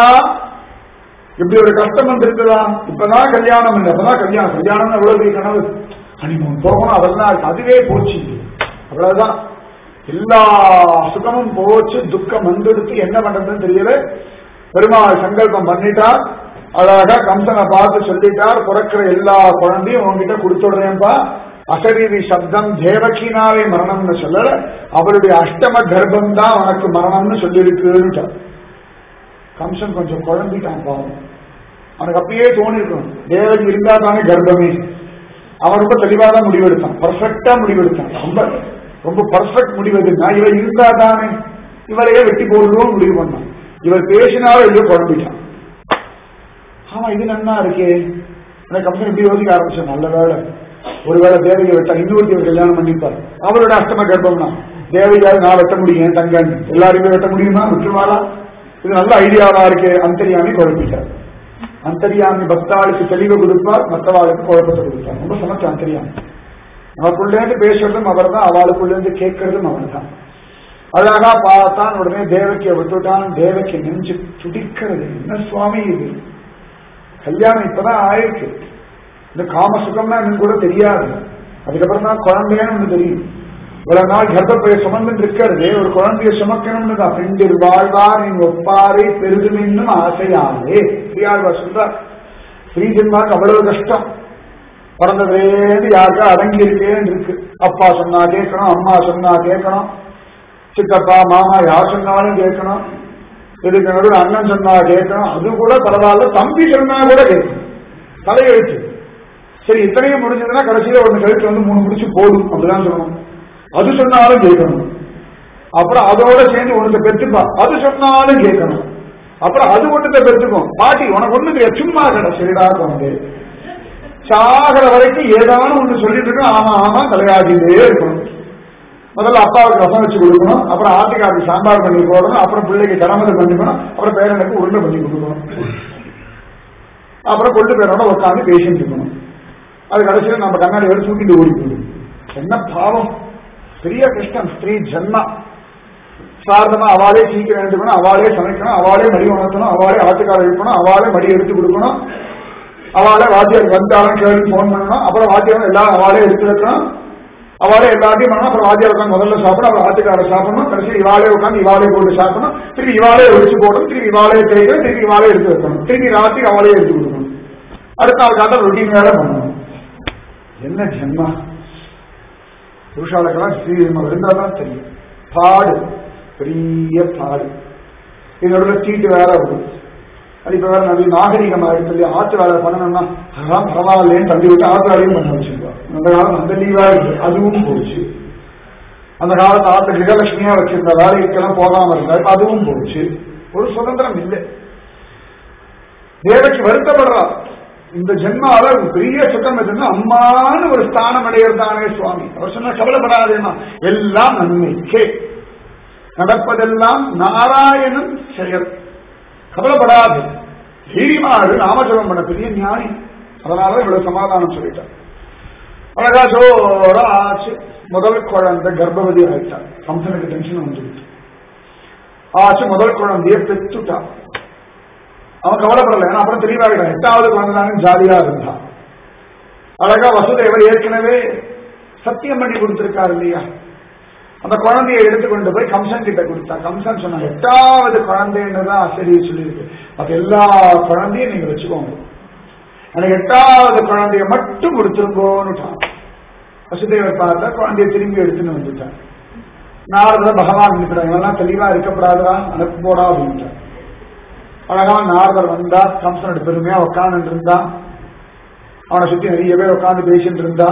இப்படி ஒரு கஷ்டம் வந்திருக்குதா இப்பதான் கல்யாணம் இல்லை அப்பதான் கல்யாணம் கல்யாணம் எவ்வளவு பெரிய கனவு ஹனிமூன் போகணும் அதெல்லாம் இருக்கு. அதுவே போச்சு அவ்வளவுதான் எல்லா சுகமும் போச்சு துக்கம் வந்துடுத்து என்ன பண்றதுன்னு தெரியல பெருமாள் சங்கல்பம் பண்ணிட்டார் அழகா கம்சனை பார்த்து சொல்லிட்டார் பிறக்கிற எல்லா குழந்தையும் உங்ககிட்ட கொடுத்துடுறேன்பா அசரீரி சப்தம் தேவகினாவே மரணம்னு சொல்லல அவருடைய அஷ்டம கர்ப்பம் தான் உனக்கு மரணம்னு சொல்லியிருக்குன்னுட்டார் கம்சன் கொஞ்சம் குழம்பிட்டான் பாவம் அவனுக்கு அப்பயே தோணி இருக்கணும் தேவகி இருந்தா தானே கர்ப்பமே அவன் ரொம்ப தெளிவா தான் முடிவெடுத்தான் பர்ஃபெக்டா முடிவெடுத்தான் ரொம்ப ரொம்ப பர்ஃபெக்ட் முடிவு எதுன்னா இவன் இருந்தா தானே இவரையே வெட்டி போடுவோம் முடிவு பண்ணான் இவர் பேசினாலும் இல்லையோ குழம்பிட்டான் ஆமா இது நன்னா இருக்கே எனக்கு கம்சன் இப்படி யோசிக்க ஆரம்பிச்சேன் நல்ல வேலை ஒருவேளை தேவையை விட்டா இன்னொருத்தி ஒரு கல்யாணம் பண்ணிப்பார் அவரோட அஷ்டம கர்ப்பம்னா தேவையாவது நான் வெட்ட முடியும் தங்கன் எல்லாருமே வெட்ட முடியுமா விட்டுருவாளா இது நல்ல ஐடியாவா இருக்கு அந்தரியாமி குழப்பிட்டார் அந்தரியாமி பக்தாளுக்கு தெளிவு கொடுப்பார் மற்றவாளுக்கு குழப்பத்தை கொடுப்பார் ரொம்ப சமத்து அந்தரியாமி நமக்குள்ளேருந்து பேசுறதும் அவர் தான் அவளுக்குள்ளேருந்து கேட்கறதும் அவர் தான் அழகா பார்த்தான் உடனே தேவக்கிய விட்டுட்டான் தேவக்கி நெஞ்சு துடிக்கிறது என்ன சுவாமி இது கல்யாணம் இப்பதான் ஆயிருக்கு இந்த காம சுகம்னா எனக்கு கூட தெரியாது அதுக்கப்புறம் தான் குழந்தைன்னு ஒண்ணு தெரியும் இவ்வளவு நாள் கர்ப்பப்பைய சுமந்து இருக்கிறது ஒரு குழந்தைய சுமக்கணும்னு தான் பெண்டில் வாழ்வார் நீங்க ஒப்பாரை பெருதுமின்னும் ஆசையாலே ஸ்ரீயாழ்வார் சொல்றார் ஸ்ரீஜன்மாக்கு அவ்வளவு கஷ்டம் பிறந்ததுலேருந்து யாருக்கா அடங்கி இருக்கேன்னு இருக்கு அப்பா சொன்னா கேட்கணும் அம்மா சொன்னா கேட்கணும் சித்தப்பா மாமா யார் சொன்னாலும் கேட்கணும் இதுக்கு நடுவில் அண்ணன் சொன்னா கேட்கணும் அது கூட பரவாயில்ல தம்பி சொன்னா கூட கேட்கணும் தலையெழுத்து சரி இத்தனையும் முடிஞ்சதுன்னா கடைசியில ஒண்ணு கழுத்து வந்து மூணு முடிச்சு போடும் அப்படிதான் சொல்லணும் அது சொன்னாலும் கேட்கணும் அப்புறம் அதோட சேர்ந்து ஒண்ணுத்த பெற்றுப்பா அது சொன்னாலும் கேட்கணும் அப்புறம் அது ஒண்ணுத்த பெற்றுக்கும் பாட்டி உனக்கு ஒண்ணு தெரியாது சும்மா கடை சரிடா வந்து சாகிற வரைக்கும் ஏதாவது ஒண்ணு சொல்லிட்டு இருக்கணும் ஆமா ஆமா தலையாடிட்டே இருக்கணும் முதல்ல அப்பாவுக்கு ரசம் வச்சு கொடுக்கணும் அப்புறம் ஆட்டுக்காருக்கு சாம்பார் பண்ணி போடணும் அப்புறம் பிள்ளைக்கு கடமதை பண்ணிக்கணும் அப்புறம் பேரனுக்கு உருண்டை பண்ணி கொடுக்கணும் அப்புறம் கொண்டு பேரோட உட்காந்து பேசிட்டு இருக்கணும் அது கடைசியில் நம்ம கண்ணாடி வரை தூக்கிட்டு ஓடி போயிடும் என்ன பாவம் பெரிய கஷ்டம் ஸ்திரீ ஜன்மா சாரதமா அவாளே சீக்கிரம் எடுத்துக்கணும் அவாளே சமைக்கணும் அவாளே மடி உணர்த்தணும் அவாளே ஆட்டுக்கார இருக்கணும் அவாளே மடி எடுத்து கொடுக்கணும் அவாளே வாத்தியார் வந்தாலும் கேள்வி போன் பண்ணணும் அப்புறம் வாத்தியாரம் எல்லாம் அவாளே எடுத்து வைக்கணும் அவாளே எல்லாத்தையும் பண்ணணும் அப்புறம் வாத்தியார் உட்காந்து முதல்ல சாப்பிடணும் அப்புறம் ஆட்டுக்கார சாப்பிடணும் கடைசி இவாளே உட்காந்து இவாளே போட்டு சாப்பிடணும் திருப்பி இவாளே ஒழிச்சு போடணும் திருப்பி இவாளே செய்யணும் திருப்பி இவாளே எடுத்து வைக்கணும் திருப்பி ராத்திரி அவளே எடுத்து கொடுக்கணும் அடுத்த நாள் காட்ட ரொட்டீன் வேலை பண்ணணும் என்ன ஜென்மா புருஷாளுக்கெல்லாம் ஸ்ரீரமம் இருந்தாதான் தெரியும் பாடு பெரிய பாடு இதோட சீட்டு வேற வரும் அது இப்ப வேற நிறைய நாகரிகம் ஆயிடுச்சு சொல்லி ஆத்து வேலை பண்ணணும்னா அதான் பரவாயில்லேன்னு தள்ளி விட்டு ஆத்து வேலையும் பண்ண வச்சிருக்கோம் அந்த காலம் அந்த லீவா இருக்கு அதுவும் போச்சு அந்த காலத்து ஆத்து கிரகலட்சுமியா வச்சிருந்த வேலைக்கெல்லாம் போகாம இருந்தா இப்ப அதுவும் போச்சு ஒரு சுதந்திரம் இல்லை தேவக்கு வருத்தப்படுறா இந்த ஜென்மால ஒரு பெரிய சுகம் எதுன்னா அம்மான்னு ஒரு ஸ்தானம் அடையிறதானே சுவாமி அவர் சொன்ன கவலைப்படாதேமா எல்லாம் நன்மைக்கே நடப்பதெல்லாம் நாராயணன் செயல் கவலைப்படாது தைரியமாறு நாமஜபம் பண்ண பெரிய ஞானி அதனால இவ்வளவு சமாதானம் சொல்லிட்டார் அழகா ஜோரா ஆச்சு முதல் குழந்தை கர்ப்பவதி ஆயிட்டான் கம்சனுக்கு டென்ஷன் வந்துவிட்டு ஆச்சு முதல் குழந்தைய பெத்துட்டான் அவன் கவலைப்படல ஏன்னா அப்புறம் தெளிவாகிட்டான் எட்டாவது குழந்தை ஜாலியா இருந்தான் அழகா வசுதேவர் ஏற்கனவே சத்தியம் பண்ணி கொடுத்திருக்காரு இல்லையா அந்த குழந்தையை எடுத்துக்கொண்டு போய் கம்சன் கிட்ட கொடுத்தா கம்சன் சொன்னா எட்டாவது குழந்தைன்றதான் சரி சொல்லியிருக்கு அப்ப எல்லா குழந்தையும் நீங்க வச்சுக்கோங்க எனக்கு எட்டாவது குழந்தைய மட்டும் கொடுத்துருக்கோன்னுட்டான் வசுதேவர் பார்த்தா குழந்தைய திரும்பி எடுத்துன்னு வந்துட்டான் நாரத பகவான் இருக்கிறாங்க இவெல்லாம் தெளிவா இருக்கப்படாதா அனுப்பு போடா அப்படின்ட்டான் அழகா நாரதர் வந்தா கம்சனோட பெருமையா உட்கார்ந்து இருந்தான் அவனை சுத்தி நிறைய பேர் உட்கார்ந்து பேசிட்டு இருந்தா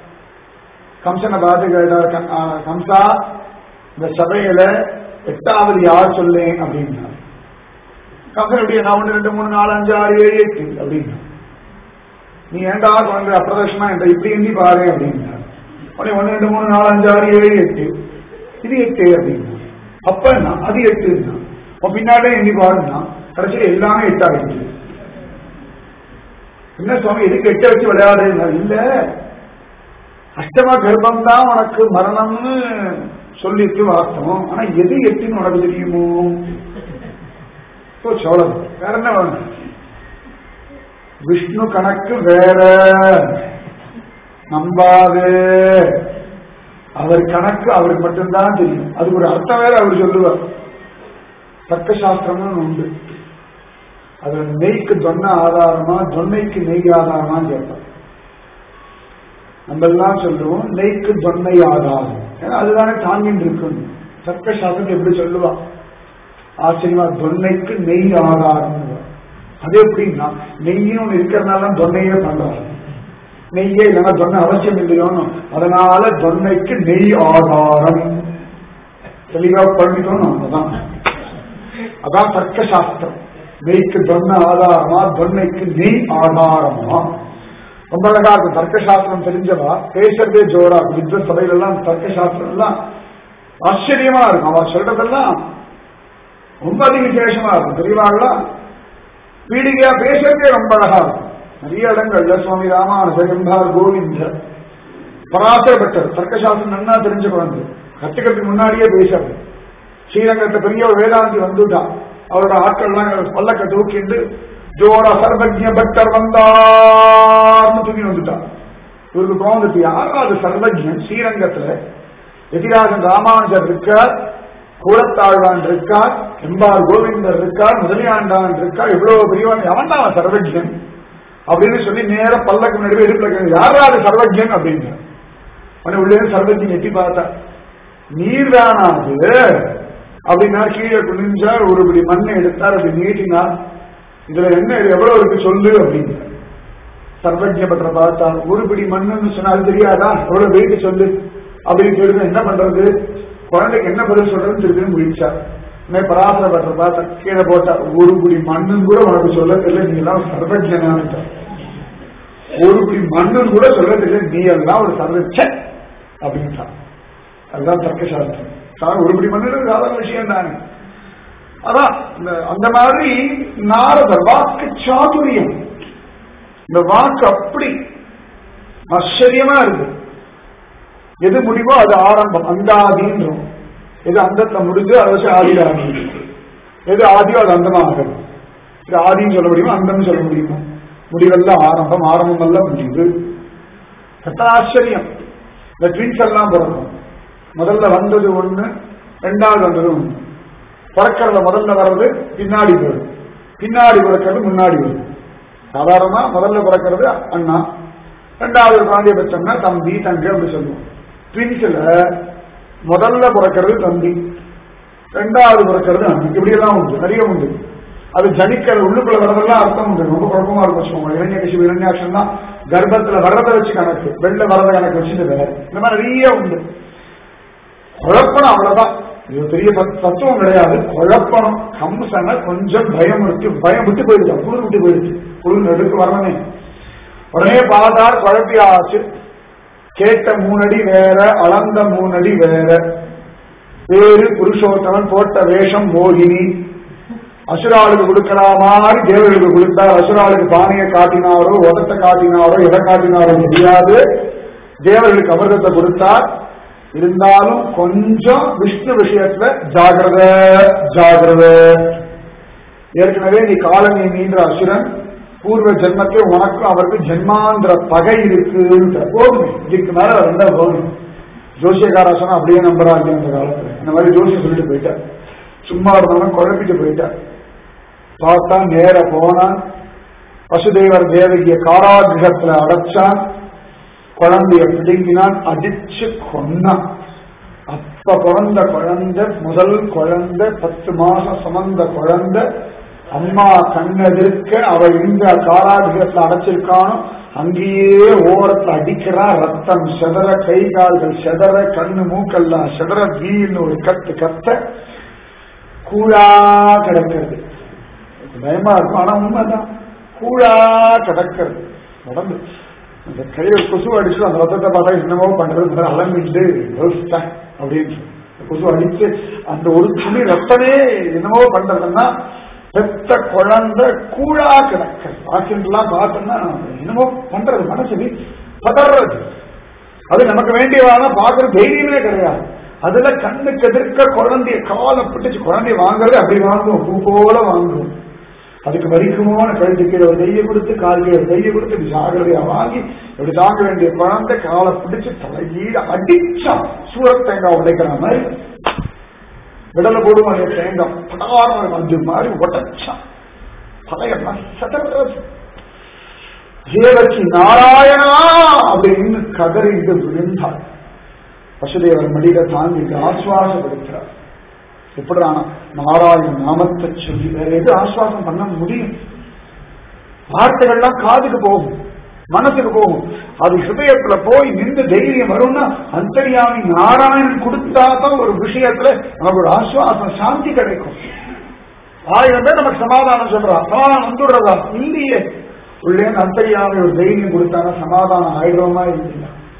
கம்சனை பார்த்து கேட்டார் க- ஆ, கம்சா இந்த சபையில எட்டாவது யார் சொல்லேன் அப்படின்னா கம்சன் எப்படி நான் ஒன்று ரெண்டு மூணு நாலு அஞ்சு ஆறு ஏழு எட்டு அப்படின்னா நீ ஏண்டா குழந்தை அப்பிரதர்ஷனா என்ற இப்படி எண்ணி பாரு அப்படின்னா உடனே ஒன்று ரெண்டு மூணு நாலு அஞ்சு ஆறு ஏழு எட்டு இது எட்டு அப்படின்னா அப்ப என்ன அது எட்டுன்னா உன் பின்னாடியே எண்ணி பாருன்னா கடைசியில் எல்லாமே எட்டாகிடுச்சு என்ன சுவாமி எதுக்கு எட்ட வச்சு விளையாடுறீங்க இல்ல அஷ்டம கர்ப்பம் தான் உனக்கு மரணம்னு சொல்லிட்டு வார்த்தோம் ஆனா எது எட்டுன்னு உனக்கு தெரியுமோ ஓ, சோழம் வேற என்ன வேணும் விஷ்ணு கணக்கு வேற நம்பாது அவர் கணக்கு அவருக்கு மட்டும்தான் தெரியும் அதுக்கு ஒரு அர்த்தம் வேற அவர் சொல்லுவார் தர்க்க சாஸ்திரம்னு உண்டு அது நெய்க்கு தொன்னை ஆதாரமா தொன்னைக்கு நெய் ஆதாரமான்னு கேட்பார் நம்ம எல்லாம் சொல்லுவோம் நெய்க்கு தொன்னை ஆதாரம் ஏன்னா அதுதானே தாங்கின்னு இருக்கும் தர்க்க சாஸ்திரத்தை எப்படி சொல்லுவா ஆச்சரியமா தொன்னைக்கு நெய் ஆதாரம் அது எப்படின்னா நெய்யும் ஒண்ணு இருக்கிறதுனால தான் தொன்னையே பண்றாங்க நெய்யே இல்லைன்னா தொன்னை அவசியம் இல்லையோன்னு அதனால தொன்னைக்கு நெய் ஆதாரம் தெளிவா பண்ணிக்கணும் அதான் அதான் தர்க்க சாஸ்திரம் நெய்க்கு தொன்ன ஆதாரமா தொன்னைக்கு நெய் ஆதாரமா ரொம்ப அழகா இருக்கும் தர்க்க சாஸ்திரம் தெரிஞ்சவா பேசுறதே ஜோரா வித்வ சபையில எல்லாம் தர்க்க சாஸ்திரம் எல்லாம் ஆச்சரியமா இருக்கும் அவ சொல்றதெல்லாம் ரொம்ப அதி விசேஷமா இருக்கும் தெரியவாங்களா பீடிகையா பேசுறதே ரொம்ப அழகா இருக்கும் நிறைய இடங்கள்ல சுவாமி ராமானுஜர் எம்பார் கோவிந்தர் பராசரப்பட்டர் தர்க்கசாஸ்திரம் நன்னா தெரிஞ்ச குழந்தை கத்துக்கிறதுக்கு முன்னாடியே பேசுறது ஸ்ரீரங்கத்தை பெரிய ஒரு வேதாந்தி வந்துட்டான் அவரோட ஆட்கள்லாம் பல்லக்க தூக்கிண்டு ஜோர சர்வஜ பட்டர் வந்தார்னு தூக்கி வந்துட்டான் இவருக்கு தோணுது யாராவது சர்வஜன் ஸ்ரீரங்கத்துல எதிராஜன் ராமானுஜர் இருக்கார் கூடத்தாழ்வான் இருக்கார் எம்பார் கோவிந்தர் இருக்கார் முதலியாண்டான் இருக்கார் இவ்வளவு பெரியவன் அவன் தான் சர்வஜன் அப்படின்னு சொல்லி நேர பல்லக்கு நடுவே இடுப்புல யாராவது சர்வஜன் அப்படின்னு உடனே உள்ளே சர்வஜன் எட்டி பார்த்தா நீர்தானாது அப்படின்னா கீழே குனிஞ்சார் ஒரு இப்படி மண்ணை எடுத்தார் அப்படி நீட்டினார் இதுல என்ன இது எவ்வளவு இருக்கு சொல்லு அப்படின்னு சர்வஜ பற்ற பார்த்தா ஒரு பிடி மண்ணுன்னு சொன்னா அது தெரியாதா எவ்வளவு வெயிட் சொல்லு அப்படின்னு சொல்லி என்ன பண்றது குழந்தைக்கு என்ன பதில் சொல்றதுன்னு திருப்பி முடிச்சார் உடனே பராசர பற்ற பார்த்தா கீழே போட்டா ஒரு பிடி மண்ணுன்னு கூட உனக்கு சொல்ல தெரியல நீ எல்லாம் சர்வஜனான்ட்ட ஒரு பிடி மண்ணுன்னு கூட சொல்ல தெரியல நீ எல்லாம் ஒரு சர்வஜ அப்படின்ட்டான் அதுதான் தர்க்கசாஸ்திரம் சார் ஒரு பிடி மண்ணு சாதாரண விஷயம் தானே அதான் இந்த அந்த மாதிரி நாரதர் வாக்கு சாதுரியம் இந்த வாக்கு அப்படி ஆச்சரியமா இருக்கு எது முடிவோ அது ஆரம்பம் அந்தாதின்றோம் எது அந்தத்தை முடிஞ்சு அதை வச்சு ஆதியில் ஆரம்பி எது ஆதியோ அது அந்தமாகும் இது ஆதின்னு சொல்ல முடியுமா அந்தம்னு சொல்ல முடியுமா முடிவெல்லாம் ஆரம்பம் ஆரம்பம் எல்லாம் முடிவு கத்த ஆச்சரியம் இந்த ட்வின்ஸ் எல்லாம் பிறக்கும் முதல்ல வந்தது ஒண்ணு ரெண்டாவது வந்தது ஒண்ணு பிறக்கிறத முதல்ல வர்றது பின்னாடி வரும் பின்னாடி பிறக்கிறது முன்னாடி வரும் சாதாரணமா முதல்ல பிறக்கிறது அண்ணா ரெண்டாவது குழந்தைய பெற்றோம்னா தம்பி தங்கை அப்படி சொல்லுவோம் ட்வின்ஸ்ல முதல்ல பிறக்கிறது தம்பி ரெண்டாவது பிறக்கிறது அண்ணன் இப்படி எல்லாம் உண்டு நிறைய உண்டு அது ஜனிக்கிற உள்ளுக்குள்ள வரதெல்லாம் அர்த்தம் உண்டு ரொம்ப குழப்பமா இருக்கும் வச்சுக்கோங்க இளைஞ கட்சி இளைஞாட்சம் தான் கர்ப்பத்துல வரதை வச்சு கணக்கு வெள்ள வரத கணக்கு வச்சுட்டு வேற இந்த மாதிரி நிறைய உண்டு குழப்பணும் அவ்வளவுதான் இது பெரிய தத்- தத்துவம் கிடையாது குழப்பணும் கம்சனை கொஞ்சம் பயம் இருக்கு பயம் விட்டு போயிடுச்சு குளிர் விட்டு போயிடுச்சு குளிர் நடுக்கு வரணுமே உடனே பார்த்தார் குழப்பியாச்சு கேட்ட மூணடி வேற அளந்த மூணடி வேற பேரு புருஷோத்தமன் போட்ட வேஷம் மோகினி அசுராளுக்கு கொடுக்கிற மாதிரி தேவர்களுக்கு கொடுத்தார் அசுராளுக்கு பானையை காட்டினாரோ உதத்தை காட்டினாரோ எதை காட்டினாரோ தெரியாது தேவர்களுக்கு அமிர்தத்தை கொடுத்தார் இருந்தாலும் கொஞ்சம் விஷ்ணு விஷயத்துல ஜாகிரத ஜாகிரத ஏற்கனவே நீ காலனி நீன்ற அசுரன் பூர்வ ஜென்மத்தில் உனக்கும் அவருக்கு ஜென்மாந்திர பகை இருக்குன்ற போதுமே இதுக்கு மேல ரெண்டா போதும் ஜோசியக்கார சொன்னா அப்படியே நம்புறாங்க அந்த காலத்துல இந்த மாதிரி ஜோசியம் சொல்லிட்டு போயிட்டார் சும்மா இருந்தவன் குழப்பிட்டு போயிட்டார் பார்த்தா நேர போனான் வசுதேவர் தேவகிய காராகிரகத்துல அடைச்சான் குழந்தைய பிடுங்கினான் அடிச்சு கொன்னான் அப்ப பிறந்த குழந்தை முதல் குழந்தை பத்து மாசம் சுமந்த குழந்தை அம்மா கண்ணெதிர்க்க அவ இந்த காராகிரகத்துல அடைச்சிருக்கானோ அங்கேயே ஓரத்துல அடிக்கிறா ரத்தம் செதற கை கால்கள் செதற கண்ணு மூக்கெல்லாம் செதற வீல்னு ஒரு கத்து கத்த கூழா கிடக்கிறது பயமா இருக்கும் ஆனா உண்மைதான் கூழா கிடக்கிறது உடம்பு அந்த கையில கொசு அடிச்சு அந்த ரத்தத்தை பார்த்தா என்னமோ பண்றது அலம்பிட்டு யோசிச்சேன் அப்படின்னு அந்த கொசு அடிச்சு அந்த ஒரு துளி ரத்தமே என்னமோ பண்றதுன்னா பெத்த குழந்தை கூழா கிடக்கிறது ஆக்சிடென்ட்லாம் பார்த்தோம்னா என்னமோ பண்றது மனசு பதறது அது நமக்கு வேண்டியவான பார்க்கற தைரியமே கிடையாது அதுல கண்ணுக்கு எதிர்க்க குழந்தைய காலை பிடிச்சு குழந்தைய வாங்குறது அப்படி வாங்குவோம் பூ போல வாங்குவோம் அதுக்கு வரிக்குமான கழுத்து கீழே ஒரு தைய கொடுத்து கால் கீழே ஒரு தைய கொடுத்து இப்படி ஜாகிரதையா வாங்கி இப்படி தாங்க வேண்டிய குழந்தை காலை பிடிச்சு தலைகீழ அடிச்சான் சூரத் தேங்காய் உடைக்கிற மாதிரி விடல போடுவோம் அந்த தேங்காய் படாரம் இருக்கும் அது மாதிரி உடைச்சான் தலையெல்லாம் சதறது தேவகி நாராயணா அப்படின்னு கதறிந்து விழுந்தாள் வசுதேவர் மடியில தாங்கி ஆசுவாசப்படுத்துறார் எப்படிறான நாராயண நாமத்தை சொல்லி வேற எது ஆசுவாசம் பண்ண முடியும் வார்த்தைகள்லாம் காதுக்கு போகும் மனசுக்கு போகும் அது ஹிருதயத்துல போய் நின்று தைரியம் வரும்னா அந்தரியாமி நாராயணன் கொடுத்தாதான் ஒரு விஷயத்துல நமக்கு ஒரு ஆசுவாசம் சாந்தி கிடைக்கும் ஆயிரம் பேர் நமக்கு சமாதானம் சொல்றா சமாதானம் வந்துடுறதா இல்லையே உள்ளே அந்தரியாமி ஒரு தைரியம் கொடுத்தாங்க சமாதானம் ஆயிடுவோமா இல்லையா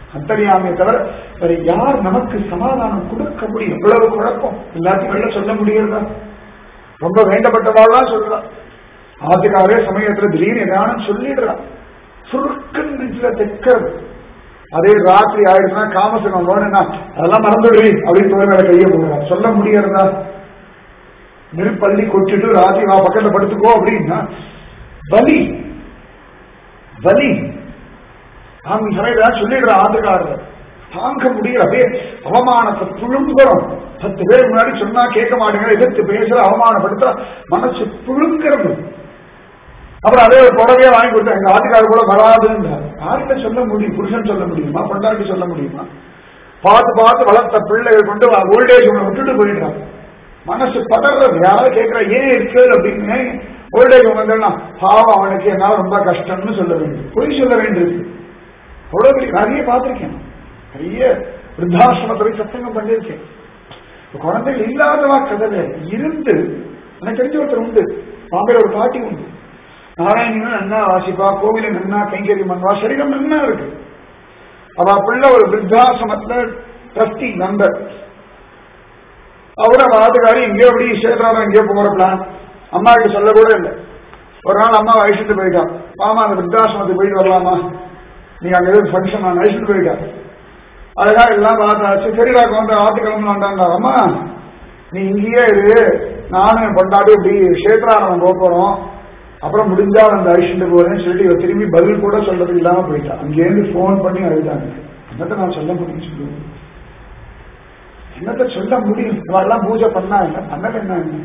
அந்தரியாமையை தவிர வேற யார் நமக்கு சமாதானம் கொடுக்க முடியும் இவ்வளவு குழப்பம் எல்லாத்தையும் வெளில சொல்ல முடியறதா ரொம்ப வேண்டப்பட்டவாள்லாம் சொல்றா ஆத்துக்காரே சமயத்துல திடீர்னு எதானும் சொல்லிடுறா சுருக்குன்னு நெஞ்சில தைக்கிறது அதே ராத்திரி ஆயிடுச்சுன்னா காமசனம் வேணும்னா அதெல்லாம் மறந்துடுறி அப்படின்னு தோழ மேல கையை போடுறா சொல்ல முடியறதா நெருப்பள்ளி கொட்டிட்டு ராத்திரி வா பக்கத்துல படுத்துக்கோ அப்படின்னா பலி பலி ஆமி சமயத்தான் சொல்லிடுற ஆத்துக்காரர் தாங்க முடியல அப்படியே அவமானத்தை புழுங்குறோம் பத்து பேர் முன்னாடி சொன்னா கேட்க மாட்டேங்கிற எதிர்த்து பேசுற அவமானப்படுத்த மனசு புழுங்கிறது அப்புறம் அதே ஒரு புடவையே வாங்கி கொடுத்தா எங்க ஆத்துக்காரர் கூட வராதுன்றார் யார்கிட்ட சொல்ல முடியும் புருஷன் சொல்ல முடியுமா பொண்டாட்டி சொல்ல முடியுமா பார்த்து பார்த்து வளர்த்த பிள்ளைகள் கொண்டு ஓல்டேஜ் உங்களை விட்டுட்டு போயிடுறாங்க மனசு பதறது யாராவது கேட்கிற ஏன் இருக்கு அப்படின்னு ஓல்டேஜ் வந்தா பாவம் அவனுக்கு என்னால ரொம்ப கஷ்டம்னு சொல்ல வேண்டும் பொய் சொல்ல வேண்டியிருக்கு அவ்வளவு பெரிய நிறைய பார்த்திருக்கேன் நிறைய விருத்தாசிரமத்தை போய் சத்தங்கம் பண்ணியிருக்கேன் இப்ப குழந்தைகள் இல்லாதவா கதவை இருந்து எனக்கு தெரிஞ்ச ஒருத்தர் உண்டு பாம்பேல ஒரு பாட்டி உண்டு நாராயணன் நன்னா வாசிப்பா கோவில நன்னா கைங்கறி பண்ணுவா சரீரம் நன்னா இருக்கு அவ பிள்ளை ஒரு விருத்தாசிரமத்துல ட்ரஸ்டி நம்பர் அவர வாதுகாரி எங்கேயோ அப்படி சேதாரம் எங்கேயோ போற பிளான் அம்மா கிட்ட சொல்ல கூட இல்லை ஒரு நாள் அம்மா அழிச்சிட்டு போயிட்டா மாமா அந்த விருத்தாசிரமத்துக்கு போயிட்டு வரலாமா நீங்க அங்க எதுவும் ஃபங்க்ஷன் நான் அழிச்சிட்டு போயிட்டா அதுதான் எல்லாம் பார்த்தாச்சு சரிடா கொண்டு ஆத்து கிளம்பு வேண்டாண்டா அம்மா நீ இங்கேயே இரு நானும் என் பொண்டாட்டி இப்படி கஷேத்ராரம் போக போறோம் அப்புறம் முடிஞ்சா அந்த அழிச்சுட்டு போறேன்னு சொல்லிட்டு இவ திரும்பி பதில் கூட சொல்றது இல்லாம போயிட்டா அங்கேருந்து போன் பண்ணி அழுதாங்க என்னத்த நான் சொல்ல முடியும் சொல்லுவேன் என்னத்த சொல்ல முடியும் இவெல்லாம் பூஜை பண்ணா என்ன பண்ணல என்ன என்ன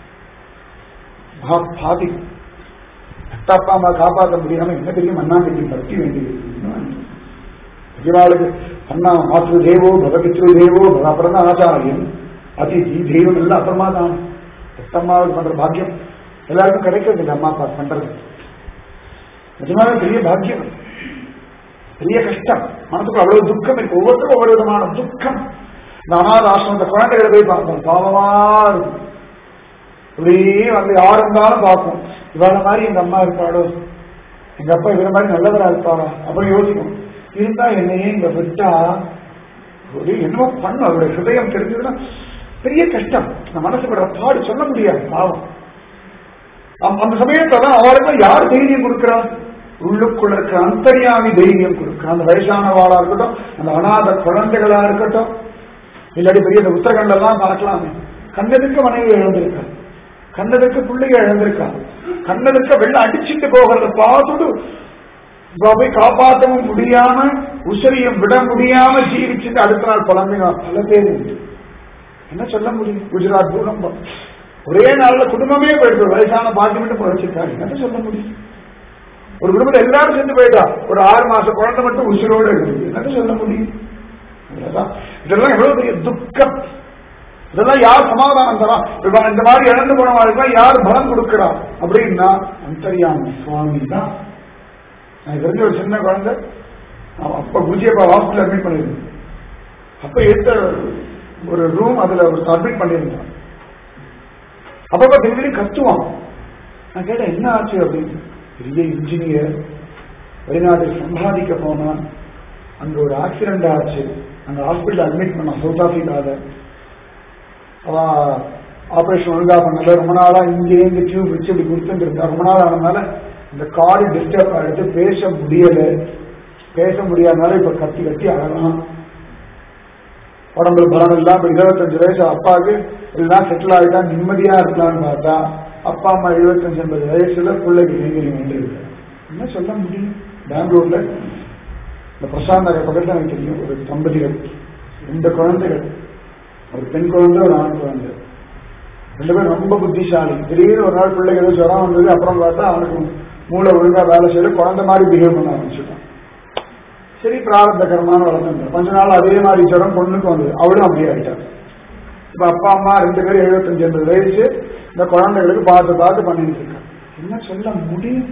மகா பாதி அத்தா அப்பா அம்மா காப்பாற்ற முடியாம என்ன தெரியும் அண்ணா தெரியும் பக்தி வேண்டியது பெரியவாளுக்கு அண்ணா மாத்ரு தேவோ பகபித்ரு தேவோ அப்புறம் தான் ஆச்சாரியம் அதிதி தெய்வம் எல்லாம் அப்புறமா தான் அத்தம்மாவுக்கு பண்ற பாக்கியம் எல்லாருக்கும் கிடைக்கிறது இல்லை அம்மா அப்பா பண்றது நிஜமாவே பெரிய பாக்கியம் பெரிய கஷ்டம் மனசுக்கு அவ்வளவு துக்கம் இருக்கு ஒவ்வொருத்தரும் ஒவ்வொரு விதமான துக்கம் இந்த அனாத ஆசிரமத்தை குழந்தைகளை போய் பார்ப்போம் பாவமா இருக்கும் இப்படியே வந்து யார் இருந்தாலும் பார்ப்போம் இவள மாதிரி எங்க அம்மா இருப்பாளோ எங்க அப்பா இவர மாதிரி நல்லவரா இருப்பாரா அப்புறம் யோசிக்கும் இருந்தா என்னையே இங்க விட்டா ஒரு என்னமோ பண்ணும் அவருடைய ஹிருதயம் தெரிஞ்சதுன்னா பெரிய கஷ்டம் இந்த மனசுக்கு பாடு சொல்ல முடியாது பாவம் அந்த சமயத்துல அவருக்கு யார் தைரியம் கொடுக்கிறா உள்ளுக்குள்ள இருக்கிற அந்தரியாமி தைரியம் கொடுக்கிறா அந்த வயசானவாளா இருக்கட்டும் அந்த அனாத குழந்தைகளா இருக்கட்டும் இல்லாட்டி பெரிய இந்த உத்தரகண்ட எல்லாம் பார்க்கலாமே கண்ணதுக்கு மனைவி இழந்திருக்கா கண்ணதுக்கு பிள்ளைங்க இழந்திருக்கா கண்ணதுக்கு வெள்ளம் அடிச்சுட்டு போகிறத பார்த்துட்டு போய் காப்பாற்றவும் முடியாம உசரியம் விட முடியாம ஜீவிச்சுட்டு அடுத்த நாள் புலம்பினா பல பேர் உண்டு என்ன சொல்ல முடியும் குஜராத் பூகம்பம் ஒரே நாள்ல குடும்பமே போயிட்டு வயசான பாட்டி மட்டும் குறைச்சிருக்காரு என்ன சொல்ல முடியும் ஒரு குடும்பத்தை எல்லாரும் சென்று போயிட்டா ஒரு ஆறு மாச குழந்தை மட்டும் உசுரோடு இருக்குது என்ன சொல்ல முடியும் இதெல்லாம் எவ்வளவு பெரிய துக்கம் இதெல்லாம் யார் சமாதானம் தரா இந்த மாதிரி இழந்து போனவர்களுக்கு யார் பலம் கொடுக்கிறா அப்படின்னா அந்தரியாமி சுவாமி தான் எனக்கு தெரிஞ்ச ஒரு சின்ன குழந்தை அப்ப பூஜ்யப்பா ஹாஸ்பிட்டல் அட்மிட் பண்ணிருந்தேன் அப்ப எடுத்த ஒரு ரூம் அதுல ஒரு அட்மிட் பண்ணியிருந்தான் அப்பப்ப திடீர்னு கத்துவான் நான் கேட்டேன் என்ன ஆச்சு அப்படின்னு பெரிய இன்ஜினியர் வெளிநாட்டில் சம்பாதிக்க போனான் அங்க ஒரு ஆக்சிடென்ட் ஆச்சு அங்க ஹாஸ்பிட்டல் அட்மிட் பண்ண சவுத் ஆப்பிரிக்கால அவன் ஆபரேஷன் ஒழுங்கா பண்ணல ரொம்ப நாளா இங்கே இந்த டியூப் வச்சு இப்படி கொடுத்துட்டு இருந்தா ரொம்ப நாள் ஆனதுனால இந்த காடு டிஸ்டர்ப் ஆயிடுச்சு பேச முடியல பேச முடியாதனால இப்ப கத்தி கத்தி அழகான் உடம்புல பலம் இல்லாம இப்ப இருபத்தஞ்சு வயசு அப்பாவுக்கு எல்லாம் செட்டில் ஆகிட்டா நிம்மதியா இருக்கலாம்னு பார்த்தா அப்பா அம்மா எழுபத்தஞ்சு ஐம்பது வயசுல பிள்ளைக்கு நீங்க வந்துருக்கு என்ன சொல்ல முடியும் பெங்களூர்ல இந்த பிரசாந்த் நகர் பக்கத்துல எனக்கு தெரியும் ஒரு தம்பதிகள் ரெண்டு குழந்தைகள் ஒரு பெண் குழந்தை ஒரு ஆண் குழந்தை ரெண்டு பேரும் ரொம்ப புத்திசாலி திடீர்னு ஒரு நாள் பிள்ளைக்கு ஏதோ ஜுரம் வந்தது அப்புறம் பார்த்தா அவனுக்கு மூளை ஒழுங்கா வேலை செய்யல குழந்தை மாதிரி பிஹேவ் பண்ண ஆரம்பிச்சுட்டான் சரி பிராரத்தகரமான வளர்ந்து கொஞ்ச நாள் அதே மாதிரி ஜுரம் பொண்ணுக்கு வந்தது அவளும் அப்படியே ஆயிட்டாங்க இப்ப அப்பா அம்மா ரெண்டு பேரும் எழுபத்தஞ்சு ஐம்பது வயசு இந்த குழந்தைகளுக்கு பார்த்து பார்த்து பண்ணிட்டு இருக்காங்க என்ன சொல்ல முடியும்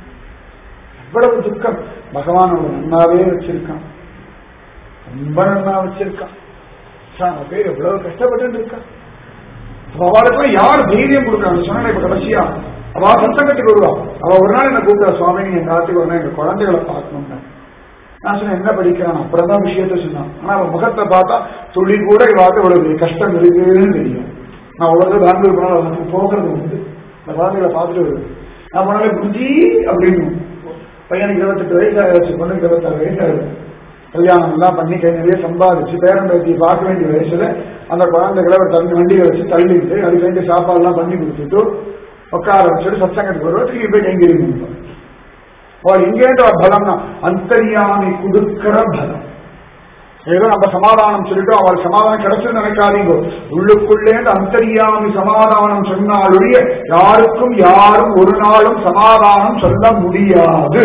எவ்வளவு துக்கம் பகவான் ஒரு நன்னாவே வச்சிருக்கான் ரொம்ப நன்னா வச்சிருக்கான் அவன் பேர் எவ்வளவு கஷ்டப்பட்டு இருக்கான் அவளுக்கு யார் தைரியம் கொடுக்குறாங்க சொன்ன இப்ப கடைசியா அவ சத்தங்கத்துக்கு வருவா அவ ஒரு நாள் என்ன கூப்பிட்டா சுவாமி எங்க ஆத்துக்கு வரணும் எங்க குழந்தைகளை பார்க்கணும்னு நான் சொன்னேன் என்ன படிக்கிறான் அப்புறம் தான் விஷயத்த சொன்னான் ஆனா அவன் முகத்தை பார்த்தா துளி கூட இவாத்து இவ்வளவு கஷ்டம் இருக்குன்னு தெரியும் நான் ஒவ்வொரு பெங்களூர் போனாலும் அவனுக்கு போகிறது உண்டு இந்த குழந்தைகளை பார்த்துட்டு வருது நான் போனாலே புரிஞ்சி அப்படின்னு பையனுக்கு இருபத்தெட்டு வயசு ஆயிடுச்சு பொண்ணுக்கு இருபத்தாறு வயசு ஆயிடுச்சு கல்யாணம் எல்லாம் பண்ணி கை நிறைய சம்பாதிச்சு பேரன் பேத்தி பார்க்க வேண்டிய வயசுல அந்த குழந்தைகளை ஒரு தண்ணி வண்டியை வச்சு தள்ளிட்டு அதுக்கு வேண்டிய சாப்பாடு எல்லாம் பண்ணி கொடுத்துட்டு உட்கார வச்சுட்டு சத்சங்கத்துக்கு வருவோம் திரும்பி போய் கைங்கரியம் அவள் எங்கேன்ற பலம்னா அந்தரியாமி கொடுக்கிற பலம் ஏதோ நம்ம சமாதானம் சொல்லிட்டு அவள் சமாதானம் கிடைச்சுன்னு நினைக்காதீங்க உள்ளுக்குள்ளே இந்த அந்தரியாமி சமாதானம் சொன்னாலுடைய யாருக்கும் யாரும் ஒரு நாளும் சமாதானம் சொல்ல முடியாது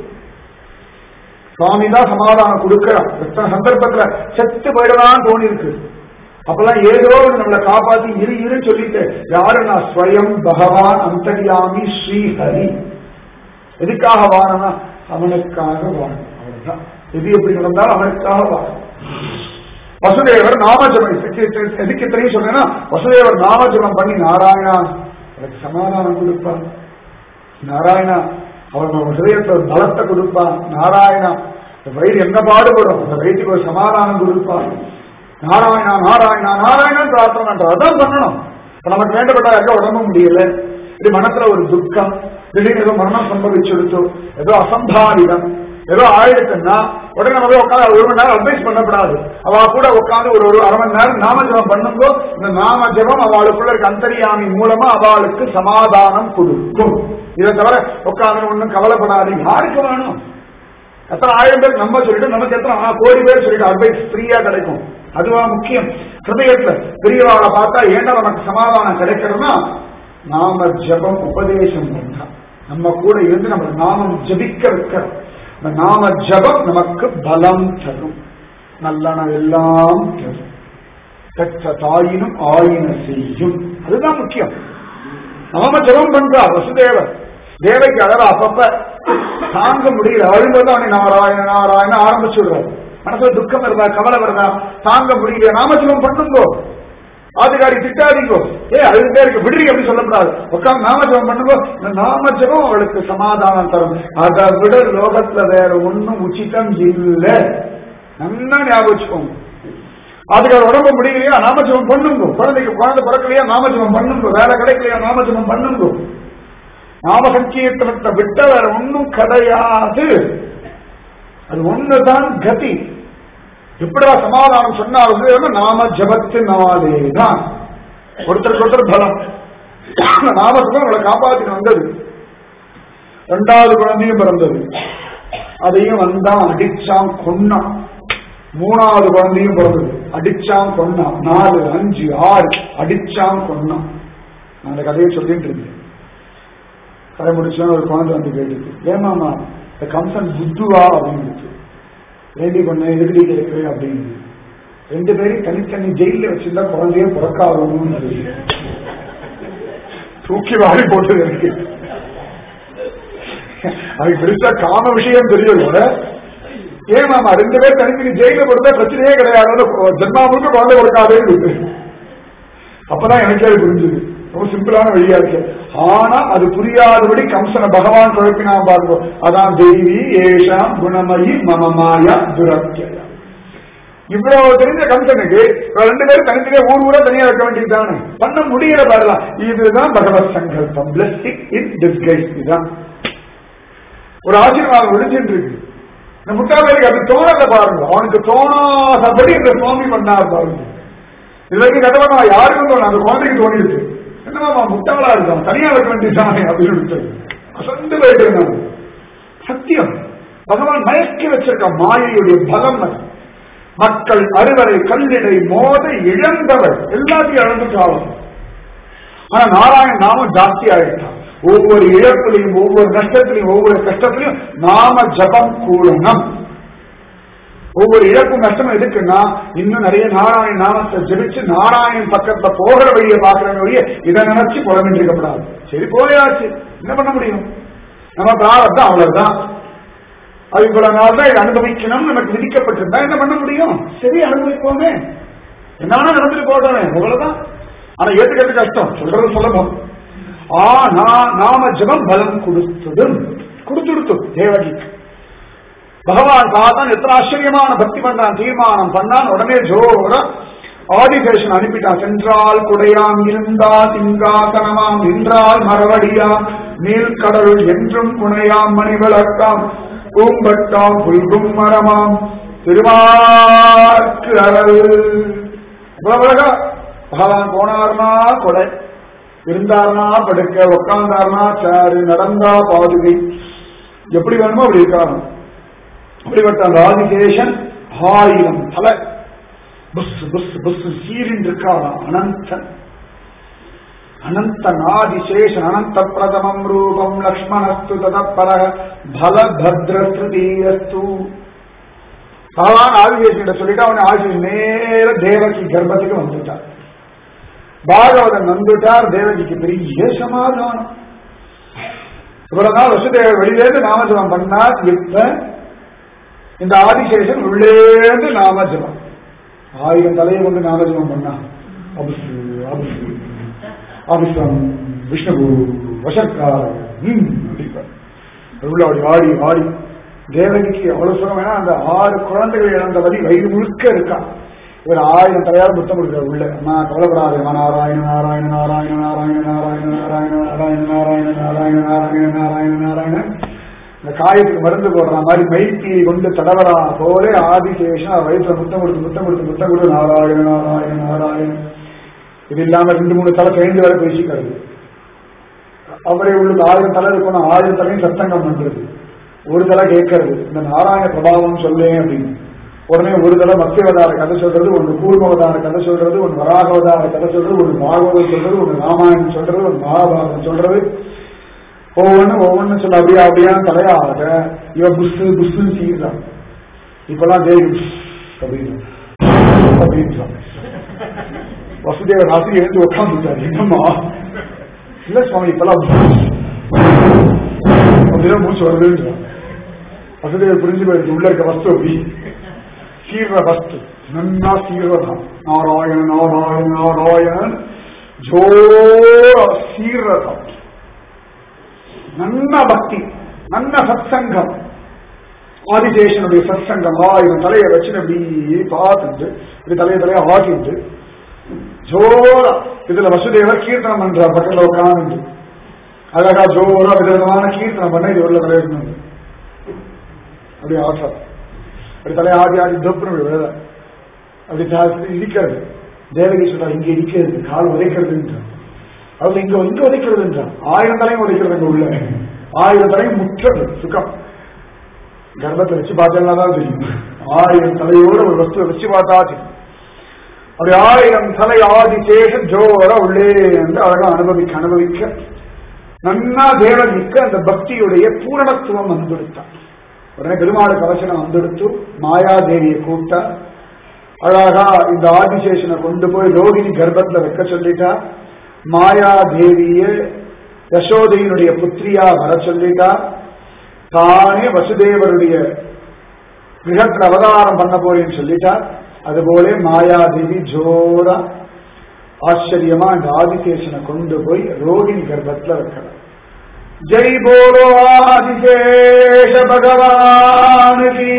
சுவாமி தான் சமாதானம் கொடுக்கிறார் எத்தனை சந்தர்ப்பத்துல செத்து போயிடலாம் தோணி இருக்கு அப்பெல்லாம் ஏதோ ஒண்ணு நம்மளை காப்பாத்தி இரு இரு சொல்லிட்டு யாரு நான் ஸ்வயம் பகவான் அந்தரியாமி ஸ்ரீஹரி எதுக்காக வாழனா அவனுக்காக வாழணும் அவ்வளவுதான் எது எப்படி நடந்தாலும் அவனுக்காக வாழணும் வசுதேவர் நாமஜபம் எதுக்கு இத்தனையும் சொன்னேன்னா வசுதேவர் நாமஜபம் பண்ணி நாராயணா எனக்கு சமாதானம் கொடுப்பான் நாராயணா அவன் ஹிரயத்தை பலத்தை கொடுப்பான் நாராயணா இந்த வயிறு என்ன பாடுபடும் அந்த வயிற்றுக்கு ஒரு சமாதானம் கொடுப்பான் நாராயணா நாராயணா நாராயணன் பிரார்த்தனை பண்றோம் அதான் பண்ணணும் இப்ப நமக்கு வேண்டப்பட்ட எங்க உடம்பு முடியல இது மனசுல ஒரு துக்கம் திடீர்னு ஏதோ மரணம் சம்பவிச்சுடுச்சோ ஏதோ அசம்பாவிதம் ஏதோ ஆயிடுச்சுன்னா உடனே நம்ம போய் உட்காந்து ஒரு மணி நேரம் அட்வைஸ் பண்ணக்கூடாது அவ கூட உட்காந்து ஒரு ஒரு அரை மணி நேரம் நாம ஜபம் பண்ணும்போ இந்த நாம ஜபம் அவளுக்குள்ள இருக்க அந்தரியாமி மூலமா அவளுக்கு சமாதானம் கொடுக்கும் இதை தவிர உட்காந்து ஒன்றும் கவலைப்படாது யாருக்கு வேணும் எத்தனை ஆயிரம் பேர் நம்ம சொல்லிட்டு நமக்கு எத்தனை ஆ, கோடி பேர் சொல்லிட்டு அட்வைஸ் ஃப்ரீயா கிடைக்கும் அதுவா முக்கியம் ஹிருதயத்துல பெரியவாளை பார்த்தா ஏன்னா நமக்கு சமாதானம் கிடைக்கிறதுனா நாம ஜபம் உபதேசம் பண்ணா நம்ம கூட இருந்து நம்ம நாமம் ஜபிக்க வைக்க இந்த நாம ஜபம் நமக்கு பலம் தரும் நல்லன எல்லாம் தரும் பெற்ற தாயினும் ஆயின செய்யும் அதுதான் முக்கியம் நாம ஜபம் பண்றா வசுதேவர் தேவைக்கு அழகா அப்பப்ப தாங்க முடியல அழும்போது அவனை நாராயண நாராயண ஆரம்பிச்சு விடுறாரு மனசுல துக்கம் வருதா கவலை வருதா தாங்க முடியல நாம ஜபம் பண்ணுங்கோ ஆதிகாரி திட்டாதீங்கோ ஏ அழுதே இருக்கு விடுறி அப்படி சொல்லக்கூடாது உட்காந்து நாமஜபம் பண்ணுங்கோ இந்த நாமஜபம் அவளுக்கு சமாதானம் தரும் அதை விட லோகத்துல வேற ஒண்ணும் உச்சிதம் இல்லை நல்லா ஞாபகம் வச்சுக்கோங்க அதுக்கு உடம்பு முடியலையா நாமஜபம் பண்ணுங்க குழந்தைக்கு குழந்தை பிறக்கலையா நாமஜபம் பண்ணுங்க வேலை கிடைக்கலையா நாமஜபம் பண்ணுங்க நாம சங்கீர்த்தனத்தை விட்ட வேற ஒண்ணும் கிடையாது அது ஒண்ணுதான் கதி எப்படா சமாதானம் சொன்னாலும் நாம ஜபத்தினாலேதான் ஒருத்தருக்கு ஒருத்தர் பலம் நாமத்துக்கும் அவளை காப்பாத்தின வந்தது ரெண்டாவது குழந்தையும் பிறந்தது அதையும் வந்தான் அடிச்சான் கொன்னான் மூணாவது குழந்தையும் பிறந்தது அடிச்சான் கொன்னான் நாலு அஞ்சு ஆறு அடிச்சான் கொன்னான் நான் அந்த கதையை சொல்லிட்டு இருந்தேன் கதை முடிச்சோன்னு ஒரு குழந்தை வந்து கேட்டுச்சு ஏமாமா இந்த கம்சன் புத்துவா அப்படின்னு வேண்டி பண்ண எதிர்டி கேட்கிறேன் அப்படின்னு ரெண்டு பேரும் தனித்தனி ஜெயில வச்சிருந்தா குழந்தைய பிறக்காதணும்னு சொல்லி தூக்கி வாரி போட்டது எனக்கு அதுக்கு பெருசா காம விஷயம் தெரியல ஏன் மாமா ரெண்டு பேர் தனித்தனி ஜெயில கொடுத்தா பிரச்சனையே கிடையாது ஜென்மா முழுக்க குழந்தை கொடுக்காதேன்னு இருக்கு அப்பதான் எனக்கே அது புரிஞ்சுது ரொம்ப சிம்பிளான வழியா இருக்கு ஆனா அது புரியாதபடி கம்சனை பகவான் குழப்பினா பாருங்க அதான் தெய்வி ஏஷாம் குணமயி மமமாயா துரத்தியா இவ்வளவு தெரிஞ்ச கம்சனுக்கு இவ ரெண்டு பேரும் தனித்தனியா ஊர் ஊரா தனியா வைக்க வேண்டியதுதானே பண்ண முடியல பாருங்க இதுதான் பகவத் சங்கல்பம் பிளஸ்டிக் இன் டிஸ்கைஸ் இதுதான் ஒரு ஆசீர்வாதம் விழிச்சுட்டு இருக்கு இந்த முட்டாளைக்கு அது தோணல பாருங்க அவனுக்கு தோணாதபடி இந்த சுவாமி பண்ணார் பாருங்க இது வரைக்கும் கதை பண்ணா யாருக்கும் தோணும் அந்த குழந்தைக்கு தோணிடுச்சு என்னமா முட்டாளா இருக்கான் தனியா வைக்க வேண்டியதானே அப்படின்னு அசந்து போயிட்டு நான் சத்தியம் பகவான் மயக்கி வச்சிருக்க மாயையுடைய பலம் அது மக்கள் அறுவரை கல்லிடை மோத இழந்தவர் எல்லாத்தையும் இழந்துட்டாலும் ஆனா நாராயண நாமம் ஜாஸ்தி ஆயிட்டான் ஒவ்வொரு இழப்பிலையும் ஒவ்வொரு நஷ்டத்திலையும் ஒவ்வொரு கஷ்டத்திலையும் நாம ஜபம் கூடணும் ஒவ்வொரு இழப்பும் நஷ்டமும் எதுக்குன்னா இன்னும் நிறைய நாராயண நாமத்தை ஜெபிச்சு நாராயணன் பக்கத்துல போகிற வழியை பார்க்கிற வழியை இதை நினைச்சு புலமிட்டு இருக்கக்கூடாது சரி போயாச்சு என்ன பண்ண முடியும் நம்ம பிராரத்தம் அவ்வளவுதான் அது இவ்வளவு நாள் தான் இதை அனுபவிக்கணும் நமக்கு விதிக்கப்பட்டிருந்தா என்ன பண்ண முடியும் சரி அனுபவிப்போமே என்னன்னா நடந்துட்டு போட்டோமே அவ்வளவுதான் ஆனா ஏத்துக்கிறது கஷ்டம் சொல்றது சுலபம் ஆனா நாம ஜபம் பலம் கொடுத்ததும் கொடுத்துடுத்து தேவகிக்கு பகவான் பார்த்தான் எத்தனை ஆச்சரியமான பக்தி பண்றான் தீர்மானம் பண்ணான் உடனே ஜோர ஆதிசேஷன் அனுப்பிட்டான் சென்றால் குடையாம் இருந்தால் திங்காசனமாம் நின்றால் மரவடியாம் நீழ்கடல் என்றும் குணையாம் மணிவிளக்காம் பூம்பட்டாம் புல்கும் மரமாம் திருமாக்கு அறல் இவ்வளவு அழகா பகவான் போனார்னா கொடை இருந்தார்னா படுக்க உட்கார்ந்தார்னா சாரு நடந்தா பாதுகை எப்படி வேணுமோ அப்படி இருக்காங்க அப்படிப்பட்ட அந்த ஆதிசேஷன் ஆயிரம் தலை புஸ் புஸ் புஸ் சீரின் இருக்காராம் அனந்தன் அனந்த ஆதிசேஷன் அனந்த பிரதமம் ரூபம் லக்ஷ்மணஸ்து ததப்பர பலபத்ரஸ்துதீரஸ்து சாதாரண ஆதிசேஷன் சொல்லிட்டு அவனை ஆதிசேஷன் நேர தேவகி கர்ப்பத்துக்கு வந்துட்டார் பாகவதன் வந்துட்டார் தேவகிக்கு பெரிய சமாதானம் இவ்வளவு நாள் வசுதேவர் வெளியிலேருந்து நாமஜபம் பண்ணார் இப்ப இந்த ஆதிசேஷன் உள்ளேந்து நாமஜபம் ஆயிரம் தலையை கொண்டு நாமஜபம் பண்ணா அபிசு அபிசு அபிசம் விஷ்ணு வசக்கார உள்ள அப்படி ஆடி ஆடி தேவகிக்கு அவ்வளவு சுகம் வேணா அந்த ஆறு குழந்தைகள் இழந்த வழி வயிறு முழுக்க இருக்கான் இவர் ஆயிரம் தலையால் முத்தம் கொடுக்குற உள்ள அம்மா கவலைப்படாது அம்மா நாராயண நாராயண நாராயண நாராயண நாராயண நாராயண நாராயண நாராயண நாராயண நாராயண நாராயண நாராயண இந்த காயத்துக்கு மருந்து போடுற மாதிரி மைத்தியை கொண்டு தடவரா போல ஆதிசேஷன் வயிற்றுல முத்தம் கொடுத்து முத்தம் கொடுத்து முத்தம் கொடுத்து நாராயண நாராயண நாராயண இது இல்லாம ரெண்டு மூணு தலை சேர்ந்து வர பேசிக்கிறது அவரே உள்ளது ஆயிரம் தலை இருக்கணும் ஆயிரம் தலையும் சத்தங்கம் பண்றது ஒரு தலை கேட்கறது இந்த நாராயண பிரபாவம் சொல்லேன் அப்படின்னு உடனே ஒரு தடவை மத்தியவதார கதை சொல்றது ஒன்று கூர்மவதார கதை சொல்றது ஒன்று வராகவதார கதை சொல்றது ஒன்று பாகவதம் சொல்றது ஒன்று ராமாயணம் சொல்றது ஒரு மகாபாரதம் சொல்றது ஒவ்வொன்னு ஒவ்வொன்னு சொல்ல அப்படியே அப்படியே தலையாக இவ புஸ்து புஸ்துன்னு சீர்றான் இப்பெல்லாம் தேவி புஸ் அப்படின்னு அப்படின்றான் வசுதேவர் ராசி எழுந்து உட்காந்துட்டாரு என்னம்மா இல்ல சுவாமி இப்பெல்லாம் புஸ் அப்படிதான் மூச்சு வருதுன்றான் வசுதேவர் புரிஞ்சு போயிருக்கு உள்ள இருக்க வஸ்து அப்படி சீர்ற வஸ்து நன்னா சீர்றதான் நாராயண நாராயண நாராயணன் ஜோர சீர்றதான் நல்ல பக்தி நல்ல சத்சங்கம் ஆதிசேஷனுடைய சத்சங்கம் ஆயிரம் தலையை வச்சு அப்படி பார்த்துட்டு இப்படி தலையை தலையை ஆட்டிட்டு ஜோரா இதுல வசுதேவர் கீர்த்தனம் பண்றார் பக்கத்துல உட்காந்து அழகா ஜோரா விதவிதமான கீர்த்தனம் பண்ண இது உள்ள தலையிடணும் அப்படி ஆடுறார் அப்படி தலையை ஆடி ஆடி தொப்புன்னு விழுத அப்படி ஜாஸ்தி இடிக்கிறது தேவகி சொல்றா இங்க இடிக்கிறது கால் உதைக்கிறதுன்றான் அது இங்க இங்க உதைக்கிறதுன்றான் ஆயிரம் தலையும் உதைக்கிறது அங்க உள்ள ஆயிரம் தலையும் முற்றது சுகம் கர்ப்பத்தை வச்சு பார்த்தா தான் தெரியும் ஆயிரம் தலையோட ஒரு வஸ்துவை வச்சு பார்த்தா தெரியும் அப்படி ஆயிரம் தலை ஆதி சேஷம் ஜோர உள்ளே வந்து அழகா அனுபவிக்க அனுபவிக்க நன்னா தேவகிக்க அந்த பக்தியுடைய பூரணத்துவம் வந்துடுத்தான் உடனே பெருமாளுக்கு அவசரம் வந்துடுத்து மாயாதேவியை கூப்பிட்டா அழகா இந்த ஆதிசேஷனை கொண்டு போய் ரோகிணி கர்ப்பத்துல வைக்க சொல்லிட்டா மாயாதேவிய யசோதையினுடைய புத்திரியா வர சொல்லிட்டா தானே வசுதேவருடைய கிரகத்துல அவதாரம் பண்ண போறேன்னு சொல்லிட்டா அதுபோல மாயாதேவி ஜோரா ஆச்சரியமா இந்த ஆதிசேஷனை கொண்டு போய் ரோகிணி கர்ப்பத்துல வைக்கணும் ஜெய் போலோ ஆதிசேஷ பகவான் கீ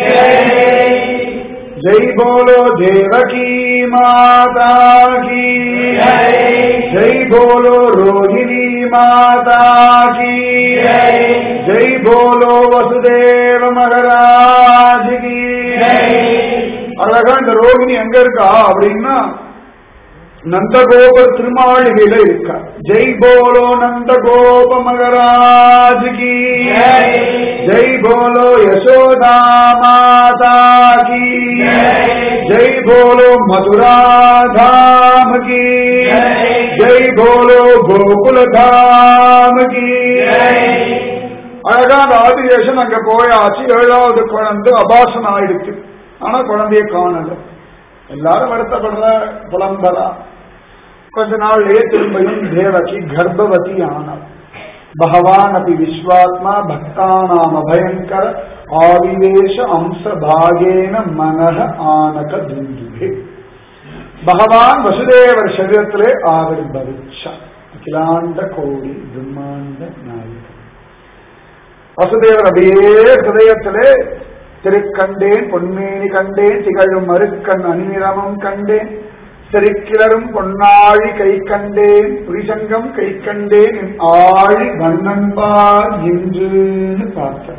ஜெய் போலோ தேவகி மாதா கீ ஜெய் போலோ ரோஹிணி மாதா கீ ஜெய் போலோ வசுதேவ மகராஜ் கீ அழகா இந்த ரோகிணி எங்க இருக்கா அப்படின்னா நந்தகோப திருமாளிகையில இருக்கா ஜெய் போலோ நந்தகோப மகராஜ் கி ஜெய் போலோ யசோதா மாதா கி ஜெய் போலோ மதுரா தாம் கி ஜெய் போலோ கோகுல தாம் கி அழகா அந்த ஆதிசேஷன் அங்க போயாச்சு ஏழாவது குழந்தை அபாசனம் ஆயிடுச்சு ஆனா குழந்தைய காணல எல்லாரும் வருத்தப்படுற புலம்பரா கொஞ்ச நாள்லயே திரும்பியும் தேவகி கர்ப்பவதி ஆனார் பகவான் அப்படி விஸ்வாத்மா பக்தானாம் அபயங்கர ஆவிவேஷ அம்ச பாகேன மனக ஆனக துந்துகே பகவான் வசுதேவர் சரீரத்திலே ஆவிர்பவிச்சா அகிலாண்ட கோடி பிரம்மாண்ட நாயகன் வசுதேவர் அப்படியே ஹிருதயத்திலே திருக்கண்டேன் பொன்மேனி கண்டேன் திகழும் மறுக்கண் அணிநிறமும் கண்டேன் செருக்கிலரும் பொன்னாழி கை கண்டேன் புரிசங்கம் கை கண்டேன் என் ஆழி வண்ணன்பார் இன்றுன்னு பார்த்தார்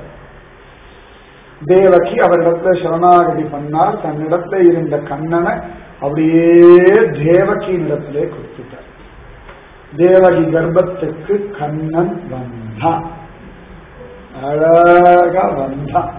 தேவகி அவரிடத்துல சரணாகதி பண்ணார் தன்னிடத்துல இருந்த கண்ணனை அப்படியே தேவகியினிடத்திலே கொடுத்துட்டார் தேவகி கர்ப்பத்துக்கு கண்ணன் வந்தான் அழகா வந்தான்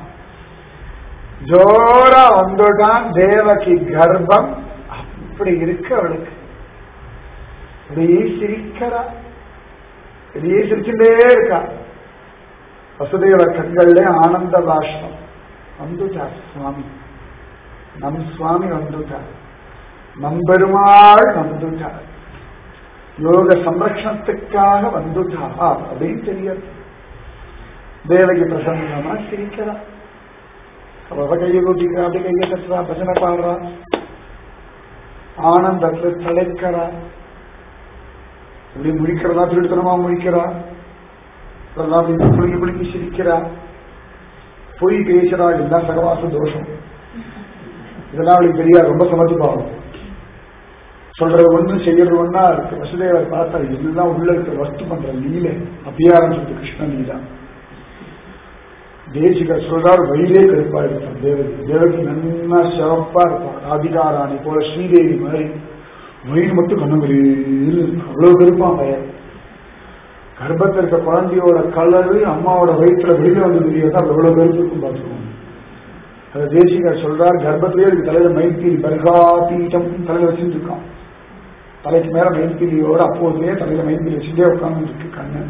ஜோரா வந்துட்டான் தேவகி கர்ப்பம் அப்படி இருக்கு அவளுக்கு அப்படியே சிரிக்கிறா அப்படியே சிரிச்சுட்டே இருக்கா வசுதேவ கண்கள்ல ஆனந்த பாஷ்பம் வந்துட்டார் சுவாமி நம் சுவாமி வந்துட்டார் நம்பெருமாள் வந்துட்டார் யோக சம்ரக்ஷணத்துக்காக வந்துட்டார் அப்படின்னு தெரியாது தேவகி பிரசன்னமா சிரிக்கிறா அவ கையை கூட்டிக்கிறா அப்படி கையை தட்டுறா பஜனை பாடுறா ஆனந்தத்துல தலைக்கிறா இப்படி முழிக்கிறதா திருத்தனமா முழிக்கிறா இதெல்லாம் அப்படி புளிங்கி புளிங்கி சிரிக்கிறா பொய் பேசுறா எல்லாம் சகவாச தோஷம் இதெல்லாம் அவளுக்கு தெரியாது ரொம்ப சமத்துப்பாகும் சொல்றது ஒண்ணு செய்யறது ஒண்ணா இருக்கு வசுதேவர் பார்த்தா எல்லாம் உள்ள இருக்கிற வஸ்து பண்ற லீலை அபியாரம் சொல்றது கிருஷ்ண லீலா தேசிகர் சொல்றார் வயிறே கருப்பா இருப்பார் தேவகி தேவகி நன்னா சிறப்பா இருப்பார் ராதிகாராணி போல ஸ்ரீதேவி மாதிரி வயிறு மட்டும் கண்ணுங்களில் அவ்வளவு கருப்பான் பையன் கர்ப்பத்தில் இருக்க குழந்தையோட கலரு அம்மாவோட வயிற்றுல வெளியில வந்து தெரியாதா எவ்வளவு கருப்பு இருக்கும் பார்த்துக்கோங்க அது தேசிகர் சொல்றார் கர்ப்பத்திலேயே இருக்கு தலையில மைத்திரி பர்காபீட்டம் தலையில வச்சுட்டு இருக்கான் தலைக்கு மேல மைத்திரியோட அப்போதுலயே தலையில மைத்திரி வச்சுட்டே உட்கார்ந்து இருக்கு கண்ணு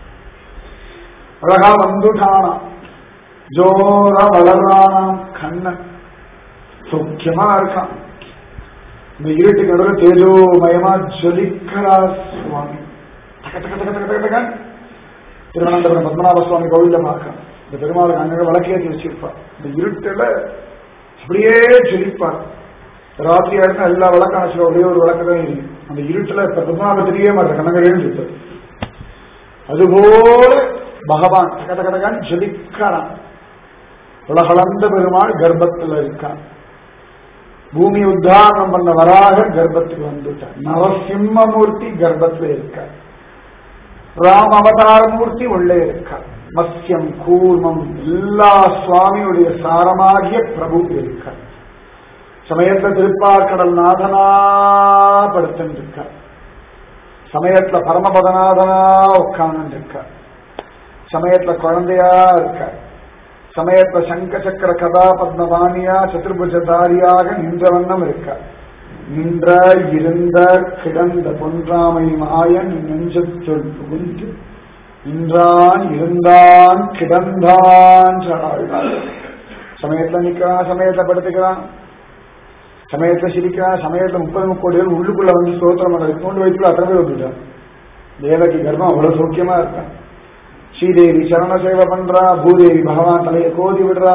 அழகா வந்துட்டானா ஜோரா வளர்றானாம் கண்ணன் சௌக்கியமா இருக்கான் இந்த இருட்டுக்கு நடுவில் தேஜோமயமா ஜொலிக்கிறா சுவாமி டக டக டக டக டக டகன். திருவனந்தபுரம் பத்மநாப சுவாமி கோவில்ல பார்க்கலாம் இந்த பெருமாளுக்கு அங்க விளக்கேற்றி வச்சிருப்பார் இந்த இருட்டுல அப்படியே ஜொலிப்பார் ராத்திரி ஆயிடுச்சுன்னா எல்லா விளக்கம் அணைச்சிடும் ஒரே ஒரு விளக்கு தான் எரியும் அந்த இருட்டுல இப்ப பத்மநாப தெரியவே மாட்டேன் கண்ணங்களே இருப்பார் அதுபோல பகவான் டக டக டகன் ஜொலிக்கிறான் உலகளந்த பெருமாள் கர்ப்பத்துல இருக்கான் பூமி உத்தாரணம் பண்ண வராக கர்ப்பத்துக்கு வந்துட்டார் நரசிம்மமூர்த்தி கர்ப்பத்துல இருக்கார் ராம அவதாரமூர்த்தி உள்ளே இருக்கார் மத்யம் கூர்மம் எல்லா சுவாமியுடைய சாரமாகிய பிரபு இருக்கார் சமயத்துல திருப்பார்கடல் நாதனா படுத்துட்டு இருக்கார் சமயத்துல பரமபதநாதனா உட்கார்ந்து இருக்கார் சமயத்துல குழந்தையா இருக்கார் சமயத்துல சங்க சக்கர கதா பத்மவாணியா சதுர்புஜதாரியாக நின்ற வண்ணம் இருக்கார் நின்ற இருந்த கிடந்த பொன்றாமை மாயன் நெஞ்சத்துள் புகுந்து நின்றான் இருந்தான் கிடந்தான் சொன்னாள். சமயத்துல நிக்கிறான் சமயத்துல படுத்துக்கிறான் சமயத்துல சிரிக்கிறான் சமயத்துல முப்பது முக்கோடி பேர் உள்ளுக்குள்ள வந்து ஸ்தோத்திரம் பண்றது தூண்டு வயிற்றுல அத்தனை பேர் வந்துட்டான் தேவகி கர்ப்பம் அவ்வளவு சௌக்கியமா இருக்கான் ஸ்ரீதேவி சரண சேவை பண்றா பூதேவி பகவான் தலையை கோதி விடுறா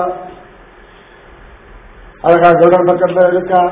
அழகா கருடன் பக்கத்துல இருக்கா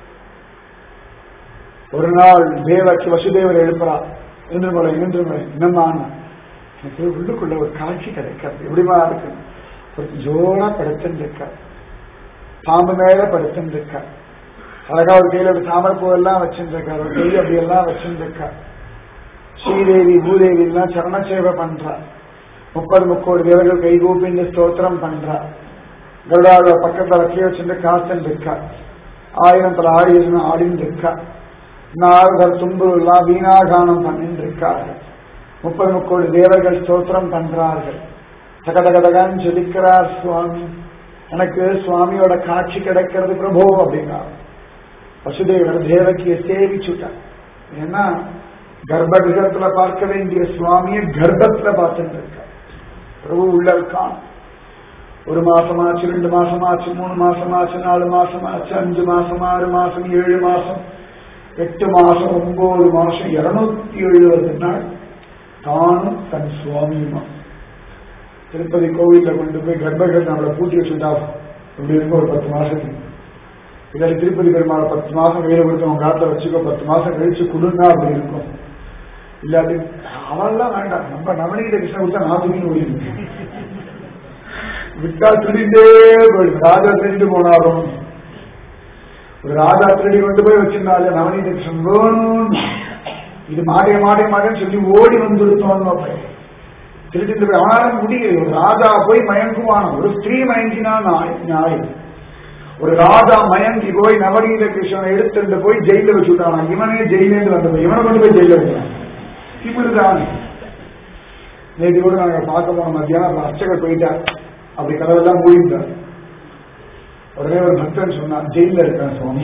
ஒரு நாள் தேவகி வசுதேவர் எழுப்புறா எழுந்துருமலை எழுந்துருமலை என்னம்மா எனக்கு உள்ளுக்குள்ள ஒரு காட்சி கிடைக்காது எப்படிமா இருக்கு ஒரு ஜோரா படுத்துன்னு இருக்கா பாம்பு மேல படுத்துன்னு இருக்கா அழகா ஒரு கையில ஒரு தாமரைப்பூ எல்லாம் வச்சுருக்கா ஒரு கை அப்படி எல்லாம் வச்சுருக்கா ஸ்ரீதேவி பூதேவி எல்லாம் சரண சேவை பண்றா முப்பது முக்கோடி தேவர்கள் கைகூப்பின்னு ஸ்தோத்திரம் பண்றா கருடாத பக்கத்துல வச்சு வச்சுட்டு காத்தன் இருக்கா ஆயிரம் பல ஆடி ஆடின்னு இருக்கா நாரதர் தும்புரு எல்லாம் வீணாகானம் பண்ணிட்டு இருக்கார்கள் முப்பது முக்கோடி தேவர்கள் ஸ்தோத்திரம் பண்றார்கள் தகதகதகான்னு ஜொலிக்கிறார் சுவாமி எனக்கு சுவாமியோட காட்சி கிடைக்கிறது பிரபோ அப்படின்னா வசுதேவர் தேவகியை சேவிச்சுட்டார் ஏன்னா கர்ப்ப கிரகத்துல பார்க்க வேண்டிய சுவாமியை கர்ப்பத்துல பார்த்துட்டு இருக்கார் பிரபு உள்ள இருக்கான் ஒரு மாசமாச்சு ரெண்டு மாசமாச்சு மூணு மாசமாச்சு நாலு மாசமாச்சு அஞ்சு மாசம் ஆறு மாசம் ஏழு மாசம் எட்டு மாசம் ஒன்பது மாசம் இருநூத்தி எழுபது நாள் தானும் தன் சுவாமியுமா திருப்பதி கோவில்ல கொண்டு போய் கர்ப்பகிரகம் நம்மளை பூட்டி வச்சுட்டா இப்படி இருக்கும் ஒரு பத்து மாசத்துக்கு இல்லாட்டி திருப்பதி பெருமாளை பத்து மாசம் கையில கொடுத்து உங்க காத்துல வச்சுக்கோ பத்து மாசம் கழிச்சு கொடுங்க அப்படி இருக்கும் இல்லாட்டி அவெல்லாம் வேண்டாம் நம்ம நவநீத கிருஷ்ணன் கொடுத்தா நாத்துக்கு ஓடிடும் விட்டா திருடிண்டே போயிடும் ராஜா திருடிட்டு போனாலும் ஒரு ராஜா திருடி கொண்டு போய் வச்சிருந்தாலே நவநீத கிருஷ்ணன் வேணும் இது மாடைய மாடைய மாடேன்னு சொல்லி ஓடி வந்துருத்தோம் திருடிட்டு போய் அவனால முடியல ஒரு ராஜா போய் மயங்குவான ஒரு ஸ்திரீ மயங்கினா நாய் நியாயம் ஒரு ராஜா மயங்கி போய் நவநீத கிருஷ்ணனை எடுத்துட்டு போய் ஜெயில வச்சு விட்டான் இவனே ஜெயிலேருந்து வந்தது இவனை கொண்டு போய் ஜெயில வைக்கிறான் திமிருதான் நேற்று கூட நாங்க பார்க்க போன மத்தியானம் அர்ச்சகர் போயிட்டார் அப்படி கதவெல்லாம் மூடிட்டார் உடனே ஒரு பக்தன் சொன்னான் ஜெயில இருக்கான் சுவாமி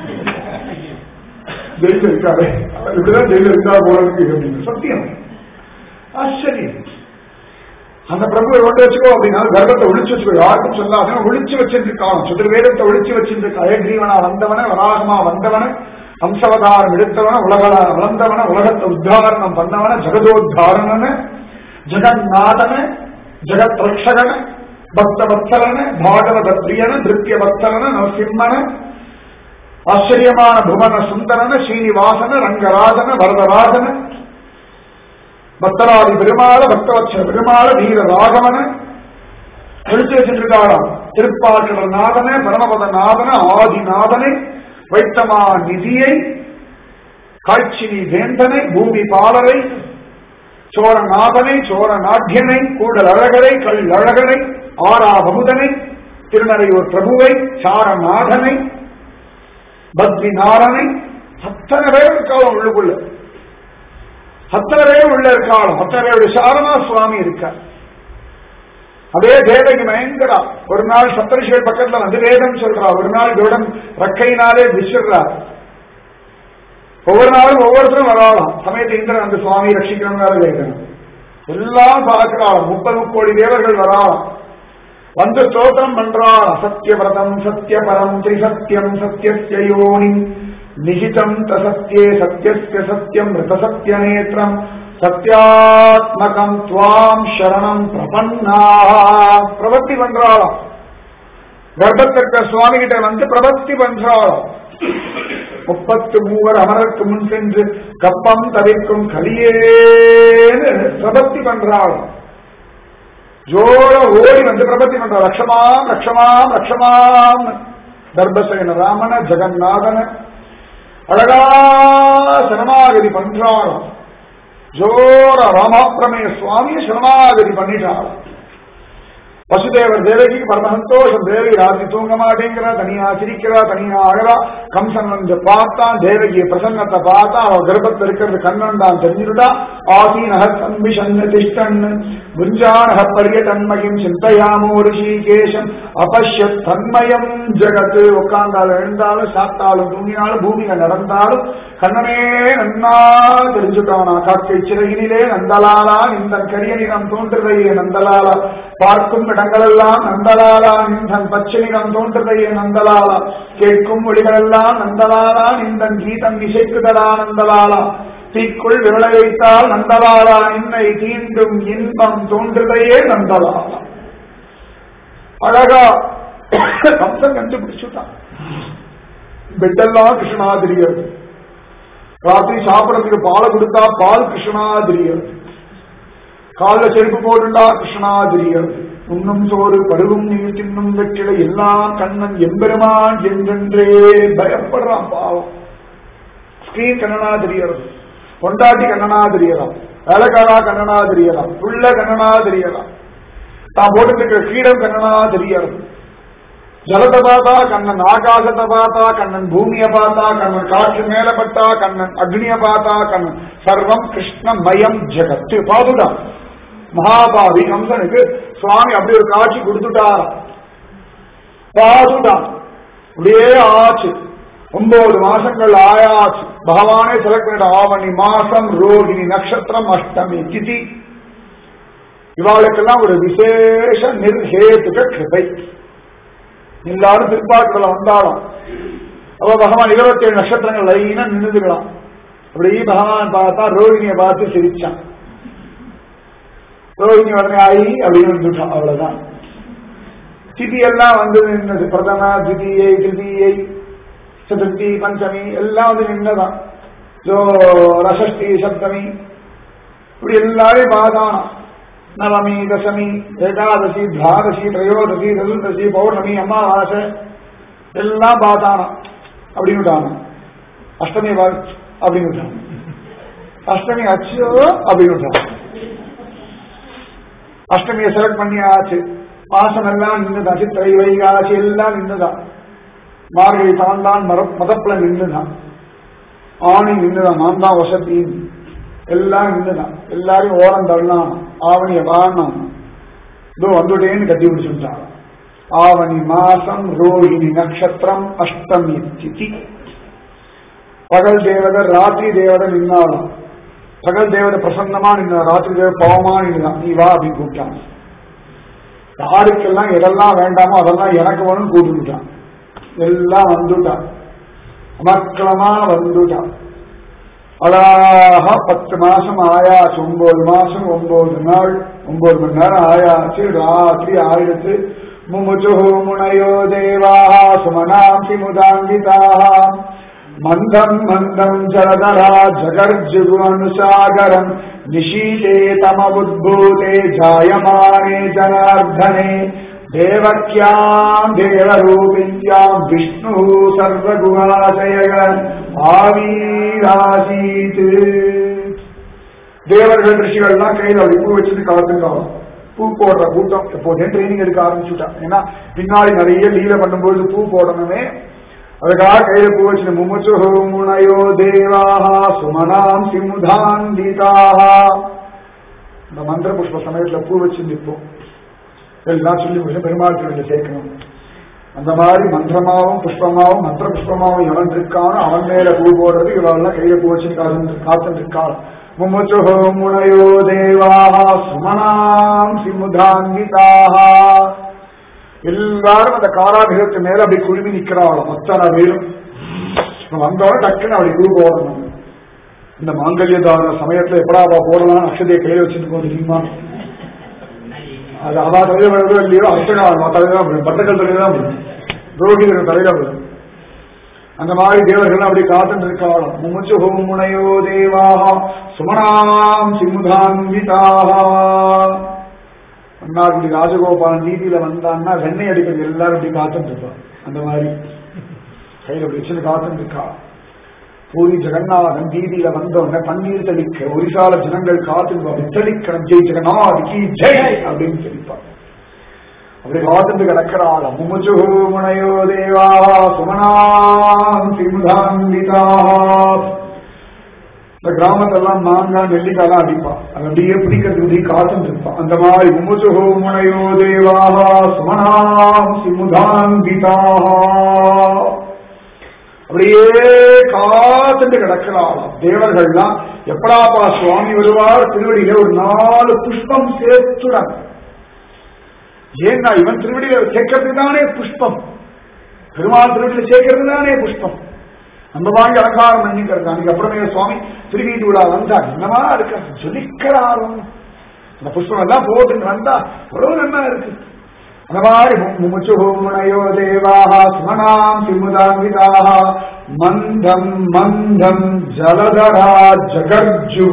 ஜெயில இருக்காரு அவர் இப்படிதான் ஜெயில இருக்கா போல இருக்கு அப்படின்னு சத்தியம் ஆச்சரியம் அந்த பிரபுவை ஒன்று வச்சுக்கோ அப்படின்னா கர்ப்பத்தை ஒழிச்சு வச்சுக்கோ யாருக்கும் சொல்லாத ஒழிச்சு வச்சிருக்கான் சதுர்வேதத்தை ஒழிச்சு வச்சிருக்க அயக்ரீவனா வந்தவன வராகமா வந்தவன அம்சவதாரம் எடுத்தவன உலகள வளர்ந்தவன உலகத்தை உத்தாரணம் பண்ணவன ஜெகதோத்தாரணன ஜெகநாதன ஜெகத் ரக்ஷகன பக்த வத்சலன பாகவத பிரியன திருத்திய வத்சலன நரசிம்மன ஆச்சரியமான புவன சுந்தரன ஸ்ரீனிவாசன ரங்கராஜன வரதராஜன பக்தராதி பெருமாள பக்தவட்ச பெருமாள வீர ராகவன எழுத்து வச்சிருக்காராம் திருப்பாற்றல் நாதன பரமபத நாதன ஆதிநாதனை வைத்தமா நிதியை காட்சினி வேந்தனை பூமி பாலரை சோரநாதனை சோர நாட்டியனை கூடல் அழகரை கல் அழகரை ஆரா பகுதனை திருநறையூர் பிரபுவை சாரநாதனை பத்ரி நாரனை அத்தனை பேர் இருக்காலும் உள்ளுக்குள்ள அத்தனை பேர் உள்ள இருக்காலும் அத்தனை பேருடைய சாரமா சுவாமி இருக்கார் அதே தேவகி மயங்கரா ஒரு நாள் சப்தரிஷிகள் பக்கத்துல வந்து வேதம் சொல்றா ஒரு நாள் கருடன் ரக்கையினாலே விசிறார் ஒவ்வொரு நாளும் ஒவ்வொருத்தரும் வராலாம் சமயத்தை இந்திரன் அந்த சுவாமி ரட்சிக்கணும்னால வேதம் எல்லாம் பார்க்கிறாள் முப்பது கோடி தேவர்கள் வராலாம் வந்து ஸ்தோத்திரம் பண்றாள் அசத்தியவிரதம் சத்தியபரம் திரிசத்தியம் சத்தியஸ்ய யோனி நிகிதம் தசத்தியே சத்தியஸ்ய சத்தியம் ரிதசத்தியநேத்திரம் சத்யாத்மகம் துவாம் சரணம் பிரபன்னா பிரபத்தி பண்றாளாம் கர்ப்பத்திற்க சுவாமி கிட்ட வந்து பிரபத்தி பண்றாளாம் முப்பத்து மூவர் அமரருக்கு முன் சென்று கப்பம் தவிர்க்கும் கலியேன்னு பிரபத்தி பண்றாளாம் ஜோர ஓடி வந்து பிரபத்தி பண்ற லட்சமாம் லட்சமாம் லட்சமாம் தர்பசேன ராமன ஜெகநாதன அழகா சரணாகதி பண்றாராம் ஜோர ராமாப்பிரமேய சுவாமியை சரணாகதி பண்ணிட்டாராம் வசுதேவர் தேவகிக்கு பரம சந்தோஷம் தேவி ராத்திரி தூங்க மாட்டேங்கிறா தனியா சிரிக்கிறா தனியா அழகா கம்சன் வந்து பார்த்தான் தேவகிய பிரசன்னத்தை பார்த்தா அவ கர்ப்பத்தில் இருக்கிறது கண்ணன் தான் தெரிஞ்சுட்டா ஆசீனக சம்பிஷன் திஷ்டன் குஞ்சானக பரியதன்மகிம் சிந்தையாமோ ரிஷிகேஷம் அபஷ்ய தன்மயம் ஜெகத்து உட்கார்ந்தாலும் எழுந்தாலும் சாப்பிட்டாலும் தூங்கினாலும் பூமியில நடந்தாலும் கண்ணனே நன்னா தெரிஞ்சுட்டானா காக்கை சிறகினிலே நந்தலாலா இந்த கரியனிடம் தோன்றுதையே நந்தலாலா பார்க்கும் இடங்களெல்லாம் நந்தலாலா நின்றன் பச்சையிடம் தோன்றுதையே நந்தலாலா கேட்கும் ஒளிகளெல்லாம் நந்தலாலா நின்றன் கீதம் இசைக்குதலா நந்தலாலா தீக்குள் விரலை வைத்தால் நந்தலாலா இன்னை தீண்டும் இன்பம் தோன்றுதையே நந்தலாலா அழகா கம்சன் கண்டுபிடிச்சுட்டான் பெட்டெல்லாம் கிருஷ்ணா தெரியாது ராத்திரி சாப்பிடறதுக்கு பாலை கொடுத்தா பால் கிருஷ்ணா தெரியாது காலில் செருப்பு போட்டுண்டா கிருஷ்ணா தெரியாது உண்ணும் சோறு பருகும் நீர் தின்னும் வெற்றில எல்லாம் கண்ணன் எம்பெருமான் என்றென்றே பயப்படுறான் பாவம் ஸ்கிரீன் கண்ணனா தெரியறது பொண்டாட்டி கண்ணனா தெரியலாம் வேலைக்காரா கண்ணனா தெரியலாம் புள்ள கண்ணனா தெரியலாம் தான் போட்டுருக்கிற கீடம் கண்ணனா தெரியறது ஜலத்தை பார்த்தா கண்ணன் ஆகாசத்தை பார்த்தா கண்ணன் பூமியை பார்த்தா கண்ணன் காற்று மேல பட்டா கண்ணன் அக்னிய பார்த்தா கண்ணன் சர்வம் கிருஷ்ணமயம் ஜெகத்து பாதுதான் மகாபாவி கம்சனுக்கு சுவாமி அப்படி ஒரு காட்சி கொடுத்துட்டாரா பாதுதான் அப்படியே ஆச்சு ஒன்பது மாசங்கள் ஆயாச்சு பகவானே செலக்ட் பண்ணிட்ட ஆவணி மாசம் ரோகிணி நட்சத்திரம் அஷ்டமி திதி இவாளுக்கெல்லாம் ஒரு விசேஷ நிர்ஹேதுக கிருபை எல்லாரும் திருப்பாட்டுல வந்தாலும் அப்ப பகவான் இருபத்தி ஏழு நட்சத்திரங்கள் லைனா நின்றுக்கலாம் அப்படி பகவான் பார்த்தா ரோஹிணியை பார்த்து சிரிச்சான் ரோஹிணி உடனே ஆயி அப்படின்னு வந்துட்டான் அவ்வளவுதான் திதி எல்லாம் வந்து நின்னது பிரதம திதியை திருதியை சதுர்த்தி பஞ்சமி எல்லாம் வந்து நின்னதான் ஜோ ரசஷ்டி சப்தமி இப்படி எல்லாரையும் பார்த்தானா நவமி தசமி ஏகாதசி துவாதசி திரையோதசி சதுர்தசி பௌர்ணமி அமாவாசை எல்லாம் பார்த்தானாம் அப்படின்னு விட்டாங்க அஷ்டமி வா- அப்படின்னு விட்டாங்க அஷ்டமி அச்சோ அப்படின்னு விட்டாங்க அஷ்டமியை செலக்ட் பண்ணியாச்சு மாசம் எல்லாம் நின்றுதான் சித்திரை வைகாசி எல்லாம் நின்றுதான் மார்கழி தான்தான் மர மதப்புல நின்றுதான் ஆணி நின்றுதான் நான் தான் வசதி எல்லாம் நின்றுதான் எல்லாரையும் ஓரம் தள்ளலாம் ஆவணிய வாழணும் இதோ வந்துட்டேன்னு கட்டி பிடிச்சுட்டாங்க ஆவணி மாசம் ரோஹிணி நட்சத்திரம் அஷ்டமி திதி பகல் தேவதர் ராத்திரி தேவதர் நின்னாலும் பகல் தேவதை பிரசன்னமா நின்னா ராத்திரி தேவதை பாவமா நின்றான் நீ வா அப்படின்னு கூப்பிட்டான் யாருக்கெல்லாம் எதெல்லாம் வேண்டாமோ அதெல்லாம் எனக்கு வேணும் கூப்பிட்டுட்டான் எல்லாம் வந்துட்டான் அமக்களமா வந்துட்டான் அழகா பத்து மாசம் ஆயாச்சு ஒன்பது மாசம் ஒன்பது நாள் ஒன்பது மணி நேரம் ஆயாச்சு ராத்திரி ஆயிடுத்து முமுச்சு முனையோ தேவா சுமனாம் முதாங்கிதாக மந்தம் மந்தம் ஜலதரா ஜகர்ஜுகு அனுசாகரம் நிஷீதே தமபுத்பூதே ஜாயமானே ஜனார்தனே தேவக்யாம் தேவரூபிண்யாம் விஷ்ணு சர்வகுணாசய ஆவீராசீத் தேவர்கள் ரிஷிகள்லாம் கையில் அப்படி பூ வச்சுட்டு கலந்துருக்காங்க பூ போடுற கூட்டம் எப்போதே ட்ரைனிங் எடுக்க ஆரம்பிச்சுட்டான் ஏன்னா பின்னாடி நிறைய லீல பண்ணும்போது பூ போடணுமே அதுக்காக கையில பூ வச்சு முமுச்சு முனையோ தேவாஹா சுமனாம் சிமுதாந்திதாக இந்த மந்திர புஷ்ப சமயத்துல பூ வச்சு நிற்போம் எல்லாம் சொல்லி முடிச்சு பெருமாள் திருவிழா சேர்க்கணும் அந்த மாதிரி மந்திரமாவும் புஷ்பமாவும் மந்திர புஷ்பமாவும் எவன் இருக்கானோ அவன் மேல பூ போடுறது இவெல்லாம் கையில பூ வச்சு காத்து காத்துட்டு இருக்காள் முமுச்சு முனையோ தேவாஹா சுமனாம் சிமுதாங்கிதாக எல்லாரும் அந்த காராகிரத்து மேல அப்படி குழுமி நிக்கிறாளாம் அத்தனை பேரும் வந்தோட டக்குன்னு அப்படி பூ போடணும் இந்த மாங்கல்யதார சமயத்துல எப்படாப்பா போடலாம் அக்ஷதையை கையில வச்சுட்டு போக தெரியுமா அது அவா தலையில வருதோ இல்லையோ அர்ச்சகா தலையில தான் விடும் பட்டக்கள் தலையில தான் விடும் ரோகிதர் தலையில விடும் அந்த மாதிரி தேவர்கள் அப்படி காத்துட்டு இருக்காளாம் முமுச்சு ஹோம் முனையோ தேவாஹா சுமனாம் சிமுதான்விதாஹா அண்ணாக்குடி ராஜகோபாலன் நீதியில வந்தான்னா வெண்ணெய் அடிக்கிறது எல்லாரும் இப்படி காத்துட்டு இருப்பான் அந்த மாதிரி கையில அப்படி வச்சுட்டு காத்துட்டு இருக்கா பூரி ஜெகநாதன் வீதியில வந்தவங்க பன்னீர் தெளிக்க ஒரிசால ஜனங்கள் காத்து தெளிக்கணும் ஜெய் ஜெகநாத் கி ஜெய் அப்படின்னு தெளிப்பார் அப்படி காத்துட்டு கிடக்கிறாள் முமுச்சு முனையோ தேவா சுமனாம் சிமுதான்விதா இந்த கிராமத்தெல்லாம் மாங்காய் நெல்லிக்காய்லாம் அடிப்பான் அது அப்படியே பிடிக்கிறதுக்கு காத்துட்டு இருப்பான் அந்த மாதிரி முமுச்சு முனையோ தேவாஹா சுமனாம் சிமுதான்விதாஹா அப்படியே காத்துட்டு கிடக்கிறாள் தேவர்கள்லாம் எப்படாப்பா சுவாமி வருவார் திருவடியில ஒரு நாலு புஷ்பம் சேர்த்துடன் ஏன்னா இவன் திருவடியில சேர்க்கறது தானே புஷ்பம் பெருமாள் திருவடியில சேர்க்கறது தானே புஷ்பம் நம்ம வாங்கி அலங்காரம் பண்ணிக்கிறது அன்னைக்கு அப்புறமே சுவாமி திருவீட்டு விழா வந்தா என்னமா இருக்கு ஜொலிக்கிறாரும் அந்த புஷ்பம் எல்லாம் போட்டு வந்தா எவ்வளவு நல்லா இருக்கு அந்த மாதிரி முமுச்சு முனையோ தேவாக ஸ்மனாம் சிமுதாங்கிதாக மந்தம் மந்தம் ஜலதரா ஜகர்ஜு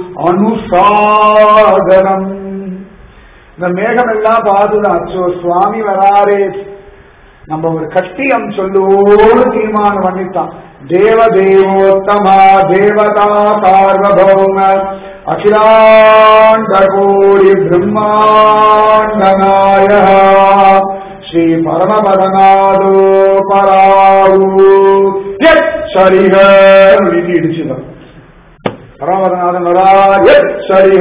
அனுசாகரம் இந்த மேகம் எல்லாம் பார்த்துதான் அச்சோ சுவாமி வராரே நம்ம ஒரு கட்டியம் சொல்லோடு தீர்மானம் பண்ணித்தான் தேவ தேவோத்தமா தேவதா சார்வபௌம அகிலாண்ட கோடி பிரம்மாண்ட நாய ஸ்ரீ பரமபதநாதோ பராவு சரிக இடிச்சுதான் பரமபதநாதன் வரார் சரிக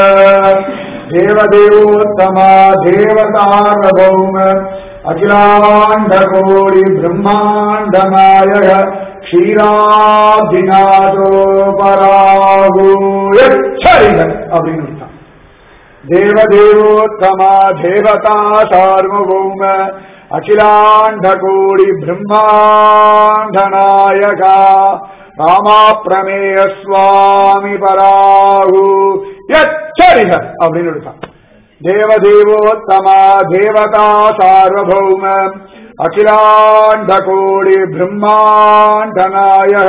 தேவதேவோத்தமா தேவதார்வபௌம அகிலாண்ட கோடி பிரம்மாண்ட நாயக க்ஷீராதிநாதோ பராகூயச்சரிகன் அப்படின்னு அர்த்தம். தேவதேவோத்தமா தேவதா சார்வபௌம அகிலாண்ட கோடி பிரம்மாண்ட நாயகா ராமா பிரமேய சுவாமி பராகு எச்சரிக அப்படின்னு எடுத்தான் தேவதேவோத்தமா தேவதா சார்வபௌம அகிலாண்ட கோடி பிரம்மாண்ட நாயக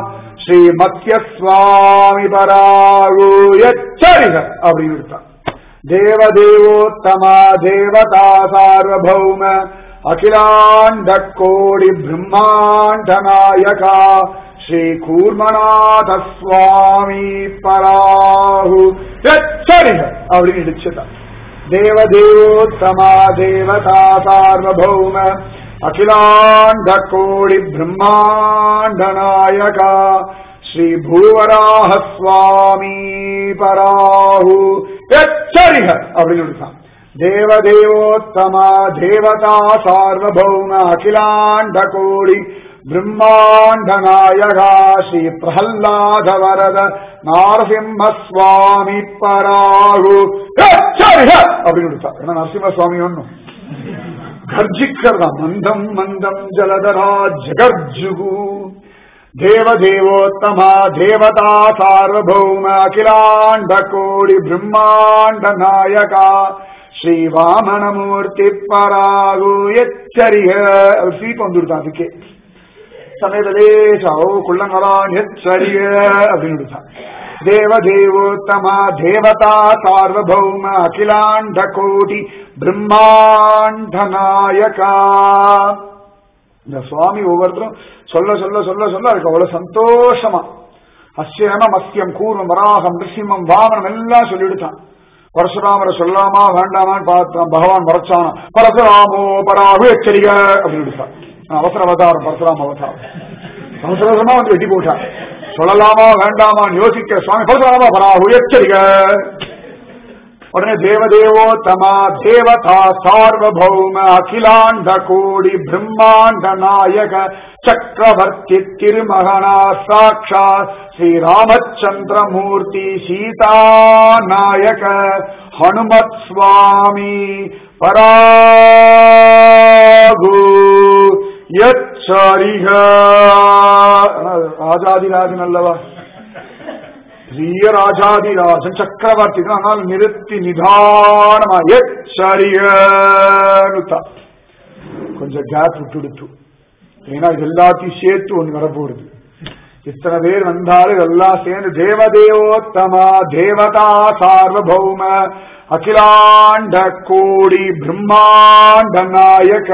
ஸ்ரீ மத்திய சுவாமி பராகு எச்சரிக அப்படின்னு எடுத்தான் தேவதேவோத்தமா தேவதா சார்வபௌம அகிலாண்ட கோடி பிரம்மாண்ட நாயகா ஸ்ரீ கூர்மநாத சுவாமி பராஹு எச்சரிக அப்படின்னு இடிச்சுதான் தேவதேவோத்தமா தேவதா சார்வபௌம அகிலாண்ட கோடி பிரம்மாண்ட நாயகா ஸ்ரீ பூவராக சுவாமி பராஹு எச்சரிக அப்படின்னு விடுத்தான் தேவதேவோத்தமா தேவதா சார்வபௌம அகிலாண்ட கோடி பிரம்மாண்ட நாயகா ஸ்ரீ பிரஹல்லாத வரத நாரசிம்ம சுவாமி பராகு எச்சரிக அப்படின்னு விடுத்தா ஏன்னா நரசிம்ம சுவாமி ஒண்ணும் கர்ஜிக்கிறதா மந்தம் மந்தம் ஜலதரா ஜகர்ஜுகு தேவதேவோத்தமா தேவதா சார்வபௌம அகிலாண்ட கோடி பிரம்மாண்ட நாயகா ஸ்ரீ வாமனமூர்த்தி பராகு எச்சரிக அவர் சீட் வந்துடுதான் அதுக்கே சமயத்திலே சாவோ குள்ளங்கரான் எச்சரிக அப்படின்னு விடுத்தான் தேவதேவோத்தமா தேவதா சார்வபௌம அகிலாண்ட கோடி பிரம்மாண்ட நாயகா இந்த சுவாமி ஒவ்வொருத்தரும் சொல்ல சொல்ல சொல்ல சொல்ல அதுக்கு அவ்வளவு சந்தோஷமா அஸ்யமம் அஸ்யம் கூர்மம் வராகம் நிருசிம்மம் வாமனம் எல்லாம் சொல்லிவிடுத்தான் பரசுராமரை சொல்லாமா வேண்டாமான்னு பார்த்தான் பகவான் வரச்சானா பரசுராமோ பராகு எச்சரிக அப்படின்னு விடுத்தான் அவசர அவதாரம் பரசுராம அவதாரம் அவசர அவசரமா வந்து வெட்டி போட்டான் சொல்லலாமா வேண்டாமான்னு யோசிக்க சுவாமி பரசுராமா பராகு எச்சரிக உடனே தேவதேவோத்தமா தேவதா சார்வபௌம அகிலாண்ட கோடி பிரம்மாண்ட நாயக சக்கரவர்த்தி திருமகனா சாட்சா ஸ்ரீராமச்சந்திரமூர்த்தி சீதா நாயக ஹனுமத் சுவாமி பராகு எச்சரிக ராஜாதிராஜன் அல்லவா பெரிய ராஜாதிராஜன் சக்கரவர்த்தி ஆனால் நிறுத்தி நிதானமா எச்சரியனுத்தா கொஞ்சம் கேப் விட்டுடுத்து ஏன்னா இது எல்லாத்தையும் சேர்த்து ஒண்ணு வரப்போகுது இத்தனை பேர் வந்தாலும் இதெல்லாம் சேர்ந்து தேவதேவோத்தமா தேவதா சார்வபௌம அகிலாண்ட கோடி பிரம்மாண்ட நாயக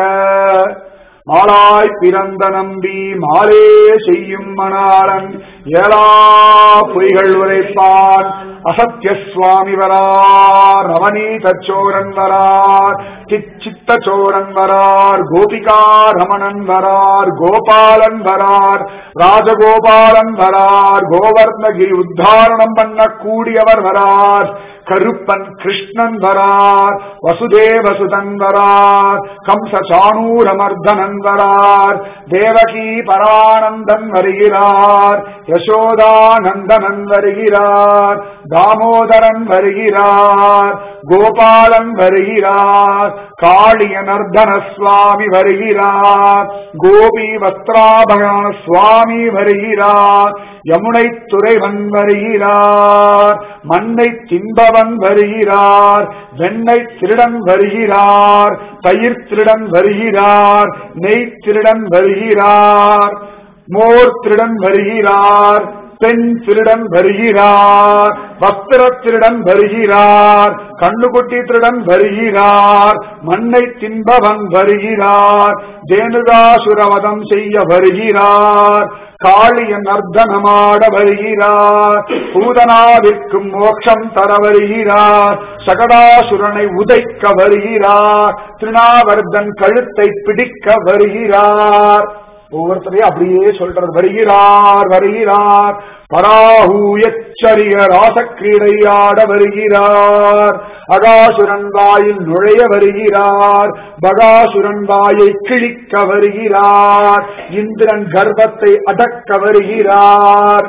மாலாய் பிறந்த நம்பி மாலே செய்யும் மணாளன் ஏழா பொய்கள் உரைப்பான் அசத்திய சுவாமி வரார் ரமணீத சோரன் வரார் சித்த சோரன் வரார் கோபிகா ரமணன் வரார் கோபாலன் வரார் ராஜகோபாலன் வரார் கோவர்ணகிரி உத்தாரணம் பண்ண கூடியவர் வரார் கருப்பன் கிருஷ்ணன் வரார் வசுதேவசுதன் வரார் கம்ச சாணூரமர்தனன் வரார் தேவகி பரானந்தன் வருகிறார் யசோதானந்தனன் வருகிறார் தாமோதரன் வருகிறார் கோபாலன் வருகிறார் காளிய நர்தன சுவாமி வருகிறார் கோபி வஸ்திராபகண சுவாமி வருகிறார் யமுனை துறைவன் வருகிறார் மண்ணை தின்பவன் வருகிறார் வெண்ணெய் திருடன் வருகிறார் தயிர் திருடன் வருகிறார் நெய் திருடன் வருகிறார் மோர் திருடன் வருகிறார் பெண் திருடன் வருகிறார் வஸ்திர திருடன் வருகிறார் கண்ணுக்குட்டி திருடன் வருகிறார் மண்ணை தின்பவன் வருகிறார் தேனுகாசுரவதம் செய்ய வருகிறார் காளியன் அர்த்தனமாட வருகிறார் பூதனாவிற்கும் மோட்சம் தர வருகிறார் சகடாசுரனை உதைக்க வருகிறார் திருநாவர்தன் கழுத்தை பிடிக்க வருகிறார் ஒவ்வொருத்தரையும் அப்படியே சொல்றது வருகிறார் வருகிறார் பராஹூ எச்சரிய ராசக்கிரீடையாட வருகிறார் அகாசுரன் வாயில் நுழைய வருகிறார் பகாசுரன் வாயை கிழிக்க வருகிறார் இந்திரன் கர்ப்பத்தை அடக்க வருகிறார்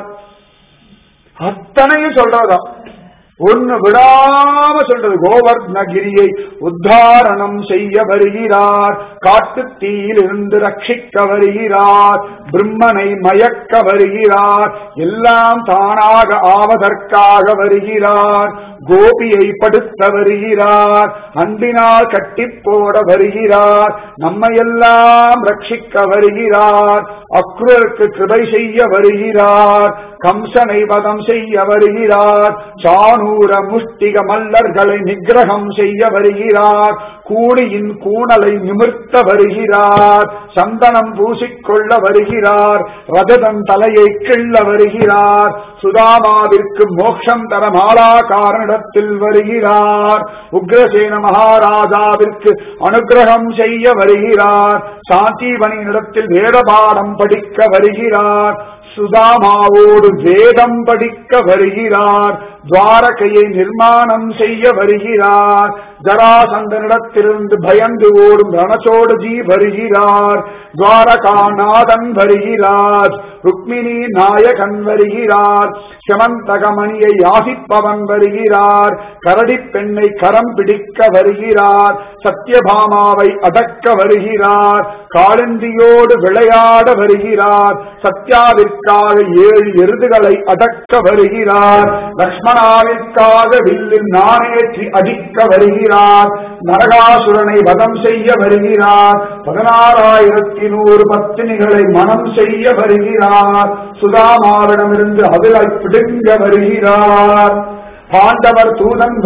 அத்தனையும் சொல்றதா ஒன்னு விடாம சொல்றது கோவர்ணகிரியை உத்தாரணம் செய்ய வருகிறார் காட்டு தீயில் இருந்து ரட்சிக்க வருகிறார் பிரம்மனை மயக்க வருகிறார் எல்லாம் தானாக ஆவதற்காக வருகிறார் கோபியை படுத்த வருகிறார் அன்பினால் கட்டி போட வருகிறார் நம்மையெல்லாம் ரட்சிக்க வருகிறார் அக்ரூருக்கு கிருபை செய்ய வருகிறார் கம்சனை வதம் செய்ய வருகிறார் சாணு வானூர முஷ்டிக மல்லர்களை நிகிரகம் செய்ய வருகிறார் கூடியின் கூணலை நிமிர்த்த வருகிறார் சந்தனம் பூசிக்கொள்ள வருகிறார் ரஜதன் தலையை கிள்ள வருகிறார் சுதாமாவிற்கு மோட்சம் தர மாலாகாரனிடத்தில் வருகிறார் உக்ரசேன மகாராஜாவிற்கு அனுகிரகம் செய்ய வருகிறார் சாந்தீவனியிடத்தில் வேதபாடம் படிக்க வருகிறார் சுதாமாவோடு வேதம் படிக்க வருகிறார் துவாரகையை நிர்மாணம் செய்ய வருகிறார் ஜராசந்தனிடத்திலிருந்து பயந்து ஓடும் ரணச்சோடஜி வருகிறார் துவாரகாநாதன் வருகிறார் ருக்மிணி நாயகன் வருகிறார் செமந்தகமணியை யாசிப்பவன் வருகிறார் கரடி பெண்ணை கரம் பிடிக்க வருகிறார் சத்யபாமாவை அடக்க வருகிறார் காலந்தியோடு விளையாட வருகிறார் சத்யாவிற்காக ஏழு எருதுகளை அடக்க வருகிறார் லக்ஷ்மணாவிற்காக வில்லில் நாணேற்றி அடிக்க வருகிறார் நரகாசுரனை வதம் செய்ய வருகிறார் பதினாறாயிரத்தி நூறு பத்தினிகளை மனம் செய்ய வருகிறார் சுதாமாவிடமிருந்து அவிலை பிடுங்க வருகிறார் பாண்டவர் தூதன்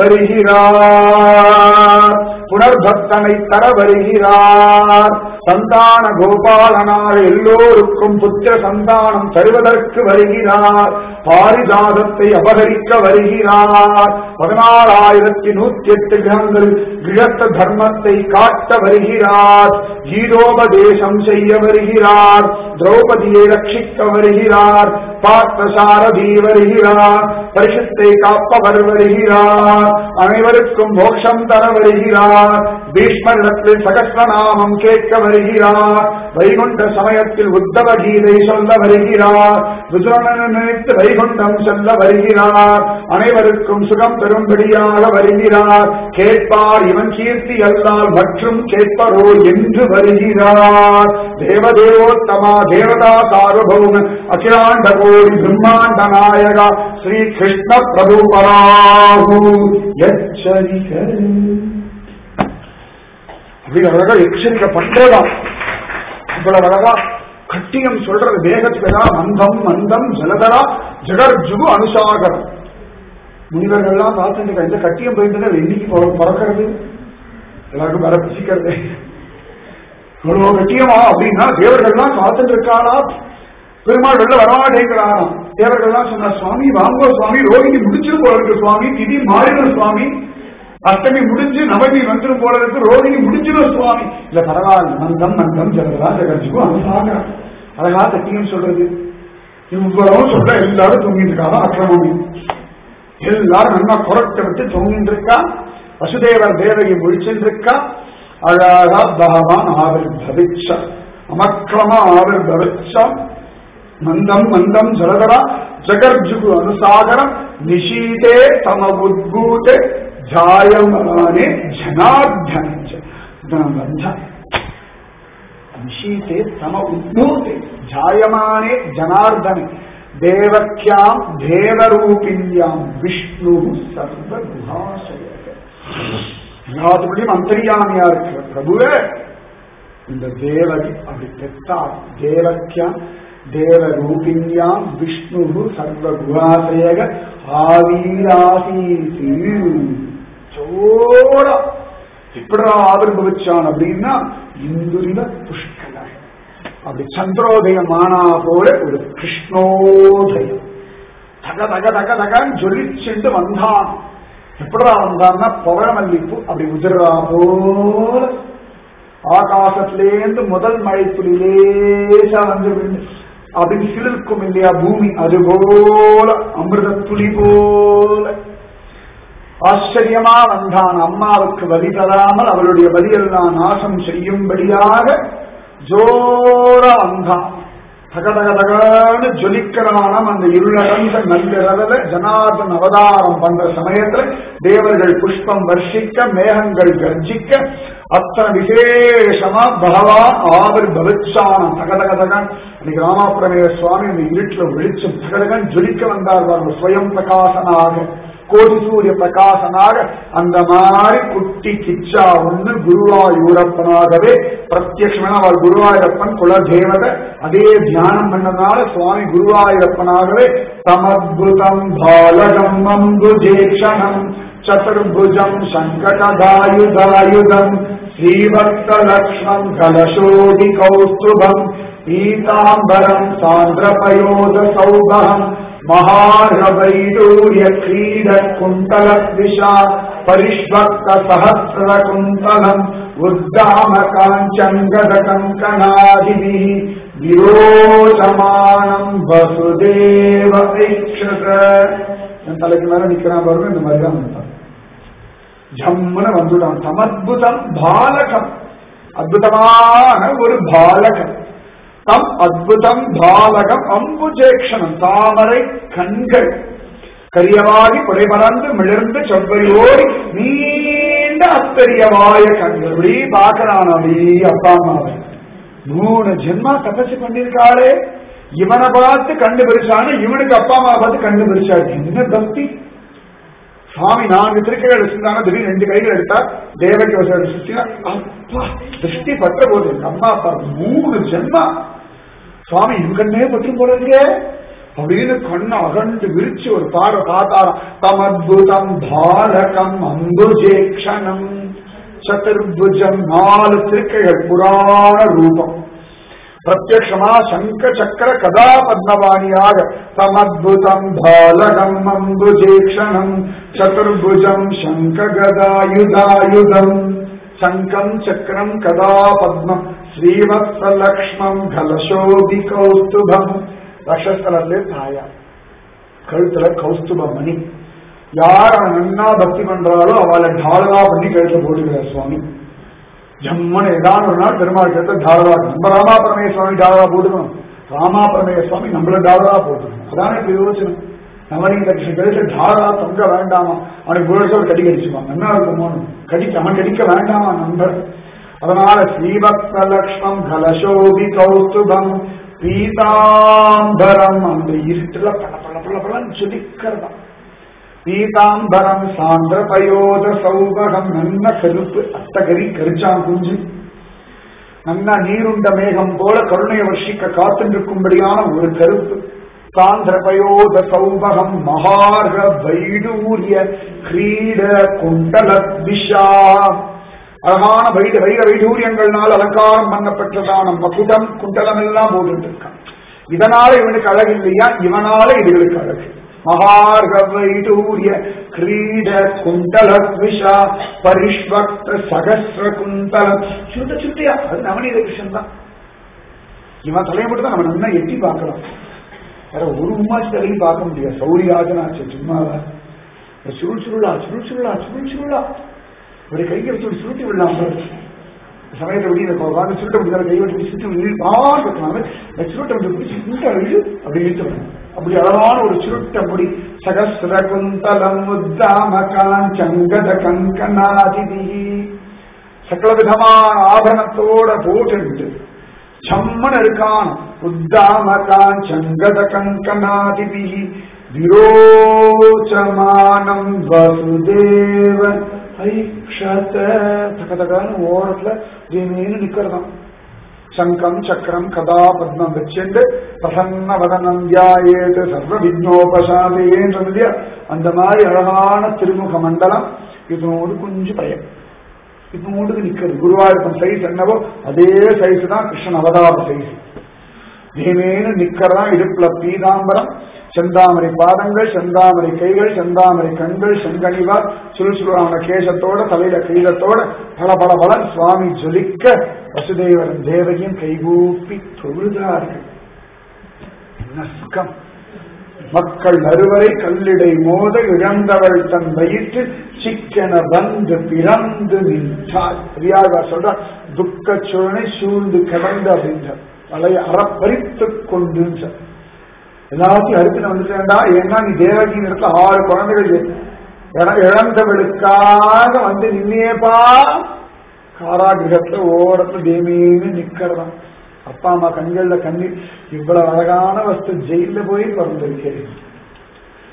வருகிறார் புனர்பக்தனை தர வருகிறார் சந்தான கோபாலனாக எல்லோருக்கும் புத்திர சந்தானம் தருவதற்கு வருகிறார் பாரிஜாதத்தை அபகரிக்க வருகிறார் பதினாலாயிரத்தி நூத்தி எட்டு கிரகங்கள் கிழத்த தர்மத்தை காட்ட வருகிறார் கீதோபதேசம் செய்ய வருகிறார் திரௌபதியை ரட்சிக்க வருகிறார் பார்த்த சாரதி வருகிறார் பரிசுத்தை காப்பவர் வருகிறார் அனைவருக்கும் மோட்சம் தர வருகிறார் பீஷ்மரிடத்தில் சகஸ்ரநாமம் கேட்க வருகிறார் வைகுண்ட சமயத்தில் உத்தவ கீதை சொல்ல வருகிறார் விதுரனை நினைத்து வைகுண்டம் செல்ல வருகிறார் அனைவருக்கும் சுகம் பெறும்படியாக வருகிறார் கேட்பார் இவன் கீர்த்தி அல்லால் மற்றும் கேட்பரோ என்று வருகிறார் தேவதேவோத்தமா தேவதா சார்வபௌம அகிலாண்ட கோடி பிரம்மாண்ட நாயகா ஸ்ரீ கிருஷ்ண பிரபு பராகு எச்சரிக்க அப்படின்னு அழகா எச்சரிக்கை பண்றதான் இவ்வளவு அழகா கட்டியம் சொல்றது வேகத்துக்கு மந்தம் மந்தம் ஜலதரா ஜெகர்ஜுகு அனுசாகரம் முனிவர்கள்லாம் பார்த்துட்டு இந்த கட்டியம் போயிட்டு என்னைக்கு பிற- பிறக்கிறது எல்லாருக்கும் வர பிசிக்கிறது இவ்வளவு கட்டியமா அப்படின்னா தேவர்கள்லாம் காத்துட்டு இருக்காளா பெருமாள் வெளில வரமாட்டேங்கிறாராம் தேவர்கள்லாம் சொன்னா சுவாமி வாங்கோ சுவாமி ரோகிணி முடிச்சிரும் போல இருக்கு சுவாமி திதி மாறிடும் சுவாமி அஷ்டமி முடிஞ்சு நவமி வந்துடும் போல இருக்கு ரோகிணி முடிஞ்சிடும் சுவாமி இல்ல பரவாயில்ல மந்தம் மந்தம் ஜலதரா ஜெகர்ஜுக்கும் அனுசாக அழகா கட்டியம் சொல்றது இவ்வளவு சொல்ற எல்லாரும் தூங்கிட்டு இருக்காங்க அக்கிரமமே எல்லாரும் நல்லா குரட்டை விட்டு தொங்கிட்டு இருக்கா வசுதேவர் தேவகி முழிச்சுட்டு இருக்கா அழகா பகவான் ஆவிர் பவிச்ச அமக்கிரமா ஆவிர் பவிச்ச மந்தம் மந்தம் ஜலதரா ஜகர்ஜுகு அனுசாகரம் நிஷீதே தம உத்பூதே ஜாயமானே ஜனார்தனஞ்ச பந்தம் நிஷீதே தம உத்பூதே ஜாயமானே ஜனார்தனே தேவக்கியாம் தேவரூபிண்யாம் விஷ்ணு சர்வகுஹாசய எல்லாத்துக்குள்ளயும் அந்தரியாமியா இருக்கிற பிரபுவே இந்த தேவகி அப்படி பெற்றார் தேவக்கியாம் தேவரூபிண்யாம் விஷ்ணு சர்வகுஹாசயக ஆவீராசீசி சோடா எப்படா ஆவிர்பவிச்சான் அப்படின்னா இந்துரிவ புஷ்கல அப்படி சந்திரோதயம் ஆனா போல ஒரு கிருஷ்ணோதயம் தக தக தக தகன்னு ஜொலிச்சுண்டு வந்தான் எப்படா வந்தான்னா பவழமல்லிப்பூ அப்படி உதிரா போல ஆகாசத்திலேந்து முதல் மழை துளி லேசா வந்து விழுந்து அப்படி சிலிர்க்கும் இல்லையா பூமி அது போல அமிர்த துளி போல ஆச்சரியமா வந்தான் அம்மாவுக்கு வலி தராமல் அவளுடைய வலியெல்லாம் நாசம் செய்யும்படியாக ஜோரா வந்தான் தக தக தகன்னு ஜொலிக்கிறவானம் அந்த இருளடைந்த நள்ளிரவில ஜனார்தன் அவதாரம் பண்ற சமயத்துல தேவர்கள் புஷ்பம் வர்ஷிக்க மேகங்கள் கர்ஜிக்க அத்தனை விசேஷமா பகவான் ஆவிர் பவிச்சானம் தக தக தகன் அன்னைக்கு ராமாபுரமே சுவாமி அந்த இருட்டுல வெளிச்சம் தகதகன் ஜொலிக்க வந்தார் பாருங்க ஸ்வயம் பிரகாசனாக கோடி சூரிய பிரகாசனாக அந்த மாதிரி குட்டி கிச்சா ஒண்ணு குருவாயூரப்பனாகவே பிரத்யட்சமான அவர் குருவாயூரப்பன் குல தேவதை அதே தியானம் பண்ணதுனால சுவாமி குருவாயூரப்பனாகவே சமத்புதம் பாலகம் அம்புஜேஷணம் சதுர்புஜம் சங்கடதாயுதாயுதம் ஸ்ரீவத்சலக்ஷ்மம் கலசோதி கௌஸ்துபம் பீதாம்பரம் சாந்திரபயோத சௌபகம் மகாரவைடூரிய கிரீட குண்டல திஷா பரிஷ்வக்த சஹசிர குந்தலம் உத்தாம காஞ்சங்கத கங்கணாதிபி விரோச்சமானம் வசுதேவ ஐக்ஷத என் தலைக்கு மேல நிக்கிறான் பாருங்க இந்த மாதிரி தான் வந்தான் ஜம்முன்னு வந்துட்டான் சமத்புதம் பாலகம் அற்புதமான ஒரு பாலகம் தம் அற்புதம் பாலகம் அம்புஜேக்ஷணம் தாமரை கண்கள் கரியவாகி புடைமலர்ந்து மிளர்ந்து செவ்வையோடி நீண்ட அத்தரியவாய கண்கள் அப்படி பார்க்கறான் அப்படி அப்பா அம்மாவை மூணு ஜென்மா தபசு பண்ணிருக்காளே இவனை பார்த்து கண்டு பிரிச்சானு இவனுக்கு அப்பா அம்மா பார்த்து கண்டு பிரிச்சாரு என்ன பக்தி சுவாமி நான்கு திருக்கைகள் வச்சிருந்தாங்க திடீர்னு ரெண்டு கைகள் எடுத்தா தேவகி வசதி சுத்தினா அப்பா திருஷ்டி பற்ற போது எங்க அம்மா அப்பா மூணு ஜென்மா சுவாமி இவங்கன்னே பற்று போல இருக்கே அப்படின்னு கண்ணு அகண்டு விரிச்சு ஒரு பாட பார்த்தாராம் தமத்புதம் பாலகம் அம்புஜேக்ஷணம் சதுர்புஜம் நாலு திருக்கைகள் புராண ரூபம் பிரத்யக்ஷமா சங்க சக்கர கதா பத்மவாணியாக சமத்புதம் பாலகம் அம்புஜேக்ஷணம் சதுர்புஜம் சங்க கதாயுதாயுதம் சங்கம் சக்கரம் கதா பத்மம் ஸ்ரீவத்ஸலக்ஷ்மம் கலசோபி கௌஸ்துபம் ரஷஸ்தலத்திலே தாயா கழுத்துல கௌஸ்துப மணி யார் அவன் நன்னா பக்தி பண்றாளோ அவளை டாலரா பண்ணி கழுத்துல போட்டுக்கிறார் சுவாமி ஜம்மன் ஏதாவது ஒரு நாள் பெருமாள் கழுத்துல டாலரா நம்ம ராமா பரமேய சுவாமி டாலரா போட்டுக்கணும் ராமா பரமேய சுவாமி நம்மள டாலரா போட்டுக்கணும் அதானே இப்ப யோசனை நவரீங்க கிருஷ்ணன் கழுத்துல டாலரா தொங்க வேண்டாமா அவனுக்கு புரட்சோடு கடி கடிச்சுவான் என்ன இருக்குமோன்னு கடிக்க அவன் கடிக்க வேண்டாமா நண்பர் அதனால ஸ்ரீபக்தலக்ஷ்மம் கலசோபி கௌஸ்துபம் பீதாம்பரம் அந்த இருட்டுல பல பல பல பலன்னு ஜொலிக்கிறதா பீதாம்பரம் சாந்திர பயோத சௌபகம் நல்ல கருப்பு அத்தகரி கரிச்சான் குஞ்சு நல்ல நீருண்ட மேகம் போல கருணையை வர்ஷிக்க காத்திருக்கும்படியான ஒரு கருப்பு சாந்திர பயோத சௌபகம் மகார்க வைடூரிய கிரீட குண்டல விஷா அழகான வைட வைர வைடூரியங்கள்னால் அலங்காரம் பண்ணப்பட்டதான மகுடம் குண்டலம் எல்லாம் போட்டுட்டு இருக்கான் இதனால இவனுக்கு அழகு இல்லையா இவனால இதுகளுக்கு அழகு மகார்க வைடூரிய கிரீட குண்டல விஷா பரிஷ்வக்த சகசிர குண்டலம் சுட்ட சுட்டியா அது நவநீத கிருஷ்ணன் தான் இவன் தலையை மட்டும் தான் நம்ம நல்லா எட்டி பார்க்கலாம் வேற ஒரு உமாச்சு தலையும் பார்க்க முடியாது சௌரியாஜனாச்சு சும்மாவா சுருள் சுருளா சுருள் சுருளா சுருள் சுருளா ஒரு கையை வச்சு சுருட்டி விடலாம் சமயத்தை விட இந்த வாங்க சுருட்ட முடியாத கை வச்சு சுருட்டி விழுப்பாங்க சுருட்ட வந்து பிடிச்சி சுருட்ட விழு அப்படி இழுத்து அப்படி அழகான ஒரு சுருட்ட முடி சகசிர குந்தலம் உத்தாம காஞ்சங்கத கங்கனாதிதி சகல விதமான ஆபரணத்தோட போட்டு சம்மன் இருக்கான் உத்தாம காஞ்சங்கத கங்கனாதிபி விரோச்சமானம் வசுதேவ ஐக்ஷத தகதகான்னு ஓரத்துல ஜெமீனு நிக்கிறதாம் சங்கம் சக்கரம் கதா பத்மம் வச்சுண்டு பிரசன்ன வதனம் தியாயேது சர்வ விக்னோபசாதையேன்னு சொன்னது அந்த மாதிரி அழகான திருமுக மண்டலம் இதனோடு கொஞ்சம் பயம் இதனோடு நிக்கிறது குருவாயூரப்பன் சைஸ் என்னவோ அதே சைஸ் தான் கிருஷ்ணன் அவதார சைஸ் தீமேனு நிக்கிறதா இடுப்புல பீதாம்பரம் செந்தாமரை பாதங்கள் செந்தாமரை கைகள் செந்தாமரை கண்கள் செங்கனிவா சுறுசுறுவான கேசத்தோட தலையில கைதத்தோட பல பல பலன் சுவாமி ஜொலிக்க வசுதேவரன் தேவகியும் கைகூப்பி தொழுதார்கள் என்ன சுகம் மக்கள் அறுவரை கல்லிடை மோத இழந்தவள் தன் வயிற்று சிக்கென வந்து பிறந்து நின்றாள் பெரியாழ்வார் சொல்ற துக்க சுழனை சூழ்ந்து கிடந்து அப்படின்ற வலைய அறப்பறித்து கொண்டு எல்லாத்தையும் அறுத்து வந்துட்டேன்டா ஏன்னா நீ தேவகியின் இடத்துல ஆறு குழந்தைகள் இட- இழந்தவளுக்காக வந்து நின்னியேப்பா காராகிரகத்துல ஓரத்துல தேமின்னு நிக்கிறதாம் அப்பா அம்மா கண்கள்ல கண்ணீர் இவ்வளவு அழகான வஸ்து ஜெயில போய் பிறந்திருக்கிறேன்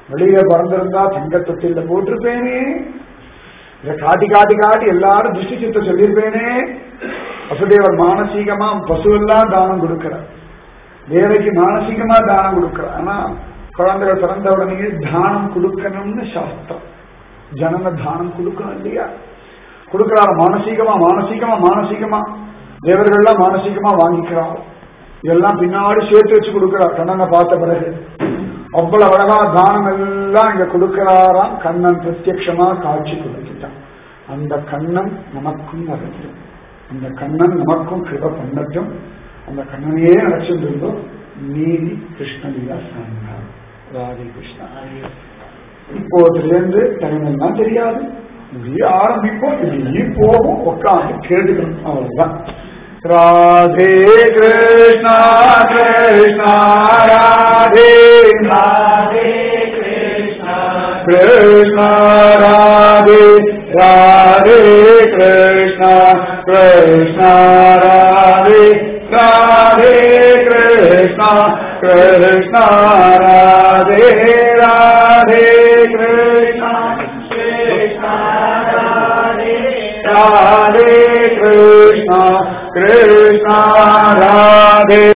வெளியில பிறந்திருந்தா தங்க தொட்டில போட்டிருப்பேனே இதை காட்டி காட்டி காட்டி எல்லாரும் திருஷ்டி சித்த சொல்லியிருப்பேனே வசுதேவர் மானசீகமா பசுவெல்லாம் தானம் கொடுக்கிறார் தேவைக்கு மானசீகமா தானம் கொடுக்கிறார் ஆனா குழந்தைகள் பிறந்த உடனே தானம் கொடுக்கணும்னு சாஸ்திரம் ஜனன தானம் கொடுக்கணும் இல்லையா கொடுக்கிறார் மானசீகமா மானசீகமா மானசீகமா தேவர்கள்லாம் மானசீகமா வாங்கிக்கிறார் இதெல்லாம் பின்னாடி சேர்த்து வச்சு கொடுக்கிறார் கண்ணனை பார்த்த பிறகு அவ்வளவு அழகா தானம் எல்லாம் இங்க கொடுக்கிறாராம் கண்ணன் பிரத்யட்சமா காட்சி கொடுத்துட்டான் அந்த கண்ணன் நமக்கும் வரட்டும் அந்த கண்ணன் நமக்கும் கிருப பண்ணட்டும் அந்த கண்ணனையே நினைச்சிருந்தோம் நீதி கிருஷ்ணலீலா சங்கா ராதே கிருஷ்ணா இப்போதிலிருந்து டைமெல்லாம் தெரியாது இப்படியே ஆரம்பிப்போம் இப்படியே போகும் உட்காந்து கேட்டுக்கணும் அவ்வளவுதான் ராதே கிருஷ்ணா கிருஷ்ணா ராதே ராதே கிருஷ்ணா கிருஷ்ணா ராதே ராதே கிருஷ்ணா கிருஷ்ணா ராதே ராதே கிருஷ்ணா கிருஷ்ணா ராதே ராதே கிருஷ்ணா கிருஷ்ணா ராதே ராதே கிருஷ்ணா கிருஷ்ணா ராதே